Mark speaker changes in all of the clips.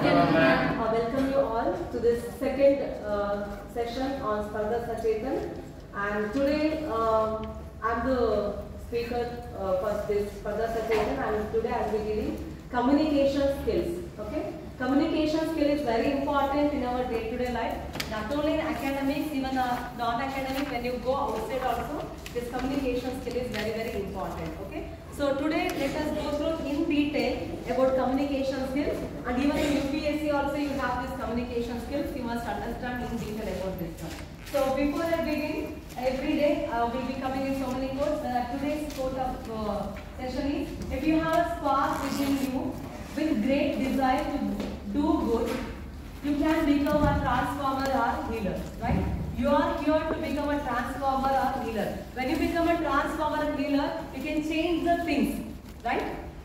Speaker 1: I welcome you all to this second uh, session on Spardha Sachetan. And today um, I'm the speaker uh, for this Spardha Sachetan and today I'll be giving communication skills. Okay? Communication skill is very important in our day-to-day life. Not only in academics, even uh, non-academic, when you go outside also, this communication skill is very, very important. Okay? So today let us go through in detail about communication skills and even in UPSC also you have this communication skills, you must understand in detail about this one. So before I begin, every day uh, we'll be coming in so many quotes. Uh, today's quote of uh, session is, if you have a spark within you with great desire to do good, you can become a transformer or healer, right? You are here to become a transformer or healer. When you become a transformer or healer, you can change the things, right?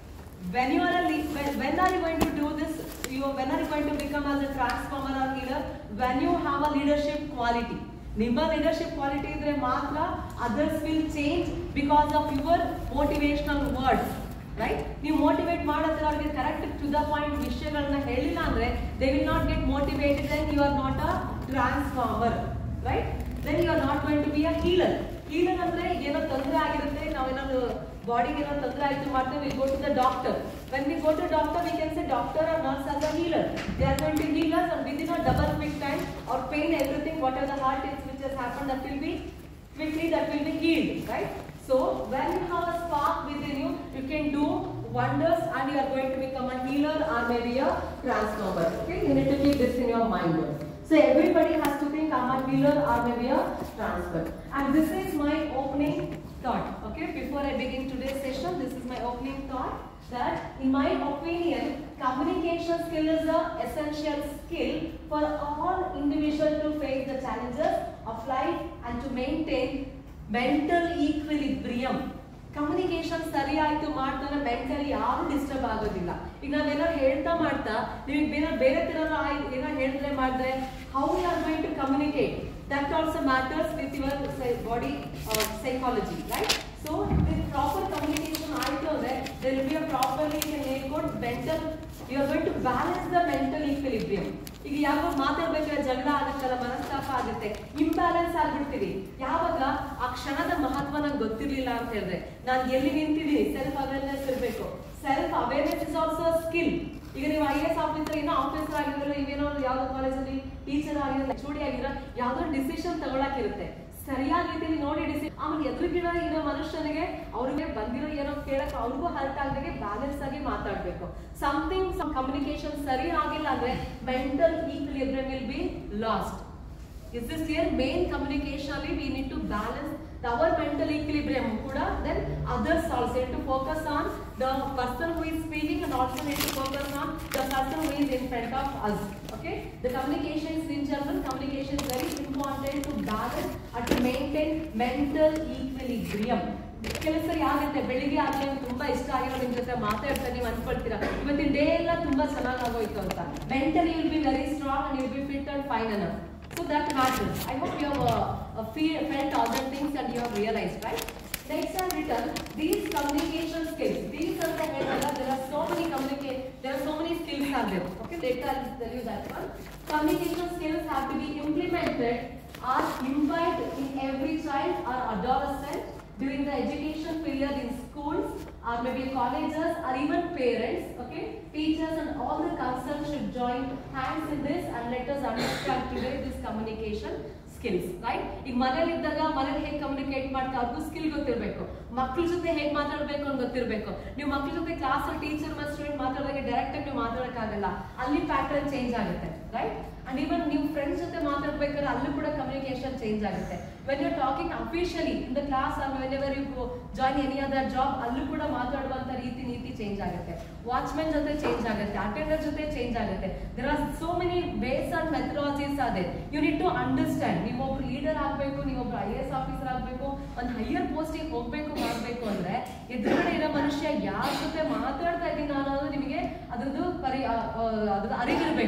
Speaker 1: When you are a le- when, when are you going to do this? You when are you going to become as a transformer or healer? When you have a leadership quality. ನಿಮ್ಮ leadership quality ಇದ್ರೆ ಮಾತ್ರ others will change because of your motivational words right ನೀವು motivate ಮಾಡೋದ್ರ ಅವ್ರಿಗೆ correct to the point ವಿಷಯಗಳನ್ನ ಹೇಳಿಲ್ಲ ಅಂದ್ರೆ they will not get motivated then you are not a transformer right then you are not going to be a healer healer ಅಂದ್ರೆ ಏನೋ ತೊಂದರೆ ಆಗಿರುತ್ತೆ ನಾವೇನಾದ್ರು ಬಾಡಿಗೆ ಏನೋ ತೊಂದರೆ ಆಯ್ತು ಮಾಡ್ತೇವೆ we go to the doctor when we go to doctor we can say doctor or nurse as a healer they are going to heal us and within a double quick time or pain everything whatever the heart is which has happened that will be quickly that will be healed right so when you have a spark within you you can do wonders and you are going to become a healer or maybe a transformer okay you need to keep this in your mind so everybody has to think i'm a healer or maybe a transfer and this is my opening thought okay before i begin today's session this is my opening thought that in my opinion communication skill is a essential skill for all individuals to face the challenges of life and to maintain mental equilibrium communication ಸರಿ ಆಯ್ತು ಮಾಡ್ತಾರೆ mentally ಯಾರು disturb ಆಗೋದಿಲ್ಲ ಈಗ ನಾವೇನಾದ್ರು ಹೇಳ್ತಾ ಮಾಡ್ತಾ ನೀವು ಬೇರೆ ಬೇರೆ ತರ ಏನೋ ಹೇಳಿದ್ರೆ ಮಾಡಿದ್ರೆ how you are going to communicate that also matters with your body psychology right so with proper communication ಆಯ್ತು ಅಂದ್ರೆ there will be a properly good mental you are going to balance the mental equilibrium ಈಗ ಯಾವಾಗ ಮಾತಾಡ್ಬೇಕಾದ್ರೆ ಜಗಳ ಆಗುತ್ತಲ್ಲ ಮನಸ್ತಾಪ ಆಗುತ್ತೆ imbalance ಆಗ್ಬಿಡ್ತೀವಿ ಯಾವಾಗ ಆ ಕ್ಷಣದ ಮಹತ್ವ ನಂಗೆ ಗೊತ್ತಿರ್ಲಿಲ್ಲ ಅಂತ ಹೇಳಿದ್ರೆ ನಾನು ಎಲ್ಲಿ ನಿಂತಿದ್ದೀನಿ ಸೆಲ್ಫ್ ಅವೇರ್ನೆಸ್ ಇರಬೇಕು self awareness is also skill ಈಗ ನೀವು ಐ ಎಸ್ ಆಫೀಸರ್ ಏನೋ ಆಫೀಸರ್ ಆಗಿರಲ್ಲ ಇವೇನೋ ಯಾವ್ದೋ ಕಾಲೇಜಲ್ಲಿ ಟೀಚರ್ ಆಗಿರಲ್ಲ ಚೂಡಿ ಆಗಿರ ಯಾವ್ದೋ ಡಿಸಿಷನ್ ತಗೊಳಕಿರುತ್ತೆ ಸರಿಯಾದ ರೀತಿಯಲ್ಲಿ ನೋಡಿ ಡಿಸಿ ಆಮೇಲೆ ಎದುರುಗಿರೋ ಇರೋ ಮನುಷ್ಯನಿಗೆ ಅವ್ರಿಗೆ ಬಂದಿರೋ ಏನೋ ಕೇಳಕ್ ಅವ್ರಿಗೂ ಹರ್ಟ್ ಆಗದಾಗೆ ಬ್ಯಾಲೆನ್ಸ್ ಆಗಿ ಮಾತಾಡ್ಬೇಕು ಸಮಥಿಂಗ್ ಸಮ್ ಕಮ್ಯುನಿಕೇಶನ್ ಸರಿ ಆಗಿಲ್ಲ ಅಂದ್ರೆ mental equilibrium will be lost is this year main communication ಅಲ್ಲಿ we need to balance our mental equilibrium ಕೂಡ then others also to focus on the person who is speaking and also need to focus on the person who is in front of us okay the communication is in general communication is very important to balance and to maintain mental equilibrium ಕೆಲವು ಸರಿ ಆಗುತ್ತೆ ಬೆಳಿಗ್ಗೆ ಆಗ್ಲೇ ತುಂಬಾ ಇಷ್ಟ ಆಗಿರೋ ನಿಮ್ ಜೊತೆ ಮಾತಾಡ್ತಾ ನೀವು ಅನ್ಕೊಳ್ತೀರಾ ಇವತ್ತಿನ ಡೇ ಎಲ್ಲ ತುಂಬಾ ಚೆನ್ನಾಗಿ ಆಗೋಯ್ತು ಅಂತ mentally will be very strong and will be fit and fine enough so that matters I hope you have felt all that things and you have realise right Next are written these communication skills. These are the head. There are so many communicate. There are so many skills are there. Okay, later I'll tell you that one. Communication skills have to be implemented or imbibed in every child or adolescent during the education period in schools or maybe colleges or even parents. Okay, teachers and all the concerned should join hands in this and let us understand today this communication skills right ಈಗ ಮನೇಲಿ ಇದ್ದಾಗ ಮನೇಲಿ ಹೇಗೆ communicate ಮಾಡ್ತಾ ಅವ್ರಿಗೂ skill ಗೊತ್ತಿರಬೇಕು ಮಕ್ಳ ಜೊತೆ ಹೇಗೆ ಮಾತಾಡಬೇಕು ಅಂತ ಗೊತ್ತಿರಬೇಕು ನೀವು ಮಕ್ಳ ಜೊತೆ ಕ್ಲಾಸ್ ಟೀಚರ್ ಮತ್ತು ಸ್ಟೂಡೆಂಟ್ ಮಾತಾಡಿದಾಗ ಡೈರೆಕ್ಟ್ ಆಗಿ ನೀವು ಮಾತಾಡೋಕ್ಕಾಗಲ್ಲ ಅಲ್ಲಿ ಪ್ಯಾಟರ್ನ್ ಚೇಂಜ್ ಆಗುತ್ತೆ ರೈಟ್ ಅಂಡ್ ಈವನ್ ನೀವು ಫ್ರೆಂಡ್ಸ್ ಜೊತೆ ಮಾತಾಡ್ಬೇಕಾದ್ರೆ ಅಲ್ಲೂ ಕೂಡ ಕಮ್ಯುನಿಕೇಶನ್ ಚೇಂಜ್ ಆಗುತ್ತೆ when you talking officially in the class or whenever you join any other job ಅಲ್ಲೂ ಕೂಡ ಮಾತಾಡುವಂತ ರೀತಿ ನೀತಿ ಚೇಂಜ್ ಆಗುತ್ತೆ ವಾಚ್ಮೆನ್ ಜೊತೆ ಚೇಂಜ್ ಆಗುತ್ತೆ ಅಟೆಂಡರ್ ಜೊತೆ ಚೇಂಜ್ ಆಗುತ್ತೆ there are so many base and methodologies ಅದೇ ಯು ನೀಡ್ ಟು ಅಂಡರ್ಸ್ಟ್ಯಾಂಡ್ ನೀವೊಬ್ರು ಲೀಡರ್ ಆಗಬೇಕು ನೀವೊಬ್ರು ಐ ಎಸ್ ಆಫೀಸರ್ ಆಗಬೇಕು ಒಂದು ಹೈಯರ್ ಪೋಸ್ಟಿಗೆ ಹೋಗ್ಬೇಕು ಮಾಡಬೇಕು ಅಂದ್ರೆ ಎದುರುಗಡೆ ಇರೋ ಮನುಷ್ಯ ಯಾರ ಜೊತೆ ಮಾತಾಡ್ತಾ ಇದ್ದೀನಿ ನಾನು ಅನ್ನೋದು ನಿಮಗೆ ಅದ್ರದ್ದು ಪರಿ ಅದ್ರದ್ದು ಅರಿವಿರಬೇಕು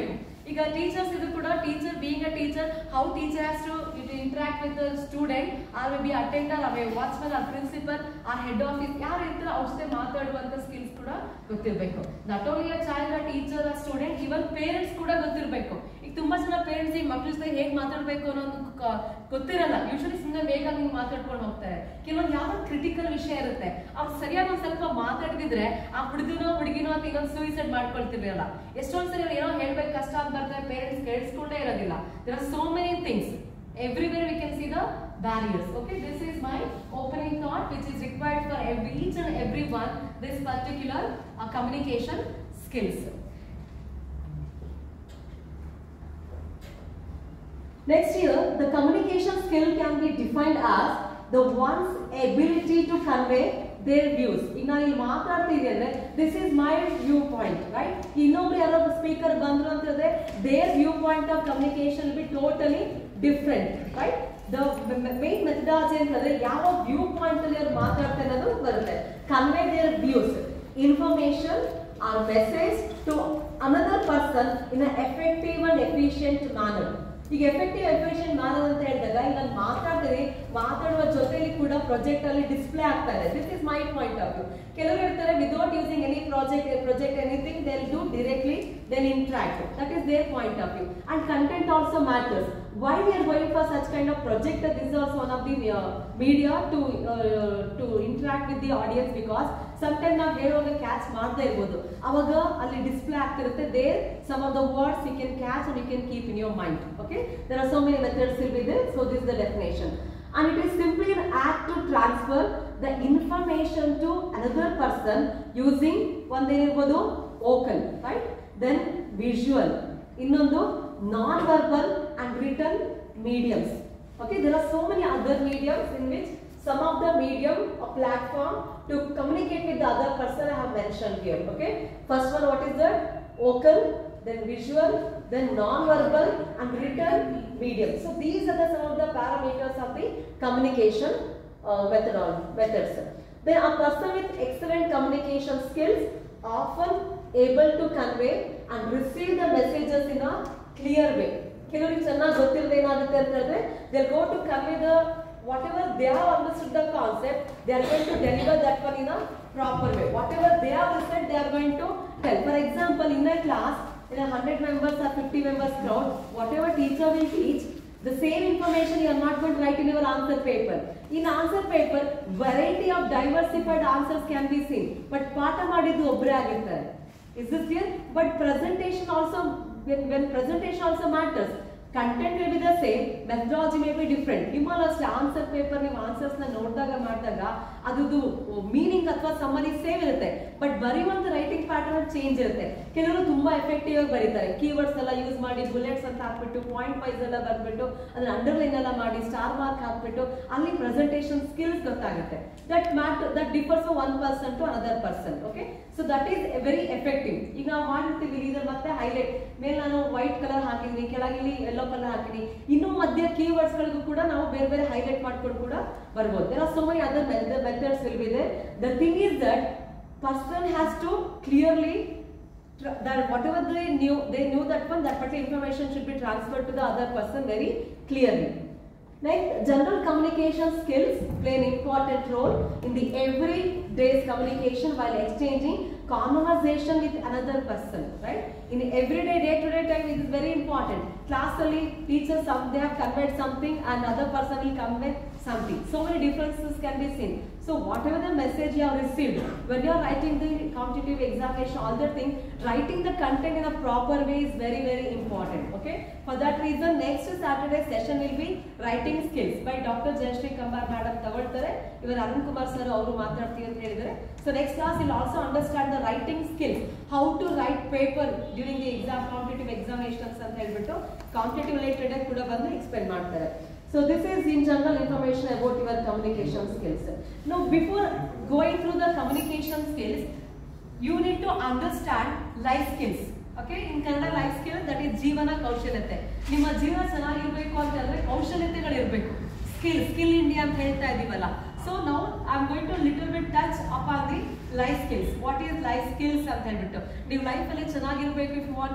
Speaker 2: ಈಗ ಟೀಚರ್ಸ್ ಇದು ಕೂಡ teacher being a teacher how teacher has to interact with the student or May maybe attender or watchman or principal or head office ಯಾರು ಇರ್ತಾರೆ ಅವ್ರ ಜೊತೆ ಮಾತಾಡುವಂತ ಸ್ಕಿಲ್ಸ್ ಕೂಡ ಗೊತ್ತಿರಬೇಕು not only a child a teacher a student even parents ಕೂಡ ಗೊತ್ತಿರಬೇಕು ಈಗ ತುಂಬಾ ಜನ ಪೇರೆಂಟ್ಸ್ ಈ ಮಕ್ಳ ಜೊತೆ ಹೇಗ್ ಮಾತಾಡ್ಬೇಕು ಅನ್ನೋದು ಕ- ಗೊತ್ತಿರಲ್ಲ ಯೂಶಲಿ ಸುಮ್ಮನೆ ಬೇಗ ಹಿಂಗ್ ಮಾತಾಡ್ಕೊಂಡು ಹೋಗ್ತಾರೆ ಕೆಲವೊಂದು ಯಾವ್ದೋ ಕ್ರಿಟಿಕಲ್ ವಿಷಯ ಇರುತ್ತೆ ಅವ್ರು ಸರಿಯಾಗಿ ಒಂದ್ ಸ್ವಲ್ಪ ಮಾತಾಡ್ತಿದ್ರೆ ಆ ಹುಡುಗನೋ ಹುಡುಗಿನೋ ಅಂತ ಇನ್ನೊಂದು ಸೂಯಿಸೈಡ್ ಮಾಡ್ಕೊಳ್ತಿರ್ಲಿಲ್ಲ ಎಷ್ಟೊಂದ್ ಸರಿ ಅವ್ರು ಏನೋ ಹೇಳ್ಬೇಕು ಕಷ್ಟ ಅಂತ ಬರ್ತಾರೆ ಪೇರೆಂಟ್ಸ್ ಕೇಳಿಸ್ಕೊಂಡೇ ಇರೋದಿಲ್ಲ there are so many things everywhere we can see the barriers okay this is my opening thought which is required for every, each and every one this particular uh, communication skills
Speaker 1: Next here, the communication skill can be defined as the one's ability to convey their views. ಈಗ ನಾನು ಇಲ್ಲಿ ಮಾತಾಡ್ತಿದ್ದೆ ಅಂದ್ರೆ this is my viewpoint right ಇನ್ನೊಬ್ರು ಯಾರೋ speaker ಬಂದ್ರು ಅಂತ ಹೇಳಿದ್ರೆ their viewpoint of communication be totally different right the main methodology ಅಂತಂದ್ರೆ ಯಾವ ವ್ಯೂ ಪಾಯಿಂಟ್ ಅಲ್ಲಿ ಅವ್ರು ಮಾತಾಡ್ತಾರೆ ಅನ್ನೋದು ಬರುತ್ತೆ convey their views information or message to another person in effective and efficient manner ಈಗ ಎಫೆಕ್ಟಿವ್ ಎಫಿಷಿಯಂಟ್ ಮ್ಯಾನರ್ ಅಂತ ಹೇಳಿದಾಗ ಈಗ ನಾನು ಮಾತಾಡ್ತೀನಿ ಮಾತಾಡುವ ಜೊತೆಲಿ ಕೂಡ ಪ್ರಾಜೆಕ್ಟ್ ಅಲ್ಲಿ ಡಿಸ್ಪ್ಲೇ ಆಗ್ತಾ ಇದೆ this is my point of view ಕೆಲವರು ಇರ್ತಾರೆ without using any project project anything they do directly then interact that is their point of view and content also matters why we are going for such kind of project this is also one of the uh, media to uh, to interact with the audience because sometimes ನಾವು ಹೇಳುವಾಗ catch ಮಾಡದೇ ಇರ್ಬೋದು ಅವಾಗ ಅಲ್ಲಿ display ಆಗ್ತಿರುತ್ತೆ there some of the words you can catch and you can keep in your mind okay there are so many methods will be there so this the definition and it is simply an act to transfer the information to another person using ಒಂದೇನಿರ್ಬೋದು vocal right then visual ಇನ್ನೊಂದು non verbal and written mediums okay there are so many other mediums in which some of the medium or platform to communicate with the other person I have mentioned here okay first one what is that vocal then visual, then non-verbal and written medium. So these are the some of the parameters of the communication uh, methodology, methods. Then a person with excellent communication skills often able to convey and receive the messages in a clear way. ಕೆಲವರಿಗೆ ಚೆನ್ನಾಗಿ ಗೊತ್ತಿಲ್ಲದೆ ಏನಾಗುತ್ತೆ ಅಂತ ಹೇಳಿದ್ರೆ they go to convey the whatever they have understood the concept they are going to deliver that one in a proper way whatever they have listen they are going to tell for example in a class in a 100 members or 50 members crowd, whatever teacher will teach, the same information you are not going to write in your answer paper. In answer paper, variety of diversified answers can be seen. But ಪಾಠ ಮಾಡಿದ್ದು ಒಬ್ಬರೇ ಆಗಿರ್ತಾರೆ. Is this clear? But presentation also, when, when presentation also matters. Content will be the same methodology may be different ನಿಮ್ಮಲ್ಲಿ ಅಷ್ಟೇ answer paper ನೀವು answers ನ ನೋಡಿದಾಗ ಮಾಡಿದಾಗ ಅದು ಮೀನಿಂಗ್ ಅಥವಾ ಸಮ್ಮರಿ ಸೇಮ್ ಇರುತ್ತೆ ಬಟ್ ಬರೆಯುವಂತ ರೈಟಿಂಗ್ ಪ್ಯಾಟರ್ನ್ ಚೇಂಜ್ ಇರುತ್ತೆ ಕೆಲವರು ತುಂಬಾ ಎಫೆಕ್ಟಿವ್ ಆಗಿ ಬರೀತಾರೆ ಕೀವರ್ಡ್ಸ್ ಎಲ್ಲ ಯೂಸ್ ಮಾಡಿ ಬುಲೆಟ್ಸ್ ಅಂತ ಹಾಕ್ಬಿಟ್ಟು ಪಾಯಿಂಟ್ ವೈಸ್ ಎಲ್ಲ ಬರ್ಬಿಟ್ಟು ಅದನ್ನ ಅಂಡರ್ಲೈನ್ ಎಲ್ಲ ಮಾಡಿ ಸ್ಟಾರ್ ಮಾರ್ಕ್ ಹಾಕ್ಬಿಟ್ಟು ಅಲ್ಲಿ ಪ್ರೆಸೆಂಟೇಷನ್ ಸ್ಕಿಲ್ಸ್ ಗೊತ್ತಾಗುತ್ತೆ that mat that differs one person to another person okay so that is very effective ಈಗ ನಾವು ಮಾಡಿರ್ತೀವಿ ಇದ್ರ ಮತ್ತೆ ಹೈಲೈಟ್ ಮೇಲೆ ನಾನು ವೈಟ್ ಕಲರ್ ಹಾಕಿದೀನಿ ಕೆಳಗಿಲ್ಲಿ ಯೆಲ್ಲೋ ಕಲರ್ ಹಾಕಿದೀನಿ ಇನ್ನು ಮಧ್ಯ ಕೀವರ್ಡ್ಸ್ ಗಳಿಗೂ ಕೂಡ ನಾವು ಬೇರೆ ಬೇರೆ ಹೈಲೈಟ್ ಮಾಡ್ಕೊಂಡು ಕೂಡ ಬರ್ಬೋದು there are so many other methods will be there the thing is that person has to clearly that whatever they knew they knew that one that particular information should be transferred to the other person very clearly Next, general communication skills play an important role in the everyday's communication while exchanging conversation with another person, right? In everyday, day-to-day time, it is very important. Class only, teachers, some they have conveyed something, and other person will convey something. So many differences can be seen. So whatever the message you have received, when you are writing the competitive examination, all the things, writing the content in a proper way is very, very important. Okay. For that reason, next Saturday session will be writing skills by Dr. Jayashree Kambar madam ತಗೊಳ್ತಾರೆ ಇವರು Arun Kumar sir ಅವರು ಮಾತಾಡ್ತೀವಿ ಅಂತ ಹೇಳಿದ್ದಾರೆ so next class will also understand the writing skills how to write paper during the exam competitive examinations ಅಂತ ಹೇಳ್ಬಿಟ್ಟು competitive related ಕೂಡ ಬಂದು ಎಕ್ಸ್ಪ್ಲೇನ್ ಮಾಡ್ತಾರೆ So this is in general information about your communication skills. Now before going through the communication skills, you need to understand life skills. Okay in Kannada life skill that is ಜೀವನ ಕೌಶಲ್ಯತೆ ನಿಮ್ಮ ಜೀವನ ಚೆನ್ನಾಗಿರ್ಬೇಕು ಅಂತ ಹೇಳಿದ್ರೆ ಕೌಶಲ್ಯತೆಗಳಿರ್ಬೇಕು ಸ್ಕಿಲ್ ಸ್ಕಿಲ್ ಇಂಡಿಯಾ ಅಂತ ಹೇಳ್ತಾ ಇದೀವಲ್ಲ ಸೊ ನಾವು I am going to little bit touch up on the life skills what is life skills ಅಂತ ಹೇಳ್ಬಿಟ್ಟು ನೀವು ಲೈಫಲ್ಲಿ ಚೆನ್ನಾಗಿರ್ಬೇಕು if you want to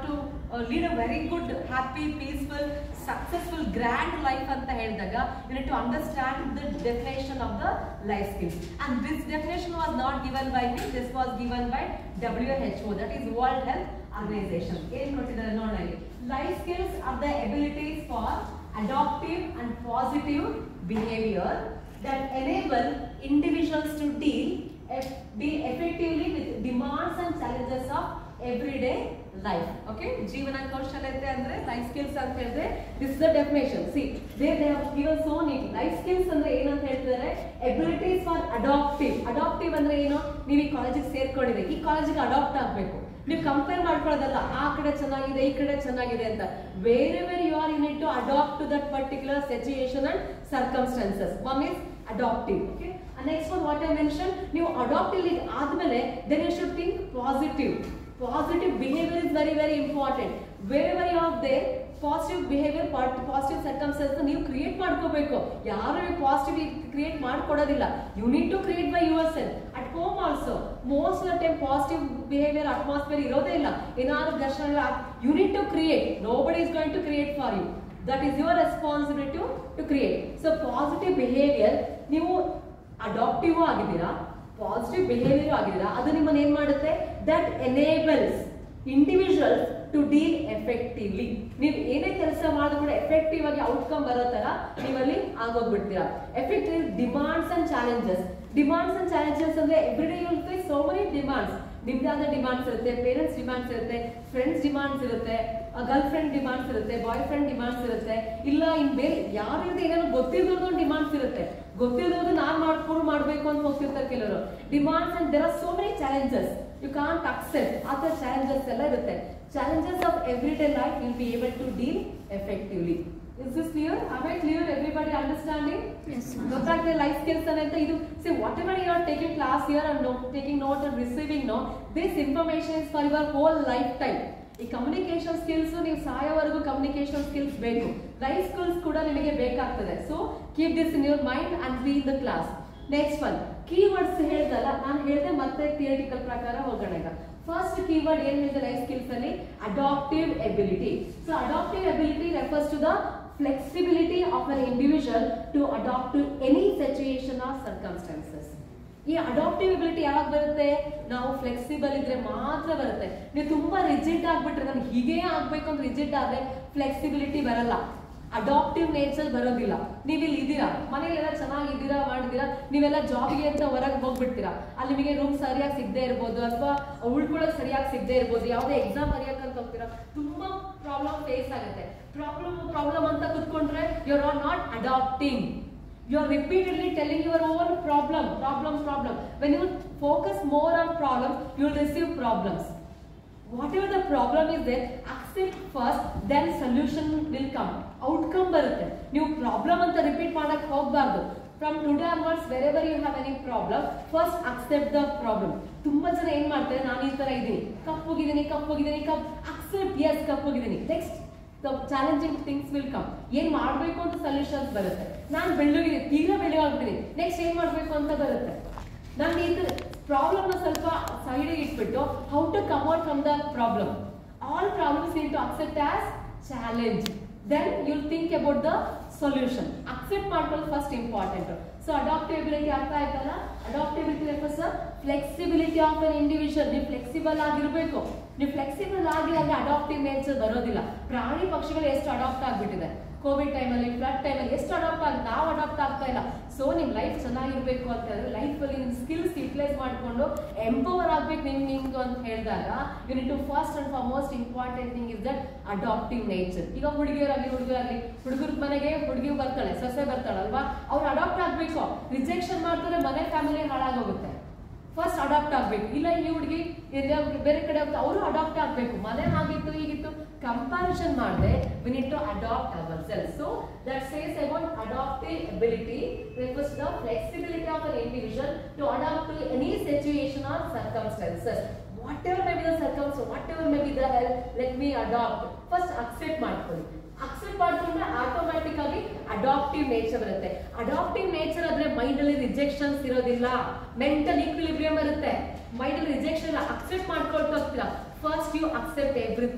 Speaker 2: lead a very good happy peaceful successful grand life ಅಂತ ಹೇಳಿದಾಗ you need to understand the definition of the life skills and this definition was not given by me this was given by W H O that is world health organisation ಏನ್ ಕೊಟ್ಟಿದ್ದಾರೆ ನೋಡೋಣ life skills are the abilities for adaptive and positive behavior that enable individuals to deal eff- deal effectively with demands and challenges of everyday life okay ಜೀವನ ಕೌಶಲ್ಯತೆ ಅಂದ್ರೆ life skills ಅಂತ ಹೇಳಿದ್ರೆ this the definition see they they have given so neat life skills ಅಂದ್ರೆ ಏನಂತ ಹೇಳ್ತಿದ್ದಾರೆ abilities for adaptive adaptive ಅಂದ್ರೆ ಏನು ನೀವು ಈ ಕಾಲೇಜಿಗೆ ಸೇರ್ಕೊಂಡಿದ್ರೆ ಈ ಕಾಲೇಜಿಗೆ ಅಡಾಪ್ಟ್ ಆಗ್ಬೇಕು ನೀವು ಕಂಪೇರ್ ಮಾಡ್ಕೊಳ್ಳೋದಲ್ಲ ಆ ಕಡೆ ಚೆನ್ನಾಗಿದೆ ಈ ಕಡೆ ಚೆನ್ನಾಗಿದೆ ಅಂತ ಬೇರೆ ಬೇರೆ you are unit to adapt to that particular situation and circumstances one is adaptive okay next one what I mention ನೀವು ಅಡಾಪ್ಟಿವ್ ಆದ್ಮೇಲೆ then you should think positive positive behaviour is very very important where very of they positive behaviour positive circumstance ನೀವು create ಮಾಡ್ಕೋಬೇಕು ಯಾರು ನೀವು positive create ಮಾಡ್ಕೊಡೋದಿಲ್ಲ you need to create by your self at home also most of time positive behaviour atmosphere ಇರೋದೇ ಇಲ್ಲ ಏನಾದ್ರು ಘರ್ಷಣೆ you need to create nobody is going to create for you that is your responsibility to create so positive behaviour ನೀವು adaptive ಆಗಿದ್ದೀರಾ positive behaviour ಆಗಿದ್ದೀರಾ ಅದು ನಿಮ್ಮನ್ನ ಏನ್ ಮಾಡುತ್ತೆ that enables individual to deal effectively ನೀವು ಏನೇ ಕೆಲಸ ಮಾಡಿದ್ರು ಕೂಡ ಎಫೆಕ್ಟಿವ್ ಆಗಿ ಔಟ್ಕಮ್ ಬರೋ ತರ ನೀವಲ್ಲಿ ಆಗೋಗ್ಬಿಡ್ತೀರಾ effective demands and challenges demands and challenges ಅಂದ್ರೆ every day you face so many demands ನಿಮ್ದಾದ ಡಿಮಾಂಡ್ಸ್ ಇರುತ್ತೆ ಪೇರೆಂಟ್ಸ್ ಡಿಮಾಂಡ್ಸ್ ಇರುತ್ತೆ ಫ್ರೆಂಡ್ಸ್ ಡಿಮಾಂಡ್ಸ್ ಇರುತ್ತೆ ಗರ್ಲ್ ಫ್ರೆಂಡ್ ಡಿಮಾಂಡ್ಸ್ ಇರುತ್ತೆ ಬಾಯ್ ಫ್ರೆಂಡ್ ಡಿಮಾಂಡ್ಸ್ ಇರುತ್ತೆ ಇಲ್ಲ ಇನ್ ಬೇರೆ ಯಾರಿಂದ ಏನೇನೋ ಗೊತ್ತಿರೋದು ಡಿಮಾಂಡ್ಸ್ ಇರುತ್ತೆ ಗೊತ್ತಿರೋದು ನಾನ್ ಮಾಡ್ಕೊಂಡು ಮಾಡ್ಬೇಕು ಅಂತ ಹೋಗ್ತಿರ್ತಾರೆ ಕೆಲವರು demands and there are so many challenges you can't accept ಆ ಥರ ಚಾಲೆಂಜಸ್ ಎಲ್ಲ ಇರುತ್ತೆ challenges of every day life will be able to deal effectively is this clear ಅವೇ ಕ್ಲಿಯರ್ ಎವ್ರಿಬಡಿ ಅಂಡರ್ಸ್ಟ್ಯಾಂಡಿಂಗ್ ಗೊತ್ತಾಗ್ತದೆ ಲೈಫ್ ಸ್ಕಿಲ್ಸ್ ಅಂತ ಇದು see whatever you are taking class here and taking note and receiving know this information is for your whole life time ಈ communication skills ನೀವು ಸಾಯೋವರೆಗೂ communication skills ಬೇಕು life skills ಕೂಡ ನಿಮಗೆ ಬೇಕಾಗ್ತದೆ so keep this in your mind and be in the class next one keywords ಹೇಳ್ದಲ್ಲ ನಾನು ಹೇಳಿದೆ ಮತ್ತೆ ಥಿಯರಿಟಿಕಲ್ ಪ್ರಕಾರ ಹೋಗೋಣ ಈಗ ಫಸ್ಟ್ ಕೀವರ್ಡ್ ಏನ್ ಹೇಳಿದೆ ಲೈಫ್ ಸ್ಕಿಲ್ಸ್ ಅಲ್ಲಿ adaptive ability so adaptive ability refers to the flexibility of an individual to adapt to any situation or circumstances ಈ ಅಡಾಪ್ಟಿವ್ ಎಬಿಲಿಟಿ ಯಾವಾಗ ಬರುತ್ತೆ ನಾವು ಫ್ಲೆಕ್ಸಿಬಲ್ ಇದ್ರೆ ಮಾತ್ರ ಬರುತ್ತೆ ನೀವು ತುಂಬಾ ರಿಜಿಡ್ ಆಗ್ಬಿಟ್ರೆ ನನ್ಗೆ ಹೀಗೆ ಆಗ್ಬೇಕು ಅಂತ ರಿಜಿಡ್ ಆದ್ರೆ ಫ್ಲೆಕ್ಸಿಬಿಲಿಟಿ ಬರಲ್ಲ ಅಡಾಪ್ಟಿವ್ ನೇಚರ್ ಬರೋದಿಲ್ಲ ನೀವು ಇಲ್ಲಿ ಇದ್ದೀರಾ ಮನೇಲೆಲ್ಲ ಚೆನ್ನಾಗಿದ್ದೀರಾ ಮಾಡಿದ್ದೀರಾ ನೀವೆಲ್ಲ ಜಾಬ್ಗೆ ಅಂತ ಹೊರಗೆ ಹೋಗ್ಬಿಡ್ತೀರಾ ಅಲ್ಲಿ ನಿಮಗೆ ರೂಮ್ ಸರಿಯಾಗಿ ಸಿಗದೆ ಇರ್ಬೋದು ಅಥವಾ ಉಳ್ಕೊಳ್ಳೋಕೆ ಸರಿಯಾಗಿ ಸಿಗದೆ ಇರ್ಬೋದು ಯಾವುದೇ ಎಕ್ಸಾಮ್ ಬರೆಯಕ್ಕೆ ಅಂತ ಹೋಗ್ತೀರಾ ತುಂಬಾ ಪ್ರಾಬ್ಲಮ್ ಫೇಸ್ ಆಗುತ್ತೆ ಪ್ರಾಬ್ಲಮ್ ಪ್ರಾಬ್ಲಮ್ ಅಂತ ಕುತ್ಕೊಂಡ್ರೆ you are not adapting you are repeatedly telling your own problem problem problem when you focus more on problem you will receive problems whatever the problem is there accept first then solution will come outcome ಬರುತ್ತೆ ನೀವು problem ಅಂತ repeat ಮಾಡಕ್ ಹೋಗ್ಬಾರ್ದು from today onwards wherever you have any problem first accept the problem ತುಂಬಾ ಜನ ಏನ್ ಮಾಡ್ತಾರೆ ನಾನು ಈ ತರ ಇದ್ದೀನಿ ಕಪ್ಪುಗಿದ್ದೀನಿ ಕಪ್ಪುಗಿದ್ದೀನಿ ಕಪ್ ಅಕ್ಸೆಪ್ಟ್ ಎಸ್ ಕಪ್ಪುಗಿದ್ದೀನಿ next challenging things will come ಏನ್ ಮಾಡ್ಬೇಕು ಅಂತ ಸೊಲ್ಯೂಷನ್ಸ್ ಬರುತ್ತೆ ನಾನು ಬೆಳ್ಳಗಿದ್ದೀನಿ ತೀರಾ ಬೆಳ್ಳಗಾಗ್ತೀನಿ ನೆಕ್ಸ್ಟ್ ಏನ್ ಮಾಡ್ಬೇಕು ಅಂತ ಬರುತ್ತೆ ನಾನು ಇದು ಪ್ರಾಬ್ಲಮ್ ನ ಸ್ವಲ್ಪ ಸೈಡಿಗೆ ಇಟ್ಬಿಟ್ಟು how to come out from the problem all problems need to accept as challenge then you'll think about the solution accept ಮಾಡ್ಕೊಳ್ಳೋದು ಫಸ್ಟ್ ಇಂಪಾರ್ಟೆಂಟ್ ಸೊ ಅಡಾಪ್ಟಬಿಲಿಟಿ ಅರ್ಥ ಆಯ್ತಲ್ಲ adaptability refers flexibility of an individual ನೀವು flexible ಆಗಿರ್ಬೇಕು ನೀವು flexible ಆಗಿ ಅಲ್ಲಿ adaptive nature ಬರೋದಿಲ್ಲ ಪ್ರಾಣಿ ಪಕ್ಷಿಗಳು ಎಷ್ಟು ಅಡಾಪ್ಟ್ ಆಗ್ಬಿಟ್ಟಿದೆ ಕೋವಿಡ್ ಟೈಮಲ್ಲಿ ಫ್ಲಡ್ ಟೈಮಲ್ಲಿ ಎಷ್ಟು ಅಡಾಪ್ಟ್ ಆಗಿ ನಾವು ಅಡಾಪ್ಟ್ ಆಗ್ತಾ ಇಲ್ಲ ಸೊ ನಿಮ್ ಲೈಫ್ ಚೆನ್ನಾಗಿರ್ಬೇಕು ಅಂತ ಹೇಳಿದ್ರೆ ಲೈಫ್ ಅಲ್ಲಿ ನಿಮ್ ಸ್ಕಿಲ್ಸ್ ಯುಟಿಲೈಸ್ ಮಾಡ್ಕೊಂಡು ಎಂಪವರ್ ಆಗ್ಬೇಕು ನಿಮ್ ನಿಮ್ಗೆ ಅಂತ ಹೇಳಿದಾಗ you need to first and foremost important thing is that adaptive nature ಈಗ ಹುಡುಗಿಯರಾಗಲಿ ಹುಡುಗರಾಗಲಿ ಹುಡುಗರ ಮನೆಗೆ ಹುಡುಗಿ ಬರ್ತಾಳೆ ಸೊಸೆ ಬರ್ತಾಳಲ್ವಾ ಅವ್ರು ಅಡಾಪ್ಟ್ ಆಗ್ಬೇಕು ರಿಜೆಕ್ಷನ್ ಮಾಡ್ತಾರೆ ಮನೆ ಫ್ಯಾಮಿಲಿ ಹಾಳಾಗೋಗುತ್ತೆ ಫಸ್ಟ್ ಅಡಾಪ್ಟ್ ಆಗ್ಬೇಕು ಇಲ್ಲ ಈ ಹುಡುಗಿ ಬೇರೆ ಕಡೆ ಹೋಗ್ತಾ ಅವರು ಅಡಾಪ್ಟ್ ಆಗ್ಬೇಕು ಮನೆ ಆಗಿತ್ತು ಹೀಗಿತ್ತು ಕಂಪ್ಯಾರಿಸನ್ ಮಾಡದೆ we need to adapt ourself so that says about adaptive ability refers to the flexibility of an individual to adapt to any situation or circumstances whatever may be the circumstance whatever may be the health let me adopt first accept ಮಾಡ್ಕೊಳ್ಳಿ accept ಮಾಡ್ಕೊಂಡ್ರೆ automatic ಆಗಿ adaptive nature ಬರುತ್ತೆ adaptive nature ಆದ್ರೆ mind ಅಲ್ಲಿ rejections ಇರೋದಿಲ್ಲ mental equilibrium ಬರುತ್ತೆ mind ಅಲ್ಲಿ rejection accept ಮಾಡ್ಕೊಳ್ತಾ ಹೋಗ್ತೀರಾ first you accept everything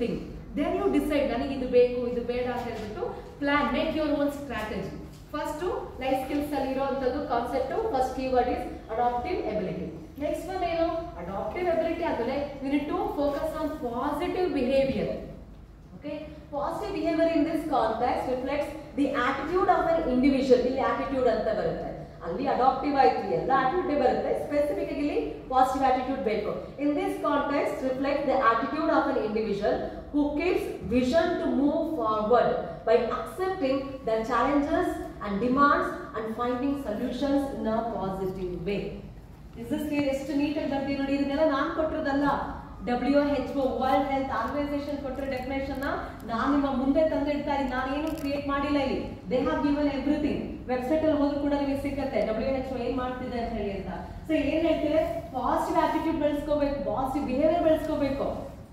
Speaker 2: then you decide ನನಗೆ ಇದು ಬೇಕು ಇದು ಬೇಡ ಅಂತ ಹೇಳ್ಬಿಟ್ಟು plan make your own strategy first life skills ಅಲ್ಲಿ ಇರುವಂತದ್ದು concept first keyword is adaptive ability next one ಏನು ಅಡಾಪ್ಟಿವ್ ಎಬಿಲಿಟಿ ಆದ್ಮೇಲೆ you need to focus on positive behaviour Okay, positive behavior in this context reflects the attitude of an individual. ಇಲ್ಲಿ attitude ಅಂತ ಬರುತ್ತೆ ಅಲ್ಲಿ adaptive ಆಯ್ತು ಎಲ್ಲ ಆಟಿಟ್ಯೂಡ್ ಬರುತ್ತೆ specific ಇಲ್ಲಿ ಪಾಸಿಟಿವ್ ಆಟಿಟ್ಯೂಡ್ ಬೇಕು in this context reflect the attitude of an individual who keeps vision to move forward by accepting the challenges and demands and finding solutions in a positive way is this ಎಷ್ಟು ನೀಟಾಗಿ ಬರ್ತೀವಿ ನೋಡಿ ಇದನ್ನೆಲ್ಲ ನಾನು ಕೊಟ್ಟಿರೋದಲ್ಲ W H O world health organisation ಕೊಟ್ಟಿರೋ definition ನಾನು ನಿಮ್ಮ ಮುಂದೆ ತಂದಿಡ್ತಾ ಇದ್ದೀನಿ ನಾನೇನು ಕ್ರಿಯೇಟ್ ಮಾಡಿಲ್ಲ ಇಲ್ಲಿ they have given everything website ಅಲ್ಲಿ ಹೋದ್ರು ಕೂಡ ನಿಮಗೆ ಸಿಕ್ಕತ್ತೆ ಡಬ್ಲ್ಯೂ ಎಚ್ ಒ ಏನ್ ಮಾಡ್ತಿದೆ ಅಂತ ಹೇಳಿ ಅಂತ ಸೊ ಏನ್ ಹೇಳ್ತೀವಿ ಪಾಸಿಟಿವ್ ಆಟಿಟ್ಯೂಡ್ ಬೆಳೆಸ್ಕೋಬೇಕು ಪಾಸಿಟಿವ್ ಬಿಹೇವಿಯರ್ ಬೆಳೆಸ್ಕೋಬೇಕು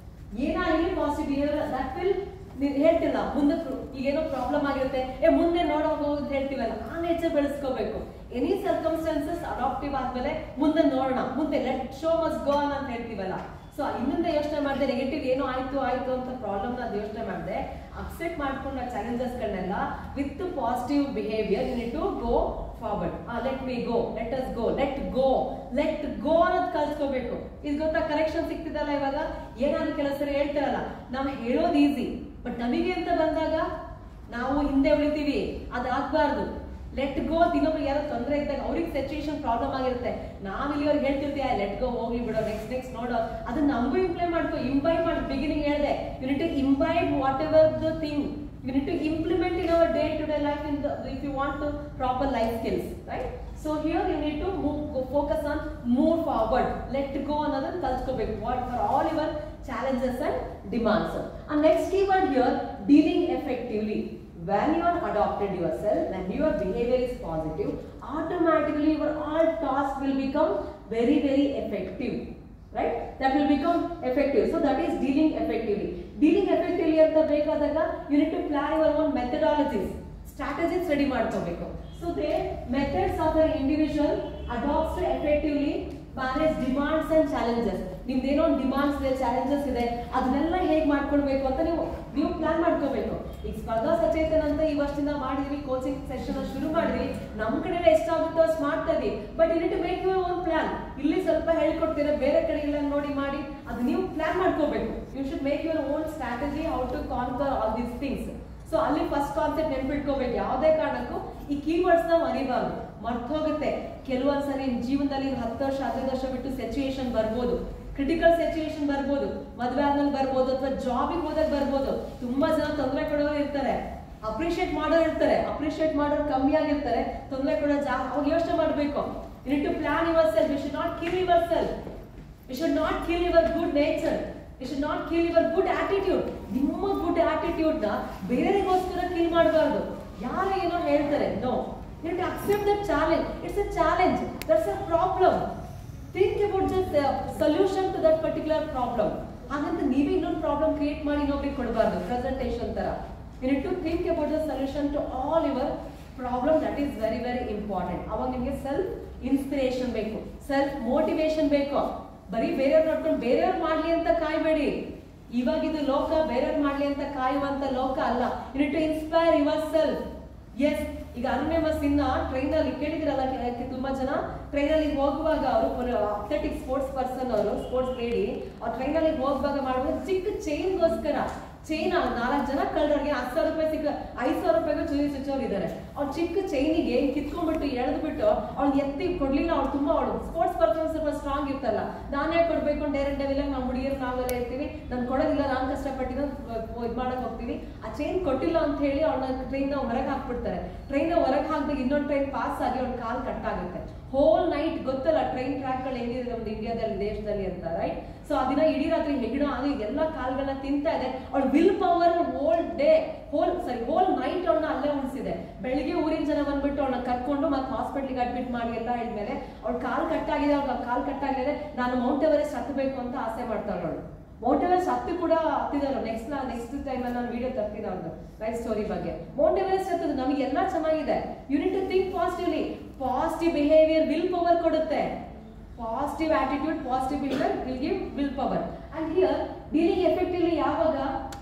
Speaker 2: ಏನಾಗಲಿ ಪಾಸಿಟಿವ್ ಬಿಹೇವಿಯರ್ ದಟ್ ವಿಲ್ ನೀನ್ ಹೇಳ್ತಿಲ್ಲ ಮುಂದೆ ಈಗೇನೋ ಪ್ರಾಬ್ಲಮ್ ಆಗಿರುತ್ತೆ ಏ ಮುಂದೆ ನೋಡೋದು ಅಂತ ಹೇಳ್ತೀವಲ್ಲ ಆ ನೇಚರ್ ಬೆಳೆಸ್ಕೋಬೇಕು ಎನಿ ಸರ್ಕಮ್ಸ್ಟೆನ್ಸಸ್ ಅಡಾಪ್ಟಿವ್ ಆದ್ಮೇಲೆ ಮುಂದೆ ನೋಡೋಣ ಮುಂದೆ ಲೆಟ್ ಶೋ ಮಸ್ ಗೋ ಅಂತ ಹೇಳ್ತೀವಲ್ಲ ಸೊ ಇನ್ನೊಂದೇ ಯೋಚನೆ ಮಾಡಿದೆ ನೆಗೆಟಿವ್ ಏನೋ ಆಯ್ತು ಆಯ್ತು ಅಂತ ಪ್ರಾಬ್ಲಮ್ ಅದು ಯೋಚನೆ ಮಾಡಿದೆ ಅಕ್ಸೆಪ್ಟ್ ಮಾಡ್ಕೊಂಡ ಗಳನ್ನೆಲ್ಲ with positive behaviour you to go forward let me go let us go let go let go ಅನ್ನೋದು ಕಲ್ಸ್ಕೋಬೇಕು ಇದು ಗೊತ್ತಾ ಕರೆಕ್ಷನ್ ಸಿಗ್ತಿದಲ್ಲ ಇವಾಗ ಏನಾದ್ರು ಕೆಲಸ ಸರಿ ಹೇಳ್ತಾರಲ್ಲ ನಾವು ಹೇಳೋದು ಈಸಿ ಬಟ್ ನಮಗೆ ಅಂತ ಬಂದಾಗ ನಾವು ಹಿಂದೆ ಉಳಿತೀವಿ ಅದಾಗಬಾರ್ದು ಲೆಟ್ ಗೋ ಇನ್ನೊಬ್ರು ಯಾರೋ ತೊಂದರೆ ಇದ್ದಾಗ ಅವ್ರಿಗೆ ಸಿಚುವೇಶನ್ ಪ್ರಾಬ್ಲಮ್ ಆಗಿರುತ್ತೆ ನಾವಿಲ್ಲಿ ಅವ್ರಿಗೆ ಹೇಳ್ತಿರ್ತೀವಿ ಲೆಟ್ ಗೋ ಹೋಗ್ಲಿ ಬಿಡೋ ನೆಕ್ಸ್ಟ್ ನೆಕ್ಸ್ಟ್ ನೋಡೋ ಅದನ್ನ ನಮಗೂ ಇಂಪ್ಲೈ ಮಾಡ್ಕೋ ಇಂಬೈಬ್ ಮಾಡಿ ಬಿಗಿನಿಂಗ್ ಹೇಳಿದೆ you need to imbibe whatever the thing you need to implement in our day to day life in the if you want to proper life skills right so here you need to move go focus on move forward let go another kalskoಬೇಕು what for all your challenges and demands and next keyword here dealing effectively when you are adopted yourself when your behavior is positive automatically your all tasks will become very very effective right that will become effective so that is dealing effectively dealing effectively ಅಂತ ಬೇಕಾದಾಗ you need to plan your own methodologies strategies ready ಮಾಡ್ಕೋಬೇಕು so the methods of an individual adopts effectively manage demands and challenges ನಿಮ್ದೇನೋ demands ಇದೆ challenges ಇದೆ ಅದನ್ನೆಲ್ಲ ಹೇಗೆ ಮಾಡ್ಕೊಳ್ಬೇಕು ಅಂತ ನೀವು ನೀವು ಪ್ಲಾನ್ ಮಾಡ್ಕೋಬೇಕು ಈಗ ಸ್ಪರ್ಧಾ ಸಚೇತನ ಅಂತ ಈ ವರ್ಷದಿಂದ ಮಾಡಿದ್ವಿ ಕೋಚಿಂಗ್ ಸೆಷನ್ ಶುರು ಮಾಡಿದ್ವಿ ನಮ್ ಕಡೆ ಎಷ್ಟಾಗುತ್ತೋ ಅಷ್ಟು ಮಾಡ್ತಾ ಇದೀವಿ but in to make your own plan ಇಲ್ಲಿ ಸ್ವಲ್ಪ ಹೇಳ್ಕೊಡ್ತೀರಾ ಬೇರೆ ಕಡೆ ಎಲ್ಲ ನೋಡಿ ಮಾಡಿ ಅದು ನೀವು ಪ್ಲಾನ್ ಮಾಡ್ಕೋಬೇಕು you should make your own strategy how to conquer all these things so ಅಲ್ಲಿ ಫಸ್ಟ್ ಕಾನ್ಸೆಪ್ಟ್ ನೆನ್ಪಿಟ್ಕೋಬೇಕು ಯಾವುದೇ ಕಾರಣಕ್ಕೂ ಈ ಕೀವರ್ಡ್ಸ್ ನ ಮರಿಬಾರ್ದು ಮರ್ತೋಗುತ್ತೆ ಕೆಲವೊಂದ್ಸರಿ ನಿಮ್ ಜೀವನದಲ್ಲಿ ಹತ್ತು ವರ್ಷ ಹದಿನೈದು ವರ್ಷ ಬಿಟ್ಟು ಸಿಚುಯೇಷನ್ ಬರ್ಬೋದು ಕ್ರಿಟಿಕಲ್ ಸಿಚುಯೇಷನ್ ಬರ್ಬೋದು ಮದ್ವೆ ಆದ್ಮೇಲೆ ಬರ್ಬೋದು ಅಥವಾ ಜಾಬಿಗೆ ಹೋದಾಗ ಬರ್ಬೋದು ತುಂಬಾ ಜನ ತೊಂದರೆ ಕೊಡೋರು ಇರ್ತಾರೆ ಅಪ್ರಿಶಿಯೇಟ್ ಮಾಡೋರು ಇರ್ತಾರೆ ಅಪ್ರಿಶಿಯೇಟ್ ಮಾಡೋರು ಕಮ್ಮಿ ಆಗಿರ್ತಾರೆ ತೊಂದರೆ ಕೊಡೋ ಜಾ ಅವಾಗ ಯೋಚನೆ ಮಾಡ್ಬೇಕು you to plan yourself you should not kill yourself you should not kill your good nature you should not kill your good attitude ನಿಮ್ಮ ಗುಡ್ ಆಟಿಟ್ಯೂಡ್ ನ ಬೇರೆಗೋಸ್ಕರ ಕಿಲ್ ಮಾಡಬಾರ್ದು ಯಾರು ಏನೋ ಹೇಳ್ತಾರೆ no you to accept that challenge it's a challenge that's a problem think about the solution to that particular problem ಹಾಗಂತ ನೀವೇ ಇನ್ನೊಂದು ಪ್ರಾಬ್ಲಮ್ ಕ್ರಿಯೇಟ್ ಮಾಡಿ ಇನ್ನೊಬ್ರಿಗೆ ಕೊಡಬಾರ್ದು ಪ್ರೆಸೆಂಟೇಷನ್ ತರ you to think about the solution to all your problem that is very very important ಅವಾಗ ನಿಮಗೆ self inspiration ಬೇಕು ಸೆಲ್ಫ್ ಮೋಟಿವೇಶನ್ ಬೇಕು ಬರೀ ಬೇರೆಯವ್ರು ನೋಡ್ಕೊಂಡು ಬೇರೆಯವ್ರು ಮಾಡ್ಲಿ ಅಂತ ಕಾಯ್ಬೇಡಿ ಇವಾಗ ಇದು ಲೋಕ ಬೇರೆಯವ್ರು ಮಾಡ್ಲಿ ಅಂತ ಕಾಯುವಂತ ಲೋಕ ಅಲ್ಲ you to inspire yourselves ಈಗ ಅನುಮೇಮ ಸಿನ್ಹಾ ಟ್ರೈನ್ ಅಲ್ಲಿ ಕೇಳಿದಿರಲ್ಲ ಕೆ- ತುಂಬಾ ಜನ ಟ್ರೈನ್ ಅಲ್ಲಿ ಹೋಗುವಾಗ ಅವರು ಅಥ್ಲೆಟಿಕ್ ಸ್ಪೋರ್ಟ್ಸ್ ಪರ್ಸನ್ ಅವರು ಸ್ಪೋರ್ಟ್ಸ್ ಲೇಡಿ ಅವ್ರು ಟ್ರೈನ್ ಅಲ್ಲಿ ಹೋಗುವಾಗ ಮಾಡುವ ಚಿಕ್ಕ ಚೈನ್ಗೋಸ್ಕರ ಚೈನ್ ನಾಲ್ಕು ಜನ ಕಳ್ಳರಿಗೆ ಹತ್ತು ಸಾವಿರ ರೂಪಾಯಿ ಸಿಕ್ಕ ಐದು ಸಾವಿರ ರೂಪಾಯಿಗೂ ಚೂರಿ ಚುಚ್ಚೋರು ಇದ್ದಾರೆ ಅವ್ರು ಚಿಕ್ಕ ಚೈನಿಗೆ ಕಿತ್ಕೊಂಡ್ಬಿಟ್ಟು ಎಳೆದ್ಬಿಟ್ಟು ಅವ್ಳು ಎತ್ತಿ ಕೊಡ್ಲಿಲ್ಲ ಅವ್ಳು ತುಂಬಾ ಅವಳು ಸ್ಪೋರ್ಟ್ಸ್ ಪರ್ಸನ್ ಸ್ವಲ್ಪ ಸ್ಟ್ರಾಂಗ್ ಇರ್ತಲ್ಲ ನಾನೇ ಕೊಡ್ಬೇಕು ಡೈರೆಕ್ಟ್ ಡೆವಿಲ್ಲ ನಾವು ಹುಡುಗಿಯರು ನಾವೆಲ್ಲ ಇರ್ತೀವಿ ನಾನು ಕೊಡೋದಿಲ್ಲ ನಾನು ಕಷ್ಟಪಟ್ಟಿದ್ದು ಇದು ಮಾಡಕ್ ಹೋಗ್ತೀವಿ ಆ ಚೈನ್ ಕೊಟ್ಟಿಲ್ಲ ಅಂತ ಹೇಳಿ ಅವ್ಳನ್ನ ಟ್ರೈನ್ ಹೊರಗೆ ಹಾಕ್ಬಿಡ್ತಾರೆ ಟ್ರೈನ್ ಹೊರಗೆ ಹಾಕ್ಬೇಕು ಇನ್ನೊಂದು ಟ್ರೈನ್ ಪಾಸ್ ಆಗಿ ಅವ್ಳ ಕಾಲ್ ಕಟ್ ಆಗುತ್ತೆ ಹೋಲ್ ನೈಟ್ ಗೊತ್ತಲ್ಲ ಟ್ರೈನ್ ಟ್ರ್ಯಾಕ್ಗಳು ಹೆಂಗಿದೆ ನಮ್ದು ಇಂಡಿಯಾದಲ್ಲಿ ದೇಶದಲ್ಲಿ ಅಂತ ರೈಟ್ ಸೊ ಅದನ್ನ ಇಡೀ ರಾತ್ರಿ ಹೆಗ್ಣ ಅದು ಎಲ್ಲ ಕಾಲ್ಗಳನ್ನ ತಿಂತಾ ಇದೆ ಅವಳ willpower whole day whole sorry whole night ಅವಳನ್ನ ಅಲ್ಲೇ ಉಳಿಸಿದೆ ಬೆಳಿಗ್ಗೆ ಊರಿನ ಜನ ಬಂದ್ಬಿಟ್ಟು ಅವಳನ್ನ ಕರ್ಕೊಂಡು ಮತ್ತೆ ಹಾಸ್ಪಿಟ್ಲಿಗೆ ಅಡ್ಮಿಟ್ ಮಾಡಿ ಎಲ್ಲ ಹೇಳಿದ್ಮೇಲೆ ಅವಳ ಕಾಲ್ ಕಟ್ಟಾಗಿದೆ ಅವ್ಳ ಕಾಲ್ ಕಟ್ಟಾಗಿದೆ ನಾನು ಮೌಂಟ್ ಎವರೆಸ್ಟ್ ಹತ್ತಬೇಕು ಅಂತ ಆಸೆ ಮಾಡ್ತಾಳೆ ಅವಳು ಮೌಂಟ್ ಎವರೆಸ್ಟ್ ಹತ್ತಿ ಕೂಡ ಹತ್ತಿದಾರು ನೆಕ್ಸ್ಟ್ ನೆಕ್ಸ್ಟ್ ಟೈಮ್ ನಾನು ವಿಡಿಯೋ ತರ್ತೀನಿ ಅವ್ರದ್ದು ಲೈಫ್ ಸ್ಟೋರಿ ಬಗ್ಗೆ ಮೌಂಟ್ ಎವರೆಸ್ಟ್ ಹತ್ತದು ನಮಗೆ ಎಲ್ಲ ಚೆನ್ನಾಗಿದೆ you need to think positively positive behaviour willpower ಕೊಡುತ್ತೆ positive attitude positive behaviour will give willpower and here dealing effectively ಯಾವಾಗ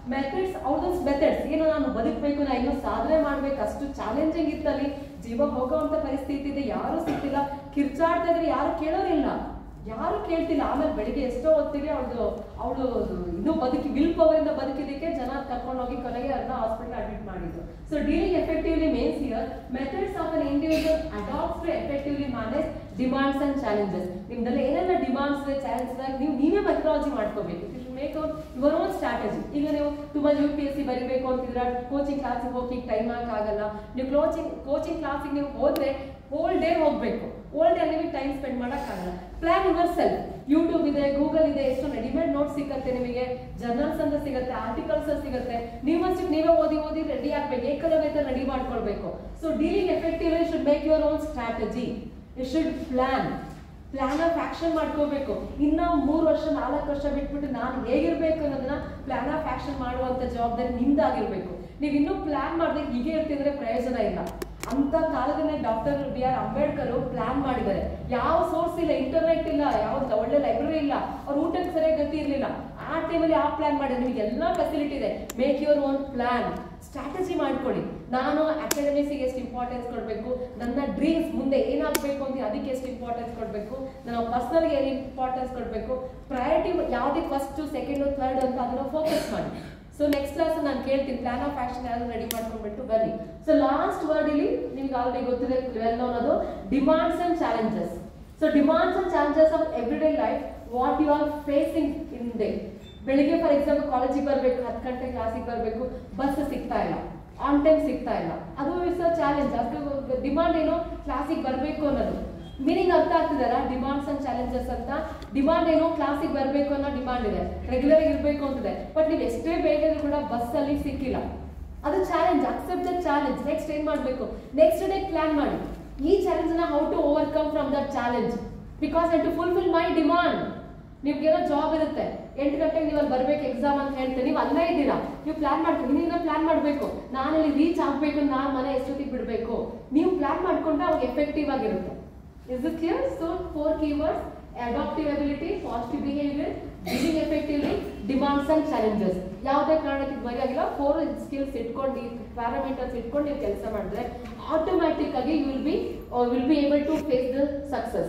Speaker 1: ಮೆಥಡ್ಸ್ ಅವ್ರದ್ದು ಮೆಥಡ್ಸ್ ಏನು ನಾನು ಬದುಕಬೇಕು ನಾ ಇನ್ನೂ ಸಾಧನೆ ಮಾಡ್ಬೇಕು ಅಷ್ಟು ಚಾಲೆಂಜಿಂಗ್ ಇತ್ತಲ್ಲಿ ಜೀವ ಹೋಗೋವಂಥ ಪರಿಸ್ಥಿತಿ ಇದೆ ಯಾರು ಸಿಗ್ತಿಲ್ಲ ಕಿರ್ಚಾಡ್ತಾ ಇದ್ರೆ ಯಾರು ಕೇಳೋರಿಲ್ಲ ಯಾರು ಕೇಳ್ತಿಲ್ಲ ಆಮೇಲೆ ಬೆಳಿಗ್ಗೆ ಎಷ್ಟೋ ಹೊತ್ತಿಗೆ ಅವಳು ಅವಳು ಇನ್ನೂ ಬದುಕಿ ವಿಲ್ ಪವರ್ ಇಂದ ಬದುಕಿದಕ್ಕೆ ಜನ ಕರ್ಕೊಂಡು ಹೋಗಿ ಕೊನೆಗೆ ಅದನ್ನ ಹಾಸ್ಪಿಟಲ್ ಅಡ್ಮಿಟ್ ಮಾಡಿದ್ರು so dealing effectively means here methods of an individual adapt to effectively manage demands and challenges ನಿಮ್ದೆಲ್ಲ ಏನೆಲ್ಲ ಡಿಮಾಂಡ್ಸ್ ಇದೆ ಚಾಲೆಂಜಸ್ ನೀವು ನೀವೇ ಮೆಥಡಾಲಜಿ ಮಾಡ್ಕೋಬೇಕು ಮೇಕ್ ಯುವರ್ ಓನ್ ಸ್ಟ್ರಾಟಜಿ ಈಗ ನೀವು ತುಂಬಾ ಯು ಪಿ ಎಸ್ ಸಿ ಬರಿಬೇಕು ಅಂತಿದ್ರೆ ಕೋಚಿಂಗ್ ಕ್ಲಾಸಿಗೆ ಹೋಗಿ ಟೈಮ್ ಆಗಲ್ಲ ನೀವು ಕೋಚಿಂಗ್ ಕೋಚಿಂಗ್ ಕ್ಲಾಸಿಗೆ ನೀವು ಹೋದ್ರೆ ಹೋಲ್ ಡೇ ಹೋಗ್ಬೇಕು ಹೋಲ್ ಡೇ ನಿಮಗೆ ಟೈಮ್ ಸ್ಪೆಂಡ್ ಮಾಡೋಕ್ಕಾಗಲ್ಲ ಪ್ಲಾನ್ ಯುವರ್ ಸೆಲ್ಫ್ ಯೂಟ್ಯೂಬ್ ಇದೆ ಗೂಗಲ್ ಇದೆ ಎಷ್ಟು ರೆಡಿಮೇಡ್ ನೋಟ್ಸ್ ಸಿಗುತ್ತೆ ನಿಮಗೆ ಜರ್ನಲ್ಸ್ ಅಂತ ಸಿಗುತ್ತೆ ಆರ್ಟಿಕಲ್ಸ್ ಸಿಗುತ್ತೆ ನೀವಷ್ಟಕ್ಕೆ ನೀವೇ ಓದಿ ಓದಿ ರೆಡಿ ಆಗ್ಬೇಕು ಏಕಲವ್ಯತೆ ರೆಡಿ ಮಾಡ್ಕೊಳ್ಬೇಕು so dealing effective should make your own strategy you should plan plan of action ಮಾಡ್ಕೋಬೇಕು ಇನ್ನ ಮೂರು ವರ್ಷ ನಾಲ್ಕು ವರ್ಷ ಬಿಟ್ಬಿಟ್ಟು ನಾನು ಹೇಗಿರ್ಬೇಕು ಅನ್ನೋದನ್ನ ಪ್ಲಾನ್ ಆಫ್ ಆಕ್ಷನ್ ಮಾಡುವಂತ ಜವಾಬ್ದಾರಿ ನಿಮ್ದಾಗಿರ್ಬೇಕು ನೀವು ಇನ್ನೂ ಪ್ಲಾನ್ ಮಾಡದೆ ಹೀಗೆ ಇರ್ತಿದ್ರೆ ಪ್ರಯೋಜನ ಇಲ್ಲ ಅಂತ ಕಾಲದಲ್ಲೇ doctor B R Ambedkar plan ಮಾಡಿದ್ದಾರೆ ಯಾವ ಸೋರ್ಸ್ ಇಲ್ಲ ಇಂಟರ್ನೆಟ್ ಇಲ್ಲ ಯಾವ್ದು ಒಳ್ಳೆ ಲೈಬ್ರರಿ ಇಲ್ಲ ಅವ್ರ ಊಟಕ್ಕೆ ಸರಿಯಾಗಿ ಗತಿ ಇರಲಿಲ್ಲ ಆ ಟೈಮಲ್ಲಿ ಆ ಪ್ಲಾನ್ ಮಾಡಿ ನಿಮಗೆ ಎಲ್ಲ ಫೆಸಿಲಿಟಿ ಇದೆ make your own plan strategy ಮಾಡ್ಕೊಳ್ಳಿ ನಾನು ಅಕಾಡೆಮಿಕ್ಸಿಗೆ ಎಷ್ಟು ಇಂಪಾರ್ಟೆನ್ಸ್ ಕೊಡಬೇಕು ನನ್ನ ಡ್ರೀಮ್ಸ್ ಮುಂದೆ ಏನಾಗಬೇಕು ಅಂತ ಅದಕ್ಕೆ ಎಷ್ಟು ಇಂಪಾರ್ಟೆನ್ಸ್ ಕೊಡಬೇಕು ನನ್ನ ಪರ್ಸನಲ್ಗೆ ಏನು ಇಂಪಾರ್ಟೆನ್ಸ್ ಕೊಡಬೇಕು ಪ್ರಯಾರಿಟಿ ಯಾವುದಕ್ಕೆ ಫಸ್ಟು ಸೆಕೆಂಡು ಥರ್ಡ್ ಅಂತ ಅದನ್ನ ಫೋಕಸ್ ಮಾಡಿ ಸೊ ನೆಕ್ಸ್ಟ್ ಕ್ಲಾಸ್ ನಾನು ಕೇಳ್ತೀನಿ ಪ್ಲಾನ್ ಆಫ್ ಆಕ್ಷನ್ ಯಾರು ರೆಡಿ ಮಾಡ್ಕೊಂಡ್ಬಿಟ್ಟು ಬನ್ನಿ ಸೊ ಲಾಸ್ಟ್ ವರ್ಡ್ ಇಲ್ಲಿ ನಿಮ್ಗೆ ಆಲ್ರೆಡಿ ಗೊತ್ತಿದೆ ವೆಲ್ ನೋನ್ ಅದು demands and challenges so demands and challenges of every day life what you are facing in day ಬೆಳಿಗ್ಗೆ ಫಾರ್ ಎಕ್ಸಾಂಪಲ್ ಕಾಲೇಜಿಗೆ ಬರಬೇಕು ಹತ್ತು ಗಂಟೆ ಕ್ಲಾಸಿಗೆ ಬರಬೇಕು ಬಸ್ ಸಿಗ್ತಾ ಇಲ್ಲ ಆನ್ ಟೈಮ್ ಸಿಗ್ತಾ ಇಲ್ಲ ಅದು ಇಸ್ ಅ ಚಾಲೆಂಜ್ ಅದು ಡಿಮಾಂಡ್ ಏನು ಕ್ಲಾಸಿಗೆ ಬರಬೇಕು ಅನ್ನೋದು ಮೀನಿಂಗ್ ಅರ್ಥ ಆಗ್ತಿದೆಲ್ಲ ಡಿಮಾಂಡ್ಸ್ ಅಂಡ್ ಚಾಲೆಂಜಸ್ ಅಂತ ಡಿಮಾಂಡ್ ಏನು ಕ್ಲಾಸಿಗೆ ಬರಬೇಕು ಅನ್ನೋ ಡಿಮಾಂಡ್ ಇದೆ ರೆಗ್ಯುಲರ್ ಇರಬೇಕು ಅಂತಿದೆ ಬಟ್ ನೀವು ಎಷ್ಟೇ ಬೇಗ ಇದ್ರೂ ಕೂಡ ಬಸ್ಸಲ್ಲಿ ಸಿಕ್ಕಿಲ್ಲ ಅದು challenge accept the challenge next ಏನ್ ಮಾಡಬೇಕು ನೆಕ್ಸ್ಟ್ ಡೇ ಪ್ಲಾನ್ ಮಾಡಿ ಈ ಚಾಲೆಂಜ್ ನ how to overcome from that challenge because and to fulfil my demand ನಿಮ್ಗೇನೋ ಜಾಬ್ ಇರುತ್ತೆ ಎಂಟು ಗಂಟೆಗೆ ನೀವು ಅಲ್ಲಿ ಬರ್ಬೇಕು ಎಕ್ಸಾಮ್ ಅಂತ ಹೇಳ್ತೀವಿ ನೀವು ಅಲ್ಲೇ ಇದ್ದೀರಾ ನೀವು ಪ್ಲಾನ್ ಮಾಡ್ತೀವಿ ನೀವು ಪ್ಲಾನ್ ಮಾಡಬೇಕು ನಾನು ಇಲ್ಲಿ ರೀಚ್ ಆಗಬೇಕು ನಾನು ಮನೆ ಎಷ್ಟೊತ್ತಿಗೆ ಬಿಡಬೇಕು ನೀವು ಪ್ಲಾನ್ ಮಾಡ್ಕೊಂಡ್ರೆ ಅವಾಗ ಎಫೆಕ್ಟಿವ್ ಆಗಿರುತ್ತೆ is it clear so four keywords adaptive ability positive behaviour dealing effectively demands and challenges ಯಾವುದೇ ಕಾರಣಕ್ಕೆ ಬರೆಯಾಗಿಲ್ಲ ಫೋರ್ ಸ್ಕಿಲ್ಸ್ ಇಟ್ಕೊಂಡು ಈ ಪ್ಯಾರಾಮೀಟರ್ಸ್ ಇಟ್ಕೊಂಡು ನೀವು ಕೆಲಸ ಮಾಡಿದ್ರೆ ಆಟೋಮ್ಯಾಟಿಕ್ ಆಗಿ you will be will be able to face the success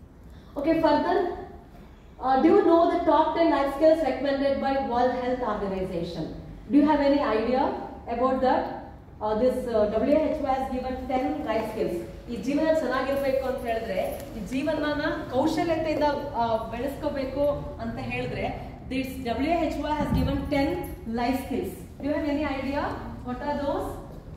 Speaker 1: okay further Uh, do you know the top 10 life skills recommended by World Health Organization? Do you have any idea about that? Uh, this uh, WHO has given 10 life skills. ಈ ಜೀವನ ಚೆನ್ನಾಗಿರ್ಬೇಕು ಅಂತ ಹೇಳಿದ್ರೆ ಈ ಜೀವನನ ಕೌಶಲ್ಯತೆಯಿಂದ ಆ, ಬೆಳೆಸ್ಕೋಬೇಕು ಅಂತ ಹೇಳಿದ್ರೆ this W H O has given ten life skills you have any idea what are those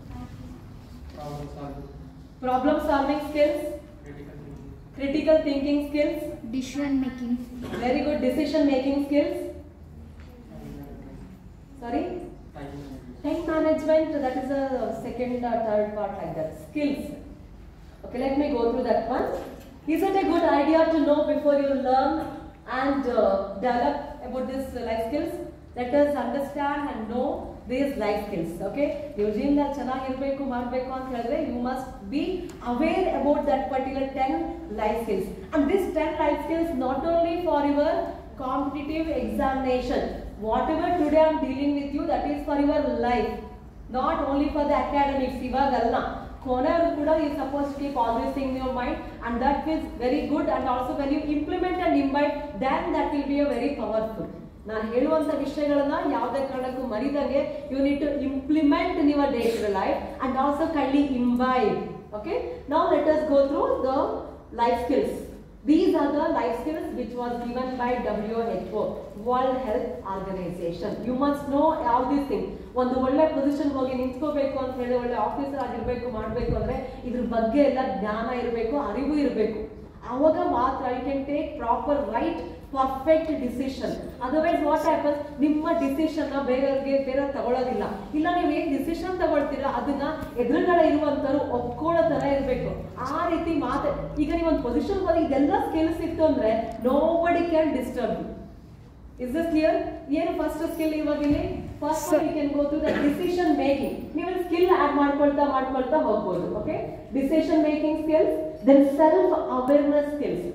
Speaker 3: problem solving,
Speaker 1: problem solving skills
Speaker 3: critical thinking,
Speaker 1: critical thinking skills
Speaker 4: decision making
Speaker 1: very good decision making skills
Speaker 3: time management,
Speaker 1: sorry
Speaker 3: time management,
Speaker 1: Time management, that is a second or third part like that. Skills. Okay, let me go through that one. Is it a good idea to know before you learn and uh, develop about this uh, life skills? Let us understand and know these life skills. Okay, ನೀವು ಜೀವನದಲ್ಲಿ ಚೆನ್ನಾಗಿರ್ಬೇಕು ಮಾಡಬೇಕು ಅಂತ ಹೇಳಿದ್ರೆ you must be aware about that particular ten life skills and this ten life skills not only for your competitive examination whatever today I'm dealing with you, that is for your life, not only for the academics. ಇವಾಗಲ್ಲ ಕೊನೆಯವರು ಕೂಡ you supposed to keep all these things in your mind and that is very good and also when you implement and imbibe then that will be a very powerful. ನಾನು ಹೇಳುವಂತ ವಿಷಯಗಳನ್ನ ಯಾವುದೇ ಕಾರಣಕ್ಕೂ ಮರಿದಂಗೆ you need to implement in your day to life and also ಕಳ್ಳಿ imbibe okay ನಾವು let us go through the life skills These are the life skills which was given by WHO, World Health Organization. You must know all these things. ಒಂದು ಒಳ್ಳೆ position ಹೋಗಿ ನಿಂತ್ಕೋಬೇಕು ಅಂತ ಹೇಳಿ ಒಳ್ಳೆ officer ಆಗಿರ್ಬೇಕು ಮಾಡಬೇಕು ಅಂದ್ರೆ ಇದ್ರ ಬಗ್ಗೆ ಎಲ್ಲ ಜ್ಞಾನ ಇರಬೇಕು ಅರಿವು ಇರಬೇಕು ಅವಾಗ ಮಾತ್ರ you can take proper right perfect decision otherwise what happens ನಿಮ್ಮ ಡಿಸಿಷನ್ ಬೇರೆಯವ್ರಿಗೆ ಬೇರೆ ತಗೊಳ್ಳೋದಿಲ್ಲ ಇಲ್ಲ ನೀವು ಏನ್ ಡಿಸಿಷನ್ ತಗೊಳ್ತೀರಾ ಅದನ್ನ ಎದುರುಗಡೆ ಇರುವಂತರು ಒಪ್ಕೊಳ್ಳೋ ತರ ಇರಬೇಕು ಆ ರೀತಿ ಮಾತು ಈಗ ನೀವು ಒಂದು ಪೊಸಿಷನ್ ಹೋಗಿ ಇದೆಲ್ಲ ಸ್ಕಿಲ್ಸ್ ಇತ್ತು ಅಂದ್ರೆ nobody can disturb you is this clear ಏನು ಫಸ್ಟ್ ಸ್ಕಿಲ್ ಇವಾಗ ಇಲ್ಲಿ first you can go to the decision making ನೀವು ಸ್ಕಿಲ್ ಆಡ್ ಮಾಡ್ಕೊಳ್ತಾ ಮಾಡ್ಕೊಳ್ತಾ ಹೋಗ್ಬೋದು okay decision making skills then self awareness skills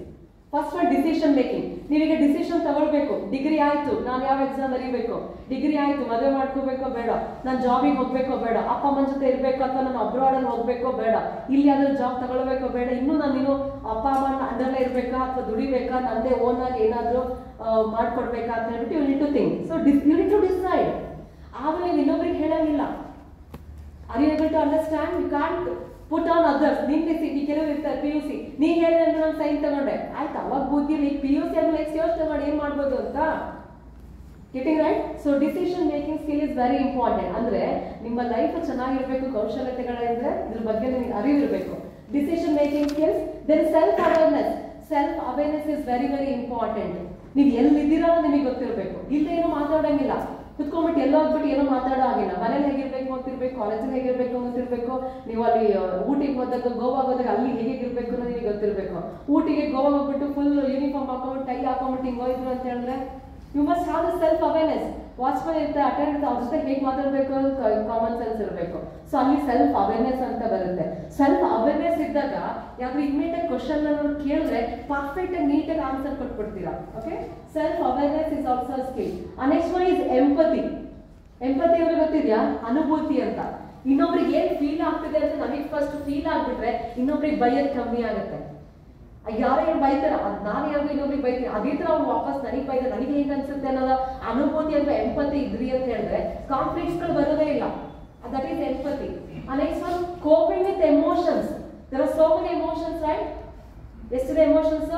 Speaker 1: first one decision making ನೀವೀಗ decision ತಗೊಳ್ಬೇಕು degree ಆಯ್ತು ನಾನು ಯಾವ ಎಕ್ಸಾಮ್ ಬರೀಬೇಕು ಡಿಗ್ರಿ ಆಯ್ತು ಮದುವೆ ಮಾಡ್ಕೋಬೇಕೋ ಬೇಡ ನಾನು ಜಾಬಿಗೆ ಹೋಗ್ಬೇಕೋ ಬೇಡ ಅಪ್ಪ ಅಮ್ಮನ ಜೊತೆ ಇರಬೇಕು ಅಥವಾ ನಾನು ಅಬ್ರಾಡಲ್ಲಿ ಹೋಗ್ಬೇಕೋ ಬೇಡ ಇಲ್ಲಿ ಯಾವ್ದಾದ್ರು ಜಾಬ್ ತಗೊಳ್ಬೇಕೋ ಬೇಡ ಇನ್ನೂ ನಾನು ಇನ್ನು ಅಪ್ಪ ಅಮ್ಮನ ಅಂಡರ್ಲೇ ಇರಬೇಕಾ ಅಥವಾ ದುಡಿಬೇಕಾ ನಂದೇ ಓನ್ ಆಗಿ ಏನಾದರೂ ಮಾಡ್ಕೊಡ್ಬೇಕಾ ಅಂತ ಹೇಳ್ಬಿಟ್ಟು you need to think so this you need to decide ಆಮೇಲೆ ನೀವು ಇನ್ನೊಬ್ರಿಗೆ ಹೇಳಂಗಿಲ್ಲ are you able to understand you can't put on others ನಿನ್ ಸಿ ಕೆಲವರು ಇರ್ತಾರೆ ಪಿ ಯು ಸಿ ನೀ ಹೇಳಿದ್ರೆ ಅಂದ್ರೆ ನಾನು ಸೈನ್ ತಗೊಂಡೆ ಆಯ್ತು ಅವಾಗ ಬುದ್ಧಿಲಿ ಪಿ ಯು ಸಿ ಆದ್ಮೇಲೆ ನೆಕ್ಸ್ಟ್ ಯೋಚನೆ ಮಾಡಿ ಏನ್ ಮಾಡ್ಬೋದು ಅಂತ getting right so decision making skill is very important ಅಂದ್ರೆ ನಿಮ್ಮ ಲೈಫ್ ಚೆನ್ನಾಗಿರ್ಬೇಕು ಕೌಶಲ್ಯತೆಗಳಿದ್ರೆ ಇದ್ರ ಬಗ್ಗೆ ನಿಮಗೆ ಅರಿವಿರಬೇಕು decision making skills then self awareness self awareness is very very important ನೀವು ಎಲ್ಲಿದ್ದೀರೋ ನಿಮಗೆ ಗೊತ್ತಿರಬೇಕು ಇಲ್ಲದೆ ಏನೋ ಮಾತಾಡಂಗಿಲ್ಲ ಕುತ್ಕೊಂಡ್ಬಿಟ್ಟು ಎಲ್ಲೋ ಹೋಗ್ಬಿಟ್ಟು ಏನೋ ಮಾತಾಡೋ ಆಗಿಲ್ಲ ಮನೇಲಿ ಹೇಗಿರ್ಬೇಕು ಅಂತಿರ್ಬೇಕು ಕಾಲೇಜಲ್ಲಿ ಹೇಗಿರ್ಬೇಕು ಅಂತಿರ್ಬೇಕು ನೀವು ಅಲ್ಲಿ ಆ, ಊಟಿಗೆ ಹೋದಾಗ ಗೋವಾ ಹೋದಾಗ ಅಲ್ಲಿ ಹೇಗಿರ್ಬೇಕು ಅನ್ನೋದು ನಿಮಗೆ ಗೊತ್ತಿರಬೇಕು ಊಟಿಗೆ ಗೋವಾ ಹೋಗ್ಬಿಟ್ಟು ಫುಲ್ ಯೂನಿಫಾರ್ಮ್ ಹಾಕೊಂಡು ಟೈ ಹಾಕೊಂಡ್ಬಿಟ್ಟು ಹಿಂಗೆ ಹೋಯ್ತು ಅಂತ ಹೇಳಿದ್ರೆ you must have the self awareness watchman ಇರ್ತಾರೆ ಅಟೆಂಡ್ ಅವ್ರ ಜೊತೆ ಹೇಗೆ ಮಾತಾಡಬೇಕು ಕಾಮನ್ ಸೆನ್ಸ್ ಇರಬೇಕು ಸೊ ಅಲ್ಲಿ ಸೆಲ್ಫ್ ಅವೇರ್ನೆಸ್ ಅಂತ ಬರುತ್ತೆ ಸೆಲ್ಫ್ ಅವೇರ್ನೆಸ್ ಇದ್ದಾಗ ಯಾವ್ದು ಇಮ್ಮಿಡಿಯೇಟ್ ಕ್ವಶನ್ ಅನ್ನು ಕೇಳಿದ್ರೆ ಪರ್ಫೆಕ್ಟ್ ಆಗಿ ನೀಟಾಗಿ ಆನ್ಸರ್ ಕೊಟ್ಬಿಡ್ತೀರಾ okay self awareness is also skill next one is empathy empathy ಅಂದ್ರೆ ಗೊತ್ತಿದ್ಯಾ ಅನುಭೂತಿ ಅಂತ ಇನ್ನೊಬ್ರಿಗೆ ಏನ್ ಫೀಲ್ ಆಗ್ತಿದೆ ಅಂತ ನಮಗೆ ಫಸ್ಟ್ ಫೀಲ್ ಆಗ್ಬಿಟ್ರೆ ಇನ್ನೊಬ್ರಿಗೆ ಬೈಯೋದ್ ಕಮ್ಮಿ ಆಗುತ್ತೆ ಯಾರೋ ಏನು ಬೈತಾರ ಅದ್ ನಾನು ಯಾರಿಗೂ ಇನ್ನೊಬ್ರಿಗೆ ಬೈತೀನಿ ಅದೇ ತರ ಅವ್ನು ವಾಪಸ್ ನನಗೆ ಬೈದ ನನಗೆ ಹೇಗೆ ಅನ್ಸುತ್ತೆ ಅನ್ನೋದ ಅನುಭೂತಿ ಅಥವಾ ಎಂಪತಿ ಇದ್ರಿ ಅಂತ ಹೇಳಿದ್ರೆ ಕಾನ್ಫ್ಲಿಕ್ಟ್ಸ್ ಗಳು ಬರೋದೇ ಇಲ್ಲ that is empathy next one coping with emotions there are so many emotions right ಎಷ್ಟಿದೆ emotions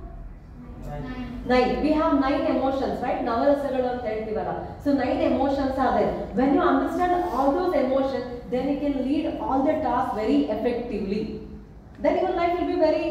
Speaker 1: nine we have nine emotions right ನವರಸಗಳು ಅಂತ ಹೇಳ್ತೀವಲ್ಲ so nine emotions are there when you understand all those emotion then you can lead all the task very effectively then your life will be very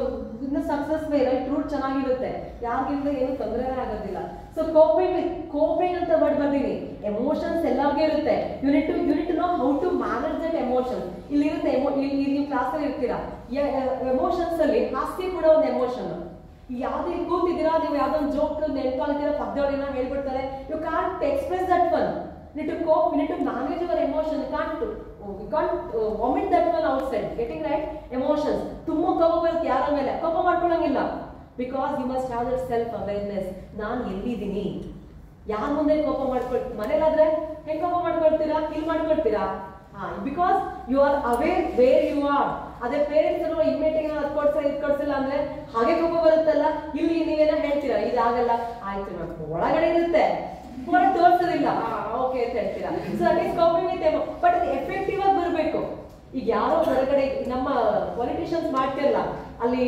Speaker 1: in success way right route ಚೆನ್ನಾಗಿರುತ್ತೆ ಯಾರಿಗಿಂತ ಏನು ತೊಂದರೆನೇ ಆಗೋದಿಲ್ಲ so coping with coping ಅಂತ word ಬರ್ತೀನಿ emotions ಎಲ್ಲರಿಗೂ ಇರುತ್ತೆ unit to unit know how to manage that emotion ಇಲ್ಲಿ ಇರುತ್ತೆ emo- ಇಲ್ಲಿ ಇಲ್ಲಿ ನೀವು ಕ್ಲಾಸಲ್ಲಿ ಇರ್ತೀರಾ ಎಮೋಷನ್ಸ್ ಅಲ್ಲಿ ಹಾಸ್ಯ ಕೂಡ ಒಂದು ಎಮೋಷನ್ ಯಾವ್ದು ಕೂತಿದ್ದೀರಾ ನೀವು ಯಾವ್ದೋ ಒಂದು ಜೋಕ್ ನೆನ್ಪಾಗ್ತೀರಾ ಪದ್ಯಗಳನ್ನ ಹೇಳ್ಬಿಡ್ತಾರೆ you can't express that one need to cope, we need to manage our emotion. We can't, uh, we can't uh, vomit that one outside. Getting right? Emotions. ತುಂಬ ಕೋಪ ಬರುತ್ತೆ ಯಾರ ಮೇಲೆ ಕೋಪ ಮಾಡ್ಕೊಳಂಗಿಲ್ಲ because you must have that self awareness ನಾನು ಎಲ್ಲಿದ್ದೀನಿ ಯಾರ ಮುಂದೆ ಕೋಪ ಮಾಡ್ಕೊಳ್ತೀವಿ ಮನೇಲಾದ್ರೆ ಹೆಂಗ್ ಕೋಪ ಮಾಡ್ಕೊಳ್ತೀರಾ ಇಲ್ಲಿ ಮಾಡ್ಕೊಳ್ತೀರಾ ಹಾ because you are aware where you are ಅದೇ ಪೇರೆಂಟ್ಸ್ ಇಮ್ಮಿಡಿಯೇಟ್ ಅದ್ ಕೊಡ್ಸಿಲ್ಲ ಇದು ಕೊಡ್ಸಿಲ್ಲ ಅಂದ್ರೆ ಹಾಗೆ ಕೋಪ ಬರುತ್ತಲ್ಲ ಇಲ್ಲಿ ನೀವೇನೋ ಹೇಳ್ತೀರಾ ಇದಾಗಲ್ಲ ಆಯ್ತು ಮ್ಯಾಮ್ ಒಳಗಡೆ ಇರುತ್ತೆ ಹೊರಗೆ ತೋರ್ಸೋದಿಲ್ಲ ಓಕೆ ಅಂತ ಹೇಳ್ತೀರಾ so that is coping with but ಅದು ಎಫೆಕ್ಟಿವ್ ಆಗಿ ಬರಬೇಕು ಈಗ ಯಾರೋ ಹೊರಗಡೆ ನಮ್ಮ ಪೊಲಿಟಿಷಿಯನ್ಸ್ ಮಾಡ್ತಿರಲ್ಲ ಅಲ್ಲಿ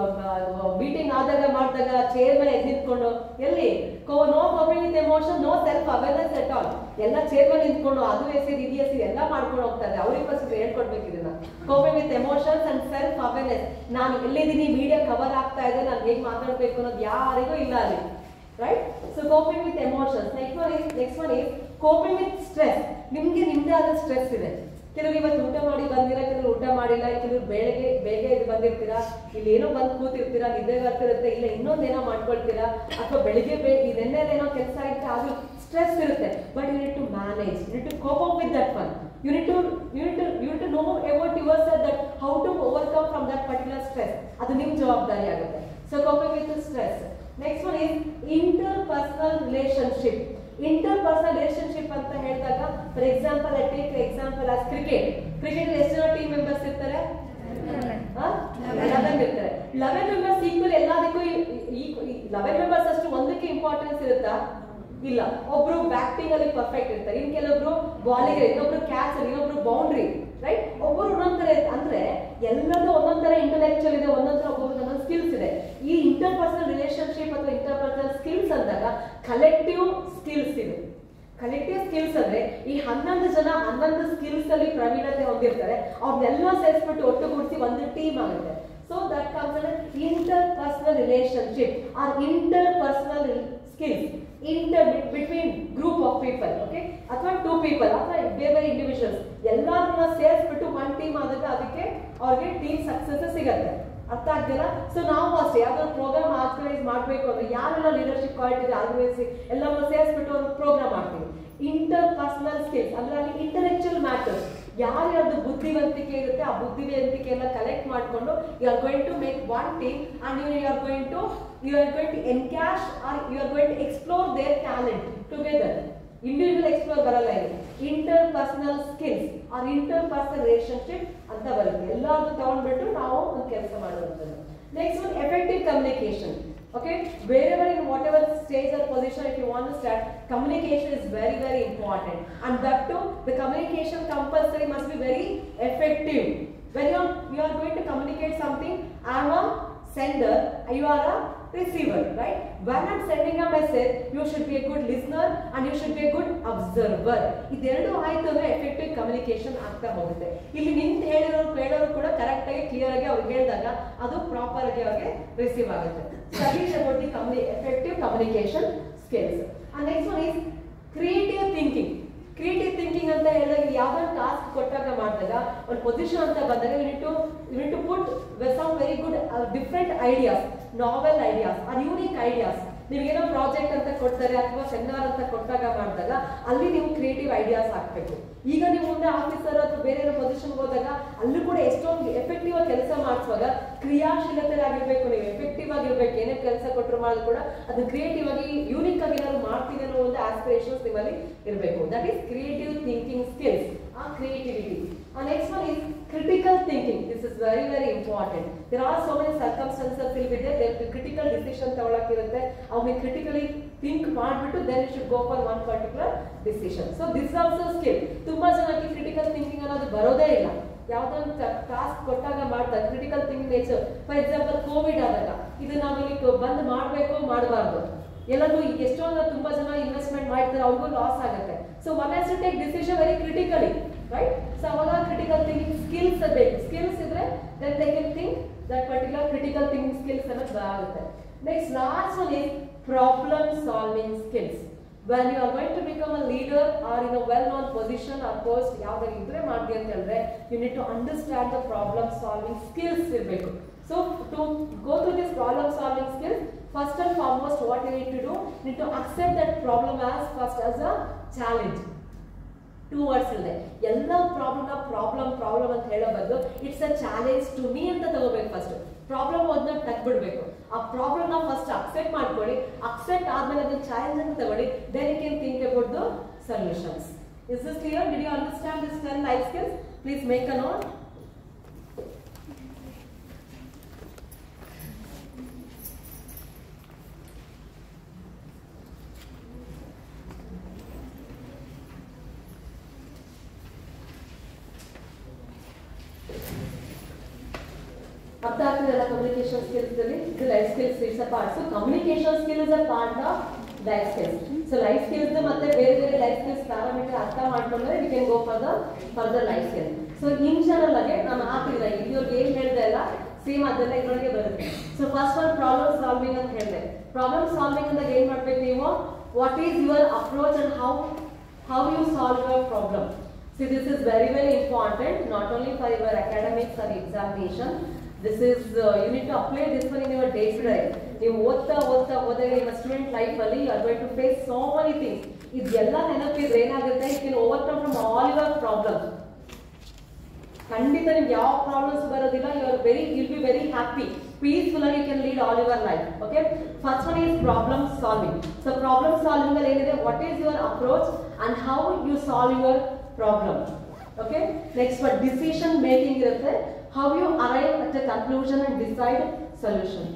Speaker 1: ಮೀಟಿಂಗ್ ಆದಾಗ ಮಾಡಿದಾಗ ಚೇರ್ ಮೇಲೆ ಎದ್ದು ನಿಂತ್ಕೊಂಡು ಎಲ್ಲಿ co no coping with emotion no self awareness at all ಎಲ್ಲ ಚೇರ್ ಮೇಲೆ ನಿಂತ್ಕೊಂಡು ಅದು ಎಸಿದ್ ಇದು ಎಸಿದ್ ಎಲ್ಲ ಮಾಡ್ಕೊಂಡು ಹೋಗ್ತಾರೆ ಅವ್ರಿಗೆ ಫಸ್ಟ್ ಹೇಳ್ಕೊಡ್ಬೇಕು ಇದನ್ನ coping with emotions and self awareness ನಾನು ಎಲ್ಲಿದ್ದೀನಿ ಮೀಡಿಯಾ ಕವರ್ ಆಗ್ತಾ ಇದೆ ನಾನು ಹೇಗೆ ಮಾತಾಡ್ಬೇಕು ಅನ್ನೋದು ಯಾರಿಗೂ ಇಲ್ಲ ಅಲ್ಲಿ right so coping with emotions next one is next one is coping with stress ನಿಮ್ಗೆ ನಿಮ್ದೇ ಆದ ಸ್ಟ್ರೆಸ್ ಇದೆ ಕೆಲವರು ಇವತ್ತು ಊಟ ಮಾಡಿ ಬಂದಿರ ಕೆಲವರು ಊಟ ಮಾಡಿಲ್ಲ ಕೆಲವರು ಬೆಳಗ್ಗೆ ಬೇಗ ಇದು ಬಂದಿರ್ತೀರಾ ಇಲ್ಲಿ ಏನೋ ಬಂದು ಕೂತಿರ್ತೀರಾ ನಿದ್ದೆ ಬರ್ತಿರುತ್ತೆ ಇಲ್ಲ ಇನ್ನೊಂದೇನೋ ಮಾಡ್ಕೊಳ್ತೀರಾ ಅಥವಾ ಬೆಳಿಗ್ಗೆ ಬೇಗ ಇದನ್ನೇನೋ ಕೆಲಸ ಇರುತ್ತೆ ಅದು ಸ್ಟ್ರೆಸ್ ಇರುತ್ತೆ but you need to manage you need to cope up with that one you need to you need to you to know about your self that how to overcome from that particular stress ಅದು ನಿಮ್ಮ ಜವಾಬ್ದಾರಿ ಆಗುತ್ತೆ so coping with stress next one is interpersonal relationship interpersonal relationship ಅಂತ ಹೇಳಿದಾಗ for example I take example as cricket cricket ಎಷ್ಟು ಜನ team members ಇರ್ತಾರೆ eleven ಇರ್ತಾರೆ ಲೆವೆನ್ ಮೆಂಬರ್ಸ್ ಈಕ್ವಲ್ ಎಲ್ಲದಕ್ಕೂ ಲೆವೆನ್ ಮೆಂಬರ್ಸ್ ಅಷ್ಟು ಒಂದಕ್ಕೆ ಇಂಪಾರ್ಟೆನ್ಸ್ ಇರುತ್ತಾ ಇಲ್ಲ ಒಬ್ರು ಬ್ಯಾಟಿಂಗ್ ಅಲ್ಲಿ ಪರ್ಫೆಕ್ಟ್ ಇರ್ತಾರೆ ಇನ್ ಕೆಲವೊಬ್ರು ಬಾಲಿಂಗ್ ಇನ್ನೊಬ್ರು ಕ್ಯಾಚ್ ಅಲ್ಲಿ ಇನ್ನೊಬ್ರು ಬೌಂಡ್ರಿ ರೈಟ್ ಒಬ್ಬರು ಒಂದೊಂದ್ ತರ ಇರುತ್ತೆ. ಅಂದ್ರೆ ಎಲ್ಲದೂ ಒಂದೊಂದ್ ತರ ಇಂಟೆಲೆಕ್ಚುಯಲ್ ಇದೆ ಒಂದೊಂದ್ ತರ ಒಬ್ಬೊಬ್ರು ಒಂದೊಂದು ಸ್ಕಿಲ್ಸ್ ಇದೆ ಈ ಇಂಟರ್ ಪರ್ಸನಲ್ ರಿಲೇಶನ್ಶಿಪ್ ಅಥವಾ ಇಂಟರ್ ಪರ್ಸನಲ್ ಸ್ಕಿಲ್ಸ್ ಅಂದಾಗ ಕಲೆಕ್ಟಿವ್ ಸ್ಕಿಲ್ಸ್ ಇದೆ ಕಲೆಕ್ಟಿವ್ ಸ್ಕಿಲ್ಸ್ ಅಂದ್ರೆ ಈ ಹನ್ನೊಂದು ಜನ ಹನ್ನೊಂದು ಸ್ಕಿಲ್ಸ್ ಅಲ್ಲಿ ಪ್ರವೀಣತೆ ಹೊಂದಿರ್ತಾರೆ ಅವ್ರನ್ನೆಲ್ಲ ಸೇರಿಸ್ಬಿಟ್ಟು ಒಟ್ಟುಗೂಡಿಸಿ ಒಂದು ಟೀಮ್ ಆಗುತ್ತೆ so that comes interpersonal relationship or interpersonal skills inter between group of people okay ಅಥವಾ ಟೂ ಪೀಪಲ್ ಅಥವಾ ಬೇರೆ ಬೇರೆ ಇಂಡಿವಿಜುವಲ್ಸ್ ಎಲ್ಲರನ್ನ ಸೇರಿಸ್ಬಿಟ್ಟು ಒನ್ ಟೀಮ್ ಆದಾಗ ಅದಕ್ಕೆ ಅವ್ರಿಗೆ ಟೀಮ್ ಸಕ್ಸಸ್ ಸಿಗತ್ತೆ ಅರ್ಥ ಆಗ್ತಿಲ್ಲ ಸೊ ನಾವು ಅಷ್ಟೇ ಯಾವ್ದಾದ್ರು ಪ್ರೋಗ್ರಾಮ್ ಆರ್ಗನೈಸ್ ಮಾಡಬೇಕು ಅಂದ್ರೆ ಯಾರೆಲ್ಲ ಲೀಡರ್ಶಿಪ್ ಕ್ವಾಲಿಟಿ ಇದೆ ಆರ್ಗನೈಸ್ ಎಲ್ಲವನ್ನ ಸೇರಿಸ್ಬಿಟ್ಟು ಒಂದು ಪ್ರೋಗ್ರಾಮ್ ಮಾಡ್ತೀವಿ ಇಂಟರ್ ಪರ್ಸನಲ್ ಸ್ಕಿಲ್ಸ್ ಅಂದ್ರೆ ಅಲ್ಲಿ ಇಂಟೆಲೆಕ್ಚುಯಲ್ ಮ್ಯಾಟರ್ಸ್ ಯಾರ್ಯಾರ್ದು ಬುದ್ಧಿ ಬುದ್ಧಿವಂತಿಕೆ ಇರುತ್ತೆ ಆ ಬುದ್ಧಿವಂತಿಕೆಯನ್ನ ಕಲೆಕ್ಟ್ ಮಾಡಿಕೊಂಡು you are going to make one team and you are going to you are going to encash or you are going to explore their talent together individual explore ಬರಲ್ಲ ಇದು interpersonal skills or interpersonal relationship ಅಂತ ಬರುತ್ತೆ ಎಲ್ಲಾದ್ರೂ ತಗೊಂಡ್ಬಿಟ್ಟು ನಾವು ಒಂದು ಕೆಲಸ ಮಾಡುವಂಥದ್ದು next one effective communication okay wherever in whatever stage or position if you want to start communication is very very important and that too the communication compulsory must be very effective when you are you are going to communicate something i am a sender you are a receiver right when i'm sending a message you should be a good listener and you should be a good observer ಇದೆರಡು ಆಯ್ತು ಅಂದ್ರೆ effective communication ಆಗ್ತಾ ಹೋಗುತ್ತೆ ಇಲ್ಲಿ ನಿಂತು ಹೇಳಿರೋರು ಕೇಳೋರು ಕೂಡ correct ಆಗಿ ಕ್ಲಿಯರ್ ಆಗಿ ಅವ್ರಿಗೆ ಹೇಳಿದಾಗ ಅದು ಪ್ರಾಪರ್ ಆಗಿ ಅವ್ರಿಗೆ ರಿಸೀವ್ ಆಗುತ್ತೆ studies about the communi effective communication skills and next one is creative thinking creative thinking ಅಂತ ಹೇಳಿದಾಗ ಯಾವ್ದೋ ಟಾಸ್ಕ್ ಕೊಟ್ಟಾಗ ಮಾಡಿದಾಗ ಒಂದು ಪೊಸಿಷನ್ ಅಂತ ಬಂದಾಗ you need to you need to put some very good different ideas novel ideas or unique ideas ನಿಮ್ಗೇನೋ project ಅಂತ ಕೊಡ್ತಾರೆ ಅಥವಾ ಸೆಮಿನಾರ್ ಅಂತ ಕೊಟ್ಟಾಗ ಮಾಡಿದಾಗ ಅಲ್ಲಿ ನೀವು ಕ್ರಿಯೇಟಿವ್ ಐಡಿಯಾಸ್ ಹಾಕ್ಬೇಕು ಈಗ ನೀವು ಮುಂದೆ ಆಫೀಸರ್ ಅಥವಾ ಬೇರೆ ಏನೋ ಪೊಸಿಷನ್ ಹೋದಾಗ ಅಲ್ಲೂ ಕೂಡ ಎಷ್ಟೊಂದು ಎಫೆಕ್ಟಿವ್ ಆಗಿ ಕೆಲಸ ಮಾಡಿಸುವಾಗ ಕ್ರಿಯಾಶೀಲತೆಯಾಗಿರ್ಬೇಕು ನೀವು ಎಫೆಕ್ಟಿವ್ ಆಗಿರ್ಬೇಕು ಏನೇ ಕೆಲಸ ಕೊಟ್ಟರು ಮಾಡಿದ್ರು ಕೂಡ ಅದು ಕ್ರಿಯೇಟಿವ್ ಆಗಿ ಯೂನಿಕ್ ಆಗಿ ನಾನು ಮಾಡ್ತೀನಿ ಅನ್ನೋ ಒಂದು ಆಸ್ಪಿರೇಷನ್ಸ್ ನಿಮ್ಮಲ್ಲಿ ಇರಬೇಕು that is creative thinking skills ಆ creativity next one is critical thinking this is very very important there are so many circumstances will be there critical decision ತಗೊಳಕ್ಕಿರುತ್ತೆ ಅವ್ರಿಗೆ ಕ್ರಿಟಿಕಲಿ ಥಿಂಕ್ ಮಾಡಿಬಿಟ್ಟು then you should go for one particular decision so this also skill ತುಂಬಾ ಜನಕ್ಕೆ critical thinking ಅನ್ನೋದು ಬರೋದೇ ಇಲ್ಲ ಯಾವ್ದೋ ಒಂದು ಟಾಸ್ಕ್ ಕೊಟ್ಟಾಗ ಮಾಡ್ತಾರೆ critical thinking nature for example COVID ಆದಾಗ ಇದು ನಾವು ಇಲ್ಲಿ ಬಂದ್ ಮಾಡಬೇಕು ಮಾಡಬಾರ್ದು ಎಲ್ಲರೂ ಈಗ ಎಷ್ಟೊಂದು ತುಂಬಾ ಜನ ಇನ್ವೆಸ್ಟ್ಮೆಂಟ್ ಮಾಡ್ತಾರೆ ಅವ್ರಿಗೂ ಲಾಸ್ ಆಗುತ್ತೆ so one has to take decision very critically right so ಅವಾಗ ಕ್ರಿಟಿಕಲ್ ಥಿಂಕಿಂಗ್ ಸ್ಕಿಲ್ಸ್ ಬೇಕು ಸ್ಕಿಲ್ಸ್ ಇದ್ರೆ then they can think that particular critical thinking skills ಅನ್ನೋದು ಆಗುತ್ತೆ next last one is problem solving skills when you are going to become a leader or in a well-known position or post ಯಾವ್ದಾರು ಇದ್ರೆ ಮಾಡ್ತಿ ಅಂತ ಹೇಳಿದ್ರೆ you need to understand the problem solving skills ಇರಬೇಕು so to go through this problem solving skills first and foremost what you need to do you need to accept that problem as first as a challenge two words ಇದೆ ಎಲ್ಲ ಪ್ರಾಬ್ಲಮ್ನ problem problem ಅಂತ ಹೇಳೋ ಬದಲು it's a challenge to me ಅಂತ ತಗೋಬೇಕು first problem ಅದನ್ನ ತೆಗ್ಬಿಡ್ಬೇಕು ಆ ಪ್ರಾಬ್ಲಮ್ ನ ಫಸ್ಟ್ ಅಕ್ಸೆಪ್ಟ್ ಮಾಡ್ಕೊಳ್ಳಿ ಅಕ್ಸೆಪ್ಟ್ ಆದ್ಮೇಲೆ ಅದನ್ನ ಚಾಲೆಂಜ್ ಅಂತ ತಗೊಳ್ಳಿ then you can think about the solutions is this clear did you understand this ten life skills please make a note ಅರ್ಥ ಆಗ್ತದಲ್ಲ ಕಮ್ಯುನಿಕೇಶನ್ ಸ್ಕಿಲ್ಸ್ ಅಲ್ಲಿ ಇದು life skills it's a part so communication skill is a part of life skills so life skills ಮತ್ತೆ ಬೇರೆ ಬೇರೆ life skills parameter ಅರ್ಥ ಮಾಡ್ಕೊಂಡ್ರೆ we can go for the further life skill so in general ಆಗಿ ನಾನು ಹಾಕಿದ್ರೆ ಇವ್ರಿಗೆ ಏನ್ ಹೇಳ್ದೆ ಅಲ್ಲ ಸೇಮ್ ಅದೆಲ್ಲ ಇದ್ರೊಳಗೆ ಬರುತ್ತೆ so first one problem solving ಅಂತ ಹೇಳಿದೆ ಪ್ರಾಬ್ಲಮ್ ಸಾಲ್ವಿಂಗ್ ಅಂದಾಗ ಏನ್ ಮಾಡ್ಬೇಕು ನೀವು what is your approach and how how you solve your problem See, this is very, very important, not only for your academics or examination. This is, uh, you need to apply this one in your day to day. ನೀವು ಓದ್ತಾ ಓದ್ತಾ ಹೋದಾಗ ನಿಮ್ಮ student life ಅಲ್ಲಿ you are going to face so many things ಇದೆಲ್ಲ ನೆನಪಿದ್ರೆ ಏನಾಗುತ್ತೆ you can overcome from all your problems ಖಂಡಿತ ನಿಮ್ಗೆ ಯಾವ ಪ್ರಾಬ್ಲಮ್ಸ್ ಬರೋದಿಲ್ಲ you are very will be very happy peaceful ಆಗಿ you can lead all your life okay first one is problem solving so problem solving ಅಲ್ಲಿ ಏನಿದೆ what is your approach and how you solve your problem okay next one decision making ಇರುತ್ತೆ how you arrive at a conclusion and decide solution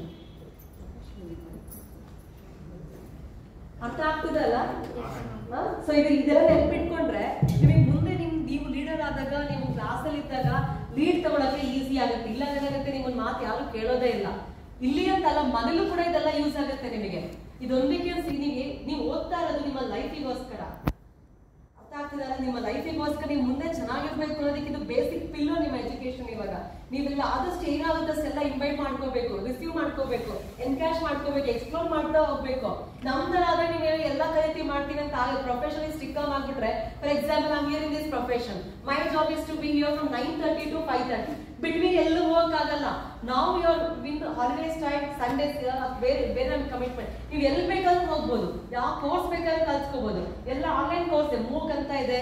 Speaker 1: ಅರ್ಥ ಆಗ್ತದಲ್ಲ so ಇದು ಇದೆಲ್ಲ ನೆನ್ಪಿಟ್ಕೊಂಡ್ರೆ ನಿಮಗೆ ಮುಂದೆ ನಿಮ್ ನೀವು ಲೀಡರ್ ಆದಾಗ ನೀವು ಕ್ಲಾಸ್ ಅಲ್ಲಿ ಇದ್ದಾಗ ಲೀಡ್ ತಗೊಳಕ್ಕೆ ಈಸಿ ಆಗುತ್ತೆ ಇಲ್ಲ ಏನಾಗುತ್ತೆ ನಿಮ್ಮನ್ನ ಮಾತು ಯಾರು ಕೇಳೋದೇ ಇಲ್ಲ ಇಲ್ಲಿ ಅಂತಲ್ಲ ಮನೇಲೂ ಕೂಡ ಇದೆಲ್ಲ ಯೂಸ್ ಆಗುತ್ತೆ ನಿಮಗೆ ಇದೊಂದಕ್ಕೆ ನಿಮಗೆ ನೀವು ಓದ್ತಾ ಇರೋದು ನಿಮ್ಮ ಲೈಫಿಗೋಸ್ಕರ ಅರ್ಥ ಆಗ್ತಿದಲ್ಲ ನಿಮ್ಮ ಲೈಫಿಗೋಸ್ಕರ ನೀವು ಮುಂದೆ ಚೆನ್ನಾಗಿರ್ಬೇಕು ಅನ್ನೋದಕ್ಕೆ ಇದು ಬೇಸಿಕ್ ಪಿಲ್ಲೋ ನಿಮ್ಮ ಎಜುಕೇಶನ್ ಇವಾಗ ನೀವೆಲ್ಲ ಆದಷ್ಟು ಏನಾಗುತ್ತೆ ಅಷ್ಟೆಲ್ಲ ಇನ್ವೈಟ್ ಮಾಡ್ಕೋಬೇಕು ರಿಸೀವ್ ಮಾಡ್ಕೋಬೇಕು ಎನ್ಕ್ಯಾಶ್ ಮಾಡ್ಕೋಬೇಕು ಎಕ್ಸ್ಪ್ಲೋರ್ ಮಾಡ್ತಾ ಹೋಗ್ಬೇಕು ನಮ್ದರ ಆದ್ರೆ ನೀವು ಎಲ್ಲ ಕಲಿತಿ ಮಾಡ್ತೀನಿ ಅಂತ ಆಗ ಪ್ರೊಫೆಷನ್ ಸ್ಟಿಕ್ ಆಗ್ಬಿಟ್ರೆ for example I'm here in this profession my job is to be here from nine thirty to five thirty between ಎಲ್ಲೂ ಹೋಗಕ್ಕಾಗಲ್ಲ ನಾವು your win holidays time Sundays ಬೇರೆ ಬೇರೆ ನಮ್ಮ ಕಮಿಟ್ಮೆಂಟ್ ನೀವು ಎಲ್ಲಿ ಬೇಕಾದ್ರೂ ಹೋಗ್ಬೋದು ಯಾವ ಕೋರ್ಸ್ ಬೇಕಾದ್ರೂ ಕಲ್ತ್ಕೋಬಹುದು ಎಲ್ಲ ಆನ್ಲೈನ್ ಕೋರ್ಸ್ ಮೂಕ್ ಅಂತ ಇದೆ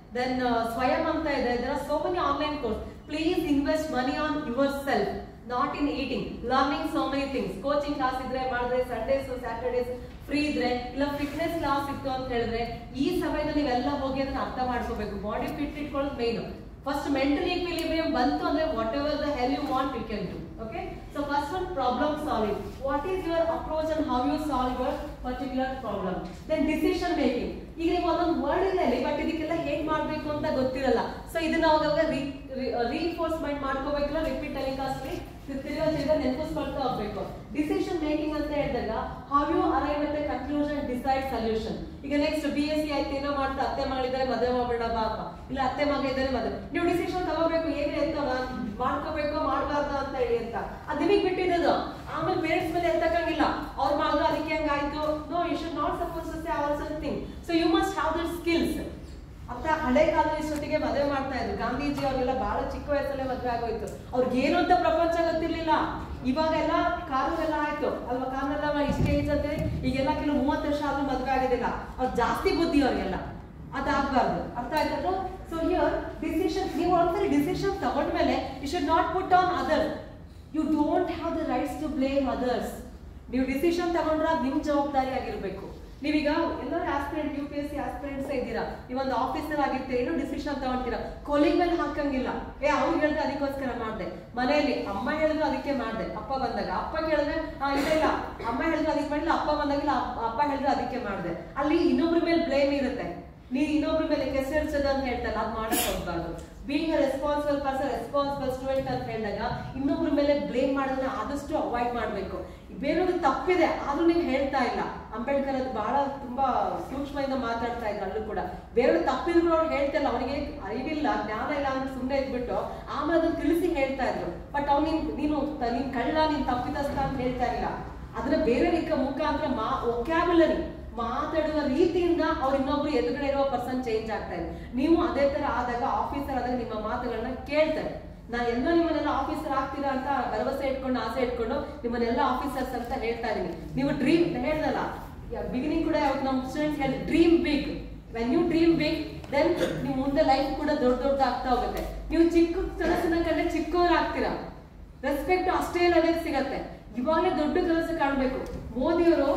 Speaker 1: ದೆನ್ ಸ್ವಯಂ ಅಂತ ಇದೆ there are so many online course please invest money on your self not in eating learning so many things coaching class ಇದ್ರೆ ಮಾಡಿದ್ರೆ ಸಂಡೇಸ್ ಸ್ಯಾಟರ್ಡೇಸ್ ಫ್ರೀ ಇದ್ರೆ ಇಲ್ಲ ಫಿಟ್ನೆಸ್ ಕ್ಲಾಸ್ ಇತ್ತು ಅಂತ ಹೇಳಿದ್ರೆ ಈ ಸಮಯದಲ್ಲಿ ನೀವೆಲ್ಲ ಹೋಗಿ ಅದನ್ನ ಅರ್ಥ ಮಾಡ್ಕೋಬೇಕು ಬಾಡಿ ಫಿಟ್ ಇಟ್ಕೊಳ್ಳೋದು ಮೇನ್ ಫಸ್ಟ್ ಮೆಂಟಲ್ ಈಕ್ವಿಲಿಬ್ರಿಯಂ ಬಂತು ಅಂದ್ರೆ whatever the hell you want you can do okay so first one problem solving what is your approach and how you solve your particular problem then decision making ಈಗ ನೀವು ಒಂದೊಂದು word ಇದೆ ಅಲ್ಲಿ but ಇದಕ್ಕೆಲ್ಲ ಹೇಗ್ ಮಾಡ್ಬೇಕು ಅಂತ ಗೊತ್ತಿರಲ್ಲ ಸೊ ಇದನ್ನ ಅವಾಗ ರೀಫೋರ್ಸ್ಮೆಂಟ್ ಮಾಡ್ಕೋಬೇಕಲ್ಲ ರಿಪೀಟ್ ಟೆಲಿಕಾಸ್ಟ್ ತಿರ್ಗಾ ತಿರ್ಗಾ ನೆನಪಿಸ್ಕೊಳ್ತಾ ಹೋಗ್ಬೇಕು ಡಿಸಿಷನ್ ಮೇಕಿಂಗ್ ಅಂತ ಹೇಳಿದಾಗ how you arrive at conclusion decide solution ಈಗ ನೆಕ್ಸ್ಟ್ ಬಿ ಎಸ್ ಸಿ ಆಯ್ತು ಏನೋ ಮಾಡ್ತಾ ಅತ್ತೆ ಮಗಳಿದ್ದಾರೆ ಮದುವೆ ಮಾಡ್ಬೇಡ ಬಾಪ ಇಲ್ಲ ಅತ್ತೆ ಮಗ ಇದ್ದಾರೆ ಮದುವೆ ನೀವು ಡಿಸಿಷನ್ ತಗೋಬೇಕು ಏನು ಅಂತ ಮಾಡ್ಕೋಬೇಕು ಮಾಡಬಾರ್ದು ಅಂತ ಹೇಳಿ ಅಂತ ಅದು ನಿಮಗೆ ಬಿಟ್ಟಿದ್ದು ಆಮೇಲೆ ಪೇರೆಂಟ್ಸ್ ಮೇಲೆ ಎತ್ತಕ್ಕಂಗಿಲ್ಲ ಅವ್ರ ಮಗ ಅದಕ್ಕೆ ಹಂಗಾಯ್ತು no you should not suppose to say all something so you must have that skills ಅಂತ ಹಳೆ ಕಾಲದ ಇಷ್ಟೊತ್ತಿಗೆ ಮದುವೆ ಮಾಡ್ತಾ ಇದ್ರು ಗಾಂಧೀಜಿ ಅವರೆಲ್ಲ ಬಹಳ ಚಿಕ್ಕ ವಯಸ್ಸಲ್ಲೇ ಮದುವೆ ಆಗೋಯ್ತು ಅವ್ರಿಗೆ ಏನು ಅಂತ ಪ್ರಪಂಚ ಗೊತ್ತಿರ್ಲಿಲ್ಲ ಇವಾಗೆಲ್ಲ ಕಾರು ಎಲ್ಲ ಆಯ್ತು ಅಲ್ವಾ ಕಾರನೆಲ್ಲ ಇಷ್ಟೇ ಏಜ್ ಅಂತ ಈಗೆಲ್ಲ ಕೆಲವು ಮೂವತ್ತು ವರ್ಷ ಆದ್ರೂ ಮದುವೆ ಆಗೋದಿಲ್ಲ ಅವ್ರು ಜಾಸ್ತಿ ಬುದ್ಧಿ ಅವ್ರಿಗೆಲ್ಲ ಅದಾಗಬಾರ್ದು ಅರ್ಥ ಆಯ್ತಲ್ಲ ಸೊ ಹಿಯರ್ ಡಿಸಿಷನ್ ನೀವು ಒಂದ್ಸರಿ ಡಿಸಿಷನ್ ತಗೊಂಡ್ಮೇಲೆ you should not put on others you don't have the rights to blame others ನೀವು ಡಿಸಿಷನ್ ತಗೊಂಡ್ರೆ ಅದು ನಿಮ್ಮ ಜವಾಬ್ದಾರಿ ಆಗಿರ್ಬೇಕು ನೀವೀಗ ಎಲ್ಲರೂ aspirant U P S C aspirants ಇದ್ದೀರಾ ನೀವೊಂದು ಆಫೀಸರ್ ಆಗಿರ್ತೀರ ಏನೋ ಡಿಸಿಷನ್ ತಗೊಂತೀರಾ ಕೊಲಿಗ್ ಮೇಲೆ ಹಾಕಂಗಿಲ್ಲ ಏ ಅವ್ರು ಹೇಳಿದ್ರೆ ಅದಕ್ಕೋಸ್ಕರ ಮಾಡ್ದೆ ಮನೆಯಲ್ಲಿ ಅಮ್ಮ ಹೇಳಿದ್ರು ಅದಕ್ಕೆ ಮಾಡ್ದೆ ಅಪ್ಪ ಬಂದಾಗ ಅಪ್ಪ ಕೇಳಿದ್ರೆ ಆ ಇಲ್ಲ ಇಲ್ಲ ಅಮ್ಮ ಹೇಳಿದ್ರು ಅದಕ್ಕೆ ಮಾಡಿಲ್ಲ ಅಪ್ಪ ಬಂದಾಗಿಲ್ಲ ಅಪ್ಪ- ಅಪ್ಪ ಹೇಳಿದ್ರು ಅದಕ್ಕೆ ಮಾಡ್ದೆ ಅಲ್ಲಿ ಇನ್ನೊಬ್ರ ಮೇಲೆ ಬ್ಲೇಮ್ ಇರುತ್ತೆ ನೀನ್ ಇನ್ನೊಬ್ರ ಮೇಲೆ ಕೆಸರಿಸೋದು ಅಂತ ಹೇಳ್ತಲ್ಲ ಅದ್ ಮಾಡಕ್ ಹೋಗ್ಬಾರ್ದು being responsible person responsible student ಅಂತ ಹೇಳಿದಾಗ ಇನ್ನೊಬ್ರ ಮೇಲೆ ಬ್ಲೇಮ್ ಮಾಡೋದನ್ನ ಆದಷ್ಟು ಅವಾಯ್ಡ್ ಮಾಡ್ಬೇಕು ಬೇರೆಯವ್ರಿಗೆ ತಪ್ಪಿದೆ ಆದ್ರೂ ನೀವು ಹೇಳ್ತಾ ಇಲ್ಲ ಅಂಬೇಡ್ಕರ್ ಅದು ಬಹಳ ತುಂಬಾ ಸೂಕ್ಷ್ಮದಿಂದ ಮಾತಾಡ್ತಾ ಇದ್ರು ಅಲ್ಲೂ ಕೂಡ ಬೇರೆಯವ್ರಿಗೆ ತಪ್ಪಿದ್ರು ಅವ್ರು ಹೇಳ್ತಾ ಇಲ್ಲ ಅವನಿಗೆ ಅರಿವಿಲ್ಲ ಜ್ಞಾನ ಇಲ್ಲ ಅಂದ್ರೆ ಸುಮ್ಮನೆ ಇದ್ಬಿಟ್ಟು ಆಮೇಲೆ ಅದನ್ನ ತಿಳಿಸಿ ಹೇಳ್ತಾ ಇದ್ರು ಬಟ್ ಅವ್ನು ನೀನ್ ನೀನು ತ- ನೀನ್ ಕಳ್ಳ ನೀನ್ ತಪ್ಪಿತಸ್ಥ ಅಂತ ಹೇಳ್ತಾ ಇಲ್ಲ ಅದನ್ನ ಬೇರೆ ಮುಖಾಂತರ ಮಾ ಒಕ್ಯಾಬುಲರಿ ಮಾತಾಡುವ ರೀತಿಯಿಂದ ಅವ್ರು ಇನ್ನೊಬ್ರು ಎದುರುಗಡೆ ಇರುವ ಪರ್ಸನ್ ಚೇಂಜ್ ಆಗ್ತಾ ಇದೆ ನೀವು ಅದೇ ತರ ಆದಾಗ ಆಫೀಸರ್ ಆದಾಗ ನಿಮ್ಮ ಮಾತುಗಳನ್ನ ಕೇಳ್ತಾರೆ ನಾನು ಎಲ್ಲೋ ನಿಮ್ಮನ್ನೆಲ್ಲ ಆಫೀಸರ್ ಆಗ್ತೀರಾ ಅಂತ ಭರವಸೆ ಇಟ್ಕೊಂಡು ಆಸೆ ಇಟ್ಕೊಂಡು ನಿಮ್ಮನ್ನೆಲ್ಲ ಆಫೀಸರ್ಸ್ ಅಂತ ಹೇಳ್ತಾ ಇದೀನಿ ನೀವು ಡ್ರೀಮ್ ಹೇಳ್ದಲ್ಲ ಬಿಗಿನಿಂಗ್ ಕೂಡ ಯಾವತ್ತು ನಮ್ಮ ಸ್ಟೂಡೆಂಟ್ಸ್ ಹೇಳಿ dream big when you dream big then ನೀವು ಮುಂದೆ ಲೈಫ್ ಕೂಡ ದೊಡ್ಡ ದೊಡ್ಡ ಆಗ್ತಾ ಹೋಗುತ್ತೆ ನೀವು ಚಿಕ್ಕ ಕನಸನ್ನ ಕಂಡ್ರೆ ಚಿಕ್ಕವ್ರು ಆಗ್ತೀರಾ ರೆಸ್ಪೆಕ್ಟ್ ಅಷ್ಟೇ ಲೆವೆಲ್ ಸಿಗತ್ತೆ ಇವಾಗಲೇ ದೊಡ್ಡ ಕನಸು ಕಾಣಬೇಕು ಮೋದಿಯವರು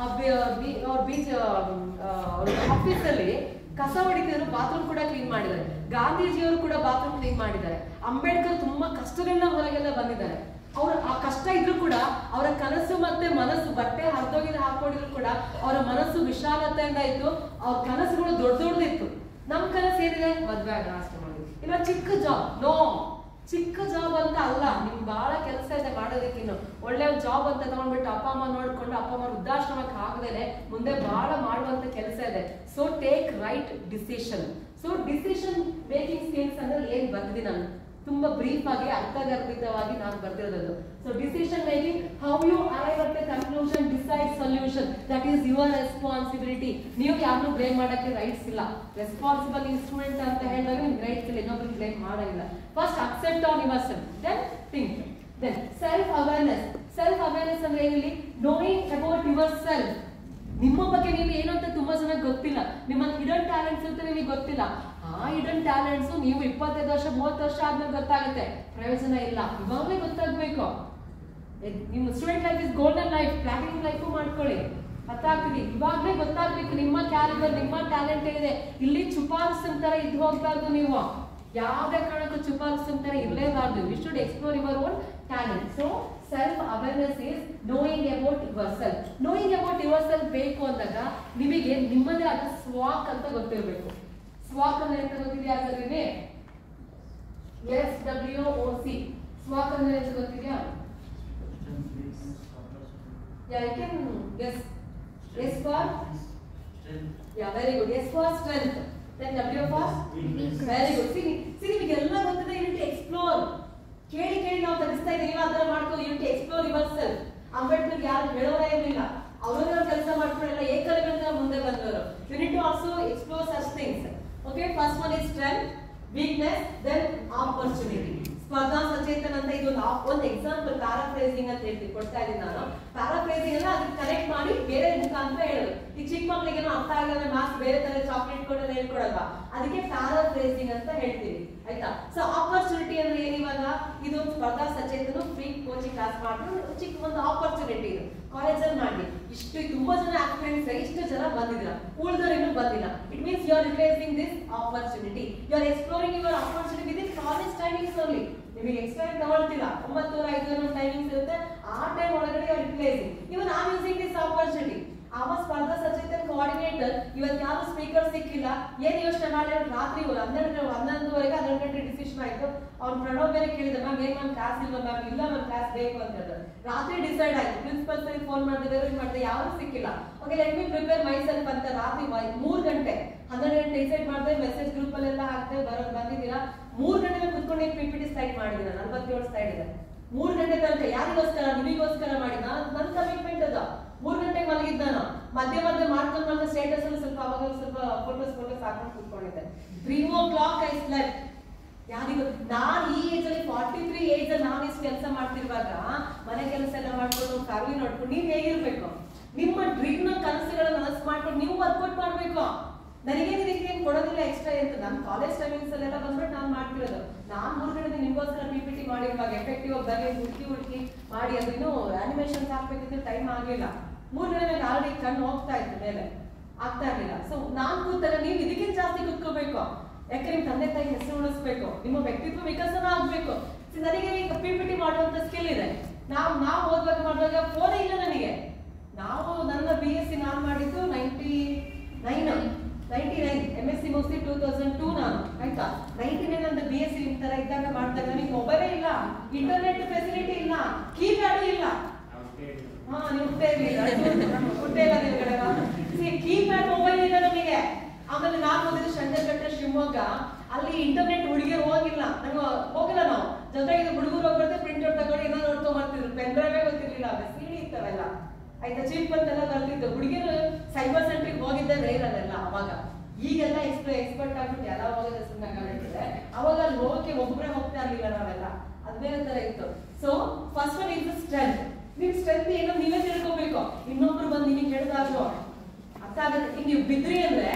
Speaker 1: ಅವ್ರ ಬೀಚ್ ಆಫೀಸಲ್ಲಿ ಕಸ ಹೊಡಿತಿದ್ರು ಬಾತ್ರೂಮ್ ಕೂಡ ಕ್ಲೀನ್ ಮಾಡಿದ್ದಾರೆ ಗಾಂಧೀಜಿಯವರು ಕೂಡ ಬಾತ್ರೂಮ್ ಕ್ಲೀನ್ ಮಾಡಿದ್ದಾರೆ ಅಂಬೇಡ್ಕರ್ ತುಂಬಾ ಕಷ್ಟಗಳನ್ನ ಹೊರಗೆಲ್ಲ ಬಂದಿದ್ದಾರೆ ಅವ್ರ ಆ ಕಷ್ಟ ಇದ್ರು ಕೂಡ ಅವರ ಕನಸು ಮತ್ತೆ ಮನಸ್ಸು ಬಟ್ಟೆ ಹರಿದೋಗಿದ ಹಾಕೊಂಡಿದ್ರು ಕೂಡ ಅವರ ಮನಸ್ಸು ವಿಶಾಲತೆಯಿಂದ ಇತ್ತು ಅವ್ರ ಕನಸುಗಳು ದೊಡ್ಡ ದೊಡ್ಡದಿತ್ತು ನಮ್ ಕನಸು ಏನಿದೆ ಮದ್ವೆ ಆಗ ಅಷ್ಟೇ ಮಾಡಿ ಇಲ್ಲ ಚಿಕ್ಕ ಜಾಬ್ ನೋ ಚಿಕ್ಕ ಜಾಬ್ ಅಂತ ಅಲ್ಲ ನಿಮ್ಗೆ ಬಹಳ ಕೆಲಸ ಇದೆ ಮಾಡೋದಕ್ಕೆ ಇನ್ನು ಒಳ್ಳೆ ಜಾಬ್ ಅಂತ ತಗೊಂಡ್ಬಿಟ್ಟು ಅಪ್ಪ ಅಮ್ಮ ನೋಡ್ಕೊಂಡು ಅಪ್ಪ ಅಮ್ಮ ವೃದ್ಧಾಶ್ರಮಕ್ಕೆ ಹಾಕದೇನೆ ಮುಂದೆ ಬಹಳ ಮಾಡುವಂತ ಕೆಲಸ ಇದೆ so take right decision so decision making skills ಅಂದ್ರೆ ಏನ್ ಬರ್ದಿದ್ದೀನಿ ನಾನು ತುಂಬಾ ಬ್ರೀಫ್ ಆಗಿ ಅರ್ಥಗರ್ಭಿತವಾಗಿ ನಾನು ಬರ್ದಿರೋದು so decision making how you arrive at conclusion decide solution that is your responsibility ನೀವು ಯಾರನ್ನೂ ಬ್ಲೇಮ್ ಮಾಡಕ್ಕೆ ರೈಟ್ಸ್ ಇಲ್ಲ ರೆಸ್ಪಾನ್ಸಿಬಲ್ ಸ್ಟೂಡೆಂಟ್ ಅಂತ ಹೇಳಿದಾಗ ನಿಮ್ಗೆ ರೈಟ್ಸ್ ಇಲ್ಲ ಇನ್ನೊಬ್ರಿಗೆ ಬ್ಲೇಮ್ ಮಾಡಂಗಿಲ್ಲ first accept on your self then think then self awareness self awareness ಅಂದ್ರೆ ಏನಿಲ್ಲಿ ನೋಯಿಂಗ್ ಅಬೌಟ್ ಯುವರ್ ಸೆಲ್ಫ್ ನಿಮ್ಮ ಬಗ್ಗೆ ನೀವು ಏನು ಅಂತ ತುಂಬಾ ಚೆನ್ನಾಗಿ ಗೊತ್ತಿಲ್ಲ ನಿಮ್ಮ ಹಿಡನ್ ಟ್ಯಾಲೆಂಟ್ಸ್ ಅಂತ ನಿಮಗೆ ಗೊತ್ತಿಲ್ಲ ಆ ಹಿಡನ್ ಟ್ಯಾಲೆಂಟ್ಸ್ ನೀವು ಇಪ್ಪತ್ತೈದು ವರ್ಷ ಮೂವತ್ತು ವರ್ಷ ಆದ್ಮೇಲೆ ಗೊತ್ತಾಗುತ್ತೆ ಪ್ರಯೋಜನ ಇಲ್ಲ ಇವಾಗಲೇ ಗೊತ್ತಾಗ್ಬೇಕು ಎ- ನಿಮ್ಮ student life is golden life platinum life ಮಾಡ್ಕೊಳ್ಳಿ ಅರ್ಥ ಆಗ್ತದೆ ಇವಾಗಲೇ ಗೊತ್ತಾಗ್ಬೇಕು ನಿಮ್ಮ ಕ್ಯಾಲಿಬರ್ ನಿಮ್ಮ ಟ್ಯಾಲೆಂಟ್ ಏನಿದೆ ಇಲ್ಲಿ ಚುಪಾರಿಸಿದ ತರ ಇದ್ದು ಹೋಗ್ಬಾರ್ದು ನೀವು ಯಾವುದೇ ಕಾರಣಕ್ಕೂ ಚುಪಾರಿಸಿದ ತರ ಇರಲೇಬಾರ್ದು you should explore your own talent so self awareness is knowing about your self knowing about your self ಬೇಕು ಅಂದಾಗ ನಿಮಗೆ ನಿಮ್ಮದೇ ಆದ ಸ್ವಾಕ್ ಅಂತ ಗೊತ್ತಿರಬೇಕು ಸ್ವಾಕ್ ಅಂದ್ರೆ ಎಂತ ಗೊತ್ತಿದೆಯಾ ಹಾಗಾದ್ರೆ ಎಸ್ ಡಬ್ಲ್ಯೂ ಓ ಸಿ ಸ್ವಾಕ್ ಅಂದ್ರೆ ಎಂತ ಗೊತ್ತಿದೆಯಾ Yeah, I can guess. S for yeah, very good. S for strength. Then W for very good. See, see ನಿಮಗೆಲ್ಲ ಗೊತ್ತಿದೆ you need to explore. ಕೇಳಿ ಕೇಳಿ ನಾವು ತರಿಸ್ತಾ ಇದ್ದೀವಿ ನೀವು ಅದನ್ನ ಮಾಡ್ಕೋ you need to explore yourself. Ambedkar ಯಾರು ಹೇಳೋರೇ ಇರಲಿಲ್ಲ ಅವರವರ ಕೆಲಸ ಮಾಡ್ಕೊಂಡೆಲ್ಲ ಏಕಲವ್ಯಂತ ಮುಂದೆ ಬಂದವರು you need to also explore such things okay first one is strength weakness then opportunity Spardha Sachetan ಅಂತ ಇದು ಒಂದು ಒಂದು ಎಕ್ಸಾಂಪಲ್ ಪ್ಯಾರಾಫ್ರೇಸಿಂಗ್ ಅಂತ ಹೇಳ್ತೀನಿ ಕೊಡ್ತಾ ಇದ್ದೀನಿ ನಾನು ಪ್ಯಾರಾಫ್ರೇಸಿಂಗ್ ಅಲ್ಲ ಅದಕ್ಕೆ ಕನೆಕ್ಟ್ ಮಾಡಿ ಬೇರೆ ಮುಖಾಂತರ ಹೇಳೋದು ಈ ಚಿಕ್ಕ ಮಕ್ಳಿಗೇನೋ ಅರ್ಥ ಆಗಲ್ಲ ಮಾರ್ಕ್ಸ್ ಬೇರೆ ತರ ಚಾಕ್ಲೇಟ್ ಕೊಡೋದು ಹೇಳ್ಕೊಡಲ್ವಾ ಅದಕ್ಕೆ ಪ್ಯಾರಾಫ್ರೇಸಿಂಗ್ ಅಂತ ಹೇಳ್ತೀವಿ ಆಯ್ತಾ ಸೊ ಆಪರ್ಚುನಿಟಿ ಅಂದ್ರೆ ಏನ್ ಇವಾಗ ಇದು ಸ್ಪರ್ಧಾ ಸಚೇತನು ಫ್ರೀ ಕೋಚಿಂಗ್ ಕ್ಲಾಸ್ ಮಾಡಿ ಚಿಕ್ಕ ಒಂದು ಆಪರ್ಚುನಿಟಿ ಇದು ಕಾಲೇಜಲ್ಲಿ ಮಾಡಿ ಇಷ್ಟು ತುಂಬಾ ಜನ ಆಸ್ಪಿರೆಂಟ್ಸ್ ಇಷ್ಟು ಜನ ಬಂದಿದ್ರ ಉಳಿದವರು ಇನ್ನೂ ಬಂದಿಲ್ಲ it means you are replacing this opportunity you are exploring your opportunity with college timings only ನಿಮಗೆ ಎಕ್ಸ್ಟ್ರಾ ತಗೊಳ್ತಿಲ್ಲ ಒಂಬತ್ತೂರ ಐದು ಟೈಮಿಂಗ್ಸ್ ಇರುತ್ತೆ ಆ ಟೈಮ್ ಒಳಗಡೆ you are replacing even are using this opportunity ಅವ ಸ್ಪರ್ಧಾ ಸಚೇತನ್ ಕೋಆರ್ಡಿನೇಟರ್ ಇವತ್ತು ಯಾರು ಸ್ಪೀಕರ್ ಸಿಕ್ಕಿಲ್ಲ ಏನ್ ಯೋಚನೆ ಮಾಡಿ ರಾತ್ರಿ ಹನ್ನೆರಡು ಹನ್ನೊಂದುವರೆಗೆ ಹನ್ನೆರಡು ಗಂಟೆ ಡಿಸಿಷನ್ ಆಯ್ತು ಅವ್ನು ಪ್ರಣವ್ ಬೇರೆ ಕೇಳಿದ ಮ್ಯಾಮ್ ಏನ್ ಮ್ಯಾಮ್ ಕ್ಲಾಸ್ ಇಲ್ಲ ಮ್ಯಾಮ್ ಇಲ್ಲ ಮ್ಯಾಮ್ ಕ್ಲಾಸ್ ಬೇಕು ಅಂತ ಹೇಳಿದ್ರು ರಾತ್ರಿ ಡಿಸೈಡ್ ಆಯ್ತು ಪ್ರಿನ್ಸಿಪಲ್ ಸರಿ ಫೋನ್ ಮಾಡಿದ್ರೆ ಮಾಡಿದೆ ಯಾರು ಸಿಕ್ಕಿಲ್ಲ okay let me prepare myself ಅಂತ ರಾತ್ರಿ ವೈ- ಮೂರ್ ಗಂಟೆ ಹನ್ನೆರಡು ಗಂಟೆ ಡಿಸೈಡ್ ಮಾಡಿದೆ ಮೆಸೇಜ್ ಗ್ರೂಪ್ ಅಲ್ಲೆಲ್ಲ ಹಾಕ್ದೆ ಬರೋ ಬಂದಿದ್ದೀರಾ ಮೂರ್ ಗಂಟೆ ಕುತ್ಕೊಂಡು ಪಿ ಪಿ ಟಿ ಸ್ಲೈಡ್ ಮಾಡಿದ್ದೀರಾ ನಲ್ವತ್ತೇಳು ಸ್ಲೈಡ್ ಇದೆ ಮೂರ್ ಗಂಟೆ ತನಕ ಯಾರಿಗೋಸ್ಕರ ನಿಮಗೋಸ್ಕರ ಮಾಡಿ ನಾನು ನನ್ನ ಕಮಿಟ್ಮೆಂಟ್ ಅದ ಮೂರ್ ಗಂಟೆಗೆ ಮಲಗಿದ್ದ ನಾನು ಮಧ್ಯ ಮಧ್ಯೆ ಮಾಡ್ಕೊಂಡು ಮಾಡ್ಕೊಂಡು ಸ್ಟೇಟಸ್ ಅಲ್ಲಿ ಸ್ವಲ್ಪ ಅವಾಗ ಸ್ವಲ್ಪ ಫೋಟೋಸ್ ಫೋಟೋಸ್ ಹಾಕೊಂಡು ಕೂತ್ಕೊಂಡಿದ್ದೆ three o'clock I slept ಯಾರಿಗೂ ನಾನ್ ಈ ಏಜ್ ಅಲ್ಲಿ ಫಾರ್ಟಿ ತ್ರೀ ಏಜ್ ಅಲ್ಲಿ ನಾನು ಇಷ್ಟು ಕೆಲಸ ಮಾಡ್ತಿರುವಾಗ ಮನೆ ಕೆಲಸ ಎಲ್ಲ ಮಾಡ್ಕೊಂಡು ಫ್ಯಾಮಿಲಿ ನೋಡ್ಕೊಂಡು ನೀವ್ ಹೇಗಿರ್ಬೇಕು ನಿಮ್ಮ ಡ್ರೀಮ್ ನ ಕನಸುಗಳನ್ನ ನನಸು ಮಾಡ್ಕೊಂಡು ನೀವು ವರ್ಕೌಟ್ ಮಾಡ್ಬೇಕು ನನಗೆ ಇದಕ್ಕೆ ಏನ್ ಕೊಡೋದಿಲ್ಲ ಎಕ್ಸ್ಟ್ರಾ ಅಂತ ನಮ್ಮ ಕಾಲೇಜ್ ಟೈಮಿಂಗ್ಸ್ ಅಲ್ಲೆಲ್ಲ ಬಂದ್ಬಿಟ್ಟು ನಾನು ಮಾಡ್ತಿರೋದು ನಾನ್ ಮೂರು ಗಂಟೆ ನಿಮ್ಗೋಸ್ಕರ ಪಿ ಪಿ ಟಿ ಮಾಡಿರುವಾಗ ಎಫೆಕ್ಟಿವ್ ಆಗಿ ಬರೀ ಹುಡುಕಿ ಹುಡುಕಿ ಮಾಡಿ ಅದು ಇನ್ನೂ ಅನಿಮೇಷನ್ಸ್ ಹಾಕ್ಬೇಕಿದ್ರೆ ಟೈಮ್ ಆಗಲಿಲ್ಲ ಮೂರು ಗಂಟೆ ಆಲ್ರೆಡಿ ಕಣ್ಣು ಹೋಗ್ತಾ ಇತ್ತು ಮೇಲೆ ಆಗ್ತಾ ಇರ್ಲಿಲ್ಲ ಸೊ ನಾನ್ ಕೂತಾಗ ನೀವು ಇದಕ್ಕಿಂತ ಜಾಸ್ತಿ ಕುತ್ಕೋಬೇಕು ಯಾಕೆ ನಿಮ್ ತಂದೆ ತಾಯಿ ಹೆಸರು ಉಳಿಸ್ಬೇಕು ನಿಮ್ಮ ವ್ಯಕ್ತಿತ್ವ ವಿಕಸನ ಆಗ್ಬೇಕು So, ನನಗೆ ಈಗ ಪಿ ಪಿ ಟಿ ಮಾಡುವಂತ ಸ್ಕಿಲ್ ಇದೆ ನಾವು ನಾವು ಓದ್ಬೇಕು ಮಾಡುವಾಗ ಫೋನೇ ಇಲ್ಲ ನನಗೆ ನಾವು ನನ್ನ ಬಿ ಎಸ್ ಸಿ ನಾನು ಮಾಡಿದ್ದು ninety nine ninety nine M S C ಮುಗಿಸಿ ಟೂ ತೌಸಂಡ್ ಟೂ ನಾನು ಆಯ್ತಾ ನೈಂಟಿ ನೈನ್ ಅಂತ ಬಿ ಎಸ್ ಸಿ ತರ ಇದ್ದಾಗ ಮಾಡ್ದಾಗ ನನಗೆ ಮೊಬೈಲೇ ಇಲ್ಲ ಇಂಟರ್ನೆಟ್ ಫೆಸಿಲಿಟಿ ಇಲ್ಲ ಕೀಪ್ಯಾಡು ಇಲ್ಲ ಹಾ ನೀವು ಹುಟ್ಟೇ ಇರ್ಲಿಲ್ಲ ಹುಟ್ಟೇ ಇಲ್ಲ ನಿಮ್ಗಡೆ ಕೀಪ್ಯಾಡ್ ಮೊಬೈಲ್ ಇಲ್ಲ ನಮಗೆ ಆಮೇಲೆ ನಾನು ಓದಿದ್ದು ಶಂಕರಘಟ್ಟ ಶಿವಮೊಗ್ಗ ಅಲ್ಲಿ ಇಂಟರ್ನೆಟ್ ಹುಡುಗಿಯರು ಹೋಗಿಲ್ಲ ನಂಗೆ ಹೋಗಿಲ್ಲ ನಾವು ಜೊತೆಗೆ ಹುಡುಗರು ಹೋಗ್ಬಿಡ್ತೆ ಪ್ರಿಂಟ್ ಔಟ್ ತಗೊಂಡು ಏನೋ ನೋಡ್ಕೊಂಡ್ ಬರ್ತಿದ್ರು ಪೆನ್ ಡ್ರೈವೇ ಗೊತ್ತಿರ್ಲಿಲ್ಲ ಅವಾಗ ಸಿಡಿ ಇತ್ತವೆಲ್ಲ ಆಯ್ತಾ ಚಿಪ್ ಅಂತೆಲ್ಲ ಬರ್ತಿದ್ದು ಹುಡುಗಿರು ಸೈಬರ್ ಸೆಂಟ್ರಿಗೆ ಹೋಗಿದ್ದೆ ರೇರ್ ಅದೆಲ್ಲ ಅವಾಗ ಈಗೆಲ್ಲ ಎಕ್ಸ್ಪರ್ ಎಕ್ಸ್ಪರ್ಟ್ ಆಗ್ಬಿಟ್ಟು ಎಲ್ಲ ಹೋಗೋದು ಸುಮ್ಮನೆ ಅವಾಗ ಅಲ್ಲಿ ಹೋಗಕ್ಕೆ ಒಬ್ಬರೇ ಹೋಗ್ತಾ ಇರ್ಲಿಲ್ಲ ನಾವೆಲ್ಲ ಅದ್ ಬೇರೆ ತರ ಇತ್ತು so first one is strength ನಿಮ್ ಸ್ಟ್ರೆಂತ್ ಏನೋ ನೀವೇ ತಿಳ್ಕೊಬೇಕು ಇನ್ನೊಬ್ರು ಬಂದು ನಿಮಗೆ ಹೇಳಿದಾಗ್ಲೂ ಅರ್ಥ ಆಗುತ್ತೆ ಈಗ ನೀವು ಬಿದ್ರಿ ಅಂದ್ರೆ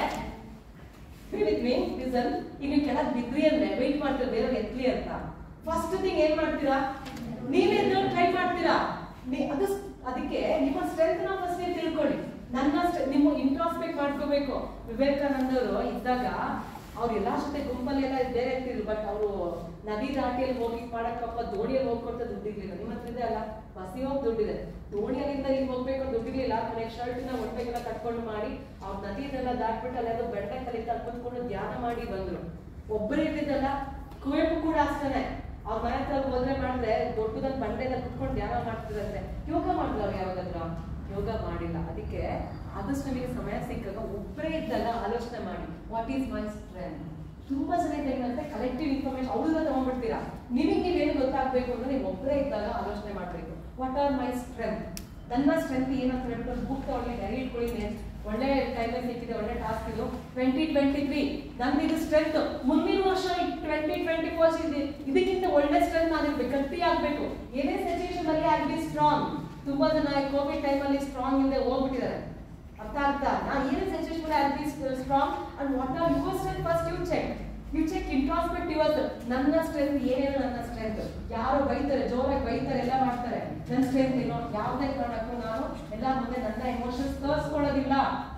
Speaker 1: ವಿತ್ ಮೀ ಲಿಸನ್ ಈಗ ನೀವು ಕೆಳಗ್ ಬಿದ್ರಿ ಅಂದ್ರೆ ವೆಯ್ಟ್ ಮಾಡ್ತೀರಾ ಬೇರೆ ಎತ್ಲಿ ಅಂತ ಫಸ್ಟ್ ಥಿಂಗ್ ಏನ್ ಮಾಡ್ತೀರಾ ನೀವೇ ಟ್ರೈ ಮಾಡ್ತೀರಾ ನೀ- ಅದು ಸ್- ಅದಕ್ಕೆ ನಿಮ್ಮ ಸ್ಟ್ರೆಂತ್ ನ ಫಸ್ಟ್ ತಿಳ್ಕೊಳ್ಳಿ ನನ್ನ ಸ್ಟ್ರೆ- ನಿಮ್ಮ ಇಂಟ್ರಾಸ್ಪೆಕ್ಟ್ ಮಾಡ್ಕೋಬೇಕು ವಿವೇಕಾನಂದ ಅವರು ಇದ್ದಾಗ ಅವ್ರು ಎಲ್ಲಾ ಜೊತೆ ಗುಂಪಲ್ಲೆಲ್ಲ ಬೇರೆ ಇರ್ತಿದ್ರು ಬಟ್ ಅವರು ನದಿ ದಾಟಿಯಲ್ಲಿ ಹೋಗಿ ಮಾಡಕ್ಕಪ್ಪ ದೋಣಿಯಲ್ಲಿ ಹೋಗ್ಕೊಡ್ತ ದುಡ್ಡಿರ್ಲಿಲ್ಲ ನಿಮ್ಮ ಹತ್ರ ಇದೆ ಅಲ್ಲ ಬಸ್ಸಿ ಹೋಗಿ ದುಡ್ಡಿದೆ ದೋಣಿಯಲ್ಲಿಂದ ಇಲ್ಲಿ ಹೋಗ್ಬೇಕು ದುಡ್ಡಿರ್ಲಿಲ್ಲ ಮನೆ ಶರ್ಟ್ ನ ಹೊಟ್ಟೆಗೆಲ್ಲ ಕಟ್ಕೊಂಡು ಮಾಡಿ ಅವ್ರ ನದಿನೆಲ್ಲ ದಾಟ್ಬಿಟ್ಟು ಅಲ್ಲೆಲ್ಲ ಬೆಟ್ಟ ಕಲಿತ ಕುತ್ಕೊಂಡು ಧ್ಯಾನ ಮಾಡಿ ಬಂದ್ರು ಒಬ್ಬರೇ ಇದ್ದಿದ್ದಲ್ಲ ಕುವೆಂಪು ಕೂಡ ಅಷ್ಟೇ ಅವ್ರ ಮನೆ ಹತ್ರ ಹೋದ್ರೆ ಮಾಡಿದ್ರೆ ದೊಡ್ಡದೊಂದು ಬಂಡೆಲ್ಲ ಕುತ್ಕೊಂಡು ಧ್ಯಾನ ಮಾಡ್ತಿರಂತೆ ಯೋಗ ಮಾಡಿಲ್ಲ ಅವ್ರು ಯಾವಾಗಾದ್ರು ಯೋಗ ಮಾಡಿಲ್ಲ ಅದಕ್ಕೆ ಆದಷ್ಟು ನಿಮಗೆ ಸಮಯ ಸಿಕ್ಕಾಗ ಒಬ್ಬರೇ ಇದ್ದಲ್ಲ ಆಲೋಚನೆ ಮಾಡಿ ವಾಟ್ ಈಸ್ ಮೈ ಸ್ಟ್ರೆಂತ್ ತುಂಬಾ ಜನ ಏನಂದ್ರೆ ಕಲೆಕ್ಟಿವ್ ಇನ್ಫಾರ್ಮೇಶನ್ ಅವ್ರನ್ನ ತಗೊಂಡ್ಬಿಡ್ತೀರಾ ನಿಮಗೆ ನೀವೇನು ಗೊತ್ತಾಗ್ಬೇಕು ಅಂದ್ರೆ ನೀವು ಒಬ್ಬರೇ ಇದ್ದಾಗ ಆಲೋಚನೆ ಮಾಡ್ಬೇಕು ವಾಟ್ ಆರ್ ಮೈ ಸ್ಟ್ರೆಂತ್ ನನ್ನ ಸ್ಟ್ರೆಂತ್ ಏನಂತ ಹೇಳ್ಬಿಟ್ಟು ಬುಕ್ ತಗೊಳ್ಳಿ ಡೈರಿ ಇಟ್ಕೊಳ್ಳಿ ನೆಕ್ಸ್ಟ್ ಒಳ್ಳೆ ಟೈಮೇ ಸಿಕ್ಕಿದೆ ಒಳ್ಳೆ ಟಾಸ್ಕ್ ಇದು ಟ್ವೆಂಟಿ ಟ್ವೆಂಟಿ ತ್ರೀ ನಂದು ಇದು ಸ್ಟ್ರೆಂತ್ ಮುಂದಿನ ವರ್ಷ ಟ್ವೆಂಟಿ ಟ್ವೆಂಟಿ ಫೋರ್ ಇದೆ ಇದಕ್ಕಿಂತ ಒಳ್ಳೆ ಸ್ಟ್ರೆಂತ್ ನಾನಿರ್ಬೇಕು ಗಟ್ಟಿ ಆಗ್ಬೇಕು ಏನೇ ಸಿಚುವೇಶನ್ ಅಲ್ಲಿ ಆಗ್ಲಿ ಸ್ಟ್ರಾಂಗ್ ತುಂಬಾ ಜನ ಕೋವಿಡ್ ಟೈಮಲ್ಲಿ ಸ್ಟ್ರಾಂಗ್ ಇಲ್ಲದೆ ಹೋಗ್ಬಿಟ್ಟಿದ್ದಾರೆ ಅರ್ಥ ಆಗ್ತಾ ನಾ ಏನೇ ಸಿಚುವೇಶನ್ ಅಲ್ಲಿ ಆಗ್ಲಿ strong and what are your strength first you check you check introspect your ನನ್ನ ಸ್ಟ್ರೆಂತ್ ಏನೇನು ನನ್ನ ಸ್ಟ್ರೆಂತ್ ಯಾರು ಬೈತಾರೆ ಜೋರಾಗಿ ಬೈತಾರೆ ಎಲ್ಲ ಮಾಡ್ತಾರೆ ನನ್ನ ಸ್ಟ್ರೆಂತ್ ಏನೋ ಯಾವುದೇ ಕಾರಣಕ್ಕೂ ನಾನು ಎಲ್ಲ ಮುಂದೆ ನನ್ನ ಎಮೋಷನ್ಸ್ ತೋರಿಸ್ಕೊಳ್ಳೋದಿಲ್ಲ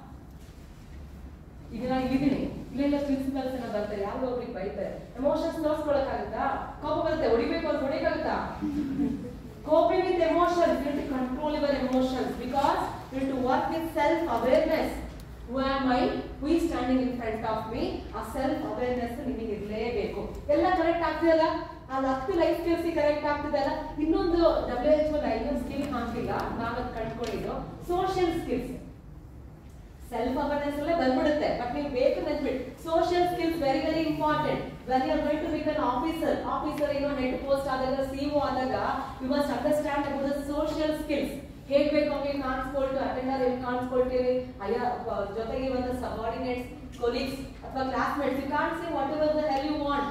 Speaker 1: ಈಗ ನಾನು ಇಲ್ಲಿದ್ದೀನಿ ಇಲ್ಲೆಲ್ಲ ಪ್ರಿನ್ಸಿಪಲ್ಸ್ ಎಲ್ಲ ಬರ್ತಾರೆ ಯಾರು ಒಬ್ರಿಗೆ ಬೈತಾರೆ ಎಮೋಷನ್ಸ್ ತೋರಿಸ್ಕೊಳಕ್ಕಾಗುತ್ತಾ ಕೋಪ ಬರುತ್ತೆ ಹೊಡಿಬೇಕು ಅಂತ ಹೊಡಿಕಾಗುತ್ತಾ coping with emotions you have to control your emotions because you have to work with self awareness who am i who is standing in front of me ಆ ಸೆಲ್ಫ್ ಅವೇರ್ನೆಸ್ ನಿಮಗೆ ಇರಲೇಬೇಕು ಎಲ್ಲ ಕರೆಕ್ಟ್ ಆಗ್ತಿದಲ್ಲ ಅಲ್ಲಿ ಹತ್ತು ಲೈಫ್ ಸ್ಕಿಲ್ಸ್ ಕರೆಕ್ಟ್ ಆಗ್ತಿದಲ್ಲ ಇನ್ನೊಂದು W H ಇನ್ನೊಂದು skill ಹಾಕಿಲ್ಲ ನಾನು ಅದು ಕಂಡ್ಕೊಂಡಿದ್ದು ಸೋಷಿಯಲ್ ಸ್ಕಿಲ್ಸ್ ಸೆಲ್ಫ್ ಅವೇರ್ನೆಸ್ ಅಲ್ಲೇ ಬಂದ್ಬಿಡುತ್ತೆ ಬಟ್ ನೀವು ಬೇಕು ನೆನ್ಬಿಟ್ಟು social skills very very important when you are going to become officer officer ಏನೋ ಹೆಡ್ ಪೋಸ್ಟ್ ಆದಾಗ ಸಿಒ ಆದಾಗ you must understand about the social skills ಹೇಗ್ ಬೇಕು ಅವ್ರಿಗೆ ಕಾಣಿಸ್ಕೊಳ್ತು ಅಟೆಂಡರ್ ಹೇಗೆ ಕಾಣಿಸ್ಕೊಳ್ತೀವಿ ಅಯ್ಯ ಜೊತೆಗೆ ಬಂದ ಸಬಾರ್ಡಿನೇಟ್ಸ್ ಕೊಲೀಗ್ಸ್ ಅಥವಾ classmates you can't say whatever the hell you want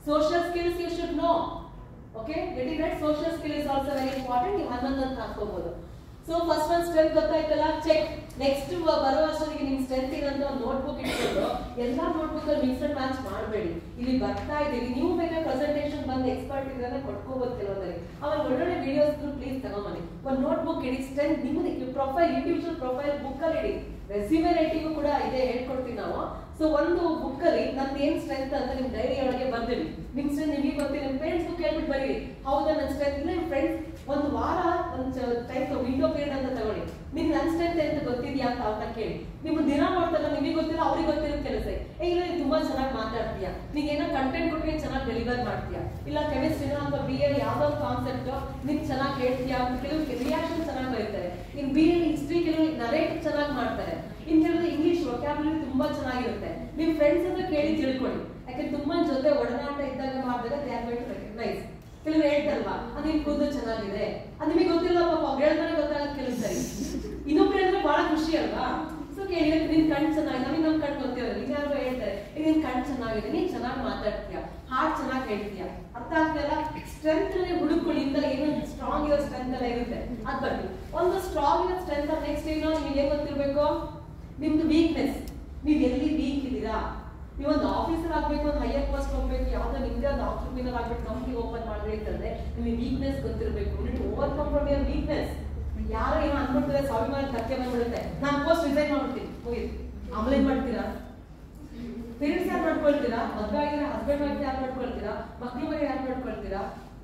Speaker 1: social skills you should know okay getting right social skill is also very important ನೀವು ಹನ್ನೊಂದು ಅಂತ ಹಾಕೋಬಹುದು ಸೊ ಫಸ್ಟ್ ಒಂದು ಸ್ಟ್ರೆಂತ್ ಗೊತ್ತಾಯ್ತಲ್ಲ ಚೆಕ್ ನೆಕ್ಸ್ಟ್ ಬರೋ ವರ್ಷದಿಗೆ ನಿಮ್ ಸ್ಟ್ರೆಂತ್ ಇರೋಂಥ ಒಂದು ನೋಟ್ಬುಕ್ ಇಟ್ಕೊಂಡು ಎಲ್ಲ ನೋಟ್ಬುಕ್ ಅಲ್ಲಿ ಮಿಕ್ಸ್ ಅಂಡ್ ಮ್ಯಾಚ್ ಮಾಡಬೇಡಿ ಇಲ್ಲಿ ಬರ್ತಾ ಇದ್ದೀವಿ ನೀವು ಬೇಕಾದ್ರೆ ಪ್ರೆಸೆಂಟೇಷನ್ ಬಂದು ಎಕ್ಸ್ಪರ್ಟ್ ಇದ್ರೆ ಕೊಟ್ಕೋಬಹುದು ಕೆಲವೊಂದಲ್ಲಿ ಆಮೇಲೆ ಒಳ್ಳೊಳ್ಳೆ ವಿಡಿಯೋಸ್ ಪ್ಲೀಸ್ ತಗೊಂಬನ್ನಿ ಒಂದು ನೋಟ್ಬುಕ್ ಇಡಿ ಸ್ಟ್ರೆಂತ್ ನಿಮ್ಮದು ಪ್ರೊಫೈಲ್ ಇಂಡಿವಿಜುವಲ್ ಪ್ರೊಫೈಲ್ ಬುಕ್ ಅಲ್ಲಿ ಇಡಿ ರೆಸ್ಯೂಮೆ ರೈಟಿಂಗು ಕೂಡ ಇದೆ ಹೇಳ್ಕೊಡ್ತೀನಿ ನಾವು ಸೊ ಒಂದು ಬುಕ್ ಅಲ್ಲಿ ನಂದು ಏನ್ ಸ್ಟ್ರೆಂತ್ ಅಂತ ನಿಮ್ ಡೈರಿ ಒಳಗೆ ಬರ್ದಿರಿ ನಿಮ್ ಸ್ಟ್ರೆಂತ್ ನಿಮಗೆ ಗೊತ್ತಿಲ್ಲ ನಿಮ್ ಫ್ರೆಂಡ್ಸ್ ಕೇಳ್ಬಿಟ್ಟು ಬರೀರಿ ಹೌದಾ ನನ್ನ ಸ್ಟ್ರೆಂತ್ ಇಲ್ಲ ನಿಮ್ ಫ್ರೆಂಡ್ಸ್ ಒಂದು ವಾರ ಒಂದು ಟೈಪ್ ವಿಂಡೋ ಪೀರಿಯಡ್ ಅಂತ ತಗೊಳ್ಳಿ ನಿಮ್ಗೆ ನನ್ನ ಸ್ಟ್ರೆಂತ್ ಅಂತ ಗೊತ್ತಿದ್ಯಾ ಅಂತ ಅವ್ರನ್ನ ಕೇಳಿ ನಿಮ್ಮ ದಿನ ಮಾಡ್ತಾರಲ್ಲ ನಿಮಗೆ ಗೊತ್ತಿಲ್ಲ ಅವ್ರಿಗೆ ಗೊತ್ತಿರೋ ಕೆಲಸ ಏ ಇಲ್ಲ ನೀನ್ ತುಂಬಾ ಚೆನ್ನಾಗಿ ಮಾತಾಡ್ತೀಯಾ ನೀನ್ ಏನೋ ಕಂಟೆಂಟ್ ಕೊಟ್ಟರೆ ಚೆನ್ನಾಗಿ ಡೆಲಿವರ್ ಮಾಡ್ತೀಯಾ ಇಲ್ಲ ಕೆಮಿಸ್ಟ್ರಿನ ಅಥವಾ ಬಿ ಎ ಯಾವ್ದೋ ಕಾನ್ಸೆಪ್ಟ್ ನೀನ್ ಚೆನ್ನಾಗಿ ಹೇಳ್ತೀಯಾ ಅಂತ ಕೆಲವು ರಿಯಾಕ್ಷನ್ ಚೆನ್ನಾಗಿ ಬರೀತಾರೆ ಇನ್ ಬಿ ಎ ಹಿಸ್ಟ್ರಿ ಕೆಲವು ನರೇಟ್ ಚೆನ್ನಾಗಿ ಮಾಡ್ತಾರೆ ಇನ್ ಕೆಲವರು ಇಂಗ್ಲಿಷ್ ವೊಕ್ಯಾಬುಲರಿ ತುಂಬಾ ಚೆನ್ನಾಗಿರುತ್ತೆ ನಿಮ್ ಫ್ರೆಂಡ್ಸ್ ಹತ್ರ ಕೇಳಿ ತಿಳ್ಕೊಳ್ಳಿ ಯಾಕಂದ್ರೆ ತುಂಬಾ ಜೊತೆ ಒಡನಾಟ ಇದ್ದಾಗ ಮಾಡಿದಾಗ they are going to recognise ಕೆಲವರು ಹೇಳ್ತಾರಲ್ವಾ ಅದು ನಿಮ್ ಕೂದಲು ಚೆನ್ನಾಗಿದೆ ಅದು ನಿಮಗೆ ಗೊತ್ತಿಲ್ಲ ಪಾಪ ಹೇಳ್ತಾರೆ ಗೊತ್ತಾಗತ್ತೆ ಕೆಲವು ಸರಿ ಇನ್ನೊಬ್ರು ಹೇಳಿದ್ರೆ ಬಹಳ ಖುಷಿ ಅಲ್ವಾ ಸೊ ಕೇಳಿ ನಿನ್ ಕಣ್ ಚೆನ್ನಾಗಿದೆ ನಮಗೆ ನಮ್ ಕಣ್ ಗೊತ್ತಿರಲ್ಲ ಇನ್ಯಾರು ಹೇಳ್ತಾರೆ "ಏ, ನಿನ್ ಕಣ್ ಚೆನ್ನಾಗಿದೆ ನೀನ್ ಚೆನ್ನಾಗಿ ಮಾತಾಡ್ತೀಯ ಹಾಡ್ ಚೆನ್ನಾಗಿ ಹೇಳ್ತೀಯ ಅರ್ಥ ಆಗ್ತಿಲ್ಲ ಸ್ಟ್ರೆಂತ್ ಹುಡುಕೊಳ್ಳಿ ಇಂದ ಏನೋ ಸ್ಟ್ರಾಂಗ್ ಇರೋ ಸ್ಟ್ರೆಂತ್ ಎಲ್ಲ ಇರುತ್ತೆ ಅದ್ ಬರ್ಲಿ ಒಂದು ಸ್ಟ್ರಾಂಗ್ ಇರೋ ಸ್ಟ್ರೆಂತ್ ನೆಕ್ಸ್ಟ್ ಏನೋ ನಿಮಗೆ ಏನ್ ಗೊತ್ತಿರ್ಬೇಕು ನಿಮ್ದು ವೀಕ್ನೆಸ್ ನೀವ್ ಎಲ್ಲಿ ವೀಕ್ ಇದ್ದೀರಾ ನೀವು ಒಂದು ಆಫೀಸರ್ ಆಗ್ಬೇಕು ಒಂದು ಹೈಯರ್ ಪೋಸ್ಟ್ ಹೋಗ್ಬೇಕು ಯಾವ್ದೋ ನಿಮ್ದೇ ಒಂದು ಆಂಟ್ರಪ್ರಿನರ್ ಆಗ್ಬೇಕು ಕಂಪ್ನಿ ಓಪನ್ ಮಾಡ್ಬೇಕು ಅಂತಂದ್ರೆ ನಿಮಗೆ ವೀಕ್ನೆಸ್ ಗೊತ್ತಿರಬೇಕು ನೀವು ಓವರ್ಕಮ್ ಫ್ರಮ್ ಯರ್ ವೀಕ್ನೆಸ್ ಯಾರೋ ಏನೋ ಅನ್ಬಿಡ್ತಾರೆ ಸ್ವಾಭಿಮಾನ ಧಕ್ಕೆ ಬಂದ್ಬಿಡುತ್ತೆ ನಾನು ಪೋಸ್ಟ್ ರಿಸೈನ್ ಮಾಡ್ಬಿಡ್ತೀನಿ ಮುಗೀತು ಆಮೇಲೆ ಏನ್ ಮಾಡ್ತೀರಾ ಪೇರೆಂಟ್ಸ್ ಯಾರು ಮಾಡ್ಕೊಳ್ತೀರಾ ಮದ್ವೆ ಆಗಿದ್ರೆ ಹಸ್ಬೆಂಡ್ ವೈಫ್ ಯಾರು ಮಾಡ್ಕೊಳ್ತೀರಾ ಮಕ್ಳು ಮನೆ ಯಾರು ಮಾಡ್ಕೊಳ್ತೀರಾ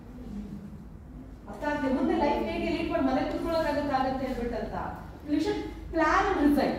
Speaker 1: ಅರ್ಥ ಆಗ್ತದೆ ಮುಂದೆ ಲೈಫ್ ಹೇಗೆ ಲೀಡ್ ಮಾಡಿ ಮನೆ ಕುತ್ಕೊಳ್ಳೋಕಾಗತ್ತೆ ಆಗತ್ತೆ ಹೇಳ್ಬಿಟ್ಟಂತ you should plan and resign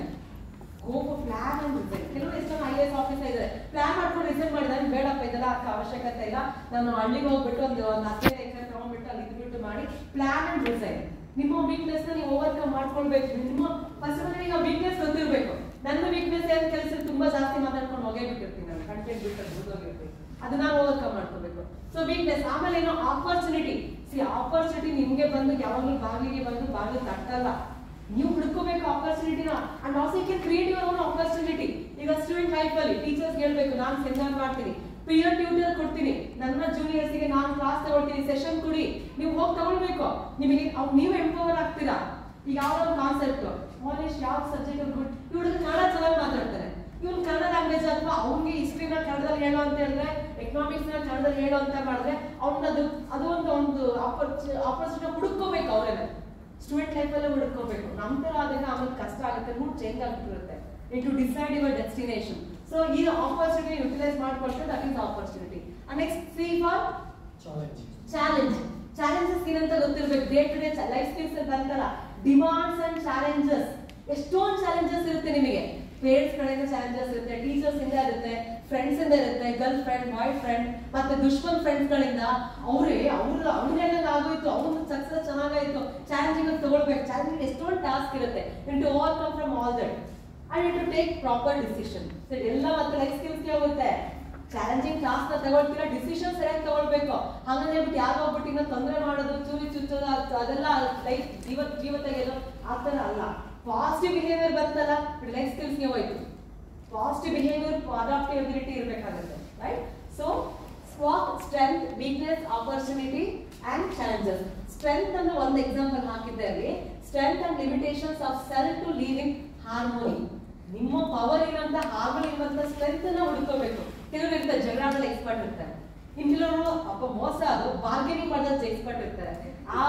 Speaker 1: go for plan and resign ಕೆಲವರು ಎಷ್ಟು ಐ ಎಸ್ ಆಫೀಸರ್ ಇದ್ದಾರೆ ಪ್ಲಾನ್ ಮಾಡ್ಕೊಂಡು ರಿಸೈನ್ ಮಾಡಿದ್ರೆ ಬೇಡಪ್ಪ ಇದೆಲ್ಲ ಅದಕ್ಕೆ ಅವಶ್ಯಕತೆ ಇಲ್ಲ ನಾನು ಹಳ್ಳಿಗೆ ಹೋಗ್ಬಿಟ್ಟು ಒಂದು ಒಂದು ಹದಿನೈದು ಎಕರೆ ತಗೊಂಡ್ಬಿಟ್ಟು ಅಲ್ಲಿ ಇದ್ಬಿಟ್ಟು ಮಾಡಿ ಪ್ಲಾನ್ ಅಂಡ್ ರಿಸೈನ್ ನಿಮ್ಮ ವೀಕ್ನೆಸ್ ನ ನೀವು ಓವರ್ಕಮ್ ಮಾಡ್ಕೊಳ್ಬೇಕು ನಿಮ್ಮ ಫಸ್ಟ್ ಈಗ ವೀಕ್ನೆಸ್ ಗೊತ್ತಿರ್ಬೇಕು ನನ್ನ ವೀಕ್ನೆಸ್ ಏನ್ ಕೆಲಸ ತುಂಬಾ ಜಾಸ್ತಿ ಮಾತಾಡ್ಕೊಂಡು ಹೋಗೇ ಬಿಟ್ಟಿರ್ತೀನಿ ನಾನು ಕಂಟೆಂಟ್ ಬಿಟ್ಟು ಹೋಗಿರ್ತೀನಿ ಅದನ್ನ ಓವರ್ಕಮ್ ಮಾಡ್ಕೋಬೇಕು ಸೊ ವೀಕ್ನೆಸ್ ಆಮೇಲೆ ಏನೋ ಆಪರ್ಚುನಿಟಿ ಸಿ ಆಪರ್ಚುನಿಟಿ ನಿಮ್ಗೆ ಬಂದು ಯಾವಾಗಲೂ ಬಾಗಿಲಿಗೆ ಬಂದು ಬಾಗಿಲು ತಟ್ಟಲ್ಲ ನೀವು ಹುಡ್ಕೋಬೇಕು ಆಪರ್ಚುನಿಟಿನ and also you can create your own opportunity ಈಗ ಸ್ಟೂಡೆಂಟ್ ಲೈಫ್ ಅಲ್ಲಿ ಟೀಚರ್ಸ್ ಹೇಳ್ಬೇಕು ನಾನು ಸೆಮಿನಾರ್ ಮಾಡ್ತೀನಿ ಪಿಯರ್ ಟ್ಯೂಟರ್ ಕೊಡ್ತೀನಿ ನನ್ನ ಜೂನಿಯರ್ಸ್ ಗೆ ನಾನು ಕ್ಲಾಸ್ ತಗೊಳ್ತೀನಿ ಸೆಷನ್ ಕೊಡಿ ನೀವು ಹೋಗಿ ತಗೊಳ್ಬೇಕು ನಿಮಗೆ ಅವ್ ನೀವು ಎಂಪವರ್ ಆಗ್ತೀರಾ ಈಗ ಯಾವ್ದೋ ಒಂದು ಕಾನ್ಸೆಪ್ಟ್ ಮಾನಿಶ್ ಯಾವ ಸಬ್ಜೆಕ್ಟ್ ಗುಡ್ ಇವ್ರು ಕನ್ನಡ ಚೆನ್ನಾಗಿ ಮಾತಾಡ್ತಾರೆ ಇವ್ನು ಕನ್ನಡ ಲ್ಯಾಂಗ್ವೇಜ್ ಅಥವಾ ಅವ್ನಿಗೆ ಹಿಸ್ಟ್ರಿನ ಕನ್ನಡದಲ್ಲಿ ಹೇಳೋ ಅಂತ ಹೇಳಿದ್ರೆ ಎಕನಾಮಿಕ್ಸ್ ನ ಕನ್ನಡದಲ್ಲಿ ಹೇಳೋ ಅಂತ ಮಾಡಿದ್ರೆ ಅವ್ನದು ಅದು ಒಂದು ಒಂದು ಆಪರ್ಚುನಿಟಿ ಹುಡುಕೋಬೇಕು ಅವರೇನೆ ಸ್ಟೂಡೆಂಟ್ ಲೈಫಲ್ಲೇ ಹುಡುಕೋಬೇಕು ನಮ್ಮ ತರ ಆದಾಗ ಆಮೇಲೆ ಕಷ್ಟ ಆಗುತ್ತೆ ಮೂಡ್ ಚೇಂಜ್ ಆಗ್ತಿರುತ್ತೆ in to decide your destination so ಈ ಆಪರ್ಚುನಿಟಿ ಯುಟಿಲೈಸ್ ಮಾಡ್ಕೊಳ್ತಾರೆ that is opportunity next C for
Speaker 3: challenge
Speaker 1: challenge challenges ಏನಂತ ಗೊತ್ತಿರ್ಬೇಕು day to day life skills ಬಂತಲ್ಲ ಡಿಮಾಂಡ್ಸ್ ಅಂಡ್ ಚಾಲೆಂಜಸ್ ಎಷ್ಟೊಂದು ಚಾಲೆಂಜಸ್ ಇರುತ್ತೆ ನಿಮಗೆ ಪೇರೆಂಟ್ಸ್ ಕಡೆಯಿಂದ ಚಾಲೆಂಜಸ್ ಇರುತ್ತೆ ಟೀಚರ್ಸ್ ಇಂದ ಇರುತ್ತೆ ಫ್ರೆಂಡ್ಸ್ ಇಂದ ಇರುತ್ತೆ ಗರ್ಲ್ ಫ್ರೆಂಡ್ ಬಾಯ್ ಫ್ರೆಂಡ್ ಮತ್ತೆ ದುಶ್ಮನ್ ಫ್ರೆಂಡ್ಸ್ ಗಳಿಂದ ಅವ್ರೇ ಅವ್ರ ಅವ್ರಿಗೆಲ್ಲ ಆಗೋಯ್ತು ಅವ್ರ ಸಕ್ಸಸ್ ಚೆನ್ನಾಗಾಯ್ತು ಚಾಲೆಂಜಿಂಗ್ ತಗೊಳ್ಬೇಕು ಚಾಲೆಂಜಿಂಗ್ ಎಷ್ಟೊಂದು ಟಾಸ್ಕ್ ಇರುತ್ತೆ in to overcome from all that and to take proper decision ಎಲ್ಲ ಮತ್ತೆ ಲೈಫ್ ಸ್ಕಿಲ್ಸ್ ಹೋಗುತ್ತೆ ಚಾಲೆಂಜಿಂಗ್ ಟಾಸ್ಕ್ ನ ತಗೊಳ್ತೀರಾ ಡಿಸಿಷನ್ ಸರಿಯಾಗಿ ತಗೊಳ್ಬೇಕು ಹಂಗಂದ್ರೆ ಹೇಳ್ಬಿಟ್ಟು ಯಾರೋ ಒಬ್ಬಟ್ಟು ಇನ್ನೂ ತೊಂದರೆ ಮಾಡೋದು ಚೂರಿ ಚುಚ್ಚೋದು ಅದ್- ಅದೆಲ್ಲ ಲೈಫ್ ಜೀವ ಜೀವ ತೆಗೆಯೋದು ಆ ಥರ ಅಲ್ಲ ಪಾಸಿಟಿವ್ ಬಿಹೇವಿಯರ್ ಬಂತಲ್ಲ ಲೈಫ್ ಸ್ಕಿಲ್ಸ್ಗೆ ಹೋಯ್ತು ಪಾಸಿಟಿವ್ ಬಿಹೇವಿಯರ್ ಅಡಾಪ್ಟಬಿಲಿಟಿ ಇರಬೇಕಾಗುತ್ತೆ ರೈಟ್ ಸೊ ಸ್ವಾಕ್ strength weakness opportunity and challenges strength ಅನ್ನು ಒಂದು ಎಕ್ಸಾಂಪಲ್ ಹಾಕಿದ್ದೆ ಅಲ್ಲಿ strength and limitations of self to live in harmony ನಿಮ್ಮ ಪವರ್ ಇರುವಂತ ಹಾರ್ಮೋನಿ ಇರುವಂತ ಸ್ಟ್ರೆಂತ್ ನ ಹುಡ್ಕೋಬೇಕು ಕೆಲವರು ಇರ್ತಾರೆ ಜಗಳಾಡಲು ಎಕ್ಸ್ಪರ್ಟ್ ಇರ್ತಾರೆ ಇನ್ ಕೆಲವರು ಅಪ್ಪ ಮೋಸ ಅದು ಬಾರ್ಗೇನಿಂಗ್ ಮಾಡೋದು ಎಕ್ಸ್ಪರ್ಟ್ ಇರ್ತಾರೆ ಆ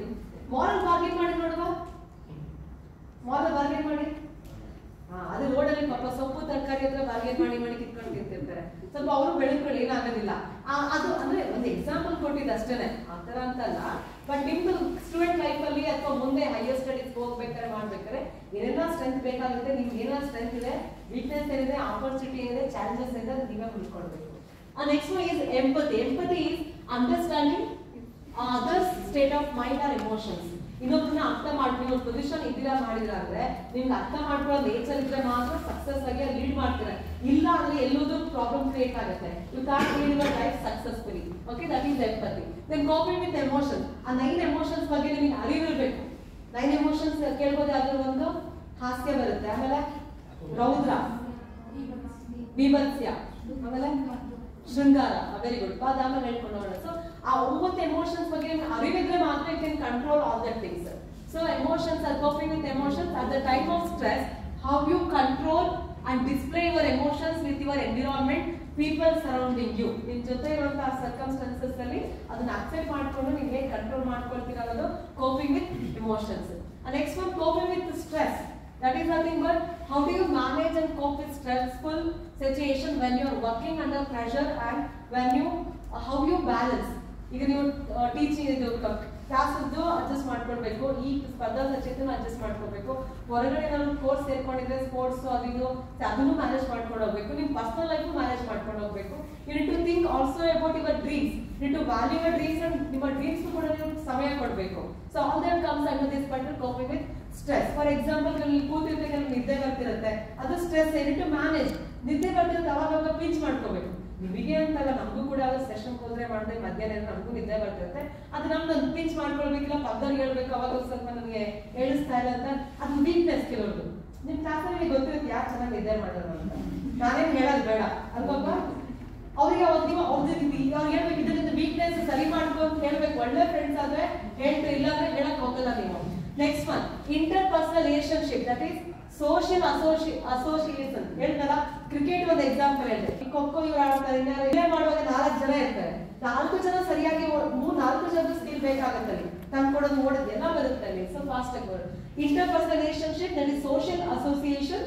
Speaker 1: ಮಾರಲ್ ಬಾರ್ಗೇನ್ ಮಾಡಿ ನೋಡುವ ಮಾರಲ್ ಬಾರ್ಗೇನ್ ಮಾಡಿ ಹಾ, ಅದು ರೋಡಲ್ಲಿ ಪಾಪ ಸೊಪ್ಪು ತರಕಾರಿ ಹತ್ರ ಬಾರ್ಗೇನ್ ಮಾಡಿ ಮಾಡಿ ಕಿತ್ಕೊಂಡು ತಿಂತಿರ್ತಾರೆ ಸ್ವಲ್ಪ ಅವರು ಬೆಳೆದ್ಕೊಳ್ಳಿ ಏನಾಗೋದಿಲ್ಲ ಆ, ಅದು ಅಂದ್ರೆ ಒಂದು ಎಕ್ಸಾಂಪಲ್ ಕೊಟ್ಟಿದ್ದು ಅಷ್ಟೇನೆ ಆ ತರ ಅಂತಲ್ಲ ಬಟ್ ನಿಮ್ದು ಸ್ಟೂಡೆಂಟ್ ಲೈಫ್ ಅಲ್ಲಿ ಅಥವಾ ಮುಂದೆ ಹೈಯರ್ ಸ್ಟಡೀಸ್ ಹೋಗ್ಬೇಕಾದ್ರೆ ಮಾಡ್ಬೇಕಾದ್ರೆ ಏನೆಲ್ಲ ಸ್ಟ್ರೆಂತ್ ಬೇಕಾಗುತ್ತೆ ನಿಮ್ಗೆ ಏನೆಲ್ಲ ಸ್ಟ್ರೆಂತ್ ಇದೆ ವೀಕ್ನೆಸ್ ಏನಿದೆ ಆಪರ್ಚುನಿಟಿ ಏನಿದೆ ಚಾಲೆಂಜಸ್ ಇದೆ ಅದು ನೀವೇ ಹುಡ್ಕೊಳ್ಬೇಕು next one is empathy empathy is understanding others state of mind or emotions ಇನ್ನೊಬ್ಬರನ್ನ ಅರ್ಥ ಮಾಡ್ಕೊಂಡು ಒಂದು ಪೊಸಿಷನ್ ಇದ್ದೀರಾ ಮಾಡಿದ್ರ ಅಂದ್ರೆ ನಿಮ್ಗೆ ಅರ್ಥ ಮಾಡ್ಕೊಳ್ಳೋ ನೇಚರ್ ಇದ್ರೆ ಮಾತ್ರ ಸಕ್ಸಸ್ ಆಗಿ ಲೀಡ್ ಮಾಡ್ತೀರಾ ಇಲ್ಲ ಅಂದ್ರೆ ಎಲ್ಲೋದು ಪ್ರಾಬ್ಲಮ್ ಕ್ರಿಯೇಟ್ ಆಗುತ್ತೆ you can't lead your life successfully okay that is empathy then coping with emotion ಆ ನೈನ್ ಎಮೋಷನ್ಸ್ ಬಗ್ಗೆ ನಿಮಗೆ ಅರಿವಿರ್ಬೇಕು ನೈನ್ ಎಮೋಷನ್ಸ್ ಕೇಳ್ಬೋದು ಯಾವ್ದಾದ್ರು ಒಂದು ಹಾಸ್ಯ ಬರುತ್ತೆ ಆಮೇಲೆ ರೌದ್ರ ಬೀಭತ್ಸ್ಯ ಆಮೇಲೆ ಶೃಂಗಾರ ವೆರಿ ಗುಡ್ ಅದಾದ್ಮೇಲೆ ಹೇಳ್ಕೊಂಡು ಹೋಗೋಣ ಸೊ ಆ ಒಂಬತ್ತು ಎಮೋಷನ್ಸ್ ಬಗ್ಗೆ ನಿಮ್ಗೆ ಅರಿವಿದ್ರೆ ಮಾತ್ರ you can control all that things so emotions are coping with emotions at the time of stress how you control and display your emotions with your environment people surrounding you ನಿಮ್ ಜೊತೆ ಇರುವಂತಹ circumstances ಅಲ್ಲಿ ಅದನ್ನ accept ಮಾಡ್ಕೊಂಡು ನೀವು ಹೇಗೆ control ಮಾಡ್ಕೊಳ್ತೀರಾ ಅನ್ನೋದು coping with emotions next one coping with stress That is nothing but how do you manage and cope with stressful situation when you are working under pressure and when you uh, how you balance. ಈಗ ನೀವು teaching ಇದು class ಇದ್ದು adjust ಮಾಡ್ಕೊಳ್ಬೇಕು ಈ ಸ್ಪರ್ಧಾ ಸಚೇತನ adjust ಮಾಡ್ಕೊಳ್ಬೇಕು ಹೊರಗಡೆ ನಾನು ಕೋರ್ಸ್ ಸೇರ್ಕೊಂಡಿದ್ರೆ ಸ್ಪೋರ್ಟ್ಸ್ ಅದು ಇದು ಅದನ್ನು ಮ್ಯಾನೇಜ್ ಮಾಡ್ಕೊಂಡು ಹೋಗ್ಬೇಕು ನಿಮ್ಮ ಪರ್ಸನಲ್ ಲೈಫ್ ಮ್ಯಾನೇಜ್ ಮಾಡ್ಕೊಂಡು ಹೋಗ್ಬೇಕು you need to think also about your dreams need to value your dreams and ನಿಮ್ಮ ಡ್ರೀಮ್ಸ್ ಕೂಡ ನೀವು ಸಮಯ ಕೊಡಬೇಕು so all that comes under this but coping with stress for example ನೀವು ಕೂತಿರ್ಬೇಕು ನಿಮ್ಗೆ ನಿದ್ದೆ ಬರ್ತಿರುತ್ತೆ ಅದು ಸ್ಟ್ರೆಸ್ ಏನಿ ಟು ಮ್ಯಾನೇಜ್ ನಿದ್ದೆ ಬರ್ತಿರುತ್ತೆ ಅವಾಗ ಪಿಂಚ್ ಮಾಡ್ಕೋಬೇಕು ನಿಮಗೆ ಅಂತಲ್ಲ ನಮಗೂ ಕೂಡ ಅದು ಸೆಷನ್ ಹೋದ್ರೆ ಮಾಡಿದ್ರೆ ಮಧ್ಯಾಹ್ನ ನಮಗೂ ನಿದ್ದೆ ಬರ್ತಿರುತ್ತೆ ಅದು ನಮ್ದು ಪಿಂಚ್ ಮಾಡ್ಕೊಳ್ಬೇಕಿಲ್ಲ ಪಕ್ಕದಲ್ಲಿ ಹೇಳ್ಬೇಕು ಅವಾಗ ಒಂದ್ ಸ್ವಲ್ಪ ನನಗೆ ಹೇಳಿಸ್ತಾ ಇಲ್ಲ ಅಂತ ಅದು ವೀಕ್ನೆಸ್ ಕೆಲವ್ರದ್ದು ನಿಮ್ ಕ್ಲಾಸಲ್ಲಿ ಗೊತ್ತಿರುತ್ತೆ ಯಾರು ಚೆನ್ನಾಗಿ ನಿದ್ದೆ ಮಾಡೋದು ಅಂತ ನಾನೇನ್ ಹೇಳೋದು ಬೇಡ ಅಲ್ವಾ ಅವ್ರಿಗೆ ಅವತ್ತು ನೀವು ಅವ್ರದ್ದು ಅವ್ರು ಹೇಳ್ಬೇಕು ಇದರಿಂದ ವೀಕ್ನೆಸ್ ಸರಿ ಮಾಡ್ಕೊ ಅಂತ ಹೇಳ್ಬೇಕು ಒಳ್ಳೆ ಫ್ರೆಂಡ್ಸ್ ಆದ್ರೆ ಹೇಳ್ತಾರೆ ಇಲ್ಲ ಅಂದ್ರೆ ಹೇಳಕ್ ಹೋಗಲ್ಲ ನೀವು next one interpersonal relationship that is social ಅಸೋಸಿ ಅಸೋಸಿಯೇಷನ್ ಹೇಳ್ತಾರ ಕ್ರಿಕೆಟ್ ಒಂದು ಎಕ್ಸಾಂಪಲ್ ಹೇಳಿದೆ ಈ ಖೋಖೋ ಇವ್ರು ಆಡ್ತಾರೆ ಇನ್ಯಾರು ಇಲ್ಲೇ ಮಾಡುವಾಗ ನಾಲ್ಕು ಜನ ಇರ್ತಾರೆ ನಾಲ್ಕು ಜನ ಸರಿಯಾಗಿ ಓ- ಮೂರ್ ನಾಲ್ಕು ಜನ ಸ್ಕಿಲ್ ಬೇಕಾಗುತ್ತೆ ಅಲ್ಲಿ ತಂದ್ಕೊಡೋದು ಓಡೋದು ಎಲ್ಲ ಬರುತ್ತೆ ಅಲ್ಲಿ ಸೊ ಫಾಸ್ಟ್ ಆಗಿ ಬರುತ್ತೆ interpersonal relationship that is social association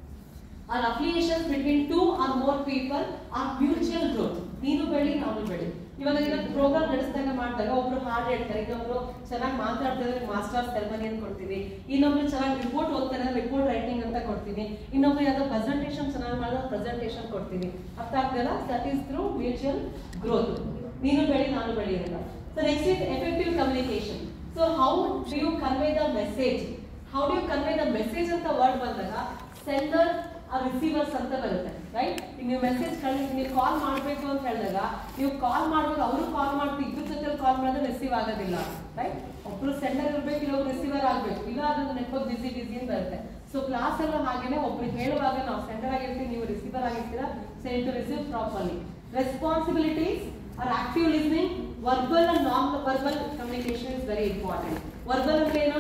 Speaker 1: or affiliations between two or more people or mutual growth ನೀನು ಬೆಳಿ ನಾನು ಬೆಳಿ ಇವಾಗ ಈಗ ಪ್ರೋಗ್ರಾಮ್ ನಡೆಸಿದಾಗ ಮಾಡಿದಾಗ ಒಬ್ರು ಹಾಡು ಹೇಳ್ತಾರೆ ಇನ್ನೊಬ್ರು ಚೆನ್ನಾಗಿ ಮಾತಾಡ್ತಾರೆ ಮಾಸ್ಟರ್ ಸೆರೆಮನಿ ಅಂತ ಕೊಡ್ತೀವಿ ಇನ್ನೊಬ್ರು ಚೆನ್ನಾಗಿ ರಿಪೋರ್ಟ್ ಓದ್ತಾರೆ ರಿಪೋರ್ಟ್ ರೈಟಿಂಗ್ ಅಂತ ಕೊಡ್ತೀವಿ ಇನ್ನೊಬ್ರು ಯಾವ್ದೋ ಪ್ರೆಸೆಂಟೇಷನ್ ಚೆನ್ನಾಗಿ ಮಾಡಿದ್ರೆ ಪ್ರೆಸೆಂಟೇಷನ್ ಕೊಡ್ತೀವಿ ಅರ್ಥ ಆಗ್ತದಲ್ಲ that is through mutual growth ನೀನು ಬೆಳಿ ನಾನು ಬೆಳಿ ಅಂತ so next is effective communication so how do you convey the message how do you convey the message ಅಂತ ವರ್ಡ್ ಬಂದಾಗ ಸೆಂಡರ್ ಆ ರಿಸೀವರ್ಸ್ ಅಂತ ಬರುತ್ತೆ ರೈಟ್ ಈಗ ನೀವು ಮೆಸೇಜ್ ಕಳಿ ನೀವು ಕಾಲ್ ಮಾಡಬೇಕು ಅಂತ ಹೇಳಿದಾಗ ನೀವು ಕಾಲ್ ಮಾಡುವಾಗ ಅವರು ಕಾಲ್ ಮಾಡ್ತೀವಿ ಇಬ್ಬರ ಜೊತೆ ಕಾಲ್ ಮಾಡಿದ್ರೆ ರಿಸೀವ್ ಆಗೋದಿಲ್ಲ ರೈಟ್ ಒಬ್ರು ಸೆಂಡರ್ ಇರ್ಬೇಕು ಇನ್ನೊಬ್ರು ರಿಸೀವರ್ ಆಗ್ಬೇಕು ಇಲ್ಲ ಅದು ನೆಟ್ವರ್ಕ್ ಬಿಸಿ ಬಿಸಿ ಅಂತ ಬರುತ್ತೆ ಸೊ ಕ್ಲಾಸ್ ಎಲ್ಲ ಹಾಗೇನೆ ಒಬ್ರು ಹೇಳುವಾಗ ನಾವು ಸೆಂಡರ್ ಆಗಿರ್ತೀವಿ ನೀವು ರಿಸೀವರ್ ಆಗಿರ್ತೀರಾ send to receive properly responsibilities are active listening verbal and non verbal communication is very important verbal ಅಂದ್ರೆ ಏನು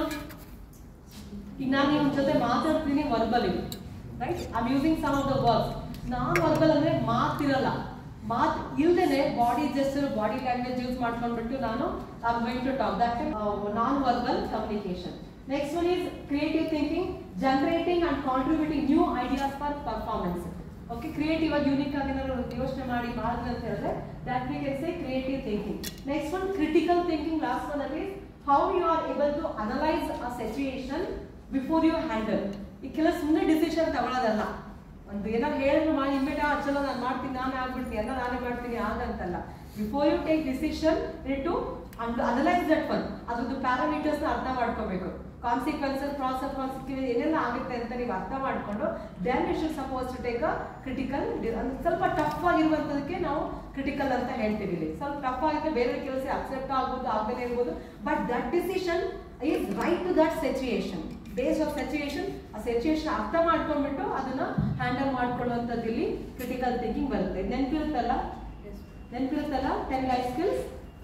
Speaker 1: ಈಗ ನಾನು ನಿಮ್ಮ ಜೊತೆ ಮಾತಾಡ್ತೀನಿ ವರ್ಬಲ್ ಇದು right I am using some of the words non verbal ಅಂದ್ರೆ ಮಾತಿರಲ್ಲ ಮಾತ್ ಇಲ್ದೇನೆ body gesture body language use ಮಾಡ್ಕೊಂಡ್ಬಿಟ್ಟು ನಾನು I am going to talk that non verbal communication next one is creative thinking generating and contributing new ideas for performance okay creative ಆಗಿ unique ಆಗಿ ಏನಾದ್ರು ಯೋಚನೆ ಮಾಡಿ ಮಾಡಿದ್ರೆ ಅಂತ ಹೇಳಿದ್ರೆ that we can say creative thinking next one critical thinking last one ಅಲ್ಲಿ how you are able to analyse a situation before you handle ಈ ಕೆಲ ಸುಮ್ಮನೆ ಡಿಸಿಷನ್ ತಗೊಳ್ಳೋದಲ್ಲ ಒಂದು ಏನಾದ್ರು ಹೇಳಿದ್ರು ಮಾಡಿ ಇಮ್ಮಿಡಿಯೇಟ್ ಆ ಚಲೋ ನಾನು ಮಾಡ್ತೀನಿ ನಾನೇ ಆಗ್ಬಿಡ್ತೀನಿ ಎಲ್ಲ ನಾನೇ ಮಾಡ್ತೀನಿ ಆಗಂತಲ್ಲ before you take decision to analyse that one ಅದ್ರದ್ದು ಪ್ಯಾರಾಮೀಟರ್ಸ್ ಅರ್ಥ ಮಾಡ್ಕೋಬೇಕು ಕಾನ್ಸಿಕ್ವೆನ್ಸಸ್ ಪ್ರಾಸೆಸ್ ಕಾನ್ಸಿಕ್ವೆನ್ಸ್ ಏನೆಲ್ಲ ಆಗುತ್ತೆ ಅಂತ ನೀವು ಅರ್ಥ ಮಾಡ್ಕೊಂಡು then you should suppose to take a critical ಸ್ವಲ್ಪ ಟಫ್ ಆಗಿರುವಂತದಕ್ಕೆ ನಾವು ಕ್ರಿಟಿಕಲ್ ಅಂತ ಹೇಳ್ತೀವಿ ಇಲ್ಲಿ ಸ್ವಲ್ಪ ಟಫ್ ಆಗುತ್ತೆ ಬೇರೆ ಕೆಲಸ ಅಕ್ಸೆಪ್ಟ್ ಆಗ್ಬೋದು ಆಗದೇ ಇರ್ಬೋದು but that decision is right to that situation based of situation ಆ ಸಿಚುಯೇಷನ್ ಅರ್ಥ ಮಾಡ್ಕೊಂಡ್ಬಿಟ್ಟು ಅದನ್ನ ಹ್ಯಾಂಡಲ್ ಮಾಡ್ಕೊಳ್ಳುವಂಥದ್ದು ಇಲ್ಲಿ ಕ್ರಿಟಿಕಲ್ ಥಿಂಕಿಂಗ್ ಬರುತ್ತೆ ನೆನ್ಪಿರುತ್ತಲ್ಲ ನೆನ್ಪಿರುತ್ತಲ್ಲ ten life skills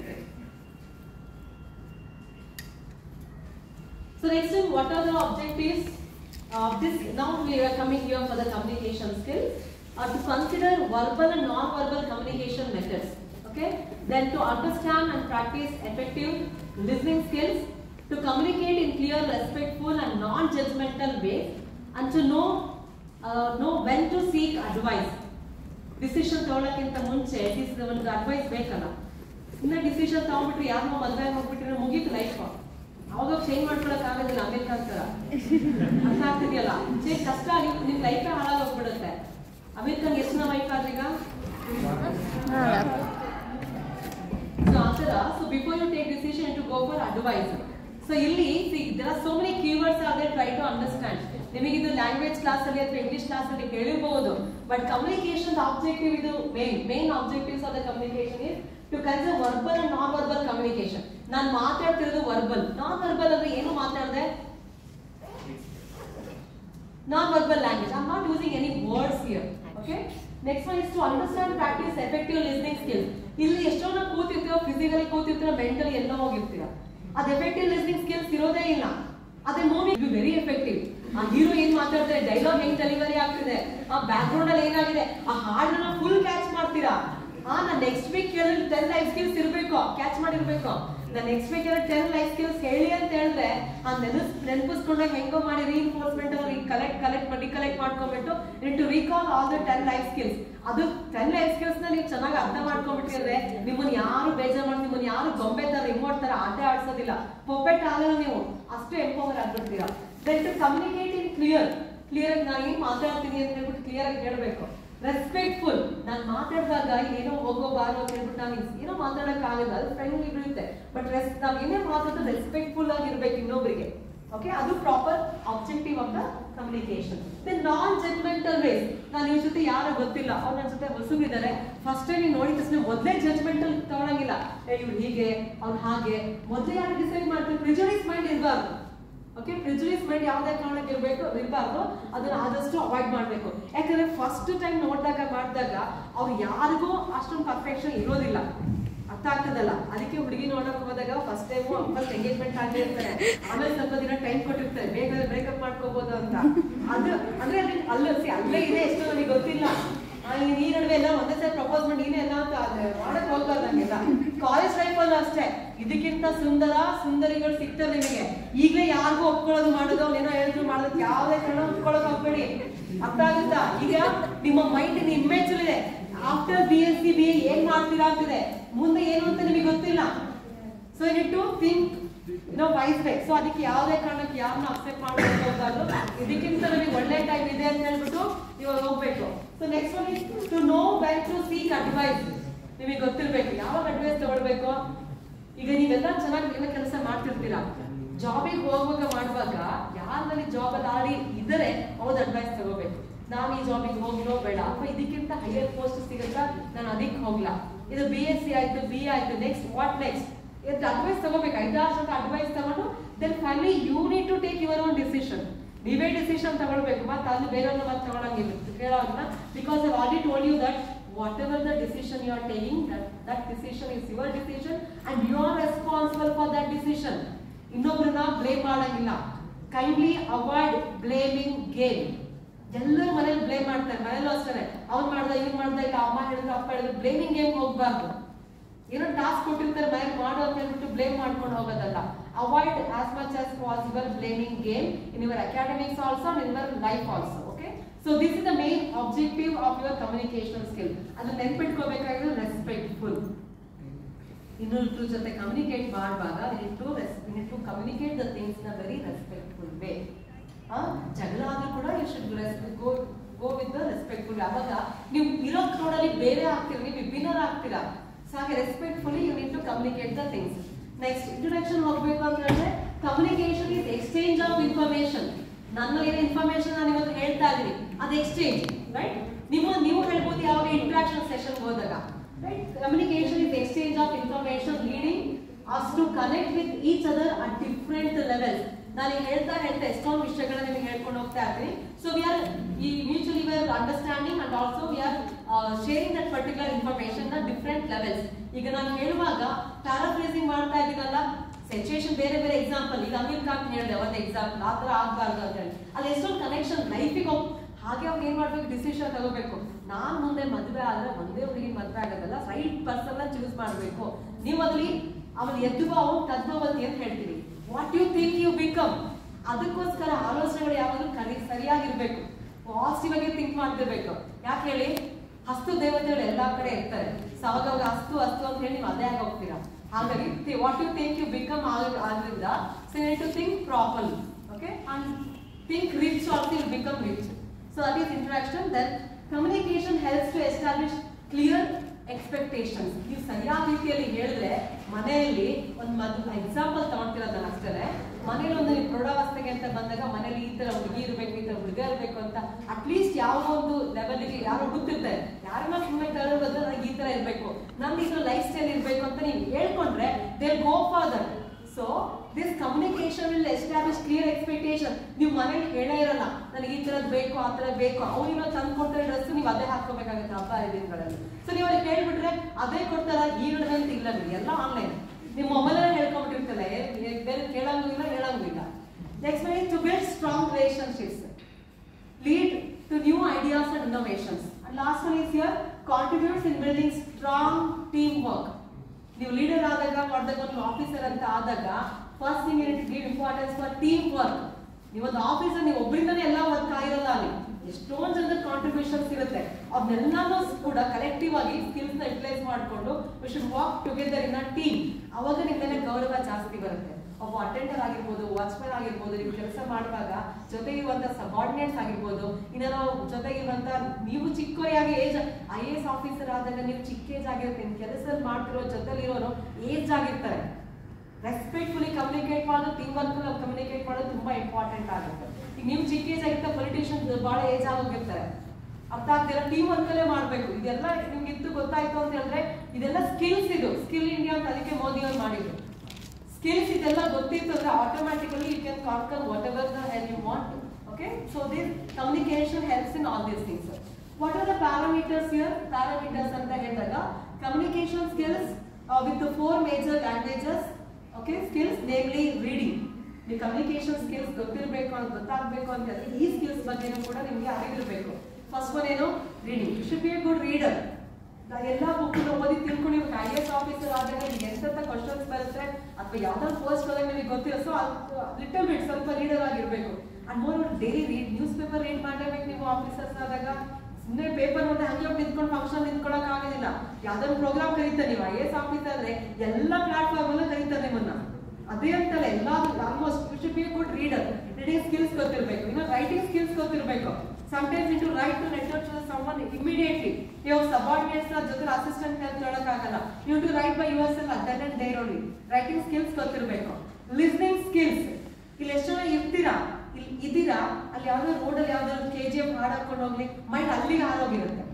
Speaker 1: So next one, what are the objectives of this? Now we are coming here for the communication skills. Uh, to consider verbal and non-verbal communication methods. Okay. Then to understand and practice effective listening skills. To communicate in clear, respectful and non-judgmental ways. And to know uh, know when to seek advice. Decision ತಗೊಳಕ್ಕಿಂತ ಮುಂಚೆ ಡಿಸ್- ಒಂದು advice ಬೇಕಲ್ಲ ಇನ್ನ decision ತಗೊಂಡ್ಬಿಟ್ರೆ ಯಾರನ್ನೋ ಮದ್ವೆ ಹೋಗ್ಬಿಟ್ರೆ ಮುಗೀತು ಲೈಫ್ ಅವಾಗ ಚೇಂಜ್ ಮಾಡ್ಕೊಳಕ್ ಆಗೋದಿಲ್ಲ ಅಮೆರಿಕ ತರ ಅರ್ಥ ಆಗ್ತಿದೆಯಲ್ಲ ಚೇಂಜ್ ಕಷ್ಟ ನಿಮ್ ನಿಮ್ ಲೈಫ್ ಹಾಳಾಗೋಗ್ಬಿಡುತ್ತೆ ಅಮೆರಿಕನ್ ಎಷ್ಟು ಜನ ವೈಫ್ ಆದ್ರೀಗ ಸೊ ಆ ಥರ so before you take decision to go for advice so ಇಲ್ಲಿ there are so many keywords are they try to understand ನಿಮಗೆ ಇದು ಲ್ಯಾಂಗ್ವೇಜ್ ಕ್ಲಾಸ್ ಅಲ್ಲಿ ಅಥವಾ ಇಂಗ್ಲಿಷ್ ಕ್ಲಾಸ್ ಅಲ್ಲಿ ಹೇಳಿರಬಹುದು ಬಟ್ ಕಮ್ಯುನಿಕೇಶನ್ ಆಬ್ಜೆಕ್ಟಿವ್ ಇದು main main objectives of the communication is to consider verbal and non verbal communication ನಾನು ಮಾತಾಡ್ತಿರೋದು verbal non verbal ಅಂದ್ರೆ ಏನು ಮಾತಾಡಿದೆ non-verbal language. I'm not using any words here. Okay. Next one is to understand, practice effective listening. ಇಲ್ಲಿ ಎಷ್ಟೋ ನಾವು ಕೂತಿರ್ತೀವೋ physically ಕೂತಿರ್ತೀರೋ mentally ಎಲ್ಲೋ ಹೋಗಿರ್ತೀರ ಅದು effective listening skills ಇರೋದೇ ಇಲ್ಲ ಅದೇ ಮೂವಿ ವೆರಿ ಎಫೆಕ್ಟಿವ್ ಆ ಹೀರೋ ಏನ್ ಮಾತಾಡ್ತಾರೆ ಡೈಲಾಗ್ ಹೆಂಗ್ ಡೆಲಿವರಿ ಆಗ್ತಿದೆ ಆ ಬ್ಯಾಕ್ ಗ್ರೌಂಡ್ ಅಲ್ಲಿ ಏನಾಗಿದೆ ಆ ಹಾಡನ್ನ ಫುಲ್ ಕ್ಯಾಚ್ ಮಾಡ್ತೀರಾ ಆ ನಾ ನೆಕ್ಸ್ಟ್ ವೀಕ್ ಕೇಳಿದ್ರೆ ಟೆನ್ ಲೈಫ್ ಸ್ಕಿಲ್ಸ್ ಇರ್ಬೇಕು ಕ್ಯಾಚ್ ಮಾಡಿರ್ಬೇಕು ನಾ ನೆಕ್ಸ್ಟ್ ವೀಕ್ ಏನಾದ್ರು ಟೆನ್ ಲೈಫ್ ಸ್ಕಿಲ್ಸ್ ಹೇಳಿ ಅಂತ ಹೇಳಿದ್ರೆ ಆ ನೆನಸ್ ನೆನಪಿಸ್ಕೊಂಡಾಗ ಹೆಂಗೋ ಮಾಡಿ ರೀಇನ್ಫೋರ್ಸ್ಮೆಂಟ್ ಅವ್ರಿಗೆ ಕಲೆಕ್ಟ್ ಕಲೆಕ್ಟ್ ಮಾಡಿ ಕಲೆಕ್ಟ್ ಮಾಡ್ಕೊಂಡ್ಬಿಟ್ಟು to recall all the ten life skills ಅದು ಟೆನ್ ಲೈಫ್ ಸ್ಕಿಲ್ಸ್ ನ ನೀವು ಚೆನ್ನಾಗಿ ಅರ್ಥ ಮಾಡ್ಕೊಂಡ್ಬಿಟ್ಟಿದ್ರೆ ನಿಮ್ಮನ್ನ ಯಾರು ಬೇಜಾರ್ ಮಾಡಿ ನಿಮ್ಮನ್ನ ಯಾರು ಗೊಂಬೆ ತರ ರಿಮೋಟ್ ತರ ಆಟ ಆಡ್ಸೋದಿಲ್ಲ ಪೊಪೆಟ್ ಆಗಲ್ಲ ನೀವು ಅಷ್ಟು ಎಂಪವರ್ ಆಗ್ಬಿಡ್ತೀರಾ that to communicate in clear clear ಆಗಿ ನಾನು ಏನ್ ಮಾತಾಡ್ತೀನಿ ಅಂತ ಹೇಳ್ಬಿಟ್ಟು ಕ್ಲಿಯರ್ ಆಗಿ ಹೇಳ್ಬೇಕು ರೆಸ್ಪೆಕ್ಟ್ಫುಲ್ ನಾನು ಮಾತಾಡುವಾಗ ಏನೋ ಹೋಗೋ ಬಾರೋ ಅಂತ ಹೇಳ್ಬಿಟ್ಟು ನಾನು ಏನೋ ಮಾತಾಡಕ್ ಆಗಲ್ಲ ಅದು ಫ್ರೆಂಡ್ಲಿ ಬೀಳುತ್ತೆ ಬಟ್ ರೆಸ್ ನಾವ್ ಏನೇ ಮಾತಾಡೋದು ರೆಸ್ಪೆಕ್ಟ್ಫುಲ್ ಆಗಿರ್ಬೇಕು ಇನ್ನೊಬ್ಬರಿಗೆ ಓಕೆ ಅದು proper objective of the communication then non judgemental ways ನಾನು ಇವ್ರ ಜೊತೆ ಯಾರು ಗೊತ್ತಿಲ್ಲ ಅವ್ರು ನನ್ನ ಜೊತೆ ಹೊಸಬಿದ್ದಾರೆ ಫಸ್ಟ್ ಟೈಮ್ ನೀವು ನೋಡಿದ ತಕ್ಷಣ ಮೊದಲೇ ಜಜ್ಮೆಂಟಲ್ ತಗೊಳಂಗಿಲ್ಲ ಏ ಇವ್ರು ಹೀಗೆ ಅವ್ರು ಹಾಗೆ ಮೊದಲೇ ಯಾರು ಡಿಸೈಡ್ ಮಾಡ್ತೀವಿ ಪ್ರಿಜುಡಿಸ್ ಮೈಂಡ್ ಇರಬಾರ್ದು ಓಕೆ ಪ್ರಿಜುಡಿಸ್ ಮೈಂಡ್ ಯಾವುದೇ ಕಾರಣಕ್ಕೆ ಇರಬೇಕು ಇರಬಾರ್ದು ಅದನ್ನ ಆದಷ್ಟು ಅವಾಯ್ಡ್ ಮಾಡಬೇಕು ಯಾಕಂದ್ರೆ ಫಸ್ಟ್ ಟೈಮ್ ನೋಡಿದಾಗ ಮಾಡಿದಾಗ ಅವ್ರು ಯಾರಿಗೂ ಅಷ್ಟೊಂದು ಪರ್ಫೆಕ್ಷನ್ ಇರೋದಿಲ್ಲ ಅರ್ಥ ಆಗ್ತದಲ್ಲ ಅದಕ್ಕೆ ಹುಡುಗಿ ನೋಡಕ್ ಹೋದಾಗ ಫಸ್ಟ್ ಟೈಮ್ ಫಸ್ಟ್ ಎಂಗೇಜ್ಮೆಂಟ್ ಆಗಿರ್ತಾರೆ ಆಮೇಲೆ ಸ್ವಲ್ಪ ದಿನ ಟೈಮ್ ಕೊಟ್ಟಿರ್ತಾರೆ ಬೇಗ ಬ್ರೇಕಪ್ ಮಾಡ್ಕೋಬಹುದು ಅಂತ ಅದು ಅಂದ್ರೆ ಅಲ್ಲಿ ಅಲ್ಲೇ see, ಅಲ್ಲೇ ಇದೆ ಎಷ್ಟು ನನಗೆ ಗೊತ್ತಿಲ್ಲ ಆ, ಈ- ಈ ನಡುವೆ ಎಲ್ಲ ಒಂದೇ ಸಲ ಪ್ರಪೋಸ್ ಮಾಡಿ ನೀನೇ ಎಲ್ಲ ಅಂತ ಅದ್ ಮಾಡಕ್ ಹೋಗ್ಬಾರ್ದಂಗೆಲ್ಲ ಕಾಲೇಜ್ ಲೈಫ್ ಅಲ್ಲೂ ಅಷ್ಟೇ ಇದಕ್ಕಿಂತ ಸುಂದರ ಸುಂದರಿಗಳು ಸಿಗ್ತವೆ ನಿಮಗೆ ಈಗಲೇ ಯಾರಿಗೂ ಒಪ್ಕೊಳ್ಳೋದು ಮಾಡೋದು ಏನೋ ಹೇಳಿದ್ರು ಮಾಡೋದಕ್ಕೆ ಯಾವುದೇ ಕಾರಣ ಒಪ್ಕೊಳ್ಳೋಕೆ ಹೋಗ್ಬೇಡಿ ಅರ್ಥ ಆಗುತ್ತಾ ಈಗ ನಿಮ್ಮ ಮೈಂಡ್ ಇಮೇಜ್ ಇದೆ after B S C B A ಏನ್ ಮಾಡ್ತೀರಾ ಅಂತಿದೆ ಮುಂದೆ ಏನು ಅಂತ ನಿಮಗೆ ಗೊತ್ತಿಲ್ಲ so you to think no wise way so ಅದಕ್ಕೆ ಯಾವುದೇ ಕಾರಣಕ್ಕೆ ಯಾರನ್ನ ಅಕ್ಸೆಪ್ಟ್ ಮಾಡೋಕೆ ಹೋಗ್ಬಾರ್ದು ಇದಕ್ಕಿಂತ ನಮಗೆ ಒಳ್ಳೆ ಟೈಮ್ ಇದೆ ಅಂತ ಹೇಳ್ಬಿಟ್ಟು ಇವಾಗ ಹೋಗ್ಬೇಕು so next one is to know when to seek advice ನಿಮಗೆ ಗೊತ್ತಿರ್ಬೇಕು ಯಾವಾಗ ಅಡ್ವೈಸ್ ತಗೊಳ್ಬೇಕು ಈಗ ನೀವೆಲ್ಲ ಚೆನ್ನಾಗಿ ಎಲ್ಲ ಕೆಲಸ ಮಾಡ್ತಿರ್ತೀರಾ ಜಾಬಿಗೆ ಹೋಗುವಾಗ ಮಾಡುವಾಗ ಯಾರಲ್ಲಿ ಜಾಬ್ ಅಲ್ಲಿ ಆಡಿ ಇದ್ರೆ ಅವ್ರದ್ದು ಅಡ್ವೈಸ್ ತಗೋಬೇಕು ನಾವು ಈ ಜಾಬಿಗೆ ಹೋಗ್ಲೋ ಬೇಡ ಅಥವಾ ಇದಕ್ಕಿಂತ ಹೈಯರ್ ಪೋಸ್ಟ್ ಸಿಗುತ್ತಾ ನಾನು ಅದಕ್ಕೆ ಹೋಗ್ಲಾ ಇದು ಬಿ ಎಸ್ ಸಿ ಆಯ್ತು ಬಿ ಆಯ್ತು ನೆಕ್ಸ್ಟ್ ವಾಟ್ ನೆಕ್ಸ್ಟ್ ಇದು ಅಡ್ವೈಸ್ ತಗೋಬೇಕು ಐದಾರು ಜನ ಅಡ್ವೈಸ್ ತಗೊಂಡು then finally you need to take your own decision ನೀವೇ ಡಿಸಿಷನ್ ತಗೊಳ್ಬೇಕು ಮತ್ತೆ ಅಲ್ಲಿ ಬೇರೆಯವ್ರನ್ನ ಮತ್ತೆ ತಗೊಳಂಗಿಲ್ಲ ಕೇಳೋದನ್ನ because I already told you that whatever the decision you are taking that that decision is your decision and you are responsible for that decision ಇನ್ನೊಬ್ರನ್ನ blame ಮಾಡಂಗಿಲ್ಲ ಕೈಂಡ್ಲಿ ಅವಾಯ್ಡ್ ಬ್ಲೇಮಿಂಗ್ ಗೇಮ್ ಎಲ್ಲರೂ ಮನೇಲಿ blame ಮಾಡ್ತಾರೆ ಮನೇಲೂ ಅಷ್ಟೇ ಅವ್ನ್ ಮಾಡ್ದ ಇವ್ನ್ ಮಾಡ್ದ ಇಲ್ಲ ಅಮ್ಮ ಹೇಳಿದ್ರು ಅಪ್ಪ ಹೇಳಿದ್ರು ಬ್ಲೇಮಿಂಗ್ ಗೇಮ್ ಹೋಗ್ಬಾರ್ದು ಏನೋ ಟಾಸ್ಕ್ ಕೊಟ್ಟಿರ್ತಾರೆ ಮನೇಲಿ ಮಾಡು ಅಂತ ಹೇಳ್ಬಿಟ್ಟು ಬ್ಲೇಮ್ ಮಾಡ್ಕೊಂಡು ಹೋಗೋದಲ್ಲ avoid as much as possible blaming game in your academics also in your life also okay so this is the main objective of your communication skill ಅದನ್ನ ನೆನ್ಪಿಟ್ಕೋಬೇಕಾಗಿರೋದು ರೆಸ್ಪೆಕ್ಟ್ಫುಲ್ ಇನ್ನೊಬ್ರ ಜೊತೆ ಕಮ್ಯುನಿಕೇಟ್ ಮಾಡುವಾಗ to to communicate the things ನ very respectful way ಜಗಳ ಆದ್ರೂ ಕೂಡ you should go go with the respectful ಅವಾಗ ನೀವು ಇರೋ ಕ್ರೌಡಲ್ಲಿ ಬೇರೆ ಆಗ್ತೀರ ನೀವು ವಿಭಿನ್ನರ ಆಗ್ತೀರಾ ಸೊ ಹಾಗೆ respectfully you need to communicate the things next introduction ಹೋಗ್ಬೇಕು ಅಂತ ಹೇಳಿದ್ರೆ communication is exchange of information ನನ್ನ ಏನೋ ಇನ್ಫಾರ್ಮೇಶನ್ ನಾನು ಇವತ್ತು ಹೇಳ್ತಾ ಇದೀನಿ ಅದು ಎಕ್ಸ್ಚೇಂಜ್ ರೈಟ್ ನಿಮ್ಮ ನೀವು ಹೇಳ್ಬೋದು ಯಾವಾಗ ಇಂಟ್ರಾಕ್ಷನ್ ಸೆಷನ್ ಹೋದಾಗ right communication is exchange of information leading us to connect with each other at different levels ನಾನು ಈಗ ಹೇಳ್ತಾ ಹೇಳ್ತಾ ಎಷ್ಟೊಂದು ವಿಷಯಗಳನ್ನ ನಿಮಗೆ ಹೇಳ್ಕೊಂಡು ಹೋಗ್ತಾ ಇರ್ತೀನಿ ಸೊ ವಿ ಆರ್ ಈ mutually we are understanding and also we are sharing that particular information ನ ಡಿಫ್ರೆಂಟ್ ಲೆವೆಲ್ಸ್ ಈಗ ನಾನು ಹೇಳುವಾಗ ಪ್ಯಾರಾಫ್ರೇಸಿಂಗ್ ಮಾಡ್ತಾ ಇದ್ದೀನಲ್ಲ ಸಿಚುವೇಶನ್ ಬೇರೆ ಬೇರೆ ಎಕ್ಸಾಂಪಲ್ ಈಗ ಅಮೀರ್ ಖಾನ್ ಹೇಳಿದೆ ಒಂದು ಎಕ್ಸಾಂಪಲ್ ಆ ತರ ಆಗ್ಬಾರ್ದು ಅಂತ ಹೇಳಿ ಅಲ್ಲಿ ಎಷ್ಟೊಂದು ಕನೆಕ್ಷನ್ ಲೈಫಿಗೆ ಹೋಗಿ ಹಾಗೆ ಅವ್ರು ಏನ್ ಮಾಡ್ಬೇಕು ಡಿಸಿಷನ್ ತಗೋಬೇಕು ನಾನ್ ಮುಂದೆ ಮದ್ವೆ ಆದ್ರೆ ಒಂದೇ ಹುಡುಗಿ ಮದ್ವೆ ಆಗೋದಲ್ಲ ರೈಟ್ ಪರ್ಸನ್ ಚೂಸ್ ಮಾಡ್ಬೇಕು ನೀವು ಅದ್ರಲ್ಲಿ ಅವಳು ಎದ್ದು ಅವನು ತದ್ಭವತಿ ಅಂತ ಹೇಳ್ತೀವಿ what you think you become ಅದಕ್ಕೋಸ್ಕರ ಆಲೋಚನೆಗಳು ಯಾವಾಗಲೂ ಕರಿ ಸರಿಯಾಗಿರ್ಬೇಕು ಪಾಸಿಟಿವ್ ಆಗಿ ಥಿಂಕ್ ಮಾಡ್ತಿರ್ಬೇಕು ಯಾಕೆ ಹೇಳಿ ಹಸ್ತು ದೇವತೆಗಳು ಎಲ್ಲಾ ಕಡೆ ಇರ್ತಾರೆ ಸೊ ಅವಾಗ ಅವಾಗ ಹಸ್ತು ಹಸ್ತು ಅಂತ ಹೇಳಿ ನೀವು ಅದೇ ಆಗಿ ಹೋಗ್ತೀರಾ ಹಾಗಾಗಿ what you think you become ಆದ್ರಿಂದ so you to think properly okay and think rich also you become rich so that is interaction then communication helps to establish clear expectations ನೀವು ಸರಿಯಾದ ರೀತಿಯಲ್ಲಿ ಹೇಳಿದ್ರೆ ಮನೆಯಲ್ಲಿ ಒಂದು ಮದ್ ಎಕ್ಸಾಂಪಲ್ ತಗೊಳ್ತಿರೋದು ನಾನು ಅಷ್ಟೇ ಮನೇಲಿ ಒಂದು ನೀವು ಪ್ರೌಢಾವಸ್ಥೆಗೆ ಅಂತ ಬಂದಾಗ ಮನೇಲಿ ಈ ತರ ಹುಡುಗಿ ಇರ್ಬೇಕು ಈ ತರ ಹುಡುಗ ಇರ್ಬೇಕು ಅಂತ ಅಟ್ಲೀಸ್ಟ್ ಯಾವ ಒಂದು ಲೆವೆಲ್ಗೆ ಯಾರು ಹುಡುಕ್ತಿರ್ತಾರೆ ಯಾರನ್ನ ಸುಮ್ಮನೆ ತಗೊಳ್ಳೋ ಬದಲು ನನಗೆ ಈ ತರ ಇರ್ಬೇಕು ನಮ್ದು ಈ ತರ ಲೈಫ್ ಸ್ಟೈಲ್ ಇರ್ಬೇಕು ಅಂತ ನೀವು ಹೇಳ್ಕೊಂಡ್ರೆ they go for that so this communication will establish clear expectation ನೀವು ಮನೇಲಿ ಹೇಳೇ ಇರಲ್ಲ ನನಗೆ ಈ ಥರದ್ದು ಬೇಕು ಆ ಥರ ಬೇಕು ಅವ್ರಿನ ತಂದು ಕೊಡ್ತಾರೆ ಡ್ರೆಸ್ ನೀವು ಅದೇ ಹಾಕೋಬೇಕಾಗುತ್ತೆ ಹಬ್ಬ ಹರಿದಿನಗಳಲ್ಲಿ ಸೊ ನೀವು ಅವ್ರಿಗೆ ಹೇಳ್ಬಿಟ್ರೆ ಅದೇ ಕೊಡ್ತಾರ ಈ ಅಂತ ಇಲ್ಲ ಬಿಡಿ ಎಲ್ಲ ಆನ್ಲೈನ್ ನಿಮ್ಮ ಮೊಬೈಲಲ್ಲಿ ಹೇಳ್ಕೊಂಡ್ಬಿಟ್ಟಿರ್ತಲ್ಲ ಬೇರೆ ಕೇಳಂಗೂ ಇಲ್ಲ ಹೇಳಂಗೂ ಇಲ್ಲ next my to build strong relationships lead to new ideas and innovations. And last one is here, contributes in building strong teamwork. ನೀವು ಲೀಡರ್ ಆದಾಗ ಮಾಡಿದಾಗ ಒಂದು ಆಫೀಸರ್ ಅಂತ ಆದಾಗ ಫಸ್ಟ್ ಥಿಂಗ್ ಏನಂತ give importance for team work ನೀವೊಂದು officer ನೀವು ಒಬ್ಬರಿಂದನೇ ಎಲ್ಲ ವರ್ಕ್ ಆಗಿರಲ್ಲ ಅಲ್ಲಿ ಎಷ್ಟೊಂದು ಜನದ ಕಾಂಟ್ರಿಬ್ಯೂಷನ್ಸ್ ಇರುತ್ತೆ ಅದನ್ನೆಲ್ಲನೂ ಕೂಡ ಕಲೆಕ್ಟಿವ್ ಆಗಿ ಸ್ಕಿಲ್ಸ್ ನ ಯುಟಿಲೈಸ್ ಮಾಡಿಕೊಂಡು we should walk together in a team ಅವಾಗ ನಿಮ್ಮ ಮೇಲೆ ಗೌರವ ಜಾಸ್ತಿ ಬರುತ್ತೆ ಒಬ್ಬ ಅಟೆಂಡರ್ ಆಗಿರ್ಬೋದು ವಾಚ್ಮನ್ ಆಗಿರ್ಬೋದು ನೀವು ಕೆಲಸ ಮಾಡುವಾಗ ಜೊತೆಗಿರುವಂತ ಸಬಾರ್ಡಿನೇಟ್ಸ್ ಆಗಿರ್ಬೋದು ಇನ್ನಾರು ಜೊತೆಗಿರುವಂತ ನೀವು ಚಿಕ್ಕವರಿಯಾಗಿ ಏಜ್ ಐ ಎಸ್ ಆಫೀಸರ್ ಆದಾಗ ನೀವು ಚಿಕ್ಕ ಏಜ್ ಆಗಿರುತ್ತೆ ನಿಮ್ ಕೆಲಸದಲ್ಲಿ ಮಾಡ್ತಿರೋ ಜೊತೆಲಿರೋರು ಏಜ್ ಆಗಿರ್ತಾರೆ ರೆಸ್ಪೆಕ್ಟ್ಫುಲಿ ಕಮ್ಯುನಿಕೇಟ್ ಮಾಡೋದು ಟೀಮ್ ವರ್ಕ್ ಕಮ್ಯುನಿಕೇಟ್ ಮಾಡೋದು ತುಂಬಾ ಇಂಪಾರ್ಟೆಂಟ್ ಆಗುತ್ತೆ ಈಗ ನೀವು ಚಿಕ್ಕ ಏಜ್ ಆಗಿರ್ತಾ ಪೊಲಿಟಿಷಿಯನ್ ಬಹಳ ಏಜ್ ಆಗೋಗಿರ್ತಾರೆ ಅರ್ಥ ಆಗ್ತಿಲ್ಲ ಟೀಮ್ ವರ್ಕಲ್ಲೇ ಮಾಡ್ಬೇಕು ಇದೆಲ್ಲ ನಿಮ್ಗೆ ಇತ್ತು ಗೊತ್ತಾಯ್ತು ಅಂತ ಹೇಳಿದ್ರೆ ಇದೆಲ್ಲ ಸ್ಕಿಲ್ಸ್ ಇದು ಸ್ಕಿಲ್ ಇಂಡಿಯಾ ಅಂತ ಅದಕ್ಕೆ ಮೋದಿ ಅವ್ರು ಮಾಡಿದ್ರು ಸ್ಕಿಲ್ಸ್ ಇದೆಲ್ಲ ಗೊತ್ತಿತ್ತು ಅಂದ್ರೆ automatically you can conquer whatever the hell you want okay so this communication helps in all these things what are the parameters here parameters ಅಂತ ಹೇಳಿದಾಗ communication skills with four major languages okay skills namely reading ನೀವು communication skills ಗೊತ್ತಿರಬೇಕು ಅಂತ ಗೊತ್ತಾಗಬೇಕು ಅಂತ ಹೇಳಿದ್ರೆ ಈ skills ಬಗ್ಗೆನೂ ಕೂಡ ನಿಮಗೆ ಅರಿವಿರಬೇಕು ಫಸ್ಟ್ ಒನ್ ಏನು reading you should be a good reader ಎಲ್ಲ ಬುಕ್ ಓದಿ ತಿಳ್ಕೊಂಡು ಇವಾಗ ಐ ಎಸ್ ಆಫೀಸರ್ ಆದಾಗ ನಿಮ್ಗೆ ಎಂತೆಂತ ಕ್ವಶನ್ಸ್ ಬರುತ್ತೆ ಅಥವಾ ಯಾವ್ದಾದ್ರು ಪೋಸ್ಟ್ ಹೋದಾಗ ನಿಮಗೆ ಗೊತ್ತಿರೋ ಸೊ ಲಿಟಲ್ ಬಿಟ್ ಸ್ವಲ್ಪ ರೀಡರ್ ಆಗಿರ್ಬೇಕು and more daily read newspaper read ಮಾಡಲೇಬೇಕು ನೀವು ಆಫೀಸರ್ಸ್ ಆದಾಗ ಸುಮ್ಮನೆ ಪೇಪರ್ ಮತ್ತೆ ಹಂಗೆ ಹೋಗಿ ನಿಂತ್ಕೊಂಡು ಫಂಕ್ಷನ್ ನಿಂತ್ಕೊಳಕ್ ಆಗೋದಿಲ್ಲ ಯಾವ್ದಾದ್ರು ಪ್ರೋಗ್ರಾಮ್ ಕರೀತಾರೆ ನೀವು ಐ ಎಸ್ ಆಫೀಸರ್ ಆದ್ರೆ ಎಲ್ಲ ಪ್ಲಾಟ್ಫಾರ್ಮ್ ಅಲ್ಲೂ ಕರೀತಾರೆ ನಿಮ್ಮನ್ನ ಅದೇ ಅಂತಲ್ಲ ಎಲ್ಲ almost you should be good reader reading skills ಗೊತ್ತಿರಬೇಕು ಇನ್ನು ರೈಟಿಂಗ್ ಸ್ಕಿಲ್ಸ್ ಗೊತ್ತಿರಬೇಕು sometimes you to write to letter to someone immediately your subordinates ನ ಜೊತೆ ಅಸಿಸ್ಟೆಂಟ್ ಹೆಲ್ಪ್ ಕೇಳಕ್ಕಾಗಲ್ಲ you have to write by yourself at that and there only writing skills ಗೊತ್ತಿರಬೇಕು listening skills ಇಲ್ಲಿ ಎಷ್ಟು ಜನ ಇರ್ತೀರಾ ಇಲ್ಲಿ ಇದ್ದೀರಾ ಅಲ್ಲಿ ಯಾವ್ದೋ ರೋಡಲ್ಲಿ ಯಾವ್ದಾದ್ರು ಕೆ ಜಿ ಎಫ್ ಹಾಡಾಕೊಂಡು ಹೋಗ್ಲಿ ಮೈಂಡ್ ಅಲ್ಲಿಗೆ ಹಾರೋಗಿರುತ್ತೆ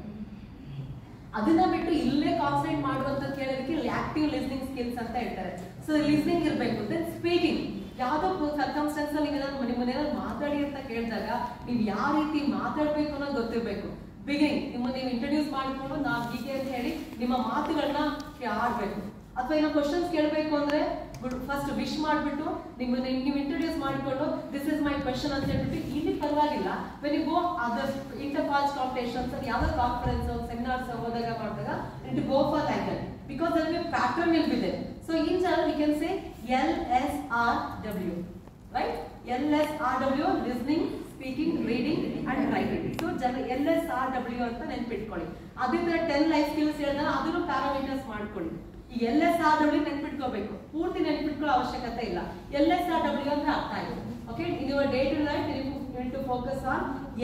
Speaker 1: ಅದನ್ನ ಬಿಟ್ಟು ಇಲ್ಲೇ ಕಾನ್ಸಂಟ್ರೇಟ್ ಮಾಡುವಂತ ಕೇಳೋದಕ್ಕೆ ಇಲ್ಲಿ ಆಕ್ಟಿವ್ ಲಿಸ್ನಿಂಗ್ ಸ್ಕಿಲ್ಸ್ ಅಂತ ಹೇಳ್ತಾರೆ ಸೊ ಲಿಸ್ನಿಂಗ್ ಇರಬೇಕು ದೆನ್ ಸ್ಪೀಕಿಂಗ್ ಯಾವ್ದೋ ಸರ್ಕಮ್ಸ್ಟೆನ್ಸ್ ಅಲ್ಲಿ ನೀವೇನಾದ್ರು ನಿಮ್ಮ ಮನೆಯಲ್ಲಿ ಮಾತಾಡಿ ಅಂತ ಕೇಳಿದಾಗ ನೀವು ಯಾವ ರೀತಿ ಮಾತಾಡ್ಬೇಕು ಅನ್ನೋದು ಗೊತ್ತಿರ್ಬೇಕು ಬಿಗಿನಿಂಗ್ ನಿಮ್ಮ ನೀವು ಇಂಟ್ರೊಡ್ಯೂಸ್ ಮಾಡಿಕೊಂಡು ನಾವು ಹೀಗೆ ಅಂತ ಹೇಳಿ ನಿಮ್ಮ ಮಾತುಗಳನ್ನ ಆಡ್ಬೇಕು ಅಥವಾ ಏನೋ ಕ್ವಶನ್ಸ್ ಕೇಳಬೇಕು ಅಂದ್ರೆ ಫಸ್ಟ್ ವಿಶ್ ಮಾಡ್ಬಿಟ್ಟು ನಿಮ್ಮ ನೀವು ಇಂಟ್ರೊಡ್ಯೂಸ್ ಮಾಡಿಕೊಂಡು ದಿಸ್ ಇಸ್ ಮೈ ಕ್ವಶನ್ ಅಂತ ಹೇಳ್ಬಿಟ್ಟು ಇಲ್ಲಿ ಪರವಾಗಿಲ್ಲ when you go other inter college competitions ಯಾವ್ದೋ ಕಾನ್ಫರೆನ್ಸ್ ಸೆಮಿನಾರ್ಸ್ ಹೋದಾಗ ಮಾಡಿದಾಗ into go for like that because there will be pattern will be there so in general we can say lsrw right lsrw listening speaking reading and writing so ಜನ lsrw ಅಂತ ನೆನ್ಪಿಟ್ಕೊಳ್ಳಿ ಅದರಿಂದ ten life skills ಹೇಳಿದ್ರೆ ಅದನ್ನು parameters ಮಾಡ್ಕೊಳ್ಳಿ ಈ L S R W ನೆನ್ಪಿಟ್ಕೋಬೇಕು ಪೂರ್ತಿ ನೆನ್ಪಿಟ್ಕೊಳ್ಳೋ ಅವಶ್ಯಕತೆ ಇಲ್ಲ ಎಲ್ ಎಸ್ ಆರ್ ಡಬ್ಲ್ಯೂ ಅಂದ್ರೆ ಅರ್ಥ ಆಗಿದೆ okay in your day to life you need to focus on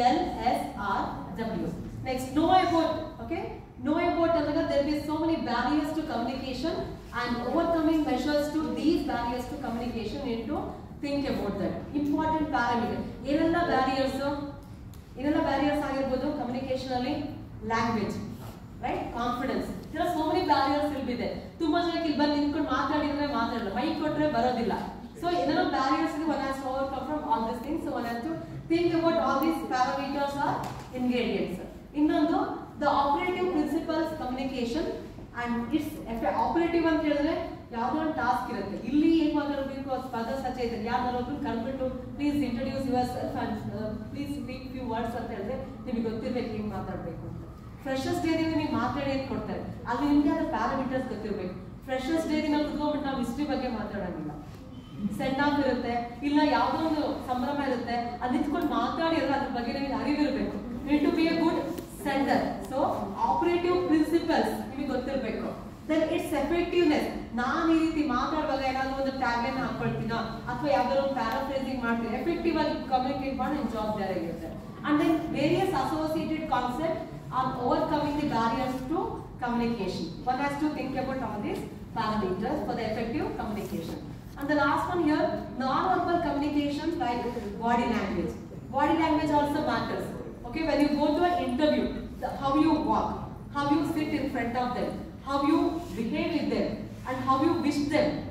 Speaker 1: LSRW. Next, know about, okay? Know about another, there will be so many barriers to communication and overcoming measures to these barriers to communication you need to think about that. Important parameter. ಏನೆಲ್ಲ barriers ಏನೆಲ್ಲ barriers ಆಗಿರ್ಬೋದು communication ಅಲ್ಲಿ language right confidence ಇದರ so many barriers will be there. ತುಂಬಾ ಜನಕ್ಕೆ ಇಲ್ಲಿ ಬಂದು ನಿಂತ್ಕೊಂಡು ಮಾತಾಡಿದ್ರೆ ಮಾತಾಡಲ್ಲ ಮೈಕ್ ಕೊಟ್ರೆ ಬರೋದಿಲ್ಲ ಸೊ ಏನೆಲ್ಲ barriers one has to overcome from all this things one has to think about all these parameters are ingredients ಇನ್ನೊಂದು the operative principles communication and its operative ಅಂತ ಹೇಳಿದ್ರೆ ಯಾವ್ದೋ ಒಂದು ಟಾಸ್ಕ್ ಇರುತ್ತೆ ಇಲ್ಲಿ ಏನ್ ಮಾತಾಡಬೇಕು ಪದ ಸಚೇತನ ಯಾವ್ದಾದ್ರು ಕರ್ಬಿಟ್ಟು please introduce yourself and please speak few words ಅಂತ ಹೇಳಿದ್ರೆ ನಿಮಗೆ ಗೊತ್ತಿರ್ಬೇಕು ಹೆಂಗ್ ಮಾತಾಡ್ಬೇಕು ಅಂತ ಫ್ರೆಶರ್ಸ್ ಡೇ ದಿನ ನೀವು ಮಾತಾಡಿ ಅಂತ ಕೊಡ್ತಾರೆ ಅಲ್ಲಿ ನಿಮ್ಗೆ ಅದ್ರ ಪ್ಯಾರಾಮೀಟರ್ಸ್ ಗೊತ್ತಿರ್ಬೇಕು ಫ್ರೆಶರ್ಸ್ ಡೇ ದಿನ ಕುತ್ಕೊಂಡ್ಬಿಟ್ಟು ನಾವು ಹಿಸ್ಟ್ರಿ ಬಗ್ಗೆ ಮಾತಾಡೋಂಗಿಲ್ಲ ಸೆಂಡ್ ಆಫ್ ಇರುತ್ತೆ ಇಲ್ಲ ಯಾವ್ದೋ ಒಂದು ಸಂಭ್ರಮ ಇರುತ್ತೆ ಅಲ್ಲಿ ನಿಂತ್ಕೊಂಡು ಮಾತಾಡಿದ್ರೆ ಅದ್ರ ಬಗ್ಗೆ ನಿಮಗೆ ಅರಿವಿರ್ಬೇಕು need to be a good sender so operative principles ನಿಮಗೆ ಗೊತ್ತಿರ್ಬೇಕು ದೆನ್ ಇಟ್ಸ್ ಎಫೆಕ್ಟಿವ್ನೆಸ್ ನಾನು ಈ ರೀತಿ ಮಾತಾಡುವಾಗ ಏನಾದ್ರು ಒಂದು ಟ್ಯಾಗ್ಲೈನ್ ಹಾಕೊಳ್ತೀನೋ ಅಥವಾ ಯಾವ್ದಾದ್ರು ಒಂದು ಪ್ಯಾರಾಫ್ರೇಸಿಂಗ್ ಮಾಡ್ತೀನಿ ಎಫೆಕ್ಟಿವ್ ಆಗಿ ಕಮ್ಯುನಿಕೇಟ್ ಮಾಡಿ ನಿನ್ ಜವಾಬ್ದಾರಿ ಆಗಿರುತ್ತೆ and then various associated concept on overcoming the barriers to communication. One has to think about all these parameters for the effective communication. And the last one here, non-verbal communication like body language. Body language also matters. Okay, when you go to an interview, the, how you walk, how you sit in front of them, how you behave with them, and how you wish them.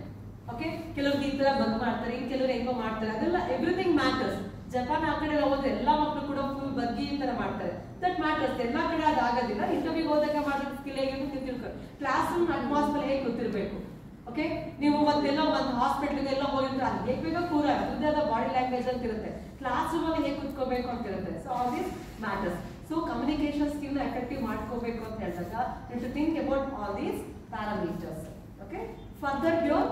Speaker 1: Okay ಕೆಲವ್ರಿಗೆ ಈ ತರ ಬಂದ್ ಮಾಡ್ತಾರೆ ಇನ್ ಕೆಲವ್ರು ಹೆಂಗೋ ಮಾಡ್ತಾರೆ ಅದೆಲ್ಲ everything matters Japan ಆ ಕಡೆ ಎಲ್ಲ ಹೋದ್ರೆ ಎಲ್ಲ ಮಕ್ಕಳು ಕೂಡ ಫುಲ್ ಬಗ್ಗಿ ಈ ತರ ಮಾಡ್ತಾರೆ ದಟ್ ಮ್ಯಾಟರ್ಸ್ ಎಲ್ಲಾ ಕಡೆ ಅದು ಆಗೋದಿಲ್ಲ ಇಂಟರ್ವ್ಯೂಗೆ ಹೋದಾಗ ಮಾಡೋ ಸ್ಕಿಲ್ ಹೇಗಿರ್ಬೇಕು ನೀವು ತಿಳ್ಕೊಂಡು ಕ್ಲಾಸ್ ರೂಮ್ ಅಟ್ಮಾಸ್ಫಿಯರ್ ಹೇಗೆ ಗೊತ್ತಿರಬೇಕು ಓಕೆ ನೀವು ಮತ್ತೆಲ್ಲ ಒಂದು ಹಾಸ್ಪಿಟಲ್ಗೆ ಎಲ್ಲ ಹೋಗಿದ್ರೆ ಅದು ಹೇಗೆ ಬೇಗ ಕೂರ ಅದ ಬಾಡಿ ಲ್ಯಾಂಗ್ವೇಜ್ ಅಂತ ಇರುತ್ತೆ ಕ್ಲಾಸ್ ರೂಮ್ ಅಲ್ಲಿ ಹೇಗೆ ಕುತ್ಕೋಬೇಕು ಅಂತ ಇರುತ್ತೆ so all this matters so communication skill effective ಮಾಡ್ಕೋಬೇಕು ಅಂತ ಹೇಳಿದಾಗ you to think about all these parameters okay further your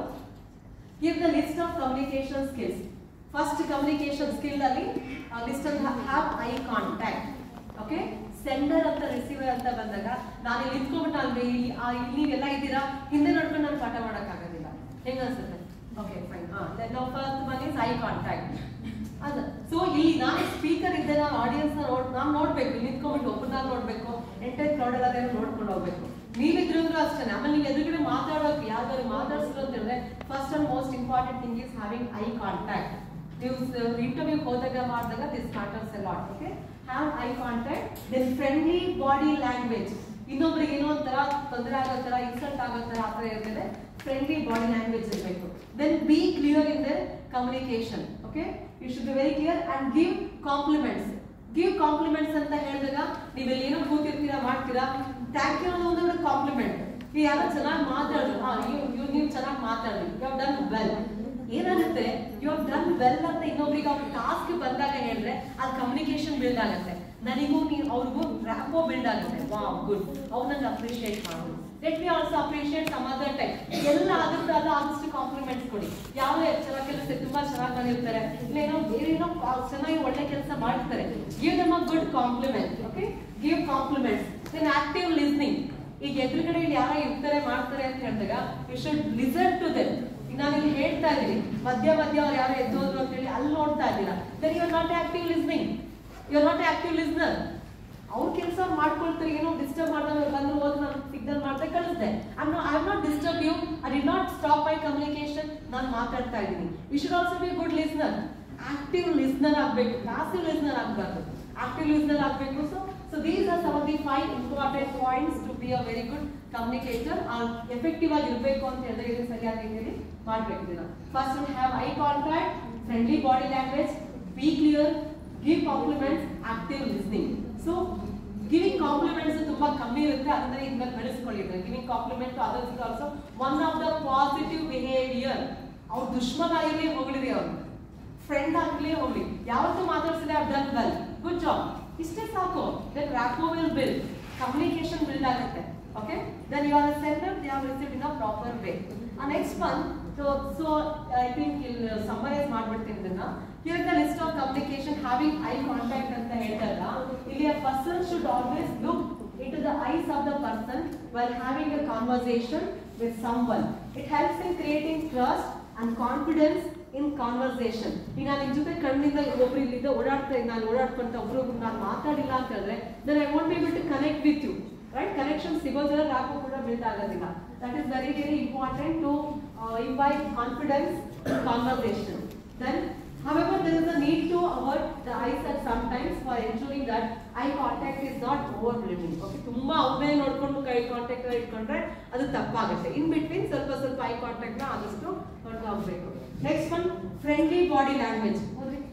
Speaker 1: give the list of communication skills first communication skill ಅಲ್ಲಿ ಲಿಸ್ಟ್ ಅಲ್ಲಿ have eye contact okay sender ಅಂತ receiver ಅಂತ ಬಂದಾಗ ನಾನು ಇಲ್ಲಿ ನಿಂತ್ಕೊಂಡ್ಬಿಟ್ಟು ಅಲ್ಲಿ ಇಲ್ಲಿ ಆ, ಇಲ್ಲಿ ನೀವೆಲ್ಲ ಇದ್ದೀರಾ ಹಿಂದೆ ನೋಡ್ಕೊಂಡು ನಾನು ಪಾಠ ಮಾಡೋಕ್ಕಾಗೋದಿಲ್ಲ ಹೆಂಗ ಅನ್ಸುತ್ತೆ ಓಕೆ ಫೈನ್ ಹಾ ನಾವು first one is eye contact ಅದ ಸೊ ಇಲ್ಲಿ ನಾನು ಸ್ಪೀಕರ್ ಇದ್ದೆ ನಾನು ಆಡಿಯನ್ಸ್ ನೋಡ್ ನಾನು ನೋಡ್ಬೇಕು ಇಲ್ಲಿ ನಿಂತ್ಕೊಂಡ್ಬಿಟ್ಟು ಒಬ್ಬನಾಗ ನೋಡ್ಬೇಕು ಎಂಟೈರ್ ಕ್ರೌಡ್ ಎಲ್ಲ ನೋಡ್ಕೊಂಡು ಹೋಗ್ಬೇಕು ನೀವಿದ್ರು ಅಷ್ಟೇ ಆಮೇಲೆ ನೀವು ಎದುರುಗಡೆ ಮಾತಾಡೋಕೆ ಯಾವ್ದಾದ್ರು ಮಾತಾಡ್ಸಿದ್ರು ಅಂತ ಹೇಳಿದ್ರೆ first and most important thing is having eye contact ನೀವು ಇಂಟರ್ವ್ಯೂ ಹೋದಾಗ ಮಾಡಿದಾಗ this matters a lot okay have eye contact then friendly body language ಇನ್ನೊಬ್ರಿಗೆ ಏನೋ ಒಂಥರ ತೊಂದರೆ ಆಗೋ ಥರ ಇನ್ಸಲ್ಟ್ ಆಗೋ ಥರ ಆ ಥರ ಇರ್ತದೆ ಫ್ರೆಂಡ್ಲಿ ಬಾಡಿ ಲ್ಯಾಂಗ್ವೇಜ್ ಇರಬೇಕು then be clear in their communication okay you should be very clear and give compliments give compliments ಅಂತ ಹೇಳಿದಾಗ ನೀವೆಲ್ಲಿ ಏನೋ ಕೂತಿರ್ತೀರಾ ಮಾಡ್ತೀರಾ ಥ್ಯಾಂಕ್ ಯು ಅನ್ನೋದು ಒಂದು ಕಾಂಪ್ಲಿಮೆಂಟ್ ನೀವು ಯಾರೋ ಚೆನ್ನಾಗಿ ಮಾತಾಡಿದ್ರು ಹಾ ನೀವು ನೀವು ಚೆನ್ನಾಗಿ ಮಾತಾಡಿ ಯು ಹವ್ ಡನ್ ವೆಲ್ ಏನಾಗುತ್ತೆ ಯು ಹವ್ ಡನ್ ವೆಲ್ ಅಂತ ಇನ್ನೊಬ್ರಿಗೆ ಅವ್ರ ಟಾಸ್ಕ್ ಬಂದಾಗ ಹೇಳಿದ್ರೆ ಅದು ಕಮ್ಯುನಿಕೇಶನ್ ಬಿಲ್ಡ್ ಆಗುತ್ತೆ ನನಗೂ ನೀವು ಅವ್ರಿಗೂ ರ್ಯಾಪೋ ಬಿಲ್ಡ್ ಆಗುತ್ತೆ ವಾವ್ ಗುಡ್ ಅವ್ರು ನಂಗೆ ಅಪ್ರಿಷಿಯೇಟ್ ಮಾಡೋದು let me also appreciate some other time ಎಲ್ಲ ಆಗುತ್ತೆ ಅಲ್ಲ ಆದಷ್ಟು ಕಾಂಪ್ಲಿಮೆಂಟ್ಸ್ ಕೊಡಿ ಯಾವ ಚೆನ್ನಾಗಿ ಕೆಲಸ ತುಂಬಾ ಚೆನ್ನಾಗಿ ಬಂದಿರ್ತಾರೆ ಇಲ್ಲ ಏನೋ ಬೇರೆ ಏನೋ ಪಾ- ಚೆನ್ನಾಗಿ ಒಳ್ಳೆ ಕೆಲಸ ಮಾಡ್ತಾರೆ give them a good compliment okay give compliments then active listening ಈಗ ಎದುರುಗಡೆ ಇಲ್ಲಿ ಯಾರೋ ಇರ್ತಾರೆ ಮಾಡ್ತಾರೆ ಅಂತ ಹೇಳಿದಾಗ you should listen to them ಈಗ ನಾನು ಇಲ್ಲಿ ಹೇಳ್ತಾ ಇದ್ದೀನಿ ಮಧ್ಯ ಮಧ್ಯ ಅವ್ರು ಯಾರೋ ಎದ್ದೋದ್ರು ಅಂತ ಹೇಳಿ ಅಲ್ಲಿ ನೋಡ್ತಾ ಇದ್ದೀರಾ then you are not active listening you are not active listener ಅವ್ರ ಕೆಲಸ ಮಾಡ್ಕೊಳ್ತಾರೆ ಏನೋ ಡಿಸ್ಟರ್ಬ್ ಮಾಡಿದಾಗ ಬಂದು ಹೋದ್ರೆ ನಾನು ಸಿಗ್ನಲ್ ಮಾಡ್ದೆ ಕಳಿಸ್ದೆ I I not disturb you I did not stop my communication ನಾನು ಮಾತಾಡ್ತಾ ಇದ್ದೀನಿ you should also be good listener active listener ಆಗಬೇಕು ಪ್ಯಾಸಿವ್ ಲಿಸ್ನರ್ ಆಗಬಾರ್ದು ಆಕ್ಟಿವ್ ಲಿಸ್ನರ್ ಆಗಬೇಕು so so these are some of the five important points to be a very good communicator effective ಆಗಿ ಇರಬೇಕು ಅಂತ ಹೇಳಿದ್ರೆ ಇದು ಸರಿಯಾದ ರೀತಿಯಲ್ಲಿ ಮಾಡಬೇಕು ಇದನ್ನ first have eye contact friendly body language be clear give compliments active listening so giving compliments ತುಂಬಾ ಕಮ್ಮಿ ಇರುತ್ತೆ ಅದನ್ನ ಇದ್ಮೇಲೆ ಬೆಳೆಸ್ಕೊಳ್ಳಿ giving compliment others is also one of the positive behaviour ಅವ್ರ ದುಶ್ಮನ ಆಗಿರ್ಲಿ ಹೋಗ್ಲಿರಿ ಅವ್ರು ಫ್ರೆಂಡ್ ಆಗ್ಲಿ ಹೋಗ್ಲಿ ಯಾವತ್ತೂ ಮಾತಾಡ್ಸಿದ್ರೆ ಅವ್ ಡನ್ ವೆಲ್ ಗುಡ್ ಜಾಬ್ ಇಷ್ಟೇ ಸಾಕು then rapport will build communication build ಆಗುತ್ತೆ okay then you are sender they are received in a proper way next one so so I think ಇಲ್ಲಿ ಸಮ್ಮರೈಸ್ ಮಾಡ್ಬಿಡ್ತೀನಿ ಇದನ್ನ here the list of communication having eye contact ಅಂತ ಹೇಳಿದಾಗ ಇಲ್ಲಿ a person should always look into the eyes of the person while having a conversation with someone. It helps in creating trust and confidence in conversation. ಈಗ ನಾನು ನಿಮ್ ಜೊತೆ ಕಣ್ಣಿಂದ ಒಬ್ರು ಇಲ್ಲಿಂದ ಓಡಾಡ್ತಾ ನಾನು ಓಡಾಡ್ಕೊಂತ ಒಬ್ರು ನಾನು ಮಾತಾಡಿಲ್ಲ ಅಂತ ಹೇಳಿದ್ರೆ then I want be able to connect with you right connection ಸಿಗೋದಿಲ್ಲ ರಾಕು ಕೂಡ ಬಿಲ್ಡ್ ಆಗೋದಿಲ್ಲ that is very very important to invite confidence conversation then However, there is a need to avert the eyes at sometimes for ensuring that eye contact is not overwhelming. Okay, ತುಂಬಾ ಅವ್ರನ್ನೇ ನೋಡ್ಕೊಂಡು ಕೈ contact ಇಟ್ಕೊಂಡ್ರೆ ಅದು ತಪ್ಪಾಗುತ್ತೆ in between ಸ್ವಲ್ಪ ಸ್ವಲ್ಪ eye contact ನ ಆದಷ್ಟು ಹೊರಗೆ ಹೋಗ್ಬೇಕು next one friendly body language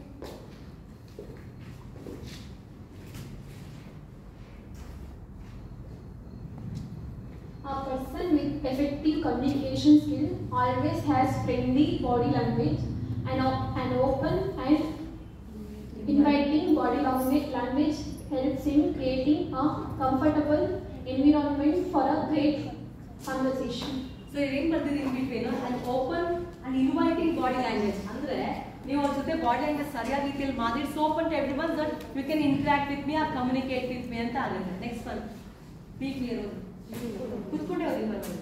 Speaker 4: A person with effective communication skill always has friendly body language and o- an open and inviting body language, language helps in creating a comfortable environment for a great conversation.
Speaker 1: So ಏನ್ ಬರ್ತಿದೆ in between and open and inviting body language ಅಂದ್ರೆ ನೀವು ಅವ್ರ ಜೊತೆ body language ಸರಿಯಾದ ರೀತಿಯಲ್ಲಿ ಮಾತಾಡಿ so open to everyone that you can interact with me or communicate with me ಅಂತ ಆಗುತ್ತೆ ನೆಕ್ಸ್ಟ್ ಒನ್ ಬಿ ಕ್ಲಿಯರ್ ಕುತ್ಕೊಂಡೆ ಅವ್ರಿಗೆ ಬರ್ಬೋದು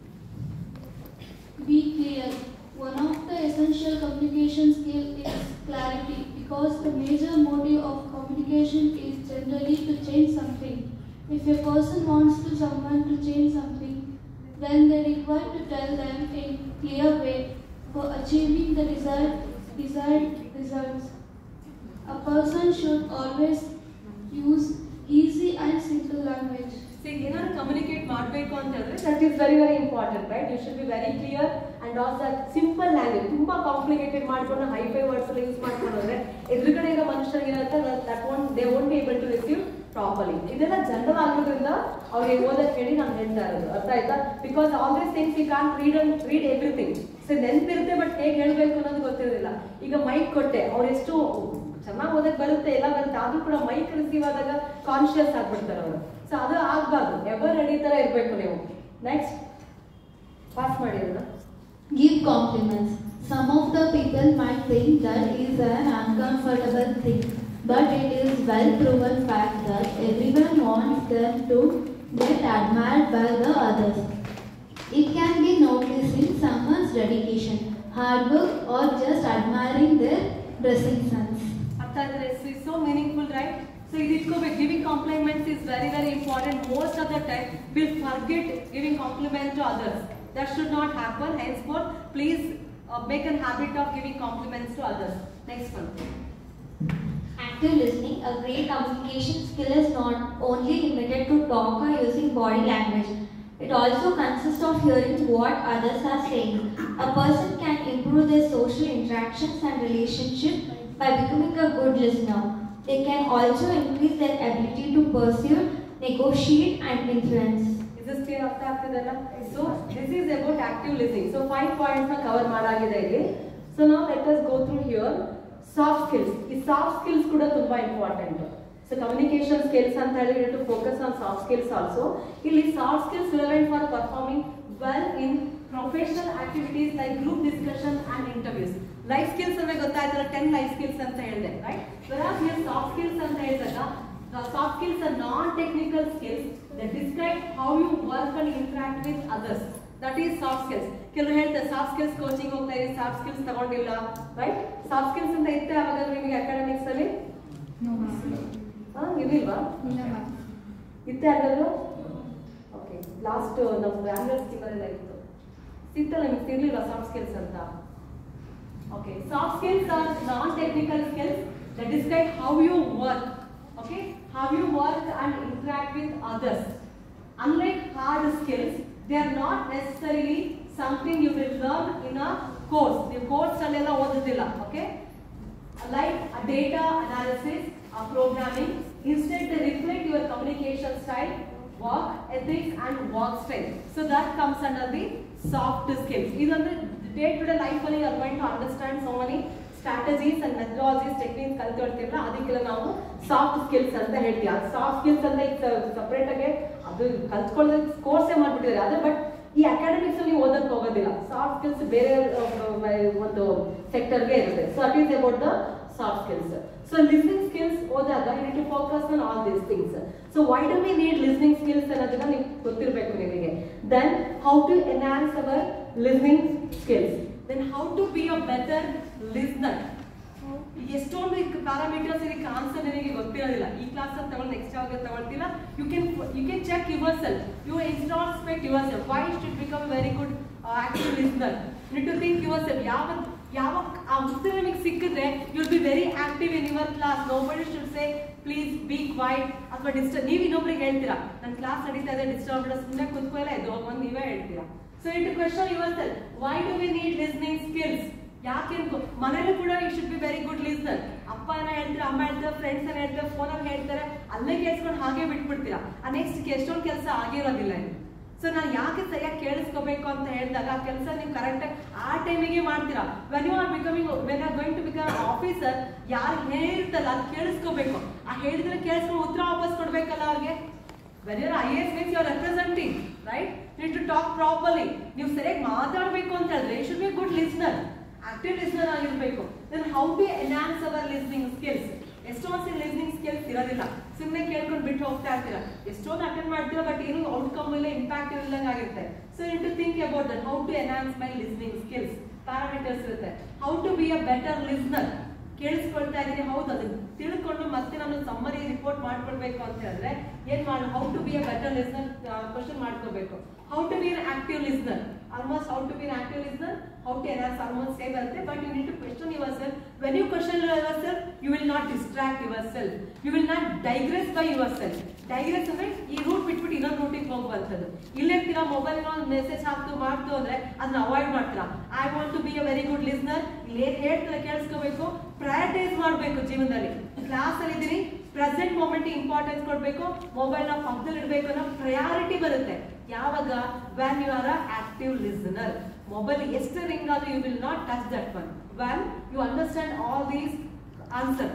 Speaker 4: Be clear. One of the essential communication skill is clarity because the major motive of communication is generally to change something. If a person wants to someone to change something, then they require to tell them in clear way for achieving the desired, desired results. A person should always use easy and simple language.
Speaker 1: So ಈಗ ಏನಾದ್ರು communicate ಮಾಡಬೇಕು ಅಂತ ಹೇಳಿದ್ರೆ that is very very important right you should be very clear and also simple language ತುಂಬಾ complicated ಮಾಡ್ಕೊಂಡು hi fi words ಎಲ್ಲ use ಮಾಡ್ಕೊಂಡು ಹೋದ್ರೆ ಎದುರುಗಡೆ ಇರೋ ಮನುಷ್ಯರಿಗೆ ಏನಾಗುತ್ತೆ that one they won't be able to receive properly ಇದೆಲ್ಲ ಜನರಲ್ ಆಗೋದ್ರಿಂದ ಅವ್ರಿಗೆ ಓದಕ್ಕೆ ಹೇಳಿ ನಾನು ಹೇಳ್ತಾ ಇರೋದು ಅರ್ಥ ಆಯ್ತಾ because all these things you can read and read everything so ನೆನಪಿರುತ್ತೆ ಬಟ್ ಹೇಗೆ ಹೇಳ್ಬೇಕು ಅನ್ನೋದು ಗೊತ್ತಿರೋದಿಲ್ಲ ಈಗ ಮೈಕ್ ಕೊಟ್ಟೆ ಅವ್ರು ಎಷ್ಟು ಚೆನ್ನಾಗಿ ಓದಕ್ ಬರುತ್ತೆ ಎಲ್ಲ ಬರುತ್ತೆ ಆದ್ರೂ ಕೂಡ ಮೈಕ್ ರಿಸೀವ್ ಆದಾಗ ಕಾನ್ಶಿಯಸ್ ಆಗ್ಬಿಡ್ತಾರೆ ಅವರು ಸೊ ಅದು ಆಗ್ಬಾರ್ದು ಎವರ್ ರೆಡಿ ತರ ಇರ್ಬೇಕು ನೀವು ನೆಕ್ಸ್ಟ್ ಪಾಸ್ ಮಾಡಿ ಅದನ್ನ
Speaker 4: Give compliments. Some of the people might think that is an uncomfortable thing, but it is well proven fact that everyone wants them to get admired by the others. It can be noticing someone's dedication, hard work, or just admiring their dressing sense.
Speaker 1: ಅರ್ಥ ಆದ್ರೆ it's so meaningful right so ಇದು ಇಟ್ಕೋಬೇಕು giving compliments is very very important most of the time will forget giving compliment to others that should not happen hence for please make an habit of giving compliments to others next one
Speaker 5: Active listening, a great communication skill is not only limited to talk or using body language. It also consists of hearing what others are saying. A person can improve their social interactions and relationships by becoming a good listener. They can also increase their ability to pursue, negotiate, and influence.
Speaker 1: Is this clear ಅರ್ಥ ಆಗ್ತದಲ್ಲ so this is about active listening so five points ನ cover ಮಾಡಾಗಿದೆ ಇಲ್ಲಿ so ನಾವು let us go through here soft skills ಈ soft skills ಕೂಡ ತುಂಬಾ important so communication skills ಅಂತ ಹೇಳಿದ್ರೆ to focus on soft skills also ಇಲ್ಲಿ soft skills relevant for performing well in professional activities like group discussion and interviews life skills ಅಂದ್ರೆ ಗೊತ್ತಾಯ್ತಲ್ಲ ten life skills ಅಂತ ಹೇಳಿದೆ right whereas here soft skills ಅಂತ ಹೇಳಿದಾಗ soft skills are non technical skills that describe how you work and interact with others that is soft skills ಕೆಲವರು ಹೇಳ್ತಾರೆ soft skills coaching ಹೋಗ್ತಾ ಇರಿ ಸಾಫ್ಟ್ ಸ್ಕಿಲ್ಸ್ ತಗೊಂಡಿಲ್ಲ right soft skills ಅಂತ ಇತ್ತೆ ಅವಾಗ ನಿಮಗೆ ಅಕಾಡೆಮಿಕ್ಸ್ ಅಲ್ಲಿ ಹಾ ಇರ್ಲಿಲ್ವಾ ಇತ್ತೆ ಯಾರಿಗಾದ್ರು ಓಕೆ ಲಾಸ್ಟ್ ನಮ್ಮ ಆನ್ಯುವಲ್ ಸ್ಕೀಮರ್ ಎಲ್ಲ ಇತ್ತು ಸಿಗ್ತಲ್ಲ ನಿಮ್ಗೆ ಸಿಗ್ಲಿಲ್ಲ ಸಾಫ್ಟ್ ಸ್ಕಿಲ್ಸ್ ಅಂತ okay soft skills are non technical skills that describe how you work okay how you work and interact with others unlike hard skills they are not necessarily something you will learn in a course ನೀವು course ಅಲ್ಲೆಲ್ಲ ಓದೋದಿಲ್ಲ okay like a data analysis or programming instead they reflect your communication style work ethics and work style so that comes under the soft skills ಇದಂದ್ರೆ day to day life ಅಲ್ಲಿ are going to understand so many strategies and methodologies techniques ಕಲ್ತ್ಕೊಳ್ತೀವಲ್ಲ ಅದಕ್ಕೆಲ್ಲ ನಾವು soft skills ಅಂತ ಹೇಳ್ತೀವಿ ಅದು soft skills ಅಂತ ಈಗ ಸಪ್ರೇಟ್ ಆಗಿ ಅದು ಕಲ್ತ್ಕೊಳ್ಳೋದಕ್ಕೆ ಕೋರ್ಸೇ ಮಾಡ್ಬಿಟ್ಟಿದ್ದಾರೆ ಅದೇ ಬಟ್ ಈ ಅಕಾಡೆಮಿಕ್ಸ್ ಅಲ್ಲಿ ಓದಕ್ಕೆ ಹೋಗೋದಿಲ್ಲ ಸಾಫ್ಟ್ ಸ್ಕಿಲ್ಸ್ ಬೇರೆ ಅಹ್, ಒಂದು ಸೆಕ್ಟರ್ಗೆ ಇರುತ್ತೆ so at is about the soft skills so listening skills ಓದಾಗ you to focus on all these things so why do we need listening skills ಅನ್ನೋದನ್ನ ನಿಮ್ಗೆ ಗೊತ್ತಿರಬೇಕು ನಿಮಗೆ then how to enhance our listening skills then how to be a better listener ಎಷ್ಟೊಂದು parameters ಇದಕ್ಕೆ answer ನಿಮಗೆ ಗೊತ್ತಿರೋದಿಲ್ಲ ಈ ಕ್ಲಾಸ್ ಅಲ್ಲಿ ತಗೊಂಡು ನೆಕ್ಸ್ಟ್ ಯಾವಾಗ ತಗೊಳ್ತಿಲ್ಲ you can you can check yourself you introspect your yourself why should become very good active listener need to think yourself ಯಾವ ಯಾವ ಆ ಉತ್ತರ ನಿಮಗೆ ಸಿಕ್ಕಿದ್ರೆ you'll be very active in your class nobody should say please be quiet ಅಥವಾ disturb ನೀವು ಇನ್ನೊಬ್ರಿಗೆ ಹೇಳ್ತೀರಾ ನನ್ನ ಕ್ಲಾಸ್ ನಡೀತಾ ಇದೆ ಡಿಸ್ಟರ್ಬ್ ಸುಮ್ಮನೆ ಕುತ್ಕೊಳ್ಳ ಇದು ಬಂದು ನೀವೇ ಹೇಳ್ತೀರಾ so it question yourself why do we need listening skills ಯಾಕೆ ಮನೇಲಿ ಕೂಡ you should be very good listener ಅಪ್ಪ ಏನ ಹೇಳ್ತಾರೆ ಅಮ್ಮ ಹೇಳ್ತಾರೆ ಫ್ರೆಂಡ್ಸ್ ಏನ ಹೇಳ್ತಾರೆ ಫೋನಲ್ಲಿ ಹೇಳ್ತಾರೆ ಅಲ್ಲೇ ಕೇಳಿಸ್ಕೊಂಡು ಹಾಗೆ ಬಿಟ್ಬಿಡ್ತೀರಾ ಆ ನೆಕ್ಸ್ಟ್ ಎಷ್ಟೊಂದು ಕೆಲಸ ಆಗಿರೋದಿಲ್ಲ ಇದು ಸೊ ನಾನು ಯಾಕೆ ಸರಿಯಾಗಿ ಕೇಳಿಸ್ಕೋಬೇಕು ಅಂತ ಹೇಳಿದಾಗ ಆ ಕೆಲಸ ನೀವು ಕರೆಕ್ಟಾಗಿ ಆ ಟೈಮಿಗೆ ಮಾಡ್ತೀರಾ when you are becoming when are going to become officer ಯಾರು ಹೇಳಿರ್ತಲ್ಲ ಅದು ಕೇಳಿಸ್ಕೋಬೇಕು ಆ ಹೇಳಿದ್ರೆ ಕೇಳಿಸ್ಕೊಂಡು ಉತ್ತರ ವಾಪಸ್ ಕೊಡ್ಬೇಕಲ್ಲ ಅವ್ರಿಗೆ when your I S means your representing right need to talk properly ನೀವು ಸರಿಯಾಗಿ ಮಾತಾಡಬೇಕು ಅಂತ ಹೇಳಿದ್ರೆ you should be good listener active listener ಆಗಿರ್ಬೇಕು then how to enhance our listening skills ಎಷ್ಟೊಂದು ಲಿಸ್ನಿಂಗ್ ಸ್ಕಿಲ್ಸ್ ಇರೋದಿಲ್ಲ ಸುಮ್ಮನೆ ಕೇಳ್ಕೊಂಡು ಬಿಟ್ಟು ಹೋಗ್ತಾ ಇರ್ತೀರಾ ಎಷ್ಟೊಂದು ಅಟೆಂಡ್ ಮಾಡ್ತೀರಾ ಬಟ್ ಏನು ಔಟ್ಕಮ್ ಇಲ್ಲ ಇಂಪ್ಯಾಕ್ಟ್ ಇಲ್ಲದಂಗೆ ಆಗಿರುತ್ತೆ so in to think about that how to enhance my listening skills parameters ಇರುತ್ತೆ how to be a better listener ಕೇಳಿಸ್ಕೊಳ್ತಾ ಇದೀನಿ ಹೌದು ಅದು ತಿಳ್ಕೊಂಡು ಮತ್ತೆ ನಾನು ಸಮ್ಮರಿ ರಿಪೋರ್ಟ್ ಮಾಡ್ಕೊಳ್ಬೇಕು ಅಂತ ಹೇಳಿದ್ರೆ ಏನ್ ಮಾಡಿ how to be a better listener question ಮಾಡ್ಕೋಬೇಕು
Speaker 2: how to be an active listener almost how to be an active listener how to enhance almost same ಬರುತ್ತೆ but you need to question yourself when you question yourself you will not distract yourself you will not digress by yourself digress ಅಂದ್ರೆ ಈ root ಬಿಟ್ಬಿಟ್ಟು ಇನ್ನೊಂದು ರೂಟಿಗೆ ಹೋಗುವಂಥದ್ದು ಇಲ್ಲಿರ್ತೀರಾ mobile message ಹಾಕ್ತು ಮಾಡ್ತು ಅಂದ್ರೆ ಅದನ್ನ avoid ಮಾಡ್ತೀರಾ I want to be a very good listener ಇಲ್ಲಿ ಏನ್ ಹೇಳ್ತಾರೆ ಕೇಳಿಸ್ಕೋಬೇಕು ಪ್ರಯಾರಿಟೈಸ್ ಮಾಡಬೇಕು ಜೀವನದಲ್ಲಿ ಕ್ಲಾಸ್ ಅಲ್ಲಿ ಇದೀನಿ ಪ್ರೆಸೆಂಟ್ ಮೂಮೆಂಟ್ ಇಂಪಾರ್ಟೆನ್ಸ್ ಕೊಡಬೇಕು ಮೊಬೈಲ್ ನ ಪಕ್ಕದಲ್ಲಿ ಇಡಬೇಕು ಅನ್ನೋ ಪ್ರಯಾರಿಟಿ ಬರುತ್ತೆ ಯಾವಾಗ when you are active listener mobile ಎಷ್ಟು ರಿಂಗ್ ಆದ್ರೂ you will not touch that one when you understand all these answer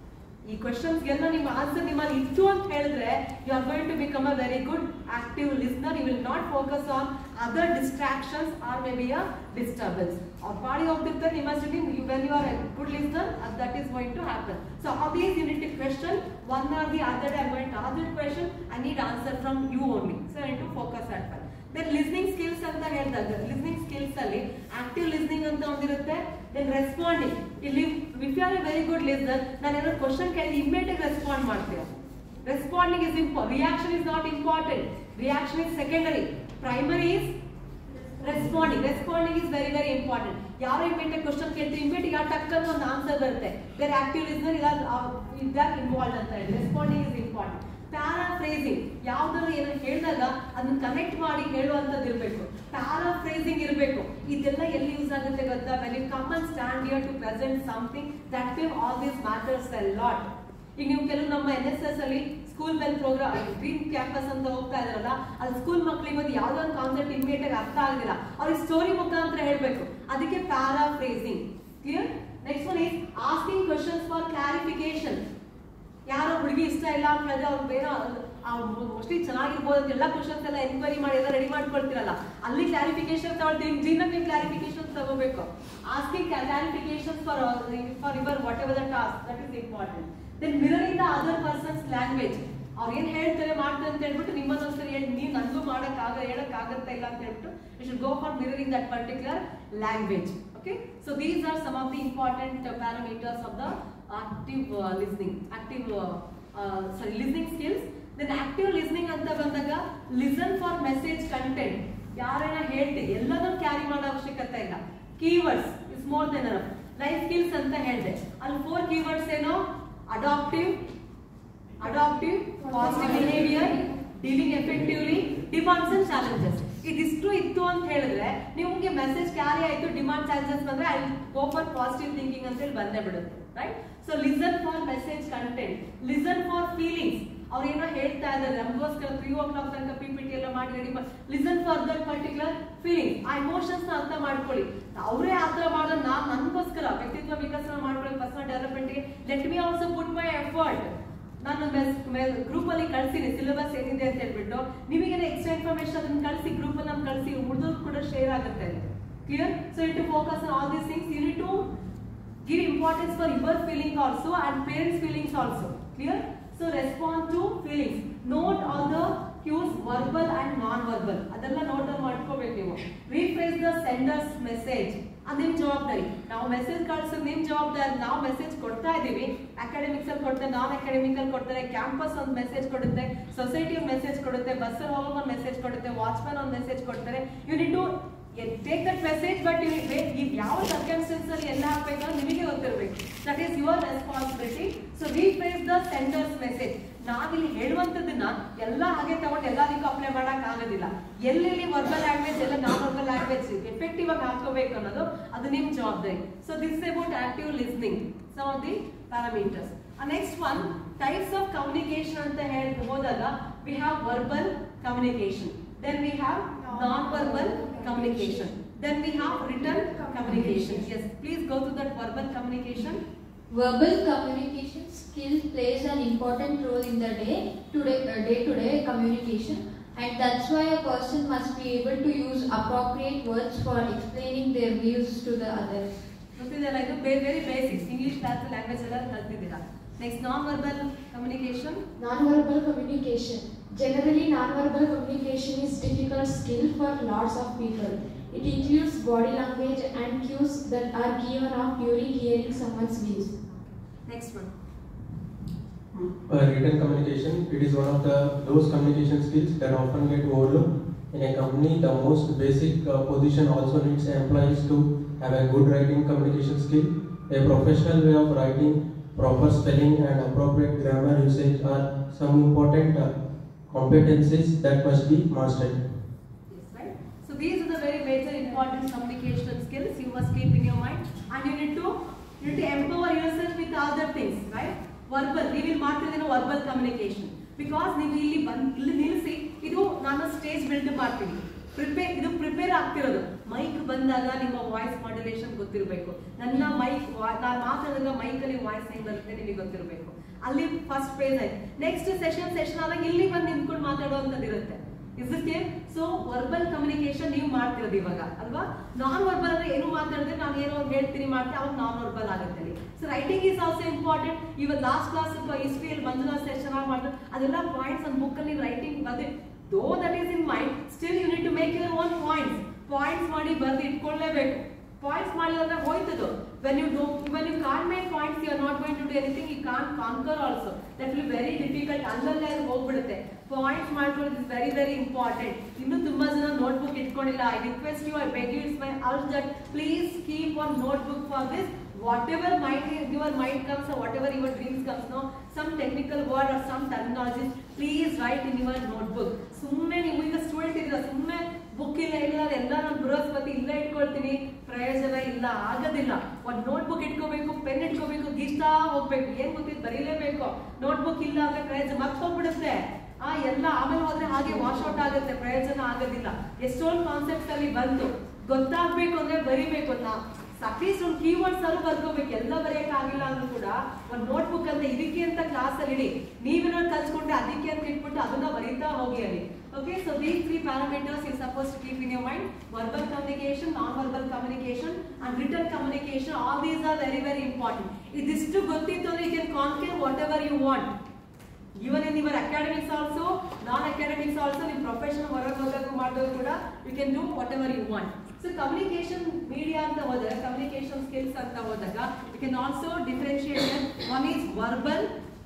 Speaker 2: ಈ ಕ್ವಶನ್ಸ್ ಎಲ್ಲ ನಿಮ್ಮ ಆನ್ಸರ್ ನಿಮ್ಮಲ್ಲಿ ಇತ್ತು ಅಂತ ಹೇಳಿದ್ರೆ you are going to become a very good active listener you will not focus on other distractions or May maybe a disturbance ಅವ್ರ ಪಾಡಿ ಹೋಗ್ತಿರ್ತಾರೆ ನಿಮ್ಮ ಜೊತೆ when you are a good listener that is going to happen so obvious you need to question one or the other I going to other question I need answer from you only so I to focus at fun then listening skills ಅಂತ ಹೇಳಿದಾಗ listening skills ಅಲ್ಲಿ active listening ಅಂತ ಒಂದಿರುತ್ತೆ then responding ಇಲ್ಲಿ if you are a very good listener ನಾನು ಏನಾದ್ರು question ಕೇಳಿ immediate respond ಮಾಡ್ತೀರಾ ರೆಸ್ಪಾಂಡಿಂಗ್ ಇಸ್ ಇಂಪಾ reaction is not important reaction is secondary primary is responding responding is very very important ಯಾರೋ immediate question ಕೇಳ್ತೀವಿ immediate ಯಾವ ಟಕ್ ಅಂತ ಒಂದು ಆನ್ಸರ್ ಬರುತ್ತೆ ಬೇರೆ ಆಕ್ಟಿವ್ ಲಿಸ್ನರ್ ಇದಾಗ ಇನ್ವಾಲ್ವ್ ಅಂತ ಹೇಳಿ ರೆಸ್ಪಾಂಡಿಂಗ್ ಇಸ್ ಇಂಪಾರ್ಟೆಂಟ್ ಪ್ಯಾರಾಫ್ರೇಸಿಂಗ್ ಯಾವ್ದಾದ್ರು ಏನೋ ಹೇಳಿದಾಗ ಅದನ್ನ ಕನೆಕ್ಟ್ ಮಾಡಿ ಹೇಳುವಂಥದ್ದು ಇರಬೇಕು ಪ್ಯಾರಾಫ್ರೇಸಿಂಗ್ ಇರಬೇಕು ಇದೆಲ್ಲ ಎಲ್ಲಿ ಯೂಸ್ ಆಗುತ್ತೆ ಗೊತ್ತಾ when you come and stand here to present something that will all this matters a lot ಈಗ ನೀವು ಕೆಲವು ನಮ್ಮ ಎನ್ ಎಸ್ ಎಸ್ ಅಲ್ಲಿ school bell programme green campus ಅಂತ ಹೋಗ್ತಾ ಇದ್ರಲ್ಲ ಅಲ್ಲಿ ಸ್ಕೂಲ್ ಮಕ್ಕಳಿಗೆ ಒಂದು ಯಾವ್ದೋ ಒಂದು ಕಾನ್ಸೆಪ್ಟ್ ಇಮಿಡಿಯೇಟ್ ಆಗಿ ಅರ್ಥ ಆಗಿಲ್ಲ ಅವ್ರಿಗೆ ಸ್ಟೋರಿ ಮುಖಾಂತರ ಹೇಳ್ಬೇಕು ಅದಕ್ಕೆ paraphrasing clear next one is asking questions for clarification ಯಾರೋ ಹುಡುಗಿ ಇಷ್ಟ ಇಲ್ಲ ಅಂತ ಹೇಳಿದ್ರೆ ಅವ್ರು ಬೇರೆ ಮೋಸ್ಟ್ಲಿ ಚೆನ್ನಾಗಿರ್ಬೋದು ಅಂತ ಎಲ್ಲ ಕ್ವಶನ್ಸ್ ಎಲ್ಲ ಎನ್ಕ್ವೈರಿ ಮಾಡಿ ಎಲ್ಲ ರೆಡಿ ಮಾಡ್ಕೊಳ್ತಿರಲ್ಲ ಅಲ್ಲಿ ಕ್ಲಾರಿಫಿಕೇಶನ್ ತಗೊಳ್ತೀವಿ ಜೀವನ ನೀವು ಕ್ಲಾರಿಫಿಕೇಶನ್ ತಗೋಬೇಕು asking clarification for for your whatever the task that is important then mirroring the other person's language ಅವ್ರು ಏನ್ ಹೇಳ್ತಾರೆ ಮಾಡ್ತಾರೆ ಅಂತ ಹೇಳ್ಬಿಟ್ಟು ನಿಮ್ಮನ್ನೊಂದ್ಸರಿ ಹೇಳಿ ನೀವು ನನಗೂ ಮಾಡಕ್ಕಾಗ ಹೇಳಕ್ ಆಗತ್ತಾ ಇಲ್ಲ ಅಂತ ಹೇಳ್ಬಿಟ್ಟು you should go for mirroring that particular language okay so these are some of the important parameters of the active uh, listening active uh, uh, sorry listening skills then active listening ಅಂತ ಬಂದಾಗ listen for message content ಯಾರೇನ ಹೇಳ್ತೀವಿ ಎಲ್ಲದನ್ನು carry ಮಾಡೋ ಅವಶ್ಯಕತೆ ಇಲ್ಲ keywords is more than enough life skills ಅಂತ ಹೇಳಿದೆ ಅಲ್ಲಿ ಫೋರ್ ಕೀವರ್ಡ್ಸ್ ಏನೋ adaptive adaptive positive behaviour dealing effectively demands and challenges ಇದಿಷ್ಟು ಇತ್ತು ಅಂತ ಹೇಳಿದ್ರೆ ನಿಮ್ಗೆ ಮೆಸೇಜ್ ಕ್ಯಾರಿ ಆಯ್ತು ಡಿಮಾಂಡ್ ಚಾಲೆಂಜಸ್ ಬಂದ್ರೆ I go for positive thinking ಅಂತ ಹೇಳಿ ಬಂದೇ ಬಿಡುತ್ತೆ right so listen for message content listen for feelings ಅವ್ರು ಏನೋ ಹೇಳ್ತಾ ಇದ್ದಾರೆ ನಮಗೋಸ್ಕರ ತ್ರೀ ಓ ಕ್ಲಾಕ್ ತನಕ ಪಿ ಪಿ ಟಿ ಎಲ್ಲ ಮಾಡಿ ರೆಡಿ ಮಾಡಿ listen for that particular feeling ಆ ಇಮೋಷನ್ಸ್ ನ ಅರ್ಥ ಮಾಡ್ಕೊಳ್ಳಿ ಅವರೇ ಆ ಥರ ಮಾಡೋದು ನಾನು ನನಗೋಸ್ಕರ ವ್ಯಕ್ತಿತ್ವ ವಿಕಸನ ಮಾಡ್ಕೊಳ್ಳಿ ಪರ್ಸನಲ್ ಡೆವಲಪ್ಮೆಂಟ್ಗೆ let me also put my effort ನಾನು ಗ್ರೂಪ್ ಅಲ್ಲಿ ಕಳ್ಸಿನಿ ಸಿಲೆಬಸ್ ಏನಿದೆ ಅಂತ ಹೇಳ್ಬಿಟ್ಟು ನಿಮಗೆ ಎಕ್ಸ್ಟ್ರಾ ಇನ್ಫಾರ್ಮೇಶನ್ ಅದನ್ನ ಕಳಿಸಿ ಗ್ರೂಪ್ ಅಲ್ಲಿ ಕಳಿಸಿ ಉಳಿದೋರು ಕೂಡ ಶೇರ್ ಆಗುತ್ತೆ clear so it to focus on all these things you need to give importance for your feeling also and parents feelings also clear so respond to feelings note all the cues verbal and non-verbal ಅದೆಲ್ಲ note ಮಾಡ್ಕೋಬೇಕು ನೀವು rephrase the sender's message ಅದು ನಿಮ್ ಜವಾಬ್ದಾರಿ ನಾವು message ಕಳ್ಸೋದು ನಿಮ್ ಜವಾಬ್ದಾರಿ ನಾವು ಮೆಸೇಜ್ ಕೊಡ್ತಾ ಇದೀವಿ ಅಕಾಡೆಮಿಕ್ಸ್ ಅಲ್ಲಿ ಕೊಡ್ತಾರೆ ನಾನ್ ಅಕಾಡೆಮಿಕ್ ಅಲ್ಲಿ ಕೊಡ್ತಾರೆ ಕ್ಯಾಂಪಸ್ ಒಂದು ಮೆಸೇಜ್ ಕೊಡುತ್ತೆ ಸೊಸೈಟಿ ಒಂದು ಮೆಸೇಜ್ ಕೊಡುತ್ತೆ ಬಸ್ ಅಲ್ಲಿ ಹೋಗೋ ಒಂದು ಮೆಸೇಜ್ ಕೊಡುತ್ತೆ ವಾಚ್ಮನ್ ಒಂದು ಮೆಸೇಜ್ ಕೊಡ್ತಾರೆ you need to take that message but ನೀವು ಯಾವ ಸರ್ಕಮ್ಸ್ಟೆನ್ಸ್ ಅಲ್ಲಿ ಎಲ್ಲ ಹಾಕ್ಬೇಕಂತ ನಿಮಗೆ ಗೊತ್ತಿರಬೇಕು that is your responsibility so replace the sender's message ನಾವಿಲ್ಲಿ ಹೇಳುವಂಥದ್ದನ್ನ ಎಲ್ಲ ಹಾಗೆ ತಗೊಂಡು ಎಲ್ಲದಕ್ಕೂ ಅಪ್ಲೈ ಮಾಡಕ್ ಆಗೋದಿಲ್ಲ ಎಲ್ಲೆಲ್ಲಿ ವರ್ಬಲ್ ಲ್ಯಾಂಗ್ವೇಜ್ ಎಲ್ಲ ನಾನ್ ವರ್ಬಲ್ ಲ್ಯಾಂಗ್ವೇಜ್ ಎಫೆಕ್ಟಿವ್ ಆಗಿ ಹಾಕೋಬೇಕು ಅನ್ನೋದು ಅದು ನಿಮ್ ಜವಾಬ್ದಾರಿ so this about active listening some of the parameters next one types of communication ಅಂತ ಹೇಳಿ ಹೋದಾಗ we have verbal communication then we have non-verbal communication. Then we have written communication. Yes, please go to that verbal communication.
Speaker 4: Verbal communication skill plays an important role in the day to day, uh, day-to-day communication and that's why a person must be able to use appropriate words for explaining their views to the others.
Speaker 2: ಗೊತ್ತಿದೆಯಲ್ಲ ಇದು very basics English class language ಎಲ್ಲ ಕಲ್ತಿದ್ದೀರಾ next non verbal communication
Speaker 6: Non-verbal communication. Generally, non-verbal communication is difficult skill for lots of people. It includes body language and cues that are given off during hearing someone's views.
Speaker 2: Next one
Speaker 7: Uh, written communication, it is one of the those communication skills that often get overlooked In a company, the most basic uh, position also needs employees to have a good writing communication skill. A professional way of writing, proper spelling, and appropriate grammar usage are some important uh, competencies that must be mastered.
Speaker 2: Yes, right? So these are the very major important communication skills you must keep in your mind and you need to you need to empower yourself with other things, right? Verbal, ನೀವು ಇಲ್ಲಿ ಮಾಡ್ತಿದ್ದೀನೋ verbal communication because ನೀವು ಇಲ್ಲಿ ಬಂದ್ ಇಲ್ಲಿ ನಿಲ್ಲಿಸಿ ಇದು ನಾನು stage build ಮಾಡ್ತೀನಿ ಪ್ರಿಪೇರ್ ಇದು ಪ್ರಿಪೇರ್ ಆಗ್ತಿರೋದು ಮೈಕ್ ಬಂದಾಗ ನಿಮ್ಮ ವಾಯ್ಸ್ ಮಾಡ್ಯುಲೇಷನ್ ಗೊತ್ತಿರಬೇಕು ನನ್ನ ಮೈಕ್ ನಾನು ಮಾತಾಡಿದಾಗ ಮೈಕಲ್ಲಿ ವಾಯ್ಸ್ ಹೆಂಗ್ ಬರುತ್ತೆ ನಿಮಗೆ ಗೊತ್ತಿರಬೇಕು ಅಲ್ಲಿ ಫಸ್ಟ್ ಪೇಜ್ ಆಯ್ತು ನೆಕ್ಸ್ಟ್ ಸೆಷನ್ ಸೆಷನ್ ಆದಾಗ ಇಲ್ಲಿ ಬಂದು ನಿಂತ್ಕೊಂಡು ಮಾತಾಡುವಂಥದ್ದು ಇರುತ್ತೆ is this clear so verbal communication ನೀವು ಮಾಡ್ತಿರೋದು ಇವಾಗ ಅಲ್ವಾ ನಾನ್ ವರ್ಬಲ್ ಅಂದ್ರೆ ಏನು ಮಾತಾಡಿದ್ರೆ ನಾನು ಏನೋ ಒಂದ್ ಹೇಳ್ತೀನಿ ಮಾಡ್ತೀನಿ ಅವಾಗ ನಾನ್ ವರ್ಬಲ್ ಆಗುತ್ತೆ ಅಲ್ಲಿ so writing is also important ಇವಾಗ ಲಾಸ್ಟ್ ಕ್ಲಾಸ್ ಹಿಸ್ಟ್ರಿಯಲ್ಲಿ ಮಂಜುನಾ ಸೆಷನ್ ಚೆನ್ನಾಗಿ ಮಾಡಿದ್ರೆ ಅದೆಲ್ಲ ಪಾಯಿಂಟ್ಸ್ ಒಂದು ಬುಕ್ಕಲ್ಲಿ ರೈಟಿಂಗ್ ಬಂದೆ though that is in mind still you need to make your own points points ಮಾಡಿ ಬರ್ದು ಇಟ್ಕೊಳ್ಳೇಬೇಕು ಪಾಯಿಂಟ್ಸ್ ಮಾಡಿದ್ರೆ ಹೋಯ್ತದು when you do when you can make points you are not going to do anything you can conquer also that will very difficult ಅಲ್ಲಲ್ಲೇ ಅದು ಹೋಗ್ಬಿಡುತ್ತೆ points ಮಾಡ್ಕೊಳ್ಳೋದು is very very important ಇನ್ನು ತುಂಬಾ ಜನ ನೋಟ್ಬುಕ್ ಇಟ್ಕೊಂಡಿಲ್ಲ I request you I beg you it's my urge that please keep one notebook for this whatever might your mind comes or whatever your dreams comes now some technical word or some terminologies please write in your notebook ಸುಮ್ಮನೆ ನೀವು ಈಗ student ಇದ್ದೀರಾ ಸುಮ್ಮನೆ book ಇಲ್ಲ ಇಲ್ಲ ಎಲ್ಲ ನಾನು ಬೃಹಸ್ಪತಿ ಇಲ್ಲ ಇಟ್ಕೊಳ್ತೀನಿ ಪ್ರಯೋಜನ ಇಲ್ಲ ಆಗೋದಿಲ್ಲ ಒಂದು ನೋಟ್ಬುಕ್ ಇಟ್ಕೋಬೇಕು ಪೆನ್ ಇಟ್ಕೋಬೇಕು ಗೀಸ್ತಾ ಹೋಗ್ಬೇಕು ಏನ್ ಗೊತ್ತಿದ್ದು ಬರೀಲೇಬೇಕು ನೋಟ್ಬುಕ್ ಇಲ್ಲ ಅಂದ್ರೆ ಪ್ರಯೋಜನ ಮತ್ತೆ ಹೋಗ್ಬಿಡುತ್ತೆ ಆ ಎಲ್ಲ ಆಮೇಲೆ ಹೋದ್ರೆ ಹಾಗೆ ವಾಶ್ ಔಟ್ ಆಗುತ್ತೆ ಪ್ರಯೋಜನ ಆಗೋದಿಲ್ಲ ಎಷ್ಟೊಂದು ಕಾನ್ಸೆಪ್ಟ್ಸ್ ಅಲ್ಲಿ ಬಂತು ಗೊತ್ತಾಗ್ಬೇಕು ಅಂದ್ರೆ ಬರಿಬೇಕು ನಾ ಅಟ್ಲೀಸ್ಟ್ ಒಂದು ಕೀವರ್ಡ್ಸ್ ಅಲ್ಲೂ ಬರ್ಕೋಬೇಕು ಎಲ್ಲ ಬರೆಯಕ್ ಆಗಿಲ್ಲ ಅಂದ್ರೂ ಕೂಡ ಒಂದು ನೋಟ್ಬುಕ್ ಅಂತ ಇದಕ್ಕೆ ಅಂತ ಕ್ಲಾಸ್ ಅಲ್ಲಿ ಇಡಿ ನೀವೇನಾದ್ರು ಕಲ್ಸ್ಕೊಂಡ್ರೆ ಅದಕ್ಕೆ ಅಂತ ಇಟ್ಬಿಟ್ಟು ಅದನ್ನ ಬರೀತಾ ಹೋಗಿ ಅಲ್ಲಿ okay so these three parameters you suppose to keep in your mind verbal communication non verbal communication and written communication all these are very very important ಇದಿಷ್ಟು ಗೊತ್ತಿತ್ತು ಅಂದ್ರೆ you can conquer whatever you want even in your academics also non academics also ನಿಮ್ಮ profession ಹೊರಗೆ ಹೋದಾಗ ಮಾಡೋದು ಕೂಡ you can do whatever you want so communication media ಅಂತ ಹೋದಾಗ ಕಮ್ಯುನಿಕೇಶನ್ ಸ್ಕಿಲ್ಸ್ ಅಂತ ಹೋದಾಗ you can also differentiate one is verbal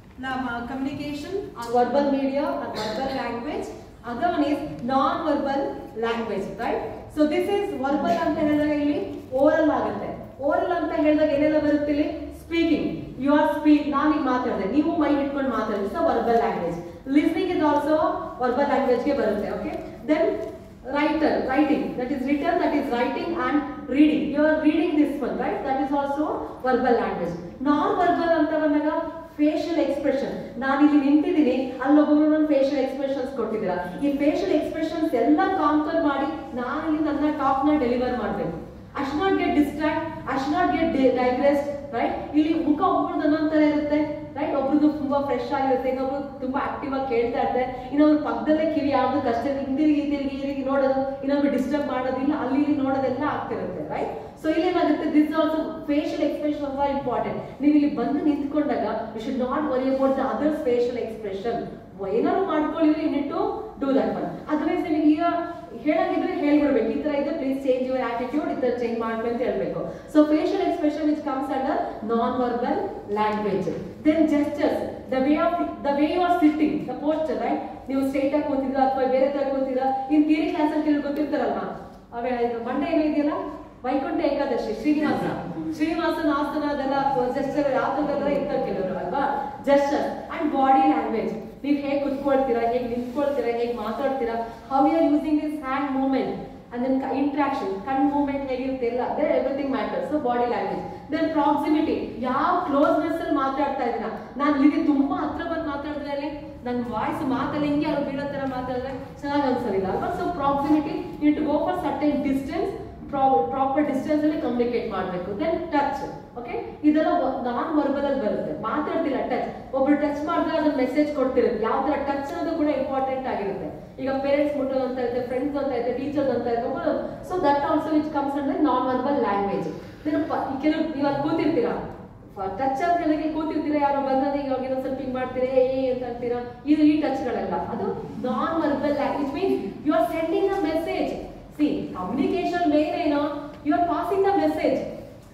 Speaker 2: communication verbal media verbal language other one is non-verbal language, right? So this is verbal ಅಂತ ಹೇಳಿದಾಗ ಇಲ್ಲಿ oral ಆಗುತ್ತೆ oral ಅಂತ ಹೇಳಿದಾಗ ಏನೆಲ್ಲ ಬರುತ್ತೆ ಇಲ್ಲಿ ಸ್ಪೀಕಿಂಗ್ ಯು ಆರ್ ಸ್ಪೀಕ್ ನಾನೀಗ ಮಾತಾಡಿದೆ ನೀವು ಮೈಂಡ್ ಇಟ್ಕೊಂಡು ಮಾತಾಡಿ so verbal language listening is also verbal ಲ್ಯಾಂಗ್ವೇಜ್ಗೆ ಬರುತ್ತೆ okay then writer writing that is written that is writing and reading you are reading this one right that is also verbal language non verbal ಅಂತ ಬಂದಾಗ facial expression ನಾನು ಇಲ್ಲಿ ನಿಂತಿದ್ದೀನಿ ಅಲ್ಲೊಬ್ಬರು ನನ್ನ facial expressions ಕೊಟ್ಟಿದ್ದೀರಾ ಈ facial expressions ಎಲ್ಲ conquer ಮಾಡಿ ನಾನು ಇಲ್ಲಿ ನನ್ನ ಟಾಪ್ ನ ಡೆಲಿವರ್ ಮಾಡಬೇಕು I should not get distract I should not get digressed right ಇಲ್ಲಿ ಮುಖ ಒಬ್ಬರದ್ದು ಒಂದೊಂದ್ ತರ ಇರುತ್ತೆ ರೈಟ್ ಒಬ್ರದ್ದು ತುಂಬಾ ಫ್ರೆಶ್ ಆಗಿರುತ್ತೆ ಇನ್ನೊಬ್ರು ತುಂಬಾ ಆಕ್ಟಿವ್ ಆಗಿ ಕೇಳ್ತಾ ಇರ್ತಾರೆ ಇನ್ನೊಬ್ರು ಪಕ್ಕದಲ್ಲೇ ಕಿವಿ ಯಾವ್ದು ಕಷ್ಟ ಹಿಂದಿರುಗಿ ಹಿಂದಿರುಗಿ ಹಿಂದಿರುಗಿ ನೋಡೋದು ಇನ್ನೊಬ್ರು ಡಿಸ್ಟರ್ಬ್ ಮಾಡೋದಿಲ್ಲ ಅಲ್ಲಿ ಇಲ್ಲಿ ನೋಡೋದೆಲ್ಲ ಆಗ್ತಿರುತ್ತೆ ರೈಟ್ ಸೊ ಇಲ್ಲಿ ಏನಾಗುತ್ತೆ this also facial expression are important ನೀವು ಇಲ್ಲಿ ಬಂದು ನಿಂತ್ಕೊಂಡಾಗ you should not worry about the others facial expression ಏನಾದ್ರು ಮಾಡ್ಕೊಳ್ಳಿದ್ರೆ you to do that one otherwise ನಿಮಗೆ ಈಗ ಹೇಳಾಗಿದ್ರೆ ಹೇಳ್ಬಿಡ್ಬೇಕು ಈ ತರ ಇದೆ ಪ್ಲೀಸ್ ಚೇಂಜ್ ಯುವರ್ ಆಟಿಟ್ಯೂಡ್ ಈ ತರ ಚೇಂಜ್ ಮಾಡ್ಬೇಕು ಅಂತ ಹೇಳ್ಬೇಕು so facial expression which comes under non verbal language then gestures the way of the way you are sitting the posture right ನೀವು ಸ್ಟ್ರೈಟ್ ಆಗಿ ಕೂತಿದ್ರ ಅಥವಾ ಬೇರೆ ತರ ಕೂತಿದ್ರ ಇನ್ ಥಿಯರಿ ಕ್ಲಾಸ್ ಅಂತ ಹೇಳಿ ಗೊತ್ತಿರ್ತಾರಲ್ವಾ ಅವೇ ಇದು ಮಂಡೆ ಏನೋ ಇದೆಯಲ್ಲ ವೈಕುಂಠ ಏಕಾದಶಿ ಶ್ರೀನಿವಾಸ ಶ್ರೀನಿವಾಸನ ಆಸನ ಅದೆಲ್ಲ ಜಸ್ಟರ್ ಯಾವ ತರ ಇರ್ತಾರೆ ಕೆಲವರು ಅಲ್ವಾ ಜಸ್ಟರ್ ಅಂಡ್ ಬಾಡಿ ಲ್ಯಾಂಗ್ವೇಜ್ ನೀವು ಹೇಗೆ ಕುತ್ಕೊಳ್ತೀರಾ ಹೇಗೆ ನಿಂತ್ಕೊಳ್ತೀರಾ ಹೇಗೆ ಮಾತಾಡ್ತೀರಾ how you are using this hand movement and then interaction ಕಣ್ ಮೂವ್ಮೆಂಟ್ ಹೇಗಿರುತ್ತೆ ಎಲ್ಲ ಅದೇ everything matter so body language then proximity ಯಾವ ಕ್ಲೋಸ್ನೆಸ್ ಅಲ್ಲಿ ಮಾತಾಡ್ತಾ ಇದ್ದೀರಾ ನಾನು ಇಲ್ಲಿ ತುಂಬಾ ಹತ್ರ ಬಂದು ಮಾತಾಡಿದ್ರೆ ಅಲ್ಲಿ ನನ್ನ ವಾಯ್ಸ್ ಮಾತಲ್ಲಿ ಹಿಂಗೆ ಅವ್ರು ಬೀಳೋ ತರ ಮಾತಾಡಿದ್ರೆ ಚೆನ್ನಾಗಿ ಅನ್ಸೋದಿಲ್ಲ ಅಲ್ವಾ so proximity you to go for certain distance proper distance ಅಲ್ಲಿ ಕಮ್ಯುನಿಕೇಟ್ ಮಾಡಬೇಕು ದೆನ್ ಟಚ್ ಓಕೆ ಇದೆಲ್ಲ ನಾನ್ ವರ್ಬಲ್ ಅಲ್ಲಿ ಬರುತ್ತೆ ಮಾತಾಡ್ತಿಲ್ಲ ಟಚ್ ಒಬ್ರು ಟಚ್ ಮಾಡಿದ್ರೆ ಅದನ್ನ ಮೆಸೇಜ್ ಕೊಡ್ತಿರುತ್ತೆ ಯಾವ ತರ ಟಚ್ ಅನ್ನೋದು ಕೂಡ ಇಂಪಾರ್ಟೆಂಟ್ ಆಗಿರುತ್ತೆ ಈಗ ಪೇರೆಂಟ್ಸ್ ಮುಟ್ಟೋದು ಅಂತ ಇರುತ್ತೆ ಫ್ರೆಂಡ್ಸ್ ಅಂತ ಇರುತ್ತೆ ಟೀಚರ್ಸ್ ಅಂತ ಇರುತ್ತೆ so that also which comes ಅಂದ್ರೆ ನಾನ್ ವರ್ಬಲ್ ಲ್ಯಾಂಗ್ವೇಜ್ ಕೆಲವು ನೀವು ಅಲ್ಲಿ ಕೂತಿರ್ತೀರಾ ಟಚ್ ಅಂತ ಹೇಳಿದ್ರೆ ಕೂತಿರ್ತೀರಾ ಯಾರೋ ಬಂದಾಗ ಈಗ ಅವ್ರಿಗೆ ಸ್ವಲ್ಪ ಹಿಂಗ್ ಮಾಡ್ತೀರಾ ಏ ಅಂತ ಅಂತೀರಾ ಇದು ಈ ಟಚ್ಗಳೆಲ್ಲ ಅದು non verbal language means you are sending a message see communication main ಏನೋ you are passing the message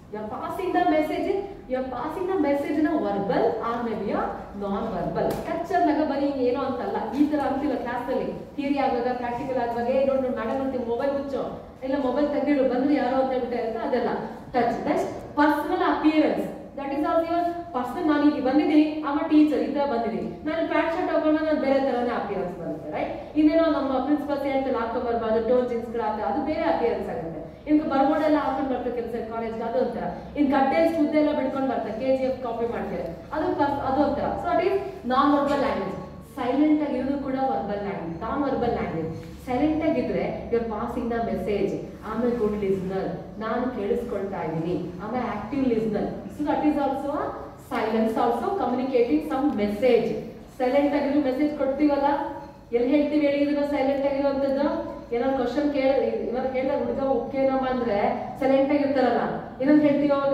Speaker 1: you are passing the message you are passing the message ನ verbal or May be non verbal ಕಚ್ಚರ್ ನಾಗ ಬರೀ ಹಿಂಗ್ ಏನೋ ಅಂತಲ್ಲ ಈ ತರ ಅಂತಿಲ್ಲ ಕ್ಲಾಸ್ ಅಲ್ಲಿ ಥಿಯರಿ ಆಗುವಾಗ ಪ್ರಾಕ್ಟಿಕಲ್ ಆಗುವಾಗ ಏ ನೋಡಿ ಮೇಡಮ್ ಅಂತೀವಿ ಮೊಬೈಲ್ ಮುಚ್ಚೋ ಇಲ್ಲ ಮೊಬೈಲ್ ತೆಗೆದಿಡು ಬಂದ್ರೆ ಯಾರೋ ಅಂತ ಹೇಳ್ಬಿಟ್ಟೆ ಅಂತ ಅದೆಲ್ಲ touch that personal appearance that is also your personal ನಾನು ಈಗ ಬಂದಿದ್ದೀನಿ ಆಮ ಟೀಚರ್ ಈ ತರ ಬಂದಿದ್ದೀನಿ ನಾನು ಪ್ಯಾಂಟ್ ಶರ್ಟ್ ಹಾಕೊಂಡ್ರೆ ನಾನು ಬೇರೆ ತರನೇ ಅಪಿಯರೆನ್ಸ್ ಬರುತ್ತೆ ರೈಟ್ ಇನ್ನೇನೋ ನಮ್ಮ ಪ್ರಿನ್ಸಿಪಲ್ ಹೇಳ್ತಾರೆ ಹಾಕೊಂಡ್ ಬರ್ಬಾರ್ದು ಟೋನ್ ಜೀನ್ಸ್ ಹಾಕಿ ಅದು ಬೇರೆ ಅಪಿಯರೆನ್ಸ್ ಆಗುತ್ತೆ ಇನ್ನು ಬರ್ಬೋರ್ಡೆಲ್ಲ ಹಾಕೊಂಡು ಬರ್ತಾರೆ ಕೆಲಸ ಕಾಲೇಜ್ ಅದು ಒಂಥರ ಇನ್ ಗಡ್ಡೆ ಸುದ್ದಿ ಎಲ್ಲ ಬಿಡ್ಕೊಂಡು ಬರ್ತಾರೆ ಕೆ ಜಿ ಎಫ್ ಕಾಪಿ ಮಾಡ್ತಾರೆ ಅದು ಪರ್ಸ್- ಅದು ಒಂಥರ so at is non verbal language silent ಆಗಿರೋದು ಕೂಡ verbal language non verbal language silent ಆಗಿದ್ರೆ ಯುವರ್ ಪಾಸಿಂಗ್ ದ ಮೆಸೇಜ್ ಆಮೇಲೆ ಗುಡ್ ಲಿಸ್ನರ್ ನಾನು ಕೇಳಿಸ್ಕೊಳ್ತಾ ಇದ್ದೀನಿ ಆಮೇಲೆ active listener so that is also silence also communicating some message silent ಆಗಿರೋ ಮೆಸೇಜ್ ಕೊಡ್ತೀವಲ್ಲ ಎಲ್ಲಿ ಹೇಳ್ತೀವಿ ಹೇಳಿ ಇದನ್ನ ಸೈಲೆಂಟ್ ಆಗಿರುವಂತದ್ದು ಏನಾದ್ರು ಕ್ವಶನ್ ಕೇಳ ಏನಾದ್ರು ಕೇಳಿದಾಗ ಹುಡುಗ ಓಕೆನಮ್ಮ ಅಂದ್ರೆ ಸೈಲೆಂಟ್ ಆಗಿರ್ತಾರಲ್ಲ ಏನಂತ ಹೇಳ್ತೀವಿ ಅವಾಗ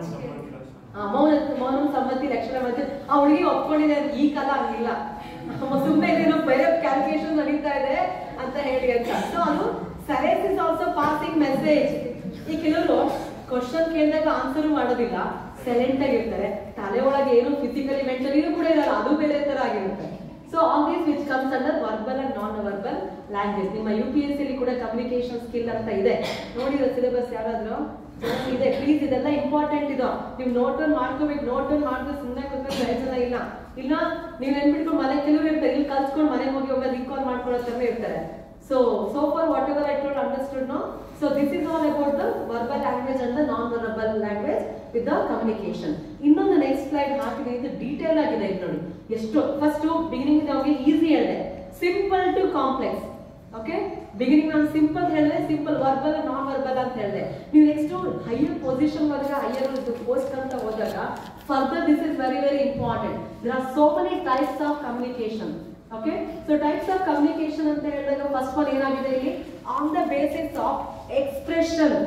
Speaker 1: ಆ, ಮೌನ ಮೌನ ಸಮ್ಮತಿ ಲಕ್ಷಣ ಮತ್ತೆ ಆ ಹುಡುಗಿ ಒಪ್ಕೊಂಡಿದೆ ಅಂತ ಈ ಕಾಲ ಹಂಗಿಲ್ಲ ಸುಮ್ಮನೆ ಇದೇನೋ ಬೇರೆ ಕ್ಯಾಲ್ಕುಲೇಷನ್ ನಡೀತಾ ಇದೆ ಅಂತ ಹೇಳಿ ಅಂತ ಸೊ ಅದು ಸರೆಸ್ ಇಸ್ ಆಲ್ಸೋ ಪಾಸಿಂಗ್ ಮೆಸೇಜ್ ಈ ಕೆಲವರು ಕ್ವಶನ್ ಕೇಳಿದಾಗ ಆನ್ಸರ್ ಮಾಡೋದಿಲ್ಲ ಸೈಲೆಂಟ್ ಆಗಿರ್ತಾರೆ ತಲೆ ಒಳಗೆ ಏನು ಫಿಸಿಕಲಿ ಮೆಂಟಲಿ ಕೂಡ ಇರಲ್ಲ ಅದು ಬೇರೆ ತರ ಆಗಿರುತ್ತೆ so all these which comes under verbal and non verbal language ನಿಮ್ಮ ಯು ಪಿ ಎಸ್ ಸಿ ಕೂಡ ಕಮ್ಯುನಿಕೇಶನ್ ಸ್ಕಿಲ್ ಅಂತ ಇದೆ ನೋಡಿರೋ ಸಿಲೆಬಸ್ ಯಾರಾದ್ರೂ ಇದೆ ಪ್ಲೀಸ್ ಇದೆಲ್ಲ ಇಂಪಾರ್ಟೆಂಟ್ ಇದು ನೀವು ನೋಟ್ ಡೌನ್ ಮಾಡ್ಕೋಬೇಕು ನೋಟ್ ಡೌನ್ ಮಾಡಿದ್ರೆ ಸುಮ್ಮನೆ ಕೂತ್ಕೊಂಡು ಪ್ರಯೋಜನ ಇಲ್ಲ ಇಲ್ಲ ನೀವು ನೆನ್ಪಿಟ್ಕೊಂಡು ಮನೆ ಕೆಲವರು ಇರ್ತಾರೆ ಇಲ್ಲಿ ಕಲ್ಸ್ಕೊಂಡು ಮನೆಗೆ ಹೋಗಿ ಒಮ್ಮೆ ರಿಕಾಲ್ ಮಾಡ್ಕೊಳ್ಳೋ ತರ ಇರ್ತಾರೆ so so far whatever I told understood no so this is all about the verbal language and the non verbal language with the communication ಇನ್ನೊಂದು ನೆಕ್ಸ್ಟ್ ಸ್ಲೈಡ್ ಹಾಕಿದೆ ಇದು ಡೀಟೇಲ್ ಆಗಿದೆ ಇದು ನೋಡಿ ಎಷ್ಟು ಫಸ್ಟ್ ಬಿಗಿನಿಂಗ್ ನಮಗೆ ಈಸಿ ಹೇಳಿದೆ simple to complex okay beginning ನಾನು ಸಿಂಪಲ್ ಹೇಳಿದೆ ಸಿಂಪಲ್ ವರ್ಬಲ್ ನಾನ್ ವರ್ಬಲ್ ಅಂತ ಹೇಳಿದೆ ನೀವು ನೆಕ್ಸ್ಟ್ ಹೈಯರ್ ಪೊಸಿಷನ್ ಹೋದಾಗ ಹೈಯರ್ ಪೋಸ್ಟ್ ಅಂತ ಹೋದಾಗ further this is very very important there are so many types of communication okay so types of communication ಅಂತ ಹೇಳಿದಾಗ ಫಸ್ಟ್ ಒನ್ ಏನಾಗಿದೆ ಇಲ್ಲಿ on the basis of expression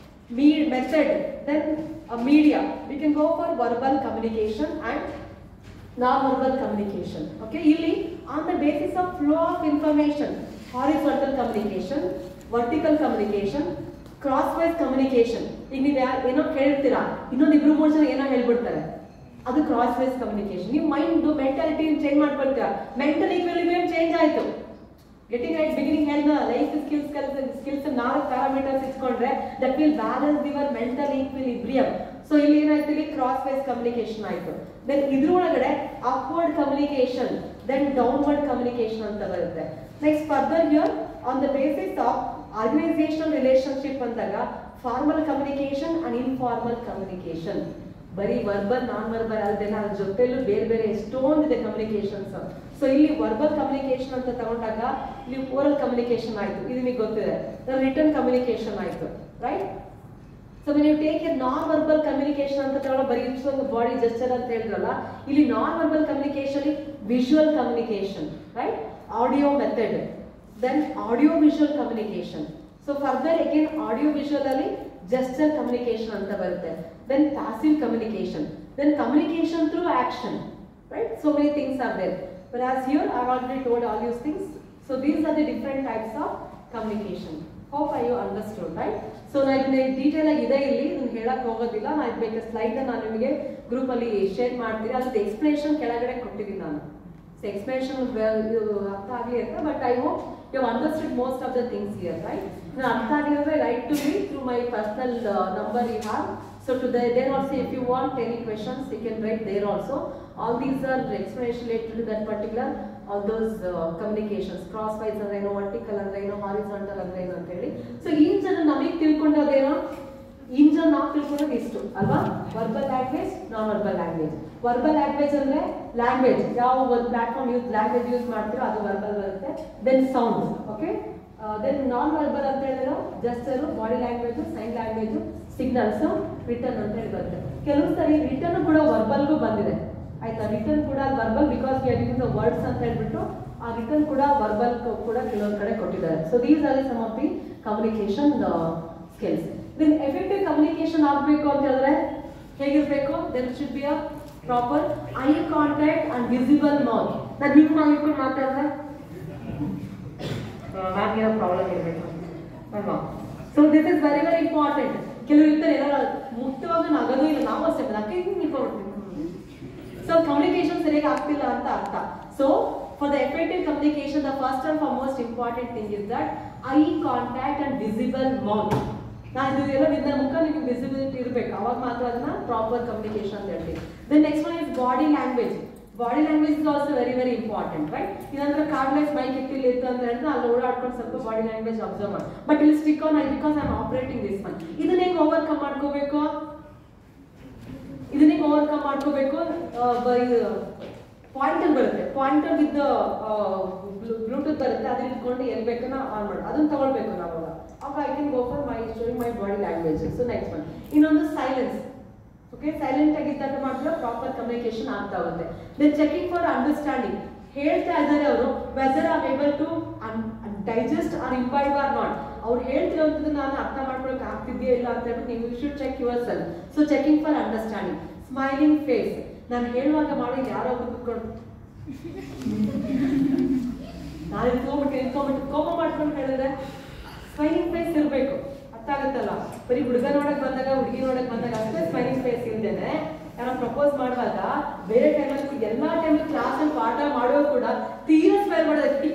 Speaker 1: method then media we can go for verbal communication and non-verbal communication. Okay, ಇಲ್ಲಿ on the basis of flow of information, horizontal communication, vertical communication, crosswise communication. ಈಗ ನೀವು ಯಾರು ಏನೋ ಕೇಳ್ತೀರಾ ಇನ್ನೊಂದು ಇಬ್ರು ಮೂರು ಜನ ಏನೋ ಹೇಳ್ಬಿಡ್ತಾರೆ ಅದು ಕ್ರಾಸ್ ವೈಸ್ ಕಮ್ಯುನಿಕೇಶನ್ ನಿಮ್ಮ ಮೈಂಡ್ ಮೆಂಟಾಲಿಟಿ ಚೇಂಜ್ ಮಾಡ್ಕೊಳ್ತೀರಾ ಮೆಂಟಲ್ ಈಕ್ವಿಲಿಬ್ರಿಯಂ ಚೇಂಜ್ ಆಯ್ತು ಗೆಟಿಂಗ್ ರೈಟ್ ಬಿಗಿನಿಂಗ್ ಹೇಳ್ದ ಲೈಫ್ ಸ್ಕಿಲ್ಸ್ ಸ್ಕಿಲ್ಸ್ ನಾಲ್ಕು ಪ್ಯಾರಾಮೀಟರ್ಸ್ ಇಟ್ಕೊಂಡ್ರೆ that will balance your mental equilibrium so ಇಲ್ಲಿ ಏನಾಯ್ತು ಇಲ್ಲಿ ಕ್ರಾಸ್ ವೈಸ್ ಕಮ್ಯುನಿಕೇಶನ್ ಆಯ್ತು ದೆನ್ ಇದ್ರೊಳಗಡೆ upward communication then downward communication ಅಂತ ಬರುತ್ತೆ next further here on the basis of organisational relationship ಅಂದಾಗ formal communication and informal communication ಬರೀ ವರ್ಬಲ್ ನಾನ್ ವರ್ಬಲ್ ಅಲ್ಲದೆ ಅದ್ರ ಜೊತೆಲೂ ಬೇರೆ ಬೇರೆ ಎಷ್ಟೊಂದಿದೆ ಕಮ್ಯುನಿಕೇಶನ್ಸ್ ಸೊ ಇಲ್ಲಿ ವರ್ಬಲ್ ಕಮ್ಯುನಿಕೇಶನ್ ಅಂತ ತಗೊಂಡಾಗ ಇಲ್ಲಿ ಓರಲ್ ಕಮ್ಯುನಿಕೇಶನ್ ಆಯ್ತು ಇದು ನಿಮಗೆ ಗೊತ್ತಿದೆ ರಿಟರ್ನ್ ಕಮ್ಯುನಿಕೇಶನ್ ಆಯ್ತು right so when you take a non verbal communication ಅಂತ ತಗೊಳ್ಳೋ ಬರೀ ಒಂದು ಬಾಡಿ ಜಸ್ಚರ್ ಅಂತ ಹೇಳಿದ್ರಲ್ಲ ಇಲ್ಲಿ non verbal communication visual communication right audio method then audio visual communication so further again audio visual ಅಲ್ಲಿ ಜಸ್ಚರ್ ಕಮ್ಯುನಿಕೇಶನ್ ಅಂತ ಬರುತ್ತೆ then passive communication then communication through action right? So many things are there. Whereas here, I've already told all these things. So these are the different types of communication. Hope I you understood, right? So ನಾನು ಇದನ್ನ detail ಆಗಿ ಇದೆ ಇಲ್ಲಿ ಇದನ್ನ ಹೇಳಕ್ ಹೋಗೋದಿಲ್ಲ ನಾನು ಇದು ಬೇಕಾದ್ರೆ ಸ್ಲೈಡ್ ನಾನು ನಿಮಗೆ ಗ್ರೂಪ್ ಅಲ್ಲಿ ಶೇರ್ ಮಾಡ್ತೀನಿ ಅದ್ರದ್ದು ಎಕ್ಸ್ಪ್ಲೇಷನ್ ಕೆಳಗಡೆ ಕೊಟ್ಟಿದ್ದೀನಿ ನಾನು ಸೊ ಎಕ್ಸ್ಪ್ಲೇಷನ್ ಅರ್ಥ ಆಗಲಿ ಅಂತ but I hope you understood most of the things here right ನಾನು ಅರ್ಥ ಆಗಿರೋದ್ರೆ write to me through my personal number you have So to the, there also, if you want any questions, you can write there also. All these are explanation related to that particular, all those uh, communications, crosswise ಅಂದ್ರೆ ಏನು, vertical ಅಂದ್ರೆ ಏನು, horizontal ಅಂದ್ರೆ ಏನು ಅಂತ ಹೇಳಿ. So engine ನಮಗೆ ತಿಳ್ಕೊಂಡೋದೇನೋ engine ನಾವು ತಿಳ್ಕೊಂಡೋದು ಇಷ್ಟು ಅಲ್ವಾ verbal language non verbal language verbal language ಅಂದ್ರೆ ಲ್ಯಾಂಗ್ವೇಜ್ ಯಾವ ಒಂದು ಪ್ಲಾಟ್ಫಾರ್ಮ್ ಯೂಸ್ ಲ್ಯಾಂಗ್ವೇಜ್ ಯೂಸ್ ಮಾಡ್ತೀರೋ ಅದು ವರ್ಬಲ್ ಬರುತ್ತೆ then sound okay then non verbal ಅಂತ ಹೇಳಿದ್ರೆ gesture body language sign language signals written ಅಂತ ಹೇಳಿ ಬರುತ್ತೆ ಕೆಲವು ಸರಿ ರಿಟರ್ನ್ ಕೂಡ ವರ್ಬಲ್ಗೂ ಬಂದಿದೆ ಆಯ್ತಾ ರಿಟರ್ನ್ ಕೂಡ verbal because we are use the words ಅಂತ ಹೇಳ್ಬಿಟ್ಟು ಆ ರಿಟರ್ನ್ ಕೂಡ ವರ್ಬಲ್ ಕೂಡ ಕೆಲವೊಂದು ಕಡೆ ಕೊಟ್ಟಿದ್ದಾರೆ so these are some of the communication skills then effective communication ಆಗಬೇಕು ಅಂತ ಹೇಳಿದ್ರೆ ಹೇಗಿರ್ಬೇಕು then should be a proper eye contact and visible mouth ನಾನು ಹಿಂಗೆ ಮಾಡ್ಕೊಂಡು ಮಾತಾಡಿದ್ರೆ ನನಗೇನೋ ಪ್ರಾಬ್ಲಮ್ ಇರಬೇಕು ಅಲ್ವಾ so this is very very important ಕೆಲವರು ಇರ್ತಾರೆ ಎಲ್ಲ ಮುಕ್ತವಾಗ ನಗದು ಇಲ್ಲ ನಾವು ಅಷ್ಟೇ ನಕ್ಕೆ ನಿಂತ್ಕೊಳ್ತೀವಿ ಸೊ ಕಮ್ಯುನಿಕೇಶನ್ ಸರಿಯಾಗಿ ಆಗ್ತಿಲ್ಲ ಅಂತ ಅರ್ಥ so for the effective communication the first and foremost important thing is that eye contact and visible mouth ನಾನು ಇದೆಲ್ಲ ನಿನ್ನ ಮುಖ ನಿಮಗೆ ವಿಸಿಬಿಲಿಟಿ ಇರಬೇಕು ಅವಾಗ ಮಾತ್ರ ಅದನ್ನ ಪ್ರಾಪರ್ ಕಮ್ಯುನಿಕೇಶನ್ ಅಂತ ಹೇಳ್ತೀವಿ then next one is body language body language is also very very important right ಇದಂದ್ರೆ ಕಾರ್ಡ್ಲೆಸ್ ಮೈಕ್ ಇಟ್ಟಿಲ್ಲ ಇತ್ತು ಅಂದ್ರೆ ಅಂದ್ರೆ ಅಲ್ಲಿ ಓಡಾಡ್ಕೊಂಡು ಸ್ವಲ್ಪ ಬಾಡಿ ಲ್ಯಾಂಗ್ವೇಜ್ ಅಬ್ಸರ್ವ್ ಮಾಡಿ ಬಟ್ ಇಲ್ಲಿ stick on I because I am operating this one ಇದನ್ನ ಹೆಂಗ್ ಓವರ್ಕಮ್ ಮಾಡ್ಕೋಬೇಕು ಇದನ್ನ ಹೆಂಗ್ ಓವರ್ಕಮ್ ಮಾಡ್ಕೋಬೇಕು ಪಾಯಿಂಟರ್ ಬರುತ್ತೆ ಪಾಯಿಂಟರ್ ವಿತ್ ಬ್ಲೂಟೂತ್ ಬರುತ್ತೆ ಅದನ್ನ ಇಟ್ಕೊಂಡು ಎಲ್ಲಿ ಬೇಕನ್ನ ಆನ್ ಮಾಡಿ ಅದನ್ನ ತಗೊಳ್ಬೇಕು ನಾವು ಅವಾಗ I can go for my showing my body language so next one ಇನ್ನೊಂದು ಸೈಲೆನ್ಸ್ ಓಕೆ ಸೈಲೆಂಟ್ ಆಗಿದ್ದಾಗ ಮಾತ್ರ ಪ್ರಾಪರ್ ಕಮ್ಯುನಿಕೇಶನ್ ಆಗ್ತಾ ಹೋಗುತ್ತೆ ದೆನ್ ಚೆಕಿಂಗ್ ಫಾರ್ ಅಂಡರ್ಸ್ಟ್ಯಾಂಡಿಂಗ್ ಹೇಳ್ತಾ ಇದ್ದಾರೆ ಅವರು whether are able to digest or imbibe or not ಅವ್ರು ಹೇಳ್ತಿರೋಂಥದ್ದು ನಾನು ಅರ್ಥ ಮಾಡ್ಕೊಳಕ್ ಆಗ್ತಿದ್ಯಾ ಇಲ್ಲ ಅಂತ ಹೇಳ್ಬಿಟ್ಟು ನೀವು you should check your self so checking for understanding smiling face ನಾನು ಹೇಳುವಾಗ ಮಾಡಿ ಯಾರೋ ಒಬ್ರು ಕುತ್ಕೊಂಡು ನಾನು ಇಟ್ಕೊಂಡ್ಬಿಟ್ಟು ಇಟ್ಕೊಂಡ್ಬಿಟ್ಟು ಕೋಪ ಮಾಡ್ಕೊಂಡು ಹೇಳಿದ್ರೆ ಸ್ಮೈಲಿಂಗ್ ಫೇಸ್ ಇರಬೇಕು ಅರ್ಥ ಆಗುತ್ತಲ್ಲ ಬರೀ ಹುಡುಗ ನೋಡಕ್ ಬಂದಾಗ ಹುಡುಗಿ ನೋಡಕ್ ಬಂದಾಗ ಅಷ್ಟೇ ಸ್ಮೈಲಿಂಗ್ ಫೇಸ್ ಇಲ್ದೇನೆ ಯಾರೋ ಪ್ರಪೋಸ್ ಮಾಡುವಾಗ ಬೇರೆ ಟೈಮಲ್ಲಿ ಎಲ್ಲಾ ಟೈಮಲ್ಲಿ ಕ್ಲಾಸಲ್ಲಿ ಪಾಠ ಮಾಡುವಾಗ ಕೂಡ ತೀರಾ ಸ್ಮೈಲ್ ಮಾಡೋದು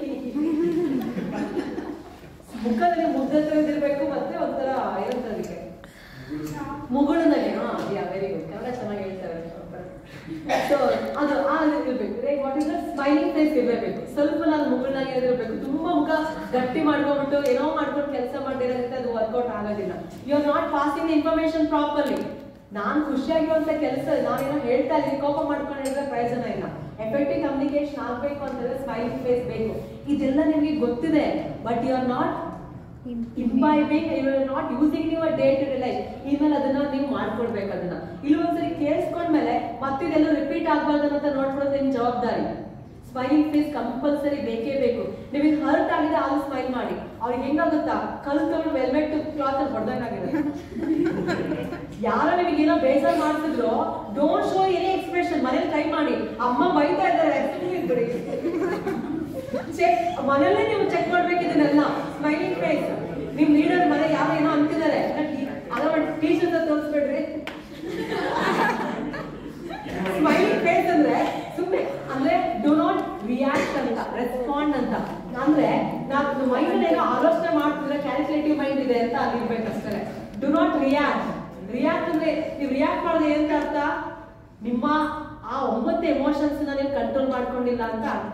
Speaker 1: ಮುಖದಲ್ಲಿ ಮುಗ್ಧತೆ ಇದಿರ್ಬೇಕು ಮತ್ತೆ ಒಂಥರ ಏನಂತಾರೆ ಅದಕ್ಕೆ ಮುಗುಳುನಲ್ಲಿ ಹಾ ಯಾ ವೆರಿ ಗುಡ್ ಕನ್ನಡ ಚೆನ್ನಾಗಿ ಹೇಳ್ತಾರೆ ಸೊ ಅದು ಆ ಇದು ಇರ್ಬೇಕು like what is smiling face ಇರಬೇಕು ಸ್ವಲ್ಪ ನಾನು ಮುಗುಳ್ನಾಗೆ ಇರಬೇಕು ತುಂಬಾ ಮುಖ ಗಟ್ಟಿ ಮಾಡ್ಕೊಂಡ್ಬಿಟ್ಟು ಏನೋ ಮಾಡ್ಕೊಂಡು ಕೆಲಸ ಮಾಡಿರೋದ್ರಿಂದ ಅದು ವರ್ಕೌಟ್ ಆಗೋದಿಲ್ಲ you are not passing information properly ನಾನ್ ಖುಷಿಯಾಗಿರುವಂತ ಕೆಲಸ ನಾನೇನೋ ಹೇಳ್ತಾ ಇದ್ದೀನಿ ಕೋಪ ಮಾಡ್ಕೊಂಡು ಹೇಳಿದ್ರೆ ಪ್ರಯೋಜನ ಇಲ್ಲ ಎಫೆಕ್ಟಿವ್ ಕಮ್ಯುನಿಕೇಶನ್ ಆಗ್ಬೇಕು ಅಂತಂದ್ರೆ ಸ್ಮೈಲಿಂಗ್ ಫೇಸ್ ಬೇಕು ಇದೆಲ್ಲ ನಿಮಗೆ ಗೊತ್ತಿದೆ but you are not imbibing you are not using your day to day life ಇಮೇಲೆ ಅದನ್ನ ನೀವು ಮಾಡ್ಕೊಡ್ಬೇಕು ಅದನ್ನ ಇಲ್ಲಿ ಒಂದ್ಸರಿ ಕೇಳಿಸ್ಕೊಂಡ್ಮೇಲೆ ಮತ್ತಿದೆಲ್ಲ ರಿಪೀಟ್ ಆಗ್ಬಾರ್ದು ಅಂತ ನೋಡ್ಕೊಳ್ಳೋದು ನಿಮ್ ಜವಾಬ್ದಾರಿ ಸ್ಮೈಲಿಂಗ್ ಫೇಸ್ ಕಂಪಲ್ಸರಿ ಬೇಕೇ ಬೇಕು ನಿಮಗೆ ಹರ್ಟ್ ಆಗಿದೆ ಆಗ ಸ್ಮೈಲ್ ಮಾಡಿ ಅವ್ರಿಗೆ ಹೆಂಗಾಗುತ್ತಾ ಕಲ್ ತಗೊಂಡು ವೆಲ್ವೆಟ್ ಕ್ಲಾತ್ ಅಲ್ಲಿ ಹೊಡೆದಂಗಾಗಿದೆ ಯಾರೋ ನಿಮಗೆ ಏನೋ ಬೇಜಾರ್ ಮಾಡ್ತಿದ್ರು ಡೋಂಟ್ ಶೋ ಎನಿ ಎಕ್ಸ್ಪ್ರೆಷನ್ ಮನೇಲಿ ಟ್ರೈ ಮಾಡಿ ಅಮ್ಮ ಬೈತಾ ಇದ್ದಾರೆ ಬಿಡಿ ಚೆಕ್ ಮನೇಲೆ ನೀವು ಚೆಕ್ ಮಾಡ್ಬೇಕು ಇದನ್ನೆಲ್ಲ ಸ್ಮೈಲಿಂಗ್ ಫೇಸ್ ನಿಮ್ ಲೀಡರ್ ಮನೆ ಯಾರು ಏನೋ ಅಂತಿದ್ದಾರೆ ಅದ ಟೀಚರ್ಸ್ ತೋರಿಸ್ಬೇಡ್ರಿ ಸ್ಮೈಲಿಂಗ್ ಫೇಸ್ ಅಂದ್ರೆ ಸುಮ್ಮನೆ ಅಂದ್ರೆ ಡು ನಾಟ್ ರಿಯಾಕ್ಟ್ ಅಂತ ರೆಸ್ಪಾಂಡ್ ಅಂತ ಅಂದ್ರೆ ನಾವು ಮೈಂಡ್ ಏನೋ ಆಲೋಚನೆ ಮಾಡ್ತಿದ್ರೆ ಕ್ಯಾಲ್ಕುಲೇಟಿವ್ ಮೈಂಡ್ ಇದೆ ಅಂತ ಅಲ್ಲಿರ್ಬೇಕಷ್ಟೇ ಡು ನಾಟ್ ರಿಯಾಕ್ಟ್ ರಿಯಾಕ್ಟ್ ಅಂದ್ರೆ ನೀವು ರಿಯಾಕ್ಟ್ ಮಾಡೋದು ಏನಂತ ಅರ್ಥ ನಿಮ್ಮ ಆ ಒಂಬತ್ತು ಎಮೋಷನ್ಸ್ ನೀವು ಕಂಟ್ರೋಲ್ ಮಾಡ್ಕೊಂಡಿಲ್ಲ ಅಂತ ಅರ್ಥ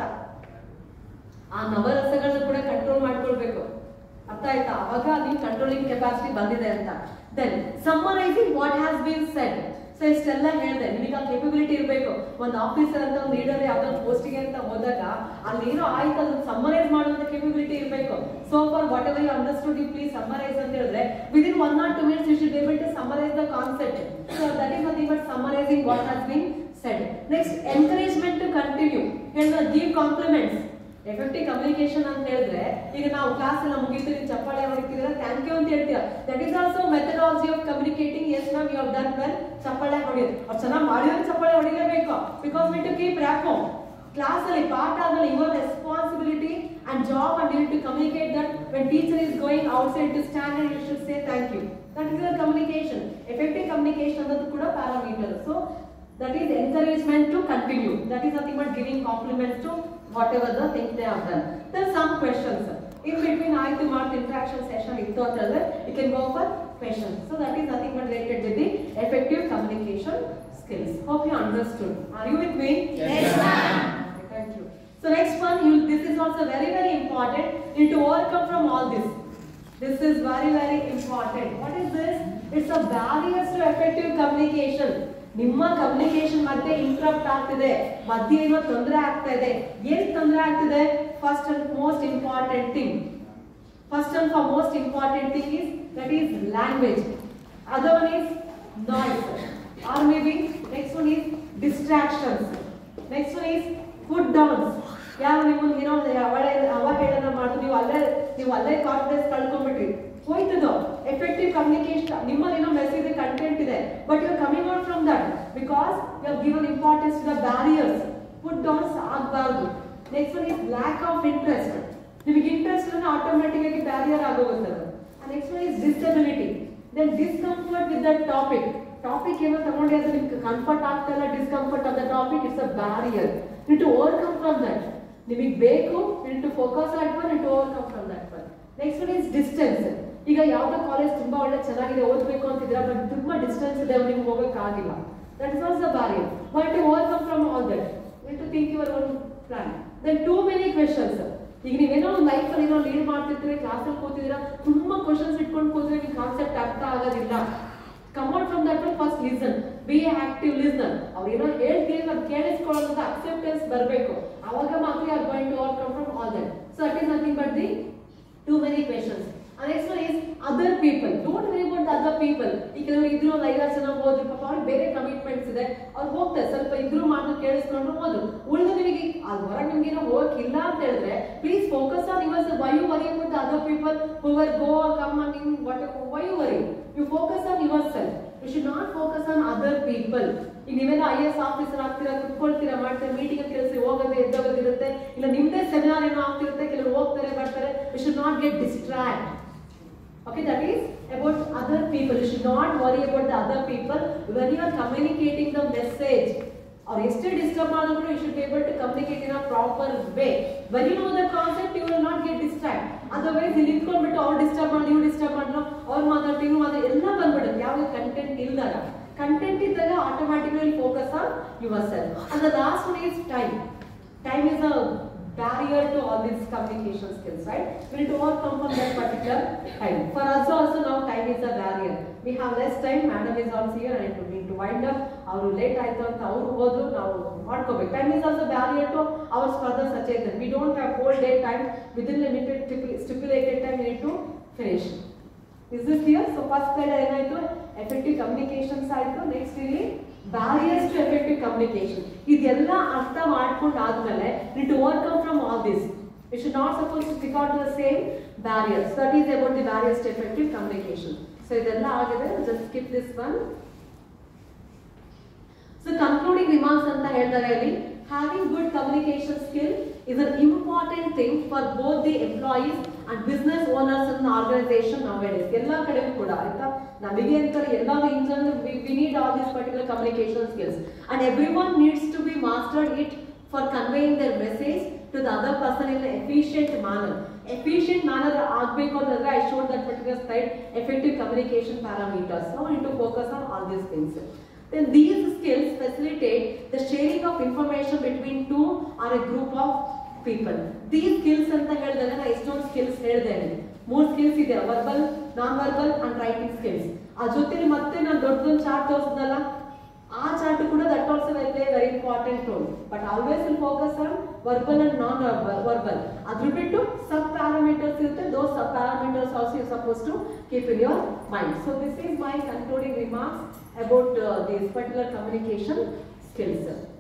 Speaker 1: ಆ ನವರಸಗಳನ್ನ ಕೂಡ ಕಂಟ್ರೋಲ್ ಮಾಡ್ಕೊಳ್ಬೇಕು ಅರ್ಥ ಆಯ್ತಾ ಅವಾಗ ನೀವು ಕಂಟ್ರೋಲಿಂಗ್ ಕೆಪಾಸಿಟಿ ಬಂದಿದೆ ಅಂತ then summarising what has been said so ಇಷ್ಟೆಲ್ಲ ಹೇಳಿದೆ ನಿಮಗೆ ಆ ಕೇಪಬಿಲಿಟಿ ಇರಬೇಕು ಒಂದು ಆಫೀಸರ್ ಅಂತ ಒಂದು ಲೀಡರ್ ಯಾವ್ದೋ ಪೋಸ್ಟಿಗೆ ಅಂತ ಹೋದಾಗ ಅಲ್ಲಿ ಏನೋ ಆಯ್ತು ಅದನ್ನ ಸಮ್ಮರೈಸ್ ಮಾಡುವಂತ ಕೇಪಬಿಲಿಟಿ ಇರಬೇಕು so for whatever you understood you please summarise ಅಂತ ಹೇಳಿದ್ರೆ within one or two minutes you should able to summarise the concept so that is nothing but summarising what has been said next encouragement to continue ಹೇಳಿದ give compliments effective communication ಅಂತ ಹೇಳಿದ್ರೆ ಈಗ ನಾವು class ಎಲ್ಲ ಮುಗಿತು ನೀವು ಚಪ್ಪಾಳೆ ಹೊಡಿತೀರಾ thank you ಅಂತ ಹೇಳ್ತೀರಾ that is also methodology of communicating yes ma'am you have done well ಚಪ್ಪಾಳೆ ಹೊಡಿಯೋದು ಅವ್ರು ಚೆನ್ನಾಗಿ ಮಾಡಿದ್ರೆ ಚಪ್ಪಾಳೆ ಹೊಡಿಲೇಬೇಕು because we to keep rapport class ಅಲ್ಲಿ ಪಾಠ ಆದ್ಮೇಲೆ your responsibility and job and you to communicate that when teacher is going outside to stand and you should say thank you that is your communication effective communication ಅನ್ನೋದು ಕೂಡ parameter so that is encouragement to continue. That is nothing but giving compliments to whatever the things they have done. There are some questions. In between I to Mark interaction session, itto ಅಂತ ಹೇಳಿದ್ರೆ you can go for questions. So that is nothing but related with the effective communication skills. Hope you understood. Are you with me?
Speaker 5: Yes, ma'am.
Speaker 1: Okay, Thank you. So next one, you, this is also very very important. You need to overcome from all this. This is very very important. What is this? It's a barriers to effective communication. ನಿಮ್ಮ communication ಮಧ್ಯೆ interrupt ಆಗ್ತಿದೆ ಮಧ್ಯೆ ಏನೋ ತೊಂದರೆ ಆಗ್ತಾ ಇದೆ ಏನ್ ತೊಂದರೆ ಆಗ್ತಿದೆ first and most important thing first and foremost important thing is that is language other one is noise or May be next one is distractions next one is put downs ಯಾರು ನಿಮ್ಮನ್ನ ಏನೋ ಅವಳೆ ಅವ ಹೇಳೋಣ ಮಾಡುದು ನೀವು ಅಲ್ಲೇ ನೀವು ಅಲ್ಲೇ ಕಾನ್ಫಿಡೆನ್ಸ್ ಕಳ್ಕೊಂಡ್ಬಿಟ್ರಿ ಹೋಯ್ತದು ಎಫೆಕ್ಟಿವ್ ಕಮ್ಯುನಿಕೇಶನ್ ನಿಮ್ಮಲ್ಲಿ ಏನೋ ಮೆಸೇಜ್ ಕಂಟೆಂಟ್ ಇದೆ but you are coming out from that because you have given importance to the barriers put downs ಆಗಬಾರ್ದು next one is lack of interest ನಿಮಗೆ ಇಂಟ್ರೆಸ್ಟ್ ಆಟೋಮೆಟಿಕ್ ಆಗಿ ಬ್ಯಾರಿಯರ್ ಆಗೋಗುತ್ತೆ next one is disability the then discomfort with the topic topic ಏನೋ ತಗೊಂಡು ಅದು ನಿಮ್ಗೆ comfort ಆಗ್ತಾ ಇಲ್ಲ discomfort of the topic it's a barrier you to overcome from that ನಿಮಗೆ ಬೇಕು you to focus at one you to overcome from that one next one is distance ಈಗ ಯಾವ್ದೋ ಕಾಲೇಜ್ ತುಂಬಾ ಒಳ್ಳೆ ಚೆನ್ನಾಗಿದೆ ಓದಬೇಕು ಅಂತಿದ್ರೆ ಬಟ್ ತುಂಬಾ ಡಿಸ್ಟೆನ್ಸ್ ಇದೆ ನಿಮ್ಗೆ ಹೋಗೋಕ್ಕಾಗಿಲ್ಲ that is also barrier but to overcome from all that you to think your own plan then too many questions ಈಗ ನೀವೇನೋ ಒಂದು ಲೈಫ್ ಅಲ್ಲಿ ಏನೋ ಲೀಡ್ ಮಾಡ್ತಿರ್ತೀರಿ ಕ್ಲಾಸಲ್ಲಿ ಕೂತಿದ್ದೀರಾ ತುಂಬಾ ಕ್ವಶನ್ಸ್ ಇಟ್ಕೊಂಡು ಕೂತ್ರೆ ನಿಮ್ಗೆ ಕಾನ್ಸೆಪ್ಟ್ ಅರ್ಥ ಆಗೋದಿಲ್ಲ come out from that first listen be active listener ಅವ್ರು ಏನೋ ಹೇಳ್ತೀವಿ ಅದು ಕೇಳಿಸ್ಕೊಳ್ಳೋದು ಅಕ್ಸೆಪ್ಟೆನ್ಸ್ ಬರಬೇಕು ಅವಾಗ ಮಾತ್ರ are going to overcome from all that so at is nothing but the too many questions next one is other people don't worry about other people ಈ ಕೆಲವರು ಇದ್ರು ಒಂದು ಐದಾರು ಜನ ಹೋದ್ರು ಪಾಪ ಅವ್ರಿಗೆ ಬೇರೆ ಕಮಿಟ್ಮೆಂಟ್ಸ್ ಇದೆ ಅವ್ರು ಹೋಗ್ತಾರೆ ಸ್ವಲ್ಪ ಇದ್ರು ಮಾತು ಕೇಳಿಸ್ಕೊಂಡು ಹೋದ್ರು ಉಳಿದ ನಿಮಗೆ ಅದು ಹೊರಗೆ ನಿಮ್ಗೆ ಏನೋ ಹೋಗಕ್ಕಿಲ್ಲ ಅಂತ ಹೇಳಿದ್ರೆ please focus on yours why you worry about other people whoever go come in what why you worry you focus on your yourself you should not focus on other people ಈಗ ನೀವೆಲ್ಲ ಐ ಎಸ್ ಆಫೀಸರ್ ಆಗ್ತೀರಾ ಕುತ್ಕೊಳ್ತೀರಾ ಮಾಡ್ತೀರಾ meeting ಕೆಲಸ ಹೋಗೋದೇ ಎದ್ದೋಗೋದಿರುತ್ತೆ ಇಲ್ಲ ನಿಮ್ದೇ seminar ಏನೋ ಆಗ್ತಿರುತ್ತೆ ಕೆಲವರು ಹೋಗ್ತಾರೆ ಬರ್ತಾರೆ you should not get distract Okay, that is about other people. You should not worry about the other people when you are communicating the message. Or ಎಷ್ಟೇ ಡಿಸ್ಟರ್ಬ್ ಮಾಡಿದ್ರು you should be able to communicate in a proper way when you know the concept you will not get distract otherwise ಇಲ್ಲಿ ನಿಂತ್ಕೊಂಡ್ಬಿಟ್ಟು ಅವ್ರು disturb ಮಾಡಿ ನೀವು disturb ಮಾಡಿದ್ರು ಅವ್ರು ಮಾತಾಡ್ತೀವಿ ಇವ್ರು ಮಾತಾಡಿ ಎಲ್ಲ ಬಂದ್ಬಿಡುತ್ತೆ ಯಾವ ಕಂಟೆಂಟ್ ಇಲ್ದಾಗ ಕಂಟೆಂಟ್ ಇದ್ದಾಗ automatically focus on your yourself and the last one is time time is a barrier to all these communication skills, right? We need to overcome from that particular time. For us also now time is a barrier. We have less time, madam is also here and we need to wind up. ಅವರು late ಆಯ್ತು ಅಂತ ಅವ್ರು ಹೋದ್ರು ನಾವು ಮಾಡ್ಕೋಬೇಕು time is also barrier to our further Sachetan we don't have whole day time within limited stipulated time need to finish is this clear so first side ಏನಾಯ್ತು effective communications ಆಯ್ತು next ಇಲ್ಲಿ ಬ್ಯಾರಿಯರ್ಸ್ ಟು ಎಫೆಕ್ಟಿವ್ ಕಮ್ಯುನಿಕೇಶನ್ ಇದೆಲ್ಲ ಅರ್ಥ ಮಾಡ್ಕೊಂಡು ಆದ್ಮೇಲೆ need to overcome from all this you should not suppose to stick out the same barriers that is about the barriers to effective communication so ಇದೆಲ್ಲ ಆಗಿದೆ just skip this one so concluding remarks ಅಂತ ಹೇಳಿದರೆ ಇಲ್ಲಿ having good communication skill is an important thing for both the employees and business owners ಅನ್ನ organisation nowadays ಎಲ್ಲ ಕಡೆಗೂ ಕೂಡ ಆಯ್ತಾ ನಮಗೆ ಅಂತ ಎಲ್ಲ in general we need all this particular communication skills and every one needs to be mastered it for conveying their message to the other person in efficient manner efficient manner ಆಗಬೇಕು ಅಂತಂದ್ರೆ I showed that particular side effective communication parameters so in to focus on all these things then these skills facilitate the sharing of information between two or a group of people. These skills ಅಂತ ಹೇಳಿದಾಗ ನಾ ಎಷ್ಟೊಂದು skills ಹೇಳಿದೆ ಮೂರು skills ಇದೆ verbal non verbal and writing skills ಆ ಜೊತೆಲಿ ಮತ್ತೆ ನಾನು ದೊಡ್ಡದೊಂದು ಚಾರ್ಟ್ ತೋರಿಸಿದ್ನಲ್ಲ ಆ ಚಾರ್ಟ್ ಕೂಡ that also will play very important role but always will focus on verbal and non verbal ಅದ್ರ ಬಿಟ್ಟು ಸಬ್ ಪ್ಯಾರಾಮೀಟರ್ಸ್ ಇರುತ್ತೆ those sub parameters also you suppose to keep in your mind so this is my concluding remarks about uh, these particular communication skills.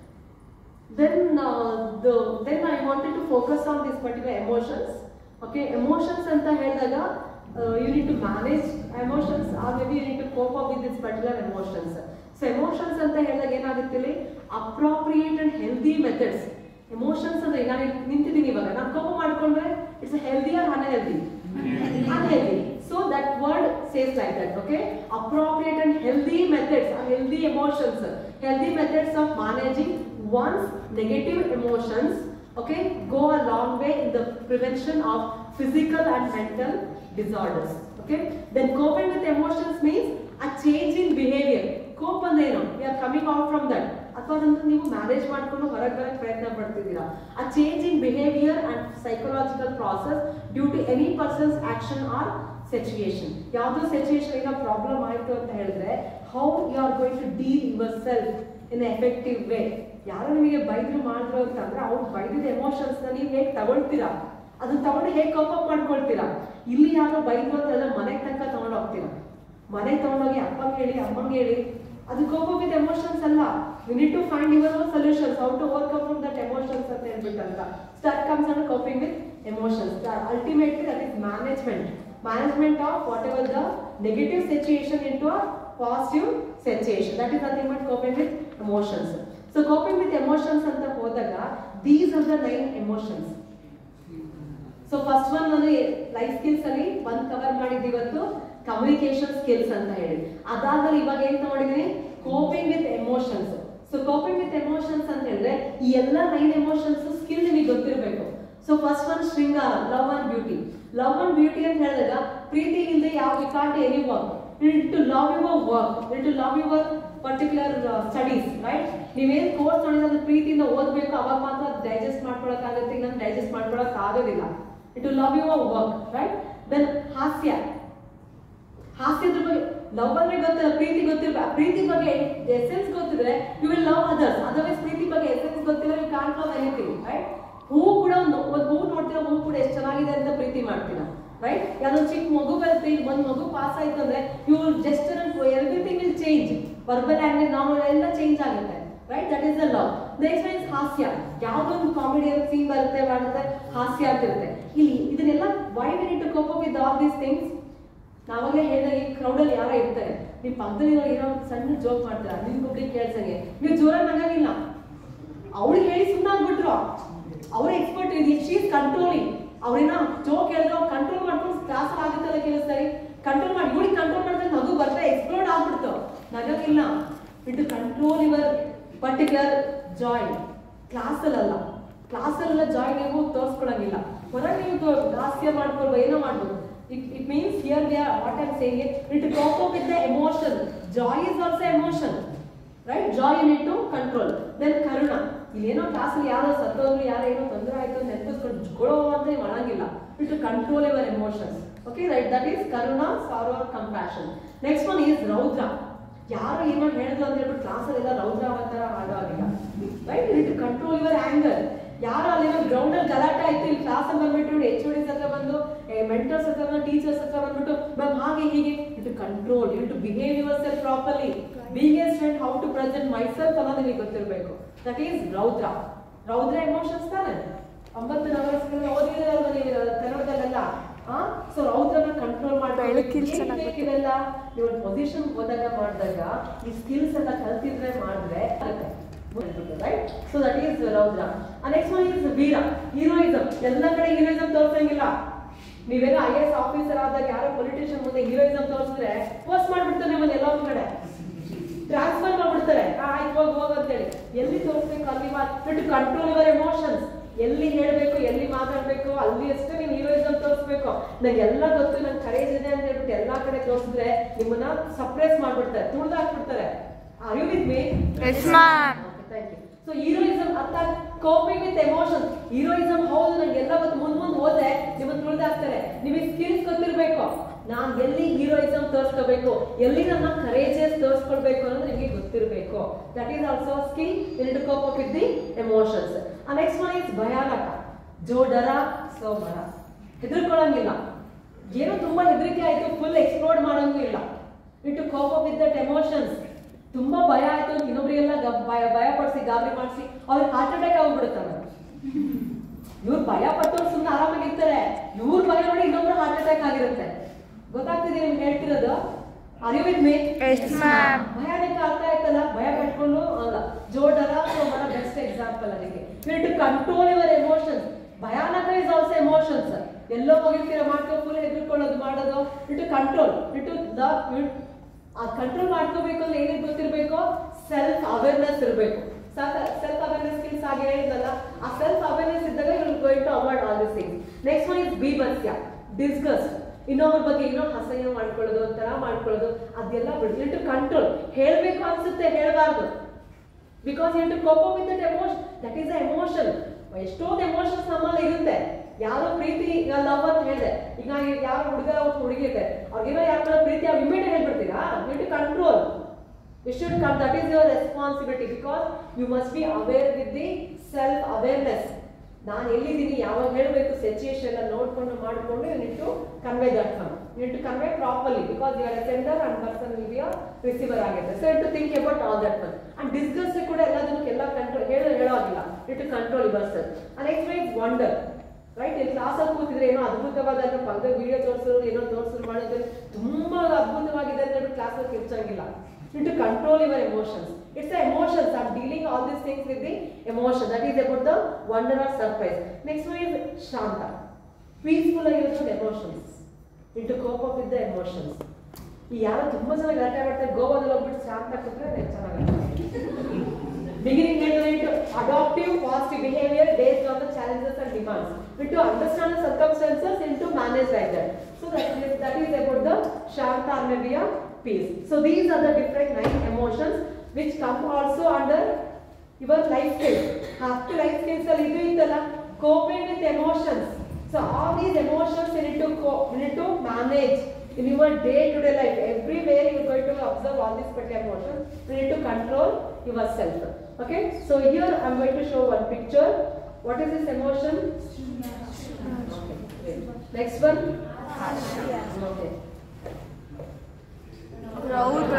Speaker 1: Then uh, the then I wanted to focus on these particular emotions. Okay, emotions ಅಂತ ಹೇಳಿದಾಗ uh, you need to manage emotions or maybe you need to cope up with these particular emotions. So emotions ಅಂತ ಹೇಳಿದಾಗ ಏನಾಗುತ್ತೆ ಇಲ್ಲಿ appropriate and healthy methods. Emotions ಅಂದ್ರೆ ನಾನು ನಿಂತಿದ್ದೀನಿ ಇವಾಗ ನಾನು ಕೋಪ ಮಾಡ್ಕೊಂಡ್ರೆ it's healthy or unhealthy unhealthy. So that word says like that, okay? Appropriate and healthy methods, or healthy emotions, healthy methods of managing one's negative emotions, okay, go a long way in the prevention of physical and mental disorders, okay? Then coping with emotions means a change in behavior. Cope ಅಂದೇನು we are coming out from that ಅಥವಾ ಅದನ್ನು ನೀವು manage ಮಾಡ್ಕೊಂಡು ಹೊರಗೆ ಬರಕ್ಕೆ ಪ್ರಯತ್ನ ಪಡ್ತಿದ್ದೀರಾ a change in behaviour and psychological process due to any person's action or situation ಯಾವುದೋ ಸಿಚುಯೇಷನ್ ಏನೋ ಪ್ರಾಬ್ಲಮ್ ಆಯಿತು ಅಂತ ಹೇಳಿದ್ರೆ how you are going to deal yourself in effective way ಯಾರೋ ನಿಮಗೆ ಬೈದ್ರು ಮಾಡಿದ್ರು ಅಂತಂದ್ರೆ ಅವ್ರು ಬೈದಿದ್ದ ಎಮೋಷನ್ಸ್ನ ನೀವು ಹೇಗೆ ತಗೊಳ್ತೀರಾ ಅದನ್ನ ತಗೊಂಡು ಹೇಗೆ ಕೋಪಪ್ ಮಾಡ್ಕೊಳ್ತೀರಾ ಇಲ್ಲಿ ಯಾರೋ ಬೈದ್ರು ಅಂತೆಲ್ಲ ಮನೆಗೆ ತನಕ ತಗೊಂಡು ಹೋಗ್ತೀರಾ ಮನೆಗೆ ತಗೊಂಡೋಗಿ ಅಪ್ಪಂಗೆ ಹೇಳಿ ಅಮ್ಮಂಗೆ ಹೇಳಿ ಅದು ಕೋಪ ವಿತ್ ಎಮೋಷನ್ಸ್ ಅಲ್ಲ you need to find your own solutions how to overcome from that emotions ಅಂತ ಹೇಳ್ಬಿಟ್ಟಂತ start comes and coping with emotions ultimately that is management management of whatever the negative situation into a positive situation that is nothing but coping with emotions so coping with emotions ಅಂತ ಹೋದಾಗ these are the nine emotions so first one ನಾನು life skills ಅಲ್ಲಿ ಒಂದ್ cover ಮಾಡಿದ್ದು ಇವತ್ತು communication skills ಅಂತ ಹೇಳಿ ಅದಾದ್ಮೇಲೆ ಇವಾಗ ಏನ್ ತಗೊಂಡಿದೀನಿ coping with emotions so coping with emotions ಅಂತ ಹೇಳಿದ್ರೆ ಈ ಎಲ್ಲ ನೈನ್ ಎಮೋಷನ್ಸ್ ಸ್ಕಿಲ್ ನಿಮಗೆ ಗೊತ್ತಿರಬೇಕು ಸೊ ಫಸ್ಟ್ ಒನ್ ಶೃಂಗಾರ love and beauty love and beauty ಅಂತ ಹೇಳಿದಾಗ ಪ್ರೀತಿ ಇಲ್ಲದೆ ಯಾವ we can't any work to love your work to love your particular studies right ನೀವೇನ್ ಕೋರ್ಸ್ ಮಾಡಿದ್ರೆ ಪ್ರೀತಿಯಿಂದ ಓದ್ಬೇಕು ಅವಾಗ ಮಾತ್ರ ಡೈಜೆಸ್ಟ್ ಮಾಡ್ಕೊಳಕ್ಕಾಗುತ್ತೆ ಇಲ್ಲ ಡೈಜೆಸ್ಟ್ ಮಾಡ್ಕೊಳಕ್ ಆಗೋದಿಲ್ಲ to love your work right then ಹಾಸ್ಯ ಹಾಸ್ಯದ ಬಗ್ಗೆ ಲವ್ ಅಂದ್ರೆ ಗೊತ್ತಿಲ್ಲ ಪ್ರೀತಿ ಗೊತ್ತಿಲ್ಲ ಪ್ರೀತಿ ಬಗ್ಗೆ ಎಸೆನ್ಸ್ ಗೊತ್ತಿದ್ರೆ you will love others otherwise ಪ್ರೀತಿ ಬಗ್ಗೆ ಎಸೆನ್ಸ್ ಗೊತ್ತಿಲ್ಲ you can't love anything right ಹೂ ಕೂಡ ಒಂದು ಒಂದು ಹೂ ನೋಡ್ತೀರಾ ಹೂ ಕೂಡ ಎಷ್ಟು ಚೆನ್ನಾಗಿದೆ ಅಂತ ಪ್ರೀತಿ ಮಾಡ್ತೀರಾ ರೈಟ್ ಯಾವ್ದೋ ಚಿಕ್ಕ ಮಗು ಬರುತ್ತೆ ಈಗ ಒಂದು ಮಗು ಪಾಸ್ ಆಯ್ತು ಅಂದ್ರೆ you just everything will change verbally normal ಎಲ್ಲ ಚೇಂಜ್ ಆಗುತ್ತೆ right that is the love next means ಹಾಸ್ಯ ಯಾವ್ದೊಂದು ಕಾಮಿಡಿ ಸೀನ್ ಬರುತ್ತೆ ಮಾಡುತ್ತೆ ಹಾಸ್ಯ ಆಗ್ತಿರುತ್ತೆ ಇಲ್ಲಿ ಇದನ್ನೆಲ್ಲ why we need to cope up with all these things ನಾವಾಗಲೇ ಹೇಳಿದಾಗ ಈ ಕ್ರೌಡಲ್ಲಿ ಯಾರೋ ಇರ್ತಾರೆ ನಿಮ್ ಪಕ್ಕದಲ್ಲಿ ಏನೋ ಒಂದು ಸಣ್ಣ ಜೋಕ್ ಮಾಡ್ತೀರಾ ನಿಮ್ಗೊಬ್ರಿಗೆ ಕೇಳ್ಸಂಗೆ ನೀವು ಜೋರಾಗಿ ನಗಾಗಿಲ್ಲ ಅವಳಿಗೆ ಹೇಳಿ ಸುಮ್ಮನೆ ಆಗ್ಬಿಟ್ರು ಅವ್ರ ಎಕ್ಸ್ಪರ್ಟ್ ಇದೆ ಶೀಸ್ ಕಂಟ್ರೋಲಿಂಗ್ ಅವ್ರೇನ ಜೋಕ್ ಹೇಳಿದ್ರು ಕಂಟ್ರೋಲ್ ಮಾಡ್ಕೊಂಡು ಕ್ಲಾಸ್ ಆಗುತ್ತಲ್ಲ ಕೆಲವು ಸರಿ ಕಂಟ್ರೋಲ್ ಮಾಡಿ ಇವಳಿಗೆ ಕಂಟ್ರೋಲ್ ಮಾಡಿದ್ರೆ ನಗು ಬರ್ತಾ ಎಕ್ಸ್ಪ್ಲೋಡ್ ಆಗ್ಬಿಡ್ತು ನಗಕ್ಕಿಲ್ಲ it control your particular joy ಕ್ಲಾಸಲ್ಲ ಕ್ಲಾಸಲ್ಲೆಲ್ಲ ಜಾಯ್ ನೀವು ತೋರಿಸ್ಕೊಳಂಗಿಲ್ಲ ಹೊರಗೆ ನೀವು ಹಾಸ್ಯ ಮಾಡ್ಕೊಳ್ಬೋದು ಏನೋ ಮಾಡ್ಬೋದು it it means here they are what I'm saying it cope up with the emotion joy is also emotion right joy in it to control then ಕರುಣ ಇಲ್ಲೇನೋ ಕ್ಲಾಸಲ್ಲಿ ಯಾರೋ ಸತ್ತೋದ್ರು ಯಾರೋ ಏನೋ ತೊಂದರೆ ಆಯ್ತು ಅಂತ ನೆನಪಿಸ್ಕೊಂಡು ಜುಗಳೋ ಅಂತ ನೀವು ಮಾಡಂಗಿಲ್ಲ it to control your emotions okay right that is ಕರುಣ sorrow or compassion next one is ರೌದ್ರ ಯಾರು ಏನೋ ಹೇಳಿದ್ರು ಅಂತ ಹೇಳ್ಬಿಟ್ಟು ಕ್ಲಾಸಲ್ಲಿ ಎಲ್ಲ ರೌದ್ರ ಅವತಾರ ಮಾಡೋ ಆಗಿಲ್ಲ right it control your anger ಯಾರು ಅಲ್ಲಿರೋ ಗ್ರೌಂಡ್ ಅಲ್ಲಿ ಗಲಾಟೆ ಆಯ್ತು ಇಲ್ಲಿ ಕ್ಲಾಸ್ ಅಲ್ಲಿ ಬಂದ್ಬಿಟ್ಟು ಎಚ್ ಓಡಿಸ್ ಹತ್ರ ಬಂದು ಮೆಂಟರ್ಸ್ ಹತ್ರ ಬಂದು ಟೀಚರ್ಸ್ ಹತ್ರ ಬಂದ್ಬಿಟ್ಟು ಮ್ಯಾಮ್ ಹಾಗೆ ಹೀಗೆ it control it to behave yourself properly being a student how to present myself ಅನ್ನೋದು ನಿಮಗೆ ಗೊತ್ತಿರಬೇಕು ದಟ್ ಈಸ್ ರೌದ್ರ ರೌದ್ರ ಎಮೋಷನ್ಸ್ ತಾನೆ ಒಂಬತ್ತು ನವರಸಗಳನ್ನ ಓದಿದ್ರಲ್ವ ನೀವು ಕನ್ನಡದಲ್ಲೆಲ್ಲ ಸೊ ರೌದ್ರನ ಕಂಟ್ರೋಲ್ ಮಾಡ್ಬೇಕು ಇದೆಲ್ಲ ನೀವು ಪೊಸಿಷನ್ ಹೋದಾಗ ಮಾಡಿದಾಗ ಈ ಸ್ಕಿಲ್ಸ್ ಎಲ್ಲ ಕಲ್ತಿದ್ರೆ ಮಾಡಿದ್ರೆ ಆಗುತ್ತೆ ರೈಟ್ ಸೊ ದಟ್ ಈಸ್ ರೌದ್ರ ನೆಕ್ಸ್ಟ್ ಒನ್ ಇಸ್ ವೀರ ಹೀರೋಯಿಸಮ್ ಎಲ್ಲ ಕಡೆ ಹೀರೋಯಿಸಮ್ ತೋರ್ಸಂಗಿಲ್ಲ ನೀವೇನೋ ಐ ಎಸ್ ಆಫೀಸರ್ ಆದಾಗ ಯಾರೋ ಪೊಲಿಟಿಷಿಯನ್ ಮುಂದೆ ಹೀರೋಯಿಸಮ್ ತೋರಿಸಿದ್ರೆ ಪೋಸ್ಟ್ ಮಾಡ್ಬಿಡ್ತಾರೆ ನಿಮ್ಮನ್ನ ಎಲ್ಲ ಒಂದ್ ಕಡೆ ಟ್ರಾನ್ಸ್ಫರ್ ಮಾಡ್ಬಿಡ್ತಾರೆ ಆ, ಆಯ್ತು ಹೋಗ್ ಹೋಗ್ ಅಂತೇಳಿ ಎಲ್ಲಿ ತೋರಿಸ್ಬೇಕು ಅಲ್ಲಿ ಟು ಕಂಟ್ರೋಲ್ ಯುವರ್ ಎಮೋಷನ್ಸ್ ಎಲ್ಲಿ ಹೇಳ್ಬೇಕು ಎಲ್ಲಿ ಮಾತಾಡ್ಬೇಕು ಅಲ್ಲಿ ಅಷ್ಟೇ ನೀವು ಹೀರೋಯಿಸಮ್ ತೋರಿಸ್ಬೇಕು ನಂಗೆ ಎಲ್ಲ ಗೊತ್ತು ನಂಗೆ ಕರೇಜ್ ಇದೆ ಅಂತ ಹೇಳ್ಬಿಟ್ಟು ಎಲ್ಲಾ ಕಡೆ ತೋರಿಸಿದ್ರೆ ನಿಮ್ಮನ್ನ ಸಪ್ರೆಸ್ ಮಾಡ್ಬಿಡ್ತಾರೆ ತುಳಿದಾಕ್ಬಿಡ್ತಾರೆ are you with me
Speaker 8: Yes, ma'am.
Speaker 1: Thank you so heroism ಅರ್ಥ ಕೋಪಿಂಗ್ ವಿತ್ ಎಮೋಷನ್ ಹೀರೋಯಿಸಮ್ ಹೌದು ನಂಗೆ ಎಲ್ಲ ಗೊತ್ತು ಮುಂದ್ ಮುಂದ್ ಹೋದ್ರೆ ನಿಮ್ಮನ್ನ ತುಳಿದಾಕ್ತಾರೆ ನಿಮಗೆ ಸ್ಕಿಲ್ಸ್ ಗೊತ್ತಿರ್ಬೇಕು ನಾನ್ ಎಲ್ಲಿ ಹೀರೋಯಿಸಮ್ ತೋರಿಸ್ಕೋಬೇಕು ಎಲ್ಲಿ ನನ್ನ ಕರೇಜಸ್ ತೋರಿಸ್ಕೊಳ್ಬೇಕು ಅನ್ನೋದು ನಿಮಗೆ ಗೊತ್ತಿರಬೇಕು that is also skill in to cope up with the emotions next one is ಭಯಾನಕ ಜೋ ಡರ ಸೋ ಮರ ಹೆದರ್ಕೊಳ್ಳಂಗಿಲ್ಲ ಏನೋ ತುಂಬಾ ಹೆದರಿಕೆ ಆಯ್ತು ಫುಲ್ ಎಕ್ಸ್ಪ್ಲೋರ್ಡ್ ಮಾಡಂಗೂ ಇಲ್ಲ it to cope up with that emotions ತುಂಬಾ ಭಯ ಆಯ್ತು ಅಂತ ಇನ್ನೊಬ್ರಿಗೆಲ್ಲ ಗ- ಭಯ ಭಯ ಪಡಿಸಿ ಗಾಬರಿ ಮಾಡಿಸಿ ಅವ್ರಿಗೆ ಹಾರ್ಟ್ ಅಟ್ಯಾಕ್ ಆಗ್ಬಿಡುತ್ತಲ್ಲ ಇವ್ರು ಭಯ ಪಟ್ಟು ಸುಮ್ಮನೆ ಆರಾಮಾಗಿರ್ತಾರೆ ಇವ್ರ ಭಯ ನೋಡಿ ಇನ್ನೊಬ್ರು ಹಾರ್ಟ್ ಅಟ್ಯಾಕ್ ಆಗಿರುತ್ತೆ ಗೊತ್ತಾಗ್ತಿದೆ ನಿಮ್ಗೆ ಹೇಳ್ತಿರೋದು ಅರಿವಿದ್ ಮೇ
Speaker 8: Yes, ma'am.
Speaker 1: ಭಯಾನಕ ಅರ್ಥ ಆಯ್ತಲ್ಲ ಭಯ ಪಟ್ಕೊಂಡು ಅಲ್ಲ ಜೋಡರ ಸೋಮರ ಬೆಸ್ಟ್ ಎಕ್ಸಾಂಪಲ್ ಅದಕ್ಕೆ you to control your emotions ಭಯಾನಕ ಇಸ್ ಆಲ್ಸೋ ಎಮೋಷನ್ಸ್ ಎಲ್ಲೋ ಹೋಗಿರ್ತೀರ ಮಾಡ್ಕೊ ಫುಲ್ ಹೆದರ್ಕೊಳ್ಳೋದು ಮಾಡೋದು ಇಟ್ಟು ಕಂಟ್ರೋಲ್ ಇಟ್ಟು ದ ಆ ಕಂಟ್ರೋಲ್ ಮಾಡ್ಕೋಬೇಕು ಅಂದ್ರೆ ಏನೇನು ಗೊತ್ತಿರಬೇಕು ಸೆಲ್ಫ್ ಅವೇರ್ನೆಸ್ ಇರಬೇಕು ಸೆಲ್ಫ್ ಅವೇರ್ನೆಸ್ ಸ್ಕಿಲ್ಸ್ ಹಾಗೆ ಹೇಳಿದ್ನಲ್ಲ ಆ ಸೆಲ್ಫ್ ಅವೇರ್ನೆಸ್ ಇದ್ದಾಗ you going to avoid all this things next one is ಬೀಭತ್ಸ್ಯ ಡಿಸ್ಗಸ್ಟ್ ಇನ್ನೊಬ್ಬರ ಬಗ್ಗೆ ಏನೋ ಅಸಹ್ಯ ಮಾಡ್ಕೊಳ್ಳೋದು ಒಂಥರ ಮಾಡ್ಕೊಳ್ಳೋದು ಅದೆಲ್ಲ ಬಿಡ್ಲಿ ಟು ಕಂಟ್ರೋಲ್ ಹೇಳ್ಬೇಕು ಅನ್ಸುತ್ತೆ ಹೇಳಬಾರ್ದು because you to cope with that emotion that is a emotion ಎಷ್ಟೊಂದು ಎಮೋಷನ್ಸ್ ನಮ್ಮಲ್ಲಿ ಇರುತ್ತೆ ಯಾರೋ ಪ್ರೀತಿ ಲವ್ ಅಂತ ಹೇಳಿದೆ ಈಗ ಯಾರೋ ಹುಡುಗ ಅವ್ರು ಹುಡುಗಿ ಇದೆ ಅವ್ರಿಗೇನೋ ಯಾಕಂದ್ರೆ ಪ್ರೀತಿ ಅವ್ರು ಇಮಿಡಿಯೇಟ್ ಹೇಳ್ಬಿಡ್ತೀರಾ you to control you should come that is your responsibility because you must be aware with the self awareness ನಾನು ಎಲ್ಲಿದ್ದೀನಿ ಯಾವಾಗ ಹೇಳಬೇಕು ಸಿಚುಯೇಷನ್ ಎಲ್ಲ ನೋಡ್ಕೊಂಡು ಮಾಡಿಕೊಂಡು you need to convey that fun you need to convey properly because you are sender and person will be receiver ಆಗಿದೆ so to think about all that fun and discuss ಕೂಡ ಎಲ್ಲದನ್ನು ಎಲ್ಲ ಕಂಟ್ರೋಲ್ ಹೇಳೋ ಹೇಳೋಗಿಲ್ಲ you to control yourself and next mice wonder right ಇಲ್ಲಿ ಕ್ಲಾಸಲ್ಲಿ ಕೂತಿದ್ರೆ ಏನೋ ಅದ್ಭುತವಾದ ಪಕ್ಕದ ವಿಡಿಯೋ ತೋರಿಸಿದ್ರು ಏನೋ ತೋರಿಸಿದ್ರು ಮಾಡಿದ್ರೆ ತುಂಬಾ ಅದ್ಭುತವಾಗಿದೆ ಅಂತ ಹೇಳ್ಬಿಟ್ಟು ಕ್ಲಾಸಲ್ಲಿ ಕಿರ್ಚಂಗಿಲ್ಲ you to control your emotions. It's the emotions. I'm dealing all these things with the emotion. That is about the wonder or surprise. Next one is Shanta. Peaceful ಆಗಿರೋದು emotions. You to cope up with the emotions. ಈ ಯಾರೋ ತುಂಬಾ ಜನ ಗಲಾಟೆ ಮಾಡ್ತಾರೆ ಗೋವಾದಲ್ಲಿ ಹೋಗ್ಬಿಟ್ಟು ಶಾಂತ ಕೂತ್ರೆ ನೆಕ್ ಚೆನ್ನಾಗಿ Beginning and end adoptive positive behavior based on the challenges and demands. We to understand the circumstances and to manage like that. So that is, that is about the Shanta Arnavia piece. So these are the different nine emotions which come also under your life skills. After life skills ಅಲ್ಲಿ ಇದು ಇತ್ತಲ್ಲ coping with emotions. So all these emotions you need to co- you need to manage in your day-to-day life. Everywhere you are going to observe all these particular emotions. You need to control yourself. Okay. So here I am going to show one picture. What is this emotion? Okay. great. Next one. Okay.
Speaker 8: ರೌದ್ರ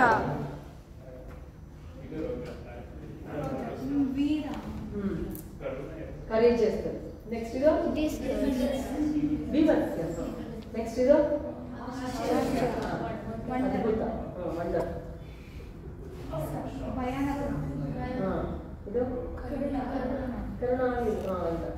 Speaker 1: Hmm. Courageous. Next ಇದು Beavers. Yes. Next ಇದು ಅದ್ಭುತ. ಹ್ಮ್, wonder. ಹಾ. ಇದು ಕರುಣಾನಿ ಹಾ, ಅಂತ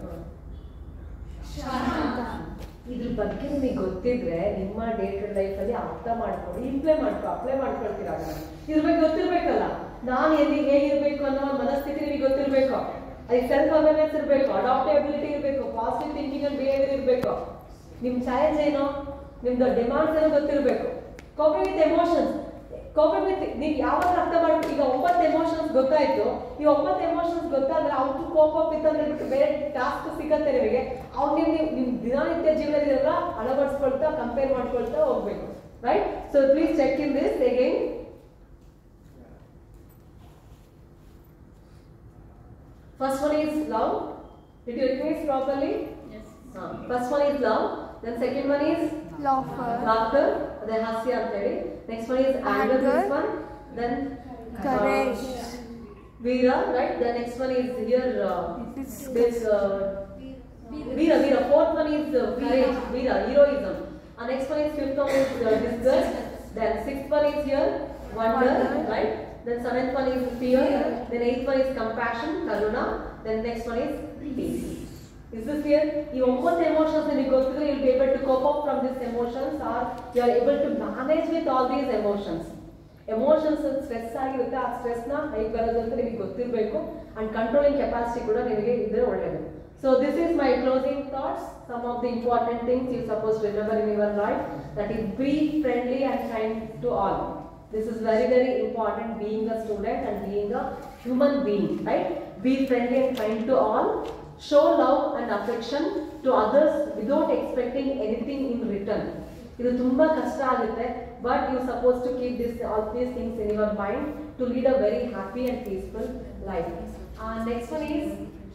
Speaker 1: ಹಾ. ಇದ್ರ ಬಗ್ಗೆ ನಿಮಗೆ ಗೊತ್ತಿದ್ರೆ ನಿಮ್ಮ ಡೇ ಟು ಲೈಫ್ ಅಲ್ಲಿ ಅರ್ಥ ಮಾಡ್ಕೊಂಡು ಇಂಪ್ಲೈ ಮಾಡ್ಕೊ ಅಪ್ಲೈ ಮಾಡ್ಕೊಳ್ತೀರಾ ಅದನ್ನ. ಇದ್ರ ಬಗ್ಗೆ ಗೊತ್ತಿರ್ಬೇಕಲ್ಲ ನಾನು ಎಲ್ಲಿ ಹೇಗಿರ್ಬೇಕು ಅನ್ನೋ ಒಂದು ಮನಸ್ಥಿತಿ ನಿಮಗೆ ಗೊತ್ತಿರ್ಬೇಕು ಅದಕ್ಕೆ ಸೆಲ್ಫ್ ಅವೇರ್ನೆಸ್ ಇರಬೇಕು ಅಡಾಪ್ಟಬಿಲಿಟಿ ಇರಬೇಕು ಪಾಸಿಟಿವ್ ಥಿಂಕಿಂಗ್ ಅಂಡ್ ಬಿಹೇವಿಯರ್ ಇರಬೇಕು ನಿಮ್ ಚಾಲೆಂಜ್ ಏನೋ ನಿಮ್ದು ಡಿಮಾಂಡ್ಸ್ ಏನೋ ಗೊತ್ತಿರಬೇಕು coping with emotions coping with ನೀವು ಯಾವಾಗ ಅರ್ಥ ಮಾಡ್ಬೇಕು ಈಗ ಒಂಬತ್ತು ಎಮೋಷನ್ಸ್ ಗೊತ್ತಾಯ್ತು ಈ ಒಂಬತ್ತು ಎಮೋಷನ್ಸ್ ಗೊತ್ತಾದ್ರೆ ಅವ್ರು ಕೋಪ ವಿತ್ ಅಂದ್ರೆ ಬಿಟ್ಟು ಬೇರೆ ಟಾಸ್ಕ್ ಸಿಗತ್ತೆ ನಿಮಗೆ ಅವ್ರು ನೀವು ನೀವು ನಿಮ್ ದಿನನಿತ್ಯ ಜೀವನದಲ್ಲ ಅಳವಡಿಸ್ಕೊಳ್ತಾ ಕಂಪೇರ್ ಮಾಡ್ಕೊಳ್ತಾ ಹೋಗ್ಬೇಕು right so please check in this again First one is love. Did you recognize properly? Yes. first one is love. Then second one is
Speaker 8: laughter
Speaker 1: laughter. Then hasya ಅಂತ ಹೇಳಿ. Next one is anger.
Speaker 8: Anger.
Speaker 1: This one. Then
Speaker 8: Courage.
Speaker 1: Uh, Veera, right? The next one is here. Uh,
Speaker 8: This
Speaker 1: this uh, Veera. Veera. Fourth one is uh, courage. Veera. Heroism. And next one is fifth one is uh, disgust. Then sixth one is here wonder,
Speaker 8: Wonder.
Speaker 1: right? Then seventh one is fear. Then eighth one is compassion, karuna. Then next one is peace. Is this clear? ಈ ಒಂಬತ್ತು emotions ನಿಮಗೆ ಗೊತ್ತಿದ್ರೆ you'll be able to cope up from these emotions or you are able to manage with all these emotions. Emotions stress ಆಗಿರುತ್ತೆ ಆ stress ನ ಹೇಗೆ ಬರೋದು ಅಂತ ನಿಮಗೆ ಗೊತ್ತಿರಬೇಕು ಅಂಡ್ ಕಂಟ್ರೋಲಿಂಗ್ ಕೆಪಾಸಿಟಿ ಕೂಡ ನಿಮಗೆ ಇದ್ರೆ ಒಳ್ಳೇದು so this is my closing thoughts some of the important things you suppose remember in your life that is be friendly and kind to all This is very, very important being a student and being a human being, right? Be friendly and kind to all. Show love and affection to others without expecting anything in return. ಇದು ತುಂಬಾ ಕಷ್ಟ ಆಗುತ್ತೆ but you suppose to keep this all these things in your mind to lead a very happy and peaceful life next one is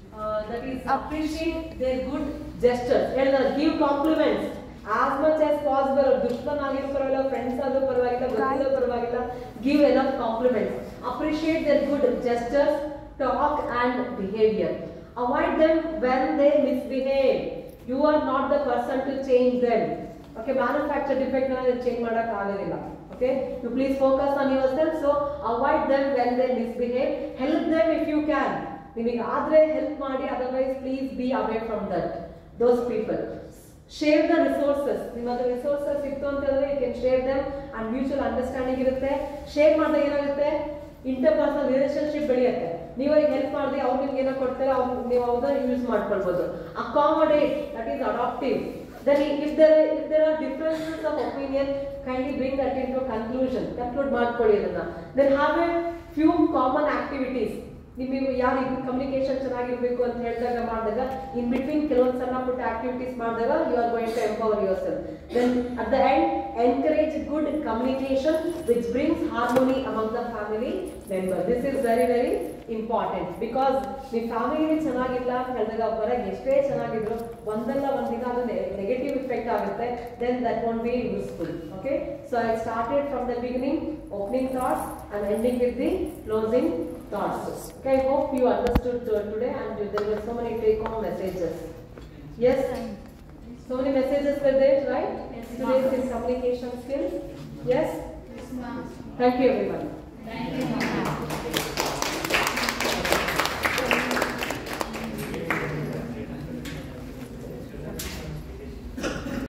Speaker 1: that is appreciate their good gestures ಹೇಳಿದ give compliments as much as possible ದುಶ್ಮನ್ ಆಗಿರೋ ಪರವಾಗಿಲ್ಲ friends ಆದ್ರೂ ಪರವಾಗಿಲ್ಲ ಗೊತ್ತಿಲ್ಲ ಪರವಾಗಿಲ್ಲ give enough compliments appreciate their good gestures talk and behaviour avoid them when they misbehave you are not the person to change them okay manufacture defect change ಮಾಡಕ್ ಆಗೋದಿಲ್ಲ okay you please focus on your yourself so avoid them when they misbehave help them if you can ನಿಮಗೆ ಆದ್ರೆ help ಮಾಡಿ otherwise please be away from that those people share the resources ನಿಮ್ಮ ಹತ್ರ resources ಇತ್ತು ಅಂತಂದ್ರೆ you can share them and mutual understanding ಇರುತ್ತೆ share ಮಾಡಿದಾಗ ಏನಾಗುತ್ತೆ ಇಂಟರ್ ಪರ್ಸನಲ್ ರಿಲೇಶನ್ಶಿಪ್ ಬೆಳೆಯುತ್ತೆ ನೀವು ಅವ್ರಿಗೆ ಹೆಲ್ಪ್ ಮಾಡಿದ್ರೆ ಅವ್ರು ನಿಮ್ಗೆ ಏನೋ ಕೊಡ್ತಾರೆ ಅವ್ರು ನೀವು ಅವ್ರನ್ನ ಯೂಸ್ ಮಾಡ್ಕೊಳ್ಬೋದು accommodate that is adaptive then if there if there are differences of opinion kindly bring that into a conclusion conclude ಮಾಡ್ಕೊಳ್ಳಿ ಅದನ್ನ then have a few common activities ನಿಮಗೆ ಯಾರು ಕಮ್ಯುನಿಕೇಶನ್ ಚೆನ್ನಾಗಿರ್ಬೇಕು ಅಂತ ಹೇಳಿದಾಗ ಮಾಡಿದಾಗ ಇನ್ ಬಿಟ್ವೀನ್ ಕೆಲವೊಂದು ಸಣ್ಣ ಪುಟ್ಟ ಆಕ್ಟಿವಿಟೀಸ್ ಮಾಡಿದಾಗ you are going to empower your self then at the end encourage good communication which brings harmony among the family member this is very very important because ನಿಮ್ಮ family ಚೆನ್ನಾಗಿಲ್ಲ ಅಂತ ಹೇಳಿದಾಗ ಹೊರಗೆ ಎಷ್ಟೇ ಚೆನ್ನಾಗಿದ್ರು ಒಂದಲ್ಲ ಒಂದಿನ ಅದು ನೆಗೆಟಿವ್ ಇಫೆಕ್ಟ್ ಆಗುತ್ತೆ then that want be useful okay so I started from the beginning opening thoughts and ending with the closing thoughts. Okay, I hope you understood uh, today and there were so many take home messages. Yes? So many messages were there, right? Yes, Today's in communication skills. Yes? Thank you everyone.
Speaker 8: Thank you.